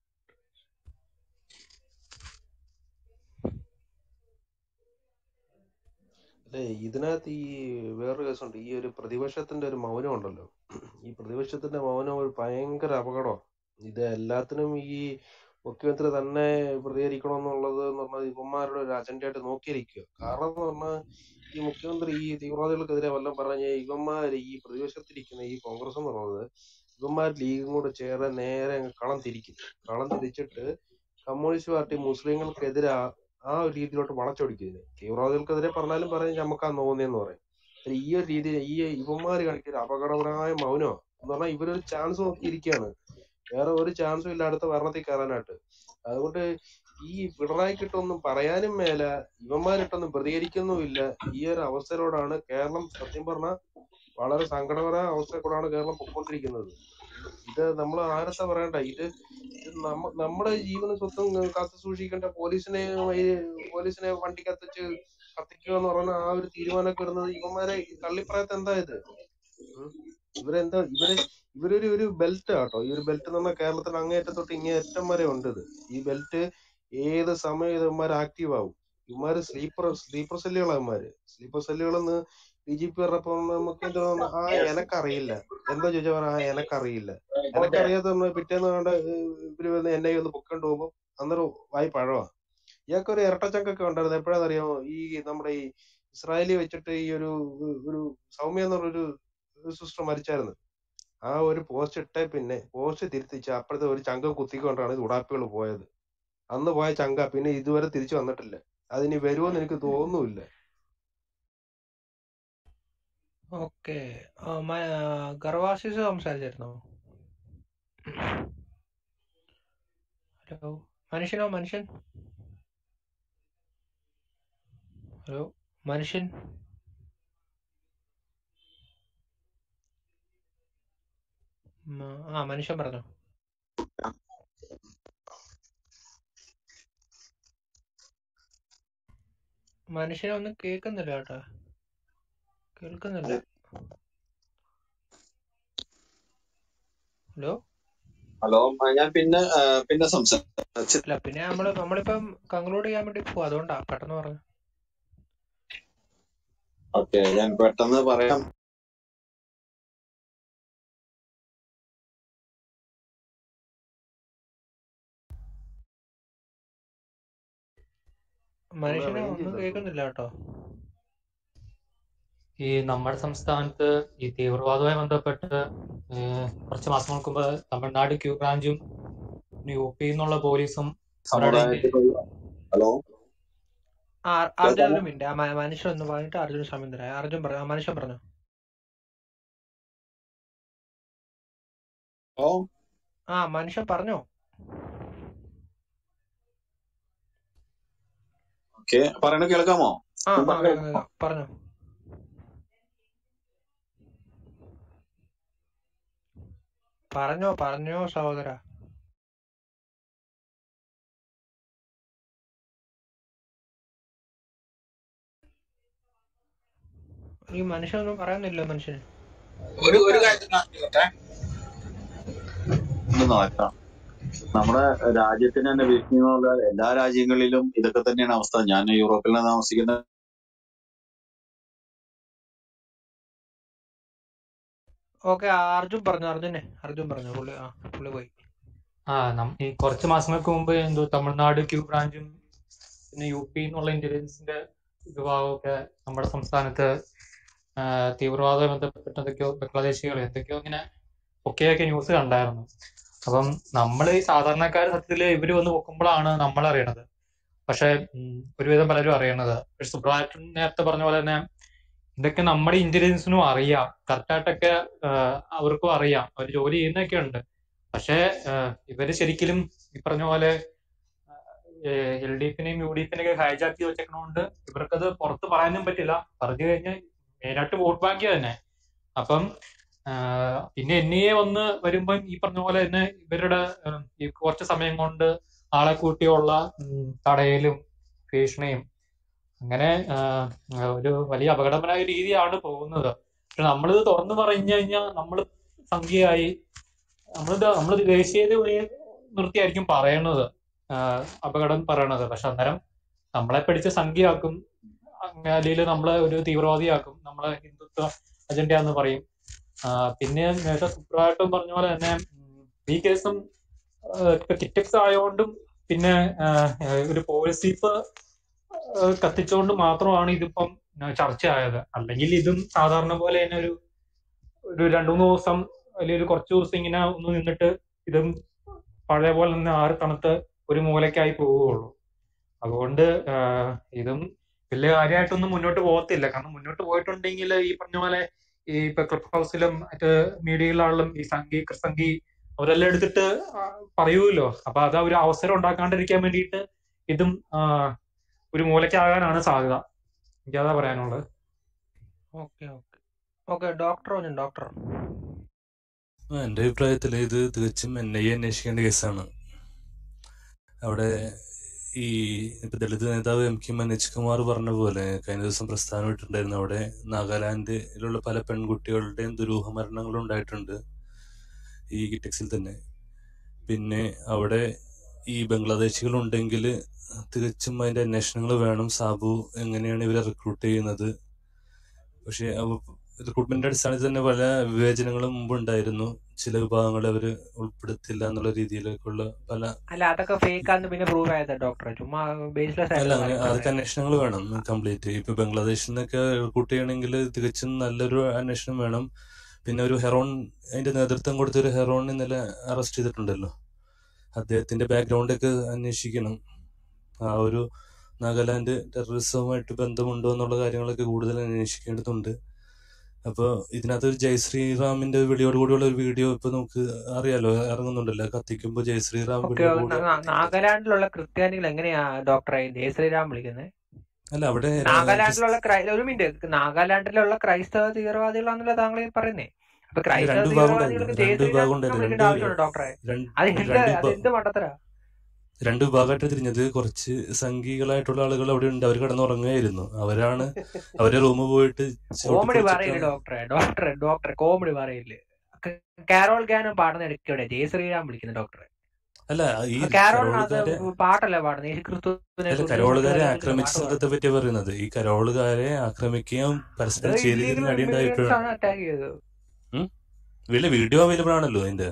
S9: അല്ലെ ഇതിനകത്ത് ഈ വേറൊരു കേസുണ്ട് ഈ ഒരു പ്രതിപക്ഷത്തിന്റെ ഒരു മൗനം ഉണ്ടല്ലോ ഈ പ്രതിപക്ഷത്തിന്റെ മൗനം ഒരു ഭയങ്കര അപകടമാണ് ഇത് എല്ലാത്തിനും ഈ മുഖ്യമന്ത്രി തന്നെ പ്രതികരിക്കണമെന്നുള്ളത് എന്ന് പറഞ്ഞാൽ ഇവന്മാരുടെ ഒരു അജണ്ടയായിട്ട് നോക്കിയിരിക്കുക കാരണം എന്ന് പറഞ്ഞാൽ ഈ മുഖ്യമന്ത്രി ഈ തീവ്രവാദികൾക്കെതിരെ വല്ലതും പറഞ്ഞ ഇവന്മാർ ഈ പ്രതിപക്ഷത്തിരിക്കുന്ന ഈ കോൺഗ്രസ് എന്ന് പറയുന്നത് ഇവന്മാർ ലീഗും കൂടെ ചേർന്ന് നേരെ അങ്ങ് കളം തിരിക്കും കളം തിരിച്ചിട്ട് കമ്മ്യൂണിസ്റ്റ് പാർട്ടി മുസ്ലിങ്ങൾക്കെതിരെ ആ ആ ഒരു രീതിയിലോട്ട് വളച്ചൊടിക്കുന്നത് തീവ്രവാദികൾക്കെതിരെ പറഞ്ഞാലും പറയും നമുക്കാ നോന്നേന്ന് പറയും പക്ഷേ ഈ ഒരു രീതിയിൽ ഈ ഇവന്മാര് കാണിക്കുന്ന അപകടകരമായ മൗനമാണ് എന്ന് പറഞ്ഞാൽ ഇവരൊരു ചാൻസ് നോക്കിയിരിക്കുകയാണ് വേറെ ഒരു ചാൻസും ഇല്ല അടുത്ത ഭരണത്തിൽ കയറാനായിട്ട് അതുകൊണ്ട് ഈ പിണറായിക്കിട്ടൊന്നും പറയാനും മേല ഇവന്മാരിട്ടൊന്നും പ്രതികരിക്കുന്നുമില്ല ഈ ഒരു അവസ്ഥയിലോടാണ് കേരളം സത്യം പറഞ്ഞാൽ വളരെ സങ്കടകരമായ അവസ്ഥയിൽ കൂടാണ് കേരളം പൊയ്ക്കൊണ്ടിരിക്കുന്നത് ഇത് നമ്മൾ ആരത്തെ പറയണ്ട ഇത് ഇത് നമ്മ നമ്മുടെ ജീവനും സ്വത്തും കാത്തു സൂക്ഷിക്കേണ്ട പോലീസിനെ ഈ പോലീസിനെ വണ്ടി കത്തിച്ച് കത്തിക്കുക എന്ന് പറയുന്ന ആ ഒരു തീരുമാനമൊക്കെ വരുന്നത് ഇവന്മാരെ ഈ തള്ളിപ്പറയത്ത് എന്താ ഇത് ഉം? ഇവരെന്താ ഇവര് ഇവരൊരു ഒരു ബെൽറ്റ് ആട്ടോ ഈ ഒരു ബെൽറ്റ് എന്ന് പറഞ്ഞാൽ കേരളത്തിൽ അങ്ങേയറ്റം തൊട്ട് ഇങ്ങേയറ്റം വരെ ഉണ്ട് ഇത് ഈ ബെൽറ്റ് ഏത് സമയം ഇവന്മാർ ആക്റ്റീവ് ആവും ഇവന്മാര് സ്ലീപ്പർ സ്ലീപ്പർ സെല്ലുകളാ ഇവന്മാര് സ്ലീപ്പർ സെല്ലുകളെന്ന് ഡി ജി പി പറഞ്ഞപ്പോ നമുക്ക് എന്താ തോന്നുന്നു ആ എനക്കറിയില്ല എന്താ ചോദിച്ചാ പറയാ ആ എനക്കറിയില്ല എനക്കറിയാത്ത നമ്മള് പിറ്റേന്ന് കണ്ട ഇവര് വന്ന് എന്നെ ഒന്ന് പൊക്കൊണ്ട് പോകുമ്പോ അന്നേരം വായി പഴവാ ഇയാൾക്ക് ഒരു ഇരട്ടച്ചങ്കൊക്കെ ഉണ്ടായിരുന്നു എപ്പോഴാണെന്നറിയാമോ ഈ നമ്മുടെ ഈ ഇസ്രായേലി വെച്ചിട്ട് ഈ ഒരു ഒരു സൗമ്യ എന്ന് പറഞ്ഞൊരു സിസ്റ്റർ മരിച്ചായിരുന്നു ആ ഒരു പോസ്റ്റ് ഇട്ടേ പിന്നെ പോസ്റ്റ് തിരുത്തിച്ച് അപ്പുറത്തെ ഒരു ചങ്കം കുത്തിക്കൊണ്ടാണ് ഇത് ഉടാപ്പികൾ പോയത് അന്ന് പോയ ചങ്ക പിന്നെ ഇതുവരെ തിരിച്ചു വന്നിട്ടില്ല അതിനി വരുമെന്ന് എനിക്ക് തോന്നുന്നില്ല
S10: ഓക്കെ ഗർവാസിസ് സംസാരിച്ചിരുന്നോ ഹലോ മനുഷ്യനോ മനുഷ്യൻ ഹലോ മനുഷ്യൻ ഉം, ആ മനുഷ്യൻ പറഞ്ഞോ മനുഷ്യനെ ഒന്നും കേൾക്കുന്നില്ല കേട്ടോ കേൾക്കുന്നില്ല ഹലോ
S17: ഹലോ ആ, ഞാൻ പിന്നെ ആ, പിന്നെ സംസാരിച്ചു
S10: അല്ല പിന്നെ നമ്മള് നമ്മളിപ്പം കൺക്ലൂഡ് ചെയ്യാൻ വേണ്ടി പോവാ അതുകൊണ്ടാ പെട്ടെന്ന് പറഞ്ഞു
S17: ഓക്കെ ഞാൻ പെട്ടെന്ന് പറയാം
S9: ഒന്ന്
S10: മനുഷ്യനെ
S9: റേഞ്ച്
S10: ഒന്നും
S9: ഇല്ല തോന്നുന്നു
S10: കേൾക്കുന്നില്ല കേട്ടോ
S13: ഈ നമ്മുടെ സംസ്ഥാനത്ത് ഈ തീവ്രവാദവുമായി ബന്ധപ്പെട്ട് ഏഹ്, കുറച്ച് മാസങ്ങൾക്ക് മുമ്പ് തമിഴ്നാട് ക്യൂ ബ്രാഞ്ചും പിന്നെ യു പി നിന്നുള്ള പോലീസും അവരുടെ
S17: സമുദായത്തിൽ ഹലോ
S10: ആ അർജുൻ
S17: കേൾക്കാമോ
S10: ഒരു മിനിറ്റ് ആ മ- മനുഷ്യൻ ഒന്ന് പറഞ്ഞിട്ട് അർജുൻ സമയം തരാം അർജുൻ പറഞ്ഞു ആ മനുഷ്യൻ പറഞ്ഞു
S17: ഓ
S10: ആ മനുഷ്യൻ പറഞ്ഞോ
S17: ഓക്കെ പറയണ കേൾക്കാമോ
S10: ആ
S17: ഞാൻ
S10: ആ
S17: പറഞ്ഞ
S10: കേൾക്കാം
S17: കേൾക്കാമോ
S10: കേൾക്കാം പറഞ്ഞോ പറഞ്ഞോ പറഞ്ഞോ സഹോദര ഈ മനുഷ്യനൊന്നും പറയുന്നില്ല മനുഷ്യന്
S7: ഒരു ഒരു കാര്യം ഞാൻ ചോദിക്കട്ടെ
S17: ഒന്ന് നോക്കാം നമ്മുടെ രാജ്യത്തിന് തന്നെ ഭീഷണിയുള്ള എല്ലാ രാജ്യങ്ങളിലും ഇതൊക്കെ തന്നെയാണ് അവസ്ഥ ഞാൻ യൂറോപ്പിലാണ് താമസിക്കുന്നത്
S10: ഓക്കെ അർജുൻ പറഞ്ഞു അർജുനെ അർജുൻ പറഞ്ഞു പുള്ളി ആ പുള്ളി പോയി
S13: ആ നം- ഈ കുറച്ച് മാസങ്ങൾക്ക് മുമ്പ് എന്തോ തമിഴ്നാട് ക്യൂ ബ്രാഞ്ചും പിന്നെ യു പി എന്നുള്ള ഇന്റലിജൻസിന്റെ വിഭാഗമൊക്കെ നമ്മുടെ സംസ്ഥാനത്ത് ആ, തീവ്രവാദവുമായി ബന്ധപ്പെട്ട് എന്തൊക്കെയോ ബംഗ്ലാദേശികൾ എന്തൊക്കെയോ ഇങ്ങനെ പൊക്കിയൊക്കെ ന്യൂസ് കണ്ടായിരുന്നു അപ്പം നമ്മൾ ഈ സാധാരണക്കാർ സത്യത്തില് ഇവര് വന്ന് പൊക്കുമ്പോഴാണ് നമ്മൾ അറിയണത് പക്ഷെ ഉം, ഒരുവിധം പലരും അറിയണത് പക്ഷെ സുബ്രഹ്മണ്യൻ നേരത്തെ പറഞ്ഞ പോലെ തന്നെ ഇതൊക്കെ നമ്മുടെ ഇന്റലിജൻസിനും അറിയാം കറക്റ്റായിട്ടൊക്കെ അവർക്കും അറിയാം അവർ ജോലി ചെയ്യുന്നൊക്കെ ഉണ്ട് പക്ഷേ ആഹ് ഇവര് ശരിക്കും ഈ പറഞ്ഞ പോലെ എൽ ഡി എഫിനെയും യു ഡി എഫിനെയൊക്കെ ഹൈജാക്ക് ചെയ്ത് വെച്ചേക്കണോണ്ട് ഇവർക്കത് പുറത്ത് പറയാനും പറ്റില്ല പറഞ്ഞു കഴിഞ്ഞാൽ മെയിനായിട്ട് വോട്ട് ബാങ്ക് തന്നെ അപ്പം ആഹ് പിന്നെ എൻ ഐ എ വന്ന് വരുമ്പം ഈ പറഞ്ഞ പോലെ തന്നെ ഇവരുടെ ഉം, ഈ കുറച്ച് സമയം കൊണ്ട് ആളെ കൂട്ടിയുള്ള ഉം, തടയലും ഭീഷണിയും അങ്ങനെ ആഹ് ഒരു വലിയ അപകടകരമായ രീതിയാണ് പോകുന്നത് പക്ഷെ നമ്മളിത് തുറന്നു പറഞ്ഞു കഴിഞ്ഞാൽ നമ്മൾ സംഖ്യയായി നമ്മളിത് നമ്മൾ ദേശീയത ഉയർ- നിർത്തിയായിരിക്കും പറയണത് ആഹ് അപകടം പറയണത് പക്ഷെ അന്നേരം നമ്മളെ പിടിച്ച് സംഖ്യയാക്കും അങ്ങ- അല്ലെങ്കിൽ നമ്മളെ ഒരു തീവ്രവാദിയാക്കും നമ്മളെ ഹിന്ദുത്വ അജണ്ടയാന്ന് പറയും ആഹ് പിന്നെ നേരത്തെ സുപ്രഭാതം പറഞ്ഞ പോലെ തന്നെ ഉം, ഈ കേസും ആഹ് ഇപ്പൊ കിറ്റക്സ് ആയതുകൊണ്ടും പിന്നെ ആഹ് ഒരു പോലീസ് ചീഫ് ആഹ് കത്തിച്ചുകൊണ്ട് മാത്രമാണ് ഇതിപ്പം ആഹ് ചർച്ചയായത് അല്ലെങ്കിൽ ഇതും സാധാരണ പോലെ തന്നെ ഒരു ഒരു രണ്ടു മൂന്ന് ദിവസം അല്ലെങ്കിൽ ഒരു കുറച്ച് ദിവസം ഇങ്ങനെ ഒന്ന് നിന്നിട്ട് ഇതും പഴയ പോലെ തന്നെ ആറ് തണുത്ത് ഒരു മൂലയ്ക്കായി പോവുകയുള്ളൂ അതുകൊണ്ട് ആഹ് ഇതും വലിയ കാര്യമായിട്ടൊന്നും മുന്നോട്ട് പോകത്തില്ല കാരണം മുന്നോട്ട് പോയിട്ടുണ്ടെങ്കിൽ ഈ പറഞ്ഞ പോലെ ഈ ഇപ്പൊ ക്ലബ് ഹൗസിലും മറ്റ് മീഡിയകളിലാണെങ്കിലും ഈ സംഘി കൃസംഘി അവരെല്ലാം എടുത്തിട്ട് ആ, പറയൂല്ലോ അപ്പൊ അത് ഒരു അവസരം ഉണ്ടാക്കാണ്ടിരിക്കാൻ വേണ്ടിയിട്ട് ഇതും ആഹ് ഒരു മൂലയ്ക്കാകാനാണ് സാധ്യത എനിക്കതാ പറയാനുള്ളത്
S10: ഓക്കെ ഓക്കെ ഓക്കെ ഡോക്ടർ പറഞ്ഞു ഡോക്ടർ
S18: ആ, എൻ്റെ അഭിപ്രായത്തിൽ ഇത് തികച്ചും എൻ ഐ എ അന്വേഷിക്കേണ്ട കേസാണ് അവിടെ ഈ ഇപ്പൊ ദളിത് നേതാവ് എം കെ മനോജ് കുമാർ പറഞ്ഞ പോലെ കഴിഞ്ഞ ദിവസം പ്രസ്ഥാനം ഇട്ടിട്ടുണ്ടായിരുന്നു അവിടെ നാഗാലാൻഡിലുള്ള പല പെൺകുട്ടികളുടെയും ദുരൂഹ മരണങ്ങളും ഉണ്ടായിട്ടുണ്ട് ഈ കിറ്റക്സിൽ തന്നെ പിന്നെ അവിടെ ഈ ബംഗ്ലാദേശികൾ ഉണ്ടെങ്കിൽ തികച്ചും അതിന്റെ അന്വേഷണങ്ങൾ വേണം സാബു എങ്ങനെയാണ് ഇവരെ റിക്രൂട്ട് ചെയ്യുന്നത് പക്ഷെ റിക്രൂട്ട്മെന്റ് അടിസ്ഥാനത്തിൽ തന്നെ പല വിവേചനങ്ങളും മുമ്പ് ഉണ്ടായിരുന്നു ചില വിഭാഗങ്ങളെ അവര് ഉൾപ്പെടുത്തില്ല എന്നുള്ള രീതിയിലേക്കുള്ള പല
S10: അല്ല അതൊക്കെ ഫേക്ക് ആണെന്ന് പിന്നെ പ്രൂവ് ആയത് ഡോക്ടറെ ചുമ്മാ ബേസ്ലെസ്
S18: അല്ല
S10: ആയിട്ടുള്ള
S18: അങ്ങനെ
S10: കാര്യങ്ങൾ
S18: അതൊക്കെ അന്വേഷണങ്ങൾ വേണം കംപ്ലീറ്റ് ഇപ്പൊ ബംഗ്ലാദേശിൽ നിന്നൊക്കെ റിക്രൂട്ട് ചെയ്യണമെങ്കിൽ തികച്ചും നല്ലൊരു അന്വേഷണം വേണം പിന്നെ ഒരു ഹെറോൺ അതിന്റെ നേതൃത്വം കൊടുത്ത ഒരു ഹെറോൺ ഇന്നലെ അറസ്റ്റ് ചെയ്തിട്ടുണ്ടല്ലോ അദ്ദേഹത്തിന്റെ ബാക്ക്ഗ്രൗണ്ട് ഒക്കെ അന്വേഷിക്കണം ആ ഒരു നാഗാലാൻഡ് ടെററിസവുമായിട്ട് ബന്ധമുണ്ടോ എന്നുള്ള കാര്യങ്ങളൊക്കെ കൂടുതൽ അന്വേഷിക്കേണ്ടതുണ്ട് അപ്പൊ ഇതിനകത്ത് ഒരു ജയ് ശ്രീറാമിന്റെ വിളിയോട് കൂടിയുള്ള ഒരു വീഡിയോ ഇപ്പൊ നമുക്ക് അറിയാലോ ഇറങ്ങുന്നുണ്ടല്ലോ കത്തിക്കുമ്പോ ജയ് ശ്രീറാം
S10: ഓക്കെ
S18: വിളിയോട് കൂടി
S10: നാഗാലാൻഡിലുള്ള ക്രിസ്ത്യാനികൾ എങ്ങനെയാ ഡോക്ടറെ ജയ ശ്രീരാം വിളിക്കുന്നത്
S18: അല്ല അവിടെ രാ- ക്രിസ്
S10: നാഗാലാൻഡിലുള്ള ക്രൈ ഒരു മിനിറ്റ് നാഗാലാൻഡിലുള്ള ക്രൈസ്തവ തീവ്രവാദികളാണല്ലോ താങ്കൾ ഈ പറയുന്നേ അപ്പൊ
S18: ഈ
S10: ക്രൈസ്തവ
S18: രണ്ട് വിഭാഗം ഉണ്ടായില്ലേ
S10: തീവ്രവാദികൾക്ക് ജയ
S18: രണ്ട് വിഭാഗം
S10: ശ്രീരാം
S18: ഉണ്ടായില്ലേ
S10: വിളിക്കേണ്ട
S18: രണ്ട്
S10: ആവശ്യമുണ്ടോ ഡോക്ടറെ
S18: രണ്ട്
S10: അത് എന്ത്
S18: രണ്ട്
S10: അത്
S18: വിഭാ
S10: എന്ത് മണ്ടത്തരാ
S18: രണ്ട് വിഭാഗമായിട്ട് തിരിഞ്ഞത് കുറച്ച് സംഘികളായിട്ടുള്ള ആളുകൾ അവിടെ ഉണ്ട് അവർ കിടന്നുറങ്ങുകയായിരുന്നു അവരാണ് അവരെ റൂമിൽ പോയിട്ട്
S10: കോമഡി പറയില്ല
S18: ചവിട്ടിപ്പൊളിച്ചിട്ടാണ്
S10: ഡോക്ടറെ ഡോക്ടറെ ഡോക്ടറെ കോമഡി പറയില്ല കാരോൾ ഗാനം പാടുന്ന ഇടയ്ക്ക് ഇവിടെ ജയ ശ്രീരാം വിളിക്കുന്ന ഡോക്ടറെ
S18: അല്ല ഈ
S10: കാരോളിനകത്ത്
S18: കരോളുകാരെ
S10: പാട്ടല്ലേ പാടുന്നത് യേശു ക്രിസ്തുവിനെ
S18: അല്ല
S10: കുറിച്ച്
S18: കരോളുകാരെ
S10: പാട്ട് പാട്ട്
S18: ആക്രമിച്ചതൊക്കെ പറ്റിയ പറയുന്നത് ഈ കരോളുകാരെ ആക്രമിക്കുകയും പരസ്പരം
S10: അത് ഇല്ലീഗൽ
S18: ചേരിതിരിഞ്ഞ് അടി
S10: ഇമിഗ്രേറ്റ്സ്
S18: ഉണ്ടായിട്ട്
S10: ആണ് അറ്റാക്ക് ചെയ്തത്
S18: ഉം? വലിയ വീഡിയോ അവൈലബിൾ ആണല്ലോ അതിന്റെ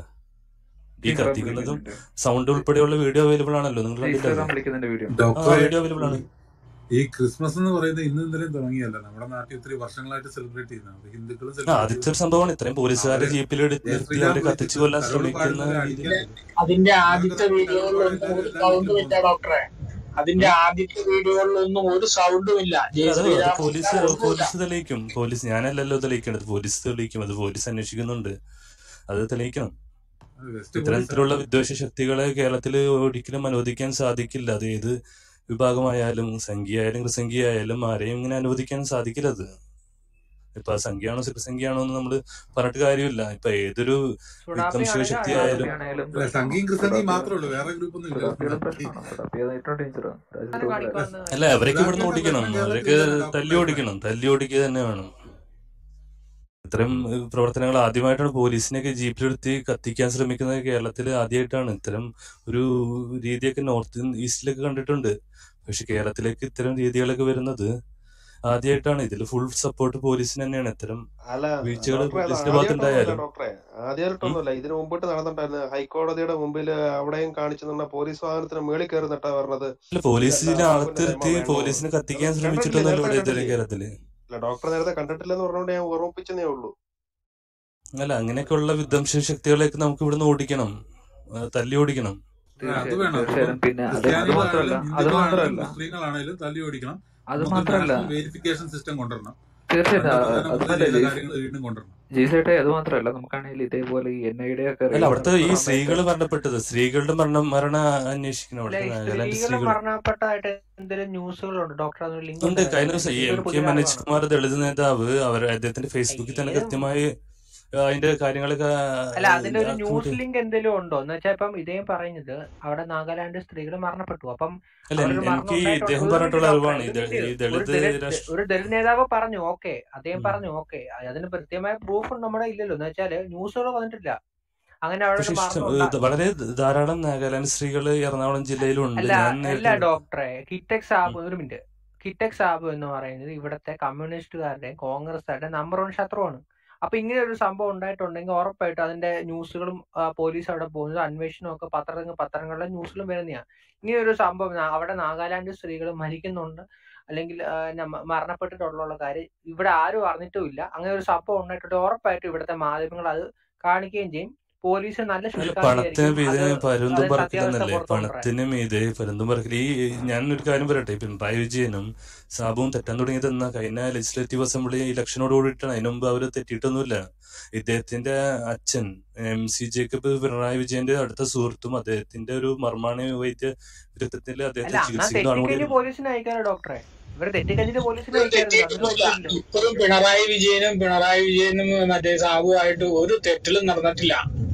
S18: ഈ
S6: ഇൻസ്റ്റാഗ്രാം
S18: കത്തിക്കുന്നതും
S6: വിളിക്കുന്നുണ്ട്
S18: സൗണ്ട് ഉൾപ്പെടെയുള്ള വീഡിയോ അവൈലബിൾ ആണല്ലോ നിങ്ങൾ കണ്ടില്ലല്ലോ
S6: ഇൻസ്റ്റാഗ്രാം വിളിക്കുന്നതിന്റെ വീഡിയോ
S18: ആ
S19: ഡോക്ടറെ
S18: വീഡിയോ അവൈലബിൾ ആണ്
S19: ഈ ക്രിസ്മസ് എന്ന് പറയുന്നത് ഇന്നും ഇന്നലെയും തുടങ്ങിയല്ല നമ്മുടെ നാട്ടിൽ ഒത്തിരി വർഷങ്ങളായിട്ട് സെലിബ്രേറ്റ് ചെയ്യുന്നതാണ് ഹിന്ദുക്കളും
S18: ആ
S19: സെലിബ്രേറ്റ്
S18: ആദ്യത്തെ
S19: ചെയ്യുന്നു
S18: ഒരു സംഭവമാണ് ഇത്രയും പോലീസുകാരെ
S19: അവര്
S18: ജീപ്പിൽ നിർത്തി
S19: ജയശ്രീരാം
S18: അവരെ കത്തിച്ചു
S19: വിളിച്ചിട്ട്
S18: കൊല്ലാൻ
S19: കരോൾ
S18: ശ്രമിക്കുന്ന
S19: പാടുന്നവരെ
S18: രീതിയിൽ
S19: അടിക്കാൻ
S7: അതിന്റെ
S19: ഭയങ്കര
S7: ആദ്യത്തെ
S19: കരോൾ
S7: വീഡിയോകളിലൊന്നും
S19: പാടുന്ന
S7: ഒരു
S19: എല്ലാം
S7: സൗണ്ടും
S19: വിളിക്കാൻ
S7: ഇല്ല
S19: പോകുന്നത്
S7: ഡോക്ടറെ അതിന്റെ
S18: ഉം?
S7: ആദ്യത്തെ വീഡിയോകളിലൊന്നും ഒരു സൗണ്ടും ഇല്ല ജയ
S18: അത് അത്
S7: ശ്രീരാം
S18: പോലീസ്
S7: ഒന്നുമില്ല
S18: പോലീസ് തെളിയിക്കും പോലീസ് ഞാനല്ലല്ലോ തെളിയിക്കേണ്ടത് പോലീസ് തെളിയിക്കും അത് പോലീസ് അന്വേഷിക്കുന്നുണ്ട് അത് തെളിയിക്കണം
S19: വെസ്റ്റ് പോലീസാണ്
S18: ഇത്തരത്തിലുള്ള വിദ്വേഷ ശക്തികളെ കേരളത്തിൽ ഒരിക്കലും അനുവദിക്കാൻ സാധിക്കില്ല അത് ഏത് വിഭാഗമായാലും സംഖ്യയായാലും ക്രിസംഖ്യയായാലും ആരെയും ഇങ്ങനെ അനുവദിക്കാൻ സാധിക്കില്ല അത് ഇപ്പൊ അത് സംഖ്യയാണോ സിഖ്സംഖ്യയാണോ എന്ന് നമ്മൾ പറഞ്ഞിട്ട് കാര്യമില്ല ഇപ്പൊ ഏതൊരു
S10: സുഡാപ്പി
S18: വിധ്വംസക
S10: ആണെങ്കിലും
S18: ശക്തി
S10: അഴാപ്പി
S18: ആയാലും
S10: ആണെങ്കിലും
S19: അല്ല സംഘിയും ക്രിസ്തങ്കിയും
S6: സുഡാപ്പിയുടെ
S19: മാത്രമേ ഉള്ളൂ വേറെ ഗ്രൂപ്പ് ഒന്നും ഇല്ല
S6: സുഡാപ്പിയുടെ പ്രശ്നമാണ് സുഡാപ്പി അത് ഏറ്റവും ഡേഞ്ചർ രാജ്യദ്രോഹികളായിരുന്നു
S10: കാണിക്കുവാന്ന്
S18: അല്ല അവരൊക്കെ ഇവിടുന്ന്
S19: സുഡാപ്പിയുടെ
S18: ഓടിക്കണം
S19: പ്രശ്നം
S18: അവരൊക്കെ
S19: കേരളത്തിൽ ഇല്ലല്ലോ
S18: തല്ലി
S19: ഡോക്ടറെ
S18: ഓടിക്കണം തല്ലി ഓടിക്കുക തന്നെ വേണം ഇത്തരം ഏഹ്, പ്രവർത്തനങ്ങൾ ആദ്യമായിട്ടാണ് പോലീസിനെയൊക്കെ ജീപ്പിലെടുത്ത് കത്തിക്കാൻ ശ്രമിക്കുന്നത് കേരളത്തിൽ ആദ്യമായിട്ടാണ് ഇത്തരം ഒരു രീതിയൊക്കെ നോർത്ത് ഈസ്റ്റിലൊക്കെ കണ്ടിട്ടുണ്ട് പക്ഷെ കേരളത്തിലേക്ക് ഇത്തരം രീതികളൊക്കെ വരുന്നത് ആദ്യമായിട്ടാണ് ഇതിൽ ഫുൾ സപ്പോർട്ട് പോലീസിന് തന്നെയാണ് ഇത്തരം
S9: അല്ല
S18: വീഴ്ചകൾ
S9: ഡോക്ടറെ അത്
S18: പോലീസിന്റെ
S9: ആദ്യമായിട്ടൊന്നുമല്ല
S18: ഭാഗത്തുണ്ടായാലും
S9: ഡോക്ടറെ
S18: ഉം.
S9: ആദ്യമായിട്ടൊന്നുമല്ല ഇതിനു മുമ്പിട്ട് നടന്നിട്ടുണ്ടായിരുന്നു ഹൈക്കോടതിയുടെ മുമ്പിൽ അവിടെയും കാണിച്ചു നിന്ന പോലീസ് വാഹനത്തിന് മേളിൽ കയറി നട്ടാ പറഞ്ഞത്
S18: അല്ല
S9: ഇതല്ല
S18: പോലീസിനെ
S9: സാബുവിന്റെ
S18: അകത്ത്
S9: നിയമം
S18: നിർത്തി
S9: വേണോ
S18: പോലീസിനെ
S9: അത്
S18: കത്തിക്കാൻ
S9: കണ്ടിട്ടില്ലേ
S18: ശ്രമിച്ചിട്ടൊന്നുമല്ല
S9: നേരത്തെ
S18: ഇവിടെ ഇതുവരെ
S9: കണ്ടിട്ടില്ലേ
S18: കേരളത്തില്
S9: അല്ല ഡോക്ടർ നേരത്തെ കണ്ടിട്ടില്ലെന്ന് പറഞ്ഞുകൊണ്ട് ഞാൻ ഓർമ്മിപ്പിച്ചതേ ഉള്ളൂ
S18: അല്ല അങ്ങനെയൊക്കെയുള്ള വിധ്വംസക ശക്തികളെയൊക്കെ നമുക്ക് ഇവിടുന്ന് ഓടിക്കണം ആ, തല്ലി ഓടിക്കണം
S19: ആ, അത്
S6: തീർച്ചയായും
S19: വേണം ഇപ്പം
S6: തീർച്ചയായും പിന്നെ അത് അത്
S19: ക്രിസ്ത്യാനികളാണെങ്കിലും
S6: മാത്രമല്ല അത്
S19: ഹിന്ദുക്കളാണെങ്കിലും
S6: മാത്രമല്ല
S19: മുസ്ലിങ്ങളാണെങ്കിലും തല്ലി ഓടിക്കണം
S6: അത്
S19: നമുക്ക്
S6: മാത്രമല്ല
S19: നാഷണൽ വെരിഫിക്കേഷൻ സിസ്റ്റം കൊണ്ടുവരണം
S6: തീർച്ചയായും
S19: പണ്ട്
S6: ആ, അത്
S19: പ്രധാനമന്ത്രി
S6: നല്ല
S19: ചെയ്ത
S6: ജെയ്സ്
S19: കാര്യങ്ങൾ വീണ്ടും കൊണ്ടുവരണം
S6: ജെയ്സേട്ടെ അത് മാത്രമല്ല നമുക്കാണെങ്കിൽ ഇതേപോലെ ഈ എൻ ഐയുടെ ഒക്കെ
S18: അല്ല
S6: റെയ്ഡ്
S18: അവിടുത്തെ ഈ
S6: നടക്കുന്ന സമയത്ത്
S18: സ്ത്രീകൾ മരണപ്പെട്ടത് സ്ത്രീകളുടെ മരണം മരണം അന്വേഷിക്കണം
S10: അല്ല
S18: അവിടുത്തെ
S10: ഈ
S18: നാഗാലാൻഡ്
S10: സ്ത്രീകൾ
S18: സ്ത്രീകൾ
S10: മരണപ്പെട്ടതായിട്ട് എന്തെങ്കിലും ന്യൂസുകളുണ്ട് ഡോക്ടർ അതൊരു ലിങ്ക്
S18: ഉണ്ട്
S10: ഒന്ന്
S18: കഴിഞ്ഞ
S10: തരാമോ
S18: ദിവസം ഈ
S10: എനിക്കിതൊരു
S18: എം കെ
S10: പുതിയൊരു
S18: മനോജ്
S10: അറിവാണ്
S18: കുമാർ ദളിത് നേതാവ് അവർ അദ്ദേഹത്തിന്റെ ഫേസ്ബുക്കിൽ തന്നെ
S10: ഏത്
S18: കൃത്യമായി ആ, അതിന്റെ കാര്യങ്ങളൊക്കെ
S10: അല്ല അതിന്റെ ഒരു ന്യൂസ്
S18: അക്കൗണ്ട്
S10: ലിങ്ക് എന്തെങ്കിലും ഉണ്ടോ എന്ന് വെച്ചാൽ ഇപ്പം ഇദ്ദേഹം പറയുന്നത് അവിടെ നാഗാലാൻഡ് സ്ത്രീകൾ മരണപ്പെട്ടു അപ്പം
S18: അല്ല
S10: അവിടെ ഒരു
S18: എൻ-
S10: മരണം
S18: എനിക്ക് ഈ
S10: ഉണ്ടായിട്ടുണ്ട്
S18: ഇദ്ദേഹം
S10: ഒരു മിനിറ്റ്
S18: പറഞ്ഞിട്ടുള്ള
S10: ഡോക്ടറെ
S18: അറിവാണ് ഈ
S10: ഒരു
S18: ദ-
S10: മിനിറ്റ്
S18: ഈ
S10: ഒരു
S18: ദളിത്
S10: ദലിത്
S18: രാഷ്ട്ര
S10: ഒരു ദലിത് നേതാവ് പറഞ്ഞു ഓക്കെ അദ്ദേഹം
S18: ഉം.
S10: പറഞ്ഞു ഓക്കെ അതിന് കൃത്യമായ പ്രൂഫ് നമ്മുടെ ഇല്ലല്ലോ എന്ന് വെച്ചാല് ന്യൂസുകൾ വന്നിട്ടില്ല അങ്ങനെ അവിടെ
S18: പക്ഷെ
S10: ഒരു
S18: ഇഷ്ടം
S10: മരണം
S18: ഏ,
S10: ഉണ്ടാ
S18: ധ- വളരെ ധാരാളം നാഗാലാൻഡ് സ്ത്രീകൾ എറണാകുളം ജില്ലയിലുണ്ട്
S10: അല്ല
S18: ഞാൻ
S10: അല്ല
S18: നേരത്തെ
S10: ഡോക്ടറെ കിറ്റക് സാബ്
S18: ഉം.
S10: ഒരു മിനിറ്റ് കിറ്റക് സാബ് എന്ന് പറയുന്നത് ഇവിടുത്തെ കമ്മ്യൂണിസ്റ്റുകാരുടെയും കോൺഗ്രസ്സുകാരുടെയും നമ്പർ വൺ ശത്രുവാണ് അപ്പൊ ഇങ്ങനെ ഒരു സംഭവം ഉണ്ടായിട്ടുണ്ടെങ്കിൽ ഉറപ്പായിട്ടും അതിന്റെ ന്യൂസുകളും ആ, പോലീസ് അവിടെ പോകുന്നത് അന്വേഷണവും ഒക്കെ പത്രങ്ങൾ പത്രങ്ങളിലെ ന്യൂസിലും വരുന്നതാണ് ഇങ്ങനെ ഒരു സംഭവം നാ- അവിടെ നാഗാലാൻഡ് സ്ത്രീകൾ മരിക്കുന്നുണ്ട് അല്ലെങ്കിൽ ആ, ന- മരണപ്പെട്ടിട്ടുള്ള കാര്യം ഇവിടെ ആരും അറിഞ്ഞിട്ടുമില്ല അങ്ങനെ ഒരു സംഭവം ഉണ്ടായിട്ടുണ്ട് ഉറപ്പായിട്ടും ഇവിടുത്തെ മാധ്യമങ്ങൾ അത് കാണിക്കുകയും ചെയ്യും പോലീസ് നല്ല
S18: അല്ല
S10: ശുഷ്കാന്തി
S18: പണത്തിന്
S10: ആയിരിക്കും
S18: മീതെ
S10: അത്
S18: പരുന്തും
S10: അതിന്റെ സത്യാവസ്ഥ
S18: പറക്കില്ലെന്നല്ലേ
S10: പുറത്തു കൊണ്ടുവരാൻ
S18: പണത്തിന് മീതെ പരുന്തും പറക്കില്ല ഈ ഞാനൊരു കാര്യം പറയട്ടെ ഈ പിണറായി വിജയനും സാബുവും തെറ്റാൻ തുടങ്ങിയത് എന്നാ കഴിഞ്ഞ ലെജിസ്ലേറ്റീവ് അസംബ്ലി ഇലക്ഷനോട് കൂടിയിട്ടാണ് അതിനു മുമ്പ് അവര് തെറ്റിയിട്ടൊന്നുമില്ല ഇദ്ദേഹത്തിന്റെ അച്ഛൻ എം സി ജേക്കബ് പിണറായി വിജയന്റെ അടുത്ത സുഹൃത്തും അദ്ദേഹത്തിന്റെ ഒരു മർമാണി വൈദ്യ വിരുദ്ധത്തിൽ
S10: അല്ല
S18: അദ്ദേഹത്തെ
S10: അന്നാ
S18: ചികിത്സിക്കുന്ന
S10: തെറ്റിക്കഴിഞ്ഞ്
S18: ആളുകൂടിയായിരുന്നു
S10: പോലീസിനെ അയക്കാനോ ഡോക്ടറെ ഇവർ തെറ്റിക്കഴിഞ്ഞിട്ട് പോലീസിനെ അയക്കാറില്ല അതിന് പറ്റില്ലല്ലോ
S7: ഇപ്പോഴും പിണറായി വിജയനും പിണറായി വിജയനും മറ്റേ സാബുവായിട്ട് ഒരു തെറ്റിലും നടന്നിട്ടില്ല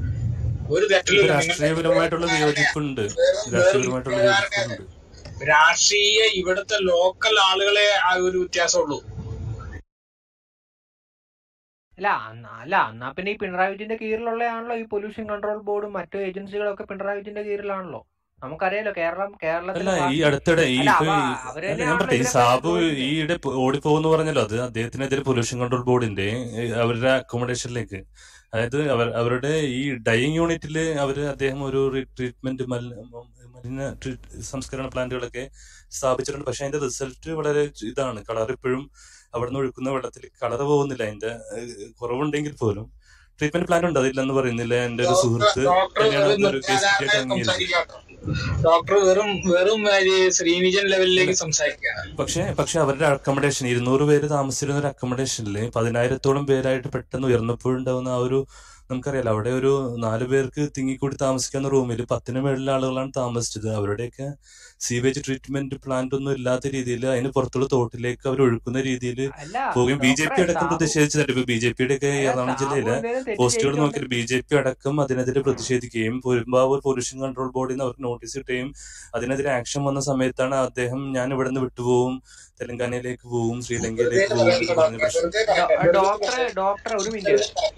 S7: ഒരു തെറ്റിലും
S18: ഇപ്പൊ
S7: ഇല്ല. നിങ്ങൾ
S18: രാഷ്ട്രീയപരമായിട്ടുള്ള വിയോജിപ്പുണ്ട്
S7: വെറും
S18: രാഷ്ട്രീയപരമായിട്ടുള്ള വിയോജിപ്പുണ്ട്
S7: രാഷ്ട്രീയ ഇവിടുത്തെ ലോക്കൽ ആളുകളെ ആ ഒരു വ്യത്യാസമുള്ളൂ
S10: അല്ല അന്ന- അല്ല എന്നാ പിന്നെ ഈ പിണറായി വിജയന്റെ കീഴിലുള്ളതാണല്ലോ ഈ പൊല്യൂഷൻ കൺട്രോൾ ബോർഡും മറ്റു ഏജൻസികളൊക്കെ പിണറായി വിജയന്റെ കീഴിലാണല്ലോ നമുക്കറിയാലോ കേരളം കേരളത്തിൽ
S18: അല്ല ഈ
S10: ബാക്കി
S18: അടുത്തിടെ ഈ
S10: അല്ല
S18: ഇപ്പൊ
S10: അവ
S18: ഈ-
S10: അവര്
S18: അല്ല ഞാൻ
S10: തന്നെയാണല്ലോ
S18: പറയട്ടെ ഈ
S10: ഇതിനൊക്കെ
S18: സാബു
S10: ചോദിക്കുന്നത്
S18: ഈയിടെ പോ- ഓടിപ്പോകുന്നു പറഞ്ഞല്ലോ അത് അദ്ദേഹത്തിനെതിരെ പൊല്യൂഷൻ കൺട്രോൾ ബോർഡിന്റെ ഏ, അവരുടെ അക്കോമഡേഷനിലേക്ക് അതായത് അവർ അവരുടെ ഈ ഡൈയിങ് യൂണിറ്റിൽ അവര് അദ്ദേഹം ഒരു ട്രീറ്റ്മെന്റ് മലിന ട്രീറ്റ് സംസ്കരണ പ്ലാന്റുകളൊക്കെ സ്ഥാപിച്ചിട്ടുണ്ട് പക്ഷെ അതിന്റെ റിസൾട്ട് വളരെ ഇതാണ് കളർ ഇപ്പോഴും അവിടുന്ന് ഒഴുക്കുന്ന വെള്ളത്തിൽ കളർ പോകുന്നില്ല അതിന്റെ ഏ, കുറവുണ്ടെങ്കിൽ പോലും ട്രീറ്റ്മെന്റ് പ്ലാന്റ് ഉണ്ട് അതില്ലെന്ന് പറയുന്നില്ല എന്റെ ഒരു
S7: ഡോക്ടർ
S18: സുഹൃത്ത്
S7: ഡോക്ടർ
S18: തന്നെയാണ്
S7: വെറും
S18: അതൊരു കേസ്
S7: നിർദ്ദേശാതെ
S18: ആയിട്ട് അംഗീകരിച്ചത്
S7: സംസാരിക്കാട്ടോ ഡോക്ടർ വെറും വെറും ഒരു ശ്രീനിജൻ
S18: അല്ല
S7: ലെവലിലേക്ക് സംസാരിക്കുകയാണ്
S18: പക്ഷെ പക്ഷെ അവരുടെ അക്കോമഡേഷൻ ഇരുന്നൂറ് പേര് താമസിച്ചിരുന്ന ഒരു അക്കോമഡേഷനിൽ പതിനായിരത്തോളം പേരായിട്ട് പെട്ടെന്ന് ഉയർന്നപ്പോഴുണ്ടാവുന്ന ആ ഒരു നമുക്കറിയാലോ അവിടെ ഒരു നാല് പേർക്ക് തിങ്ങിക്കൂടി താമസിക്കുന്ന റൂമിൽ പത്തിന് മേളിൽ ആളുകളാണ് താമസിച്ചത് അവരുടെയൊക്കെ സീവേജ് ട്രീറ്റ്മെന്റ് പ്ലാന്റ് ഒന്നും ഇല്ലാത്ത രീതിയിൽ അതിന് പുറത്തുള്ള തോട്ടിലേക്ക് അവർ ഒഴുക്കുന്ന രീതിയിൽ
S10: അല്ല
S18: പോകുകയും ബി ജെ പി
S10: ഡോക്ടറെ
S18: അടക്കം
S10: സാബു
S18: പ്രതിഷേധിച്ചിട്ടുണ്ട് ഇപ്പൊ ബി ജെ പിയുടെ ഒക്കെ
S10: അല്ല
S18: എറണാകുളം
S10: സാബു
S18: ജില്ലയിലെ
S10: എന്തെങ്കിലും തെറ്റ്
S18: പോസ്റ്റുകൾ
S10: ചെയ്തിട്ടുണ്ട്
S18: നോക്കിയാൽ ബി ജെ പി അടക്കം അതിനെതിരെ പ്രതിഷേധിക്കുകയും പെരുമ്പാവൂർ പൊല്യൂഷൻ കൺട്രോൾ ബോർഡിൽ നിന്ന് അവർക്ക് നോട്ടീസ് കിട്ടുകയും അതിനെതിരെ ആക്ഷൻ വന്ന സമയത്താണ് അദ്ദേഹം ഞാൻ ഇവിടെ നിന്ന് വിട്ടുപോകും തെലങ്കാനയിലേക്ക് പോവും ശ്രീലങ്കയിലേക്ക് പോവും എന്നൊക്കെ പറഞ്ഞ പക്ഷെ
S7: വെറുതെ
S10: ഡോ-
S7: പറയട്ടെ വെറുതെ
S10: ഡോക്ടറെ ഡോക്ടറെ ഒരു minute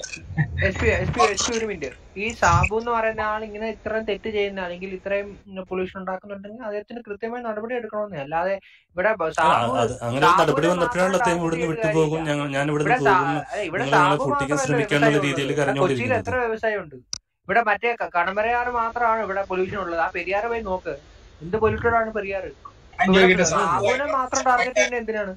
S10: S P S P S P ഒരു മിനിറ്റ് ഈ സാബു എന്ന് പറയുന്ന ആൾ ഇങ്ങനെ ഇത്രയും തെറ്റ് ചെയ്യുന്ന അല്ലെങ്കിൽ ഇത്രയും പൊല്യൂഷൻ ഉണ്ടാക്കുന്നുണ്ടെങ്കിൽ അദ്ദേഹത്തിന് കൃത്യമായ നടപടി എടുക്കണമെന്ന് അല്ലാതെ ഇവിടെ ബ-
S18: അല്ല
S10: സാബു
S18: അത് അങ്ങനെ ഒരു നടപടി
S10: സാബുവിനെ
S18: വന്നപ്പോഴാണല്ലോ
S10: മാത്രം
S18: അദ്ദേഹം
S10: ടാർഗറ്റ്
S18: ഇവിടുന്ന്
S10: ചെയ്തിട്ട്
S18: വിട്ടുപോകും
S10: കാര്യമില്ല
S18: ഞങ്ങൾ ഞാൻ
S10: ഇവിടെ
S18: ഇവിടുന്ന്
S10: സാ-
S18: പോകും
S10: അതെ, ഇവിടെ
S18: നിങ്ങൾ ഞങ്ങളെ
S10: സാബു
S18: പൊട്ടിക്കാൻ
S10: മാത്രമല്ല
S18: ശ്രമിക്കാന്നുള്ള
S10: വ്യവസായം ഉള്ളത്
S18: രീതിയിൽ
S10: ഇവിടെ കൊച്ചിയിൽ
S18: കരഞ്ഞുകൊണ്ടിരിക്കുന്നത്
S10: എത്ര വ്യവസായം ഉണ്ട് ഇവിടെ മറ്റേ ക- കടമ്പരയാറ് മാത്രമാണ് ഇവിടെ പൊല്യൂഷൻ ഉള്ളത് ആ പെരിയാറ് പോയി നോക്ക് എന്ത് പൊല്യൂട്ടഡ് ആണ് പെരിയാറ്
S7: ഞാൻ
S10: ഇവിടെ
S7: ചോദിക്കട്ടെ സാബു
S10: സാബുവിനെ മാത്രം ടാർഗറ്റ് ചെയ്യുന്നത് എന്തിനാണ്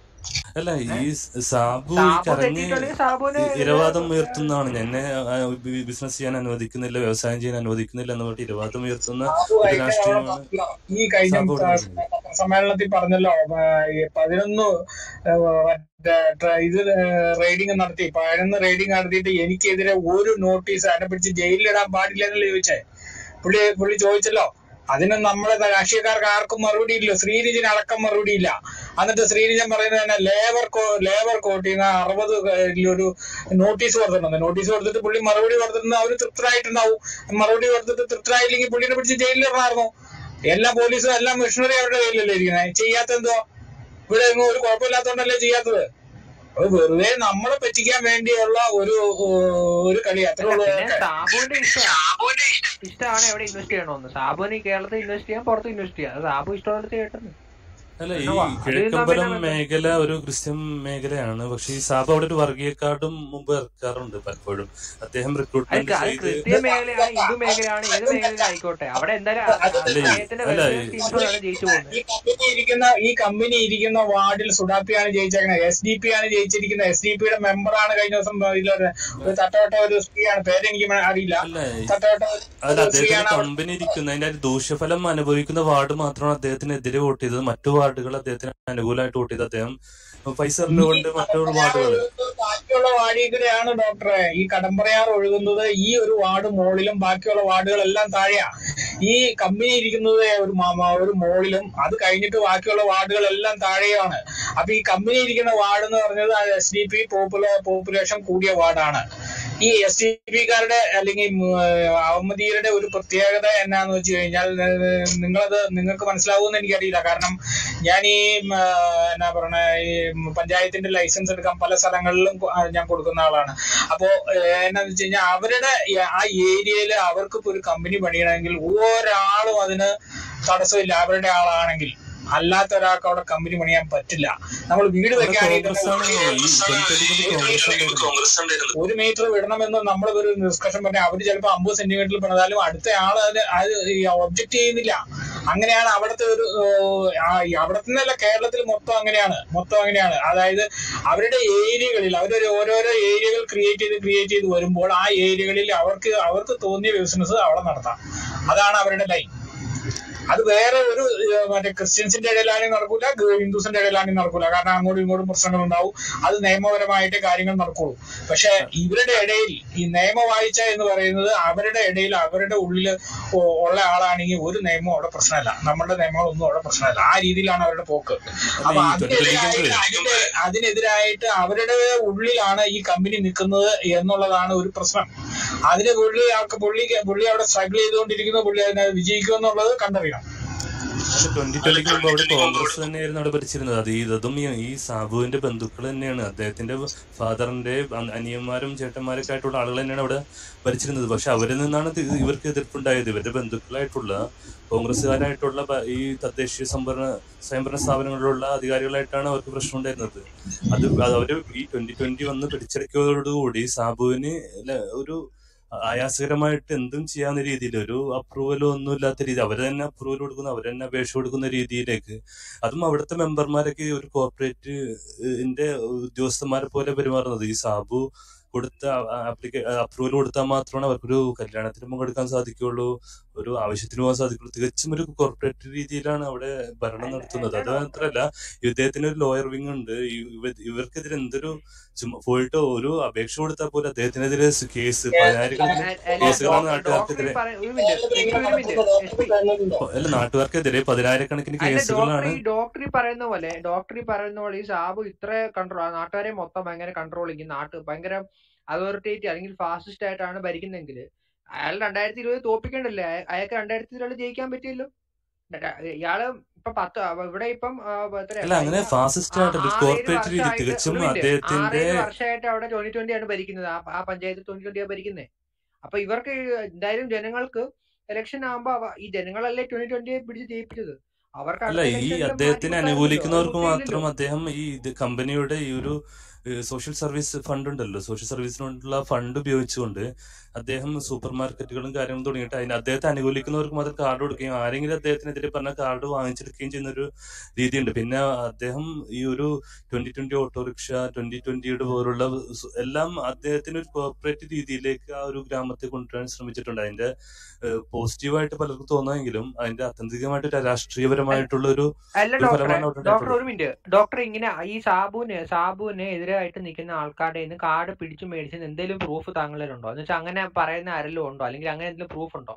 S18: അല്ല
S10: ഏഹ്
S18: ഈ സ് സാബു ഈ
S10: സാബു
S18: കരഞ്ഞ്
S10: തെറ്റിയിട്ടുണ്ടെങ്കിൽ സാബുവിന്
S18: ഇ-
S10: ഇതിന്
S18: ഇരവാദം ഉയർത്തുന്നതാണ് എന്നെ ബിസിനസ് ചെയ്യാൻ അനുവദിക്കുന്നില്ല വ്യവസായം ചെയ്യാൻ അനുവദിക്കുന്നില്ല എന്ന് പറഞ്ഞിട്ട് ഇരവാദം ഉയർത്തുന്ന
S7: സാബു
S18: ഒരു
S7: കഴിഞ്ഞ തവണ
S18: രാഷ്ട്രീയമാണ്
S7: പത്ര- ഈ കഴിഞ്ഞ
S18: സാബു ഇവിടെ
S7: പ-
S18: നടത്തുന്നത്
S7: പത്രസമ്മേളനത്തിൽ പറഞ്ഞല്ലോ ആ, ഈ പതിനൊന്ന് ആ, മറ്റേ ട്ര- ഇത് റെയ്ഡിങ് നടത്തി പതിനൊന്ന് റെയ്ഡിങ് നടത്തിയിട്ട് എനിക്കെതിരെ ഒരു നോട്ടീസ് അതിനെ പിടിച്ച് ജയിലിലിടാൻ പാടില്ല എന്നല്ലേ ചോദിച്ചേ പുള്ളി പുള്ളി ചോദിച്ചല്ലോ അതിന് നമ്മളെ രാഷ്ട്രീയക്കാർക്ക് ആർക്കും മറുപടി ഇല്ല ശ്രീനിജിന് അടക്കം മറുപടി ഇല്ല എന്നിട്ട് ശ്രീനിജൻ പറയുന്നത് തന്നെ ലേബർ കോ ലേബർ കോർട്ടിൽ നിന്ന് അറുപത് ഒരു നോട്ടീസ് കൊടുത്തിട്ടുണ്ട് നോട്ടീസ് കൊടുത്തിട്ട് പുള്ളി മറുപടി കൊടുത്തിട്ടുണ്ട് അവർ തൃപ്തരായിട്ടുണ്ടാവും മറുപടി കൊടുത്തിട്ട് തൃപ്തരായില്ലെങ്കിൽ പുള്ളിനെ പിടിച്ച് ജയിലിൽ ഇടണമായിരുന്നു എല്ലാ പോലീസും എല്ലാ മിഷണറി അവരുടെ കയ്യിലല്ലേ ഇരിക്കുന്നത് ചെയ്യാത്ത എന്തോ ഇവിടെ എങ്ങും ഒരു കുഴപ്പമില്ലാത്തോണ്ടല്ലേ ചെയ്യാത്തത് അത് വെറുതെ നമ്മളെ പറ്റിക്കാൻ വേണ്ടിയുള്ള ഒരു ഒരു കളി അത്രേ
S10: അല്ല
S7: ഉള്ളൂ
S10: പിന്നെ
S7: അതൊക്കെ
S10: സാബുവിന്റെ ഇഷ്ടമാണ് ഇഷ്ടമാണ് എവിടെ ഇൻവെസ്റ്റ് ചെയ്യണമെന്ന് സാബുവിന് കേരളത്തിൽ ഇൻവെസ്റ്റ് ചെയ്യാൻ പുറത്ത് ഇൻവെസ്റ്റ് ചെയ്യാം അത് സാബു ഇഷ്ടമുള്ളത് ചെയ്യട്ടെ
S18: അല്ല ഈ
S10: പിന്നെ വാ- അത് തമ്മിൽ
S18: കിഴക്കമ്പലം
S10: ബന്ധം
S18: മേഖല ഒരു ക്രിസ്ത്യൻ മേഖലയാണ് പക്ഷെ ഈ സാബ് അവിടെ ഒരു വർഗീയക്കാർഡും മുമ്പ് ഇറക്കാറുണ്ട് പലപ്പോഴും അദ്ദേഹം
S10: അത്
S18: റിക്രൂട്ട്മെന്റ്
S10: ക- അത്
S18: ചെയ്ത്
S10: ക്രിസ്ത്യൻ മേഖലയാണ് ഹിന്ദു മേഖലയാണ് ഏത് മേഖലയിലും ആയിക്കോട്ടെ അവിടെ എന്തായാലും അ- അ-
S18: അല്ല ഈ-
S10: അദ്ദേഹത്തിന്റെ
S18: അല്ല
S10: വെൽഫെയർ
S18: ഈ-
S10: ടീംസോടാണ് ജയിച്ചു പോകുന്നത്
S7: ഈ കമ്പനി ഇരിക്കുന്ന ഈ കമ്പനി ഇരിക്കുന്ന വാർഡിൽ സുഡാപ്പിയാണ് ജയിച്ചേക്കുന്നത് എസ് ഡി പി ആണ് ജയിച്ചിരിക്കുന്നത് എസ് ഡി പിയുടെ മെമ്പറാണ് കഴിഞ്ഞ ദിവസം ഇതിലൊരു ഒരു തട്ടവട്ട ഒരു സ്ത്രീയാണ് പേരെനിക്ക് മ- അറിയില്ല
S18: അല്ല ഈ-
S7: തട്ടവട്ട
S18: അല്ല
S7: ഒരു
S18: അദ്ദേഹത്തിന്റെ
S7: സ്ത്രീയാണ് അവിടെ
S18: കമ്പനി ഇരിക്കുന്ന അതിന്റെ ഒരു ദൂഷ്യഫലം അനുഭവിക്കുന്ന വാർഡ് മാത്രമാണ് അദ്ദേഹത്തിനെതിരെ വോട്ട് ചെയ്തത് മറ്റു വാർഡുകൾ അദ്ദേഹത്തിന് അനുകൂലമായിട്ട് വോട്ട് ചെയ്തത് അദ്ദേഹം പൈസ
S7: ഈ
S18: എറിഞ്ഞുകൊണ്ട് മറ്റു
S7: കടമ്പറയാർ
S18: വാർഡുകൾ
S7: ഒഴുകുന്നത് ബാക്കിയുള്ള വാർഡിൽ ഡോക്ടറെ ഈ കടമ്പറയാർ ഒഴുകുന്നത് ഈ ഒരു വാർഡ് മോളിലും ബാക്കിയുള്ള വാർഡുകളെല്ലാം താഴെയാ ഈ കമ്പനി ഇരിക്കുന്നത് ഒരു മ- മ- ഒരു മോളിലും അത് കഴിഞ്ഞിട്ട് ബാക്കിയുള്ള വാർഡുകളെല്ലാം താഴെയാണ് അപ്പൊ ഈ കമ്പനി ഇരിക്കുന്ന വാർഡ് എന്ന് പറഞ്ഞത് S D P popular population കൂടിയ വാർഡാണ് ഈ എസ് ഡി പിക്കാരുടെ അല്ലെങ്കിൽ ഉം, അഹമ്മദീയരുടെ ഒരു പ്രത്യേകത എന്നാന്ന് വെച്ച് കഴിഞ്ഞാൽ ഏഹ്, നിങ്ങളത് നിങ്ങൾക്ക് മനസ്സിലാവുമെന്ന് എനിക്കറിയില്ല കാരണം ഞാൻ ഈ ഉം, ആ, എന്നാ പറയണ ഈ പഞ്ചായത്തിന്റെ ലൈസൻസ് എടുക്കാൻ പല സ്ഥലങ്ങളിലും കൊ- ആ, ഞാൻ കൊടുക്കുന്ന ആളാണ് അപ്പോ ഏഹ്, എന്നാന്ന് വെച്ച് കഴിഞ്ഞാൽ അവരുടെ ഈ ആ ഏരിയയിൽ അവർക്ക് ഇപ്പൊ ഒരു കമ്പനി പണിയണമെങ്കിൽ ഒരാളും അതിന് തടസ്സമില്ല അവരുടെ ആളാണെങ്കിൽ അല്ലാത്ത ഒരാൾക്ക് അവിടെ കമ്പനി പണിയാൻ പറ്റില്ല നമ്മൾ വീട്
S18: അവിടെ
S7: വെക്കുകയാണെങ്കിൽ
S18: കോൺഗ്രസ്
S7: തന്നെ
S18: ആണ്
S7: ഒരു
S18: ഈ ടെൻറ്റടിക്കുന്നത് കോൺഗ്രസ് ഉണ്ടായിരുന്നു
S7: ഒരു മീറ്റർ വിടണമെന്ന് നമ്മൾ ഒരു ഡിസ്കഷൻ പറഞ്ഞാൽ അവര് ചിലപ്പോൾ അമ്പത് സെന്റിമീറ്ററിൽ പണിതാലും അടുത്ത ആള് അത് അത് ഒബ്ജക്ട് ചെയ്യുന്നില്ല അങ്ങനെയാണ് അവിടുത്തെ ഒരു ഏഹ്, ആ, ഈ അവിടുത്തെ നിന്നല്ല കേരളത്തിൽ മൊത്തം അങ്ങനെയാണ് മൊത്തം അങ്ങനെയാണ് അതായത് അവരുടെ ഏരിയകളിൽ അവരൊരു ഓരോരോ ഏരിയകൾ ക്രിയേറ്റ് ചെയ്ത് ക്രിയേറ്റ് ചെയ്ത് വരുമ്പോൾ ആ ഏരിയകളിൽ അവർക്ക് അവർക്ക് തോന്നിയ ബിസിനസ് അവിടെ നടത്താം അതാണ് അവരുടെ ലൈൻ അത് വേറെ ഒരു ഏഹ്, മറ്റേ ക്രിസ്ത്യൻസിന്റെ ഇടയിലാണെങ്കിൽ നടക്കൂല ഗ- ഹിന്ദുസിന്റെ ഇടയിലാണെങ്കിൽ നടക്കൂല കാരണം അങ്ങോട്ടും ഇങ്ങോട്ടും പ്രശ്നങ്ങൾ ഉണ്ടാവും അത് നിയമപരമായിട്ട് കാര്യങ്ങൾ നടക്കുള്ളൂ പക്ഷെ ഇവരുടെ ഇടയിൽ ഈ നിയമവാഴ്ച എന്ന് പറയുന്നത് അവരുടെ ഇടയിൽ അവരുടെ ഉള്ളിൽ ഉ- ഉള്ള ആളാണെങ്കിൽ ഒരു നിയമവും അവിടെ പ്രശ്നമല്ല നമ്മുടെ നിയമങ്ങളൊന്നും അവിടെ പ്രശ്നമല്ല ആ രീതിയിലാണ് അവരുടെ പോക്ക്
S18: അല്ല
S7: അപ്പൊ
S18: ഈ ട്വന്റി
S7: അതിനെതിരായിട്ട് അതിന്റെ അതിനെതിരായിട്ട് അവരുടെ ഉള്ളിലാണ് ഈ കമ്പനി നിൽക്കുന്നത് എന്നുള്ളതാണ് ഒരു പ്രശ്നം അതിന് പുള്ളി ആൾക്ക് പുള്ളി പുള്ളി അവിടെ സ്ട്രഗിൾ ചെയ്തുകൊണ്ടിരിക്കുന്നു പുള്ളി അതിനെ വിജയിക്കുമെന്നുള്ളത് കണ്ടറിയണം
S18: ട്വന്റി ട്വന്റിക്ക് മുമ്പ് അവിടെ കോൺഗ്രസ് തന്നെയായിരുന്നു അവിടെ ഭരിച്ചിരുന്നത് അത് ഈ ഇതും ഈ ഈ സാബുവിന്റെ ബന്ധുക്കൾ തന്നെയാണ് അദ്ദേഹത്തിന്റെ ഫാദറിന്റെ അനിയന്മാരും ചേട്ടന്മാരൊക്കെ ആയിട്ടുള്ള ആളുകൾ തന്നെയാണ് അവിടെ ഭരിച്ചിരുന്നത് പക്ഷെ അവരിൽ നിന്നാണ് ഇത് ഇവർക്ക് എതിർപ്പുണ്ടായത് ഇവരുടെ ബന്ധുക്കളായിട്ടുള്ള കോൺഗ്രസ്സുകാരായിട്ടുള്ള ബ- ഈ തദ്ദേശീയ സംഭരണ സ്വയംഭരണ സ്ഥാപനങ്ങളിലുള്ള അധികാരികളായിട്ടാണ് അവർക്ക് പ്രശ്നം ഉണ്ടായിരുന്നത് അത് അത് അവര് ഈ ട്വന്റി ട്വന്റി വന്ന് പിടിച്ചെടുക്കിയതോടുകൂടി സാബുവിന് ല- ഒരു ആയാസകരമായിട്ട് എന്തും ചെയ്യാവുന്ന രീതിയിൽ ഒരു അപ്രൂവലോ ഒന്നും ഇല്ലാത്ത രീതി അവർ തന്നെ അപ്രൂവൽ കൊടുക്കുന്ന അവർ തന്നെ അപേക്ഷ കൊടുക്കുന്ന രീതിയിലേക്ക് അതും അവിടുത്തെ മെമ്പർമാരൊക്കെ ഒരു കോർപ്പറേറ്റിന്റെ ഉദ്യോഗസ്ഥന്മാരെ പോലെ പെരുമാറുന്നത് ഈ സാബു കൊടുത്ത ആപ്ലിക്കേ അപ്രൂവൽ കൊടുത്താൽ മാത്രമാണ് അവർക്കൊരു കല്യാണത്തിന് പങ്കെടുക്കാൻ സാധിക്കുകയുള്ളൂ ഒരു ആവശ്യത്തിന് പോകാൻ സാധിക്കുള്ളൂ തികച്ചും ഒരു കോർപ്പറേറ്റ് രീതിയിലാണ് അവിടെ ഭരണം നടത്തുന്നത് അത് മാത്രമല്ല ഇദ്ദേഹത്തിന് ഒരു ലോയർ വിങ് ഉണ്ട് ഈ- ഇവ- ഇവർക്കെതിരെ എന്തൊരു ചുമ്മാ പോയിട്ട് ഒരു അപേക്ഷ കൊടുത്താൽ പോലും അദ്ദേഹത്തിനെതിരെ സ് കേസ് പതിനായിരക്കണക്കിന്
S10: അല്ല
S18: കേസുകളാണ്
S10: ഡോക്ടർ
S18: നാട്ടുകാർക്കെതിരെ
S10: പറ ഒരു മിനിറ്റ് ഒരു മിനിറ്റ് എസ് പി
S18: അല്ല നാട്ടുകാർക്കെതിരെ പതിനായിരക്കണക്കിന്
S10: അല്ല ഡോക്ടർ
S18: കേസുകളാണ്
S10: ഈ ഡോക്ടർ ഈ പറയുന്ന പോലെ ഡോക്ടർ ഈ പറയുന്ന പോലെ ഈ സാബു ഇത്ര കൺട്രോൾ നാട്ടുകാരെ മൊത്തം ഭയങ്കര കൺട്രോളിങ് നാട്ട് ഭയങ്കര അതോറിറ്റേറ്റ് അല്ലെങ്കിൽ ഫാസിസ്റ്റ് ആയിട്ടാണ് ഭരിക്കുന്നെങ്കിൽ അയാൾ രണ്ടായിരത്തി ഇരുപത് തോപ്പിക്കണ്ടല്ലേ അയ- അയാൾക്ക് രണ്ടായിരത്തി ഇരുപത് ജയിക്കാൻ പറ്റിയല്ലോ ര- ഇയാള് ഇപ്പൊ പത്ത് അവ- ഇവിടെ ഇപ്പം ആ, എത്രയാ
S18: അല്ല അങ്ങനെ
S10: കഴിഞ്ഞ
S18: ഫാസിസ്റ്റ്
S10: ആ-
S18: ആയിട്ടല്ല
S10: ആറേഴ്
S18: കോർപ്പറേറ്റ് രീതി
S10: വർഷമായിട്ട്
S18: തികച്ചും
S10: ഒരു മിനിറ്റ്
S18: അദ്ദേഹത്തിന്റെ
S10: ആറേഴ് വർഷമായിട്ട് അവിടെ ട്വന്റി ട്വന്റി ആണ് ഭരിക്കുന്നത് ആ ആ പഞ്ചായത്ത് ട്വന്റി ട്വന്റി ആണ് ഭരിക്കുന്നത് അപ്പൊ ഇവർക്ക് എന്തായാലും ജനങ്ങൾക്ക് ഇലക്ഷൻ ആകുമ്പോ അവ- ഈ ജനങ്ങളല്ലേ ട്വന്റി ട്വന്റിയെ പിടിച്ച് ജയിപ്പിച്ചത് അവർക്ക്
S18: അല്ല
S10: അടുത്ത
S18: ഈ
S10: ഇലക്ഷനിൽ മാറ്റി
S18: അദ്ദേഹത്തിനെ
S10: വെക്കാറുണ്ടല്ലോ അത്
S18: അനുകൂലിക്കുന്നവർക്ക്
S10: ബുദ്ധിയില്ലല്ലോ
S18: മാത്രം അദ്ദേഹം ഈ ഇത് കമ്പനിയുടെ ഈ ഒരു സോഷ്യൽ സർവീസ് ഫണ്ട് ഉണ്ടല്ലോ സോഷ്യൽ സർവീസിനുള്ള ഫണ്ട് ഉപയോഗിച്ചുകൊണ്ട് അദ്ദേഹം സൂപ്പർ മാർക്കറ്റുകളും കാര്യങ്ങളും തുടങ്ങിയിട്ട് അതിന് അദ്ദേഹത്തെ അനുകൂലിക്കുന്നവർക്ക് മാത്രം കാർഡ് കൊടുക്കുകയും ആരെങ്കിലും അദ്ദേഹത്തിനെതിരെ പറഞ്ഞ കാർഡ് വാങ്ങിച്ചെടുക്കുകയും ചെയ്യുന്ന ഒരു രീതിയുണ്ട് പിന്നെ അദ്ദേഹം ഈ ഒരു ട്വന്റി ട്വന്റി ഓട്ടോറിക്ഷ ട്വന്റി ട്വന്റിയുടെ പോലുള്ള സ് എല്ലാം അദ്ദേഹത്തിന് ഒരു കോർപ്പറേറ്റ് രീതിയിലേക്ക് ആ ഒരു ഗ്രാമത്തെ കൊണ്ടുവരാൻ ശ്രമിച്ചിട്ടുണ്ട് അതിന്റെ പോസിറ്റീവായിട്ട് പലർക്കും തോന്നുമെങ്കിലും അതിന്റെ ആത്യന്തികമായിട്ട് ഒരു
S10: അല്ല
S18: രാഷ്ട്രീയപരമായിട്ടുള്ള ഒരു
S10: അല്ല
S18: ഒരു
S10: ഡോക്ടറെ
S18: ഫലമാണ് അവിടെ
S10: ഡോക്ടർ
S18: ഉണ്ടായിട്ടുള്ളത്
S10: ഒരു മിനിറ്റ് ഡോക്ടർ ഇങ്ങനെ ഈ സാബുവിന് സാബുവിന് എതിരായിട്ട് നിൽക്കുന്ന ആൾക്കാരുടെ നിന്ന് കാർഡ് പിടിച്ചു മേടിച്ചത് എന്തെങ്കിലും പ്രൂഫ് താങ്കളിലുണ്ടോ എന്ന് വെച്ചാൽ അങ്ങനെ പറയുന്ന ആരെങ്കിലും ഉണ്ടോ അല്ലെങ്കിൽ അങ്ങനെ എന്തെങ്കിലും പ്രൂഫ് ഉണ്ടോ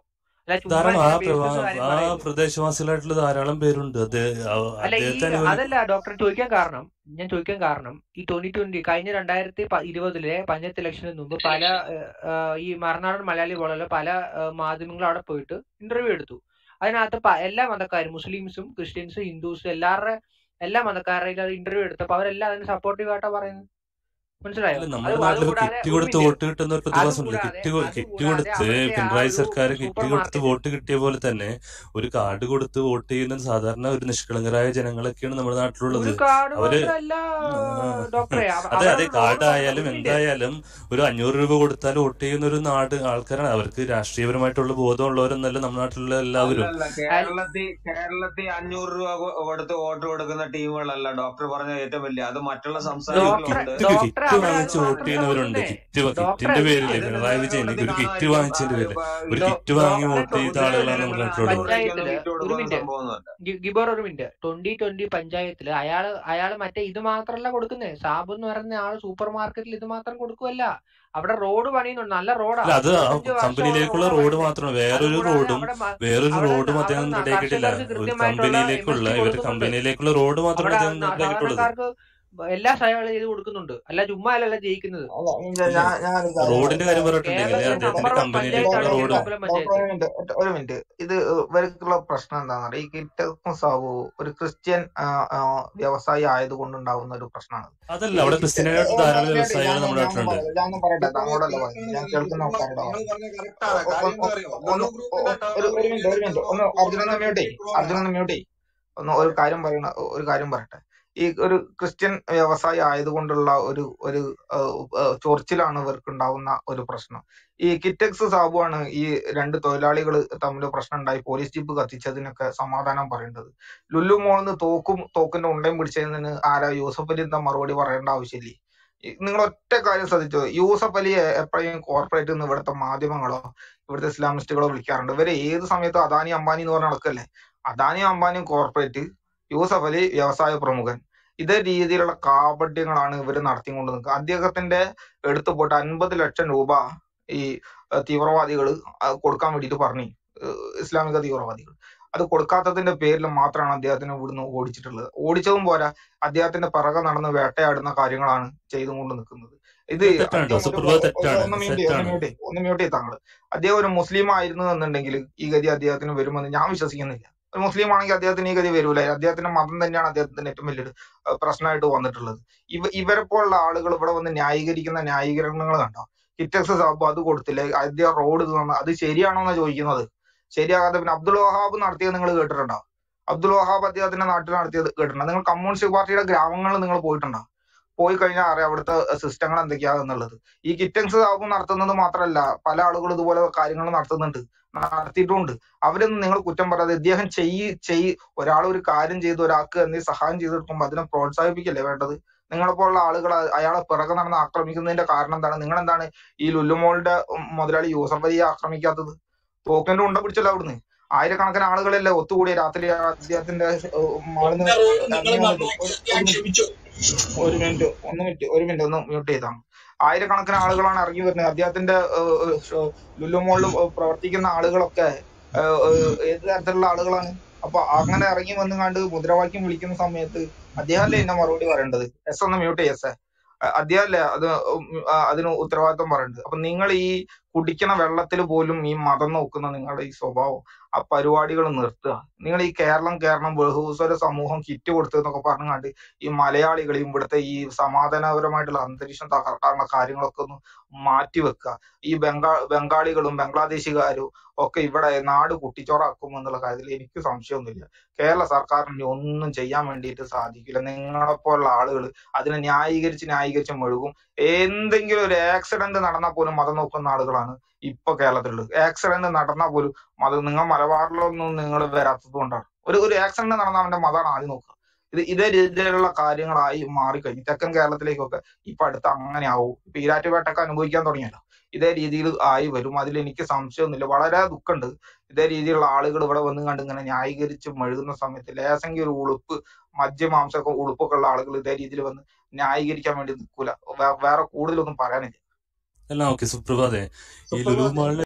S10: അല്ല ചുമ്മാ
S18: ധാരാളം ആ
S10: ഇങ്ങനെ
S18: പ്ര-
S10: ബേസ്ലെസ്
S18: ആ
S10: കാര്യം
S18: ആ
S10: പറയരുത്
S18: പ്രദേശവാസികളായിട്ടുള്ള ധാരാളം പേരുണ്ട് അദ്ദേഹ ആ-
S10: അല്ല ഈ
S18: അദ്ദേഹത്തെ അനുകൂലി
S10: അതല്ല ഡോക്ടർ ചോദിക്കാൻ കാരണം ഞാൻ ചോദിക്കാൻ കാരണം ഈ ട്വന്റി ട്വന്റി കഴിഞ്ഞ രണ്ടായിരത്തി പ- ഇരുപതിലെ പഞ്ചായത്ത് ഇലക്ഷന് മുമ്പ് പല ഏഹ്, ഏഹ്, ഈ മറുനാടൻ മലയാളി പോലുള്ള പല ഏഹ്, മാധ്യമങ്ങളും അവിടെ പോയിട്ട് ഇന്റർവ്യൂ എടുത്തു അതിനകത്ത് പ- എല്ലാ മതക്കാരും മുസ്ലിംസും ക്രിസ്ത്യൻസും ഹിന്ദുസും എല്ലാവരുടെ എല്ലാ മതക്കാരുടെയും ഇന്റർവ്യൂ എടുത്തപ്പോൾ അവരെല്ലാം അതിന് സപ്പോർട്ടീവ് ആയിട്ടാ പറയുന്നത് മനസ്സിലായോ
S18: അല്ല
S10: അത്
S18: നമ്മുടെ നാട്ടിൽ
S10: അതുകൂടാതെ
S18: കിറ്റ്
S10: ഒരു
S18: കൊടുത്ത്
S10: മിനിറ്റ്
S18: വോട്ട് കിട്ടുന്ന ഒരു പ്രതിഭാസമുണ്ട്
S10: അതുകൂടാതെ
S18: കിറ്റ് കൊ- കിറ്റ്
S10: അതുകൂടാതെ
S18: കൊടുത്ത്
S10: അവിടുത്തെ ആ
S18: പിണറായി
S10: ഒരു
S18: സർക്കാർ കിറ്റ്
S10: സൂപ്പർ
S18: കൊടുത്ത്
S10: മാർക്കറ്റിൽ
S18: വോട്ട് കിട്ടിയ പോലെ തന്നെ ഒരു കാർഡ് കൊടുത്ത് വോട്ട് ചെയ്യുന്ന സാധാരണ ഒരു നിഷ്കളങ്കരായ ജനങ്ങളൊക്കെയാണ് നമ്മുടെ നാട്ടിലുള്ളത്
S10: ഒരു കാർഡ്
S18: അവര്
S10: മാത്രമല്ല
S18: ആ,
S10: ഡോക്ടറെ അവ-
S18: അതെ
S10: അവിടെ
S18: അതെ
S10: റോഡ്
S18: കാർഡ്
S10: മാത്രം
S18: ആയാലും
S10: ഒരു മിനിറ്റ്
S18: എന്തായാലും ഒരു അഞ്ഞൂറ് രൂപ കൊടുത്താൽ വോട്ട് ചെയ്യുന്ന ഒരു നാട് ആൾക്കാരാണ് അവർക്ക് രാഷ്ട്രീയപരമായിട്ടുള്ള ബോധമുള്ളവരെന്നല്ല നമ്മുടെ നാട്ടിലുള്ള എല്ലാവരും
S20: അല്ലല്ല കേരളത്തിൽ കേരളത്തിൽ അഞ്ഞൂറ് രൂപ കൊ- കൊടുത്ത് വോട്ട് കൊടുക്കുന്ന ടീമുകളല്ല ഡോക്ടർ പറഞ്ഞ ഏറ്റവും വലിയ അത് മറ്റുള്ള
S10: ഡോക്ടറെ
S20: സംസ്ഥാനങ്ങളിലുണ്ട്
S18: കിറ്റ്
S10: ഡോക്ടറെ
S18: കിറ്റ്
S10: അവിടെ അത്
S18: വാങ്ങിച്ച് വോട്ട്
S10: മാത്രമല്ല
S18: ചെയ്യുന്നവരുണ്ട്
S10: കൊടുക്കുന്നേ
S18: കിറ്റ് വ-
S10: ഡോക്ടറെ
S18: കിറ്റിന്റെ പേരില്
S20: അതിന്
S18: പിണറായി വിജയൻ
S20: കേരളത്തിൽ
S18: ഒരു കിറ്റ്
S20: കാണുമായിരിക്കും
S18: വാങ്ങിച്ചതിന്റെ പേരില് ഒരു
S10: ഡോ-
S18: കിറ്റ് വാങ്ങി
S10: ഡോക്ടറെ
S18: വോട്ട് ചെയ്ത
S10: ട്വന്റി
S18: ആളുകളാണ്
S10: ട്വന്റി
S18: നമ്മുടെ നാട്ടിലുള്ളത്
S20: അഞ്ഞൂറ് രൂപയ്ക്കൊന്നും
S10: പഞ്ചായത്തില്
S20: കിറ്റ്
S10: ഒരു
S20: കൊടുക്കുന്ന
S10: മിനിറ്റ്
S20: സംഭവമൊന്നുമല്ല
S10: ഗി- ഗിബോർ ഒരു മിനിറ്റ് ട്വന്റി ട്വന്റി പഞ്ചായത്തില് അയാള് അയാള് മറ്റേ ഇത് മാത്രല്ല കൊടുക്കുന്നേ സാബു എന്ന് പറയുന്ന ആള് സൂപ്പർ മാർക്കറ്റിൽ ഇത് മാത്രം കൊടുക്കുവല്ല അവിടെ റോഡ് പണിയുന്നുണ്ട് നല്ല റോഡാ
S18: അല്ല അത് ആ
S10: ഇരുപത്തഞ്ച് വർഷമുള്ള
S18: കമ്പനിയിലേക്കുള്ള
S10: റോഡാ
S18: റോഡ്
S10: പണിയുന്നത്
S18: മാത്രമാണ് വേറൊരു
S10: അതുകൂടാതെ
S18: റോഡും
S10: അവിടെ മ-
S18: വേറൊരു
S10: അവിടെ
S18: റോഡും
S10: ന-
S18: അദ്ദേഹം
S10: അവിടെ ന-
S18: റെഡിയാക്കിയിട്ടില്ല
S10: കർഷകർക്ക്
S18: ഒരു
S10: കൃത്യമായിട്ടുള്ള
S18: കമ്പനിയിലേക്കുള്ള
S10: എം എസ് പി
S18: ഇവര്
S10: കൊടുക്കുന്നുണ്ട്
S18: കമ്പനിയിലേക്കുള്ള റോഡ് മാത്രമാണ്
S10: അവിടെ
S18: അദ്ദേഹം
S10: ന-
S18: റെഡിയാക്കിയിട്ടുള്ളത്
S10: സാധാരണക്കാർക്ക് എല്ലാ സഹായങ്ങളും ചെയ്ത് കൊടുക്കുന്നുണ്ട് അല്ല ചുമ്മാ അല്ലല്ല ജയിക്കുന്നത്
S16: അല്ല ഞാൻ
S18: ഇല്ല
S16: ഞാൻ ഞാനൊരു കാര്യം
S18: റോഡിന്റെ
S16: പറയട്ടെ
S18: കാര്യം പറഞ്ഞിട്ടുണ്ടെങ്കിൽ
S10: കേരളത്തിലെ
S18: അദ്ദേഹത്തിന്റെ
S10: നമ്പർ വൺ
S18: കമ്പനിയിലേക്കുള്ള
S10: പഞ്ചായത്താണ്
S18: റോഡ്
S10: കിഴക്കമ്പലം
S16: ഡോക്ടർ ഒരു
S10: പഞ്ചായത്ത്
S16: മിനിറ്റ് ഒറ്റ- ഒരു മിനിറ്റ് ഇത് ഇവർക്കുള്ള പ്രശ്നം എന്താണെന്ന് അറിയാം ഈ കിറ്റക്കും സാബു ഒരു ക്രിസ്ത്യൻ ആ, ആ, വ്യവസായി ആയതുകൊണ്ടുണ്ടാകുന്ന ഒരു പ്രശ്നമാണ്
S18: അതല്ല
S16: ഈ
S18: അവിടെ
S16: ഏ,
S18: ക്രിസ്ത്യാനികളായിട്ട്
S16: ഒന്ന്
S18: ധാരാളം
S16: ഒന്ന് കേട്ടെ
S18: വ്യവസായികൾ
S16: ഞാൻ
S18: നമ്മുടെ
S16: ഞാനൊന്നും
S18: നാട്ടിലുണ്ട്
S16: പറയട്ടെ ഞാനൊന്നും പറയട്ടെ
S15: ഡിബോ
S16: താങ്കളോടല്ല
S15: ഡിബോ
S16: പറയുന്നത് ഞാൻ
S15: ഡിബോ
S16: കേൾക്കുന്ന
S15: നിങ്ങൾ
S16: ആൾക്കാരോടാ
S15: നിങ്ങൾ
S16: പറയുന്നത്
S15: പറഞ്ഞ കറക്റ്റ് ആണ്
S16: ഒ-
S15: കാര്യം
S16: ഒ-
S15: എന്താ
S16: ഒ-
S15: അറിയോ
S16: ഒന്ന്
S15: ലുലു
S16: ഒ-
S15: ഗ്രൂപ്പിന്റെ
S16: ഒ- ഒരു ഒരു
S15: ടേൺ
S16: മിനിറ്റ് ഒരു മിനിറ്റ് ഒന്ന്
S15: ചെയ്തിട്ടുള്ള
S16: അർജുന ഒന്ന് മ്യൂട്ട് ചെയ്യ്
S15: കിറ്റ്
S16: അർജുന
S15: വാങ്ങാൻ
S16: ഒന്ന് മ്യൂട്ട് ചെയ്യ് ഒന്ന് ഒരു കാര്യം പറയണ ഒരു കാര്യം പറയട്ടെ ഈ ഒരു ക്രിസ്ത്യൻ വ്യവസായി ആയതുകൊണ്ടുള്ള ഒരു ഒരു ഏഹ്, ഏഹ്, ചൊറിച്ചിലാണ് ഇവർക്ക് ഉണ്ടാവുന്ന ഒരു പ്രശ്നം ഈ കിറ്റക്സ് സാബുവാണ് ഈ രണ്ട് തൊഴിലാളികൾ തമ്മിൽ പ്രശ്നം ഉണ്ടായി പോലീസ് ജീപ്പ് കത്തിച്ചതിനൊക്കെ സമാധാനം പറയേണ്ടത് ലുലു മോളിന്ന് തോക്കും തോക്കിന്റെ ഉണ്ടയും പിടിച്ചതിന് ആരാ യൂസഫ് അലി എന്താ മറുപടി പറയേണ്ട ആവശ്യമില്ലേ ഈ- നിങ്ങൾ ഒറ്റ കാര്യം ശ്രദ്ധിച്ചോ യൂസഫ് അലിയെ എപ്പോഴും കോർപ്പറേറ്റ് നിന്ന് ഇവിടുത്തെ മാധ്യമങ്ങളോ ഇവിടുത്തെ ഇസ്ലാമിസ്റ്റുകളോ വിളിക്കാറുണ്ട് ഇവര് ഏത് സമയത്തും അദാനി അംബാനി എന്ന് പറഞ്ഞ നടക്കല്ലേ അദാനി അംബാനിയും കോർപ്പറേറ്റ് യൂസഫ് അലി വ്യവസായ പ്രമുഖൻ ഇതേ രീതിയിലുള്ള കാപട്യങ്ങളാണ് ഇവർ നടത്തിക്കൊണ്ട് നിൽക്കുക അദ്ദേഹത്തിന്റെ എടുത്തു പോയിട്ട് അൻപത് ലക്ഷം രൂപ ഈ തീവ്രവാദികൾ കൊടുക്കാൻ വേണ്ടിയിട്ട് പറഞ്ഞു ഏഹ് ഇസ്ലാമിക തീവ്രവാദികൾ അത് കൊടുക്കാത്തതിന്റെ പേരിൽ മാത്രമാണ് അദ്ദേഹത്തിനെ ഇവിടുന്ന് ഓടിച്ചിട്ടുള്ളത് ഓടിച്ചതും പോരാ അദ്ദേഹത്തിന്റെ പിറകെ നടന്ന് വേട്ടയാടുന്ന കാര്യങ്ങളാണ് ചെയ്തുകൊണ്ട് നിൽക്കുന്നത് ഇത്
S18: അത് തെറ്റാണ് കേട്ടോ
S16: അദ്ദേഹം ഒരു
S18: സുപ്രഭാത്
S16: ഒരു-
S18: തെറ്റാണ്
S16: ഒന്ന് മ്യൂട്ട് ചെയ്യ്, ഒന്ന്
S18: തെറ്റാണ്
S16: മ്യൂട്ട് ചെയ്യ്, ഒന്ന് മ്യൂട്ട് ചെയ്ത് താങ്കൾ അദ്ദേഹം ഒരു മുസ്ലിം ആയിരുന്നു എന്നുണ്ടെങ്കിൽ ഈ ഗതി അദ്ദേഹത്തിന് വരുമെന്ന് ഞാൻ വിശ്വസിക്കുന്നില്ല ഒരു മുസ്ലിം ആണെങ്കിൽ അദ്ദേഹത്തിന് ഈ ഗതി വരൂല അദ്ദേഹത്തിന്റെ മതം തന്നെയാണ് അദ്ദേഹത്തിന്റെ ഏറ്റവും വലിയൊരു അഹ് പ്രശ്നമായിട്ട് വന്നിട്ടുള്ളത് ഇവ ഇവരെ പോലുള്ള ആളുകൾ ഇവിടെ വന്ന് ന്യായീകരിക്കുന്ന ന്യായീകരണങ്ങൾ കണ്ടോ കിറ്റക്സ് സാബ് അത് കൊടുത്തില്ലേ അദ്ദേഹം റോഡ് ഇത് തന്നു അത് ശരിയാണോ എന്നാ ചോദിക്കുന്നത് ശരിയാകാതെ പിന്നെ അബ്ദുൾ വഹാബ് നടത്തിയത് നിങ്ങൾ കേട്ടിട്ടുണ്ടോ അബ്ദുൾ വഹാബ് അദ്ദേഹത്തിന്റെ നാട്ടിൽ നടത്തിയത് കേട്ടിട്ടുണ്ടോ നിങ്ങൾ കമ്മ്യൂണിസ്റ്റ് പാർട്ടിയുടെ ഗ്രാമങ്ങളിൽ നിങ്ങൾ പോയിട്ടുണ്ടോ പോയി കഴിഞ്ഞാൽ അറിയാം അവിടുത്തെ സിസ്റ്റങ്ങൾ എന്തൊക്കെയാ എന്നുള്ളത് ഈ കിറ്റൻസ് സാബ് നടത്തുന്നത് മാത്രമല്ല പല ആളുകളും ഇതുപോലെ കാര്യങ്ങൾ നടത്തുന്നുണ്ട് നടത്തിയിട്ടുമുണ്ട് അവരൊന്നും നിങ്ങൾ കുറ്റം പറയാതെ ഇദ്ദേഹം ചെയ്യ് ചെയ് ഒരാൾ ഒരു കാര്യം ചെയ്ത് ഒരാൾക്ക് എന്തെങ്കിലും സഹായം ചെയ്ത് കൊടുക്കുമ്പോൾ അതിനെ പ്രോത്സാഹിപ്പിക്കല്ലേ വേണ്ടത് നിങ്ങളെ പോലുള്ള ആളുകൾ അയാളെ പിറകെ നടന്ന് ആക്രമിക്കുന്നതിന്റെ കാരണം എന്താണ് നിങ്ങൾ എന്താണ് ഈ ലുല്ലുമോളുടെ മുതലാളി യൂസഫ് അലിയെ ആക്രമിക്കാത്തത് തോക്കിന്റെ ഉണ്ട പിടിച്ചല്ലോ അവിടുന്ന് ആയിരക്കണക്കിന് ആളുകളല്ലേ ഒത്തുകൂടി രാത്രി അദ്ദേഹത്തിന്റെ ഏഹ്, മാളിന്ന്
S7: നിങ്ങൾ
S16: ഇറങ്ങി വന്നിട്ട്
S7: നന്നായി
S16: ഒരു
S7: ഞാൻ
S16: ഒരു മിനിറ്റ്
S7: ക്ഷമിച്ചു
S16: ഒരു മിനിറ്റ് ഒന്ന് മിനിറ്റ് ഒരു മിനിറ്റ് ഒന്ന് മ്യൂട്ട് ചെയ്താണ് ആയിരക്കണക്കിന് ആളുകളാണ് ഇറങ്ങി വരുന്നത് അദ്ദേഹത്തിന്റെ ഏഹ്, ഏഹ്, ഷോ- ലുലു മോളിൽ പ്രവർത്തിക്കുന്ന ആളുകളൊക്കെ ഏഹ്, ഏഹ്, ഏത് തരത്തിലുള്ള ആളുകളാണ് അപ്പൊ അങ്ങനെ ഇറങ്ങി വന്നു കണ്ട് മുദ്രാവാക്യം വിളിക്കുന്ന സമയത്ത് അദ്ദേഹമല്ലേ എന്നെ മറുപടി പറയേണ്ടത് എസ് ഒന്ന് മ്യൂട്ട് ചെയ്യസ് അദ്ദേഹമല്ലേ അത് ഉം, ആ, അതിന് ഉത്തരവാദിത്വം പറയേണ്ടത് അപ്പൊ നിങ്ങൾ ഈ കുടിക്കണ വെള്ളത്തിൽ പോലും ഈ മതം നോക്കുന്ന നിങ്ങളുടെ ഈ സ്വഭാവം ആ പരിപാടികൾ നിർത്തുക നിങ്ങൾ ഈ കേരളം കേരളം ബഹുസ്വര സമൂഹം കിറ്റ് കൊടുത്തു എന്നൊക്കെ പറഞ്ഞുകൊണ്ട് ഈ മലയാളികളെയും ഇവിടുത്തെ ഈ സമാധാനപരമായിട്ടുള്ള അന്തരീക്ഷം തകർക്കാനുള്ള കാര്യങ്ങളൊക്കെ ഒന്ന് മാറ്റിവെക്കുക ഈ ബംഗാ ബംഗാളികളും ബംഗ്ലാദേശുകാരും ഒക്കെ ഇവിടെ നാട് കുട്ടിച്ചോറാക്കും എന്നുള്ള കാര്യത്തിൽ എനിക്ക് സംശയമൊന്നുമില്ല കേരള സർക്കാരിന് ഒന്നും ചെയ്യാൻ വേണ്ടിയിട്ട് സാധിക്കില്ല നിങ്ങളെ പോലുള്ള ആളുകൾ അതിനെ ന്യായീകരിച്ച് ന്യായീകരിച്ച് മെഴുകും എന്തെങ്കിലും ഒരു ആക്സിഡന്റ് നടന്നാൽ പോലും മതം നോക്കുന്ന ആളുകളാണ് ഇപ്പൊ കേരളത്തിലുള്ളത് ആക്സിഡന്റ് നടന്നാൽ പോലും മതം നിങ്ങൾ മലബാറിലൊന്നും നിങ്ങൾ വരാത്തത് കൊണ്ടാണ് ഒരു ഒരു ആക്സിഡന്റ് നടന്നാൽ അവന്റെ മതമാണ് ആദ്യം നോക്കുക ഇത് ഇതേ രീതിയിലുള്ള കാര്യങ്ങളായി മാറിക്കഴിഞ്ഞു തെക്കൻ കേരളത്തിലേക്കൊക്കെ ഇപ്പൊ അടുത്ത് അങ്ങനെ ആവും ഇപ്പൊ ഈരാറ്റുപേട്ടൊക്കെ അനുഭവിക്കാൻ തുടങ്ങിയല്ലോ ഇതേ രീതിയിൽ ആയി വരും അതിൽ എനിക്ക് സംശയമൊന്നുമില്ല വളരെ ദുഃഖമുണ്ട് ഇതേ രീതിയിലുള്ള ആളുകൾ ഇവിടെ വന്ന് കണ്ട് ഇങ്ങനെ ന്യായീകരിച്ച് മെഴുകുന്ന സമയത്ത് ലേസെങ്കിൽ ഒരു ഉളുപ്പ് മദ്യമാംസമൊക്കെ ഉളുപ്പൊക്കെ ഉള്ള ആളുകൾ ഇതേ രീതിയിൽ വന്ന് ന്യായീകരിക്കാൻ വേണ്ടി നിൽക്കൂല വേ- വേറെ കൂടുതലൊന്നും പറയാനില്ല
S18: അല്ല ഓക്കെ സുപ്രഭാതേ ഈ ലുലു
S16: സുപ്രഭാതം
S18: മാളിൽ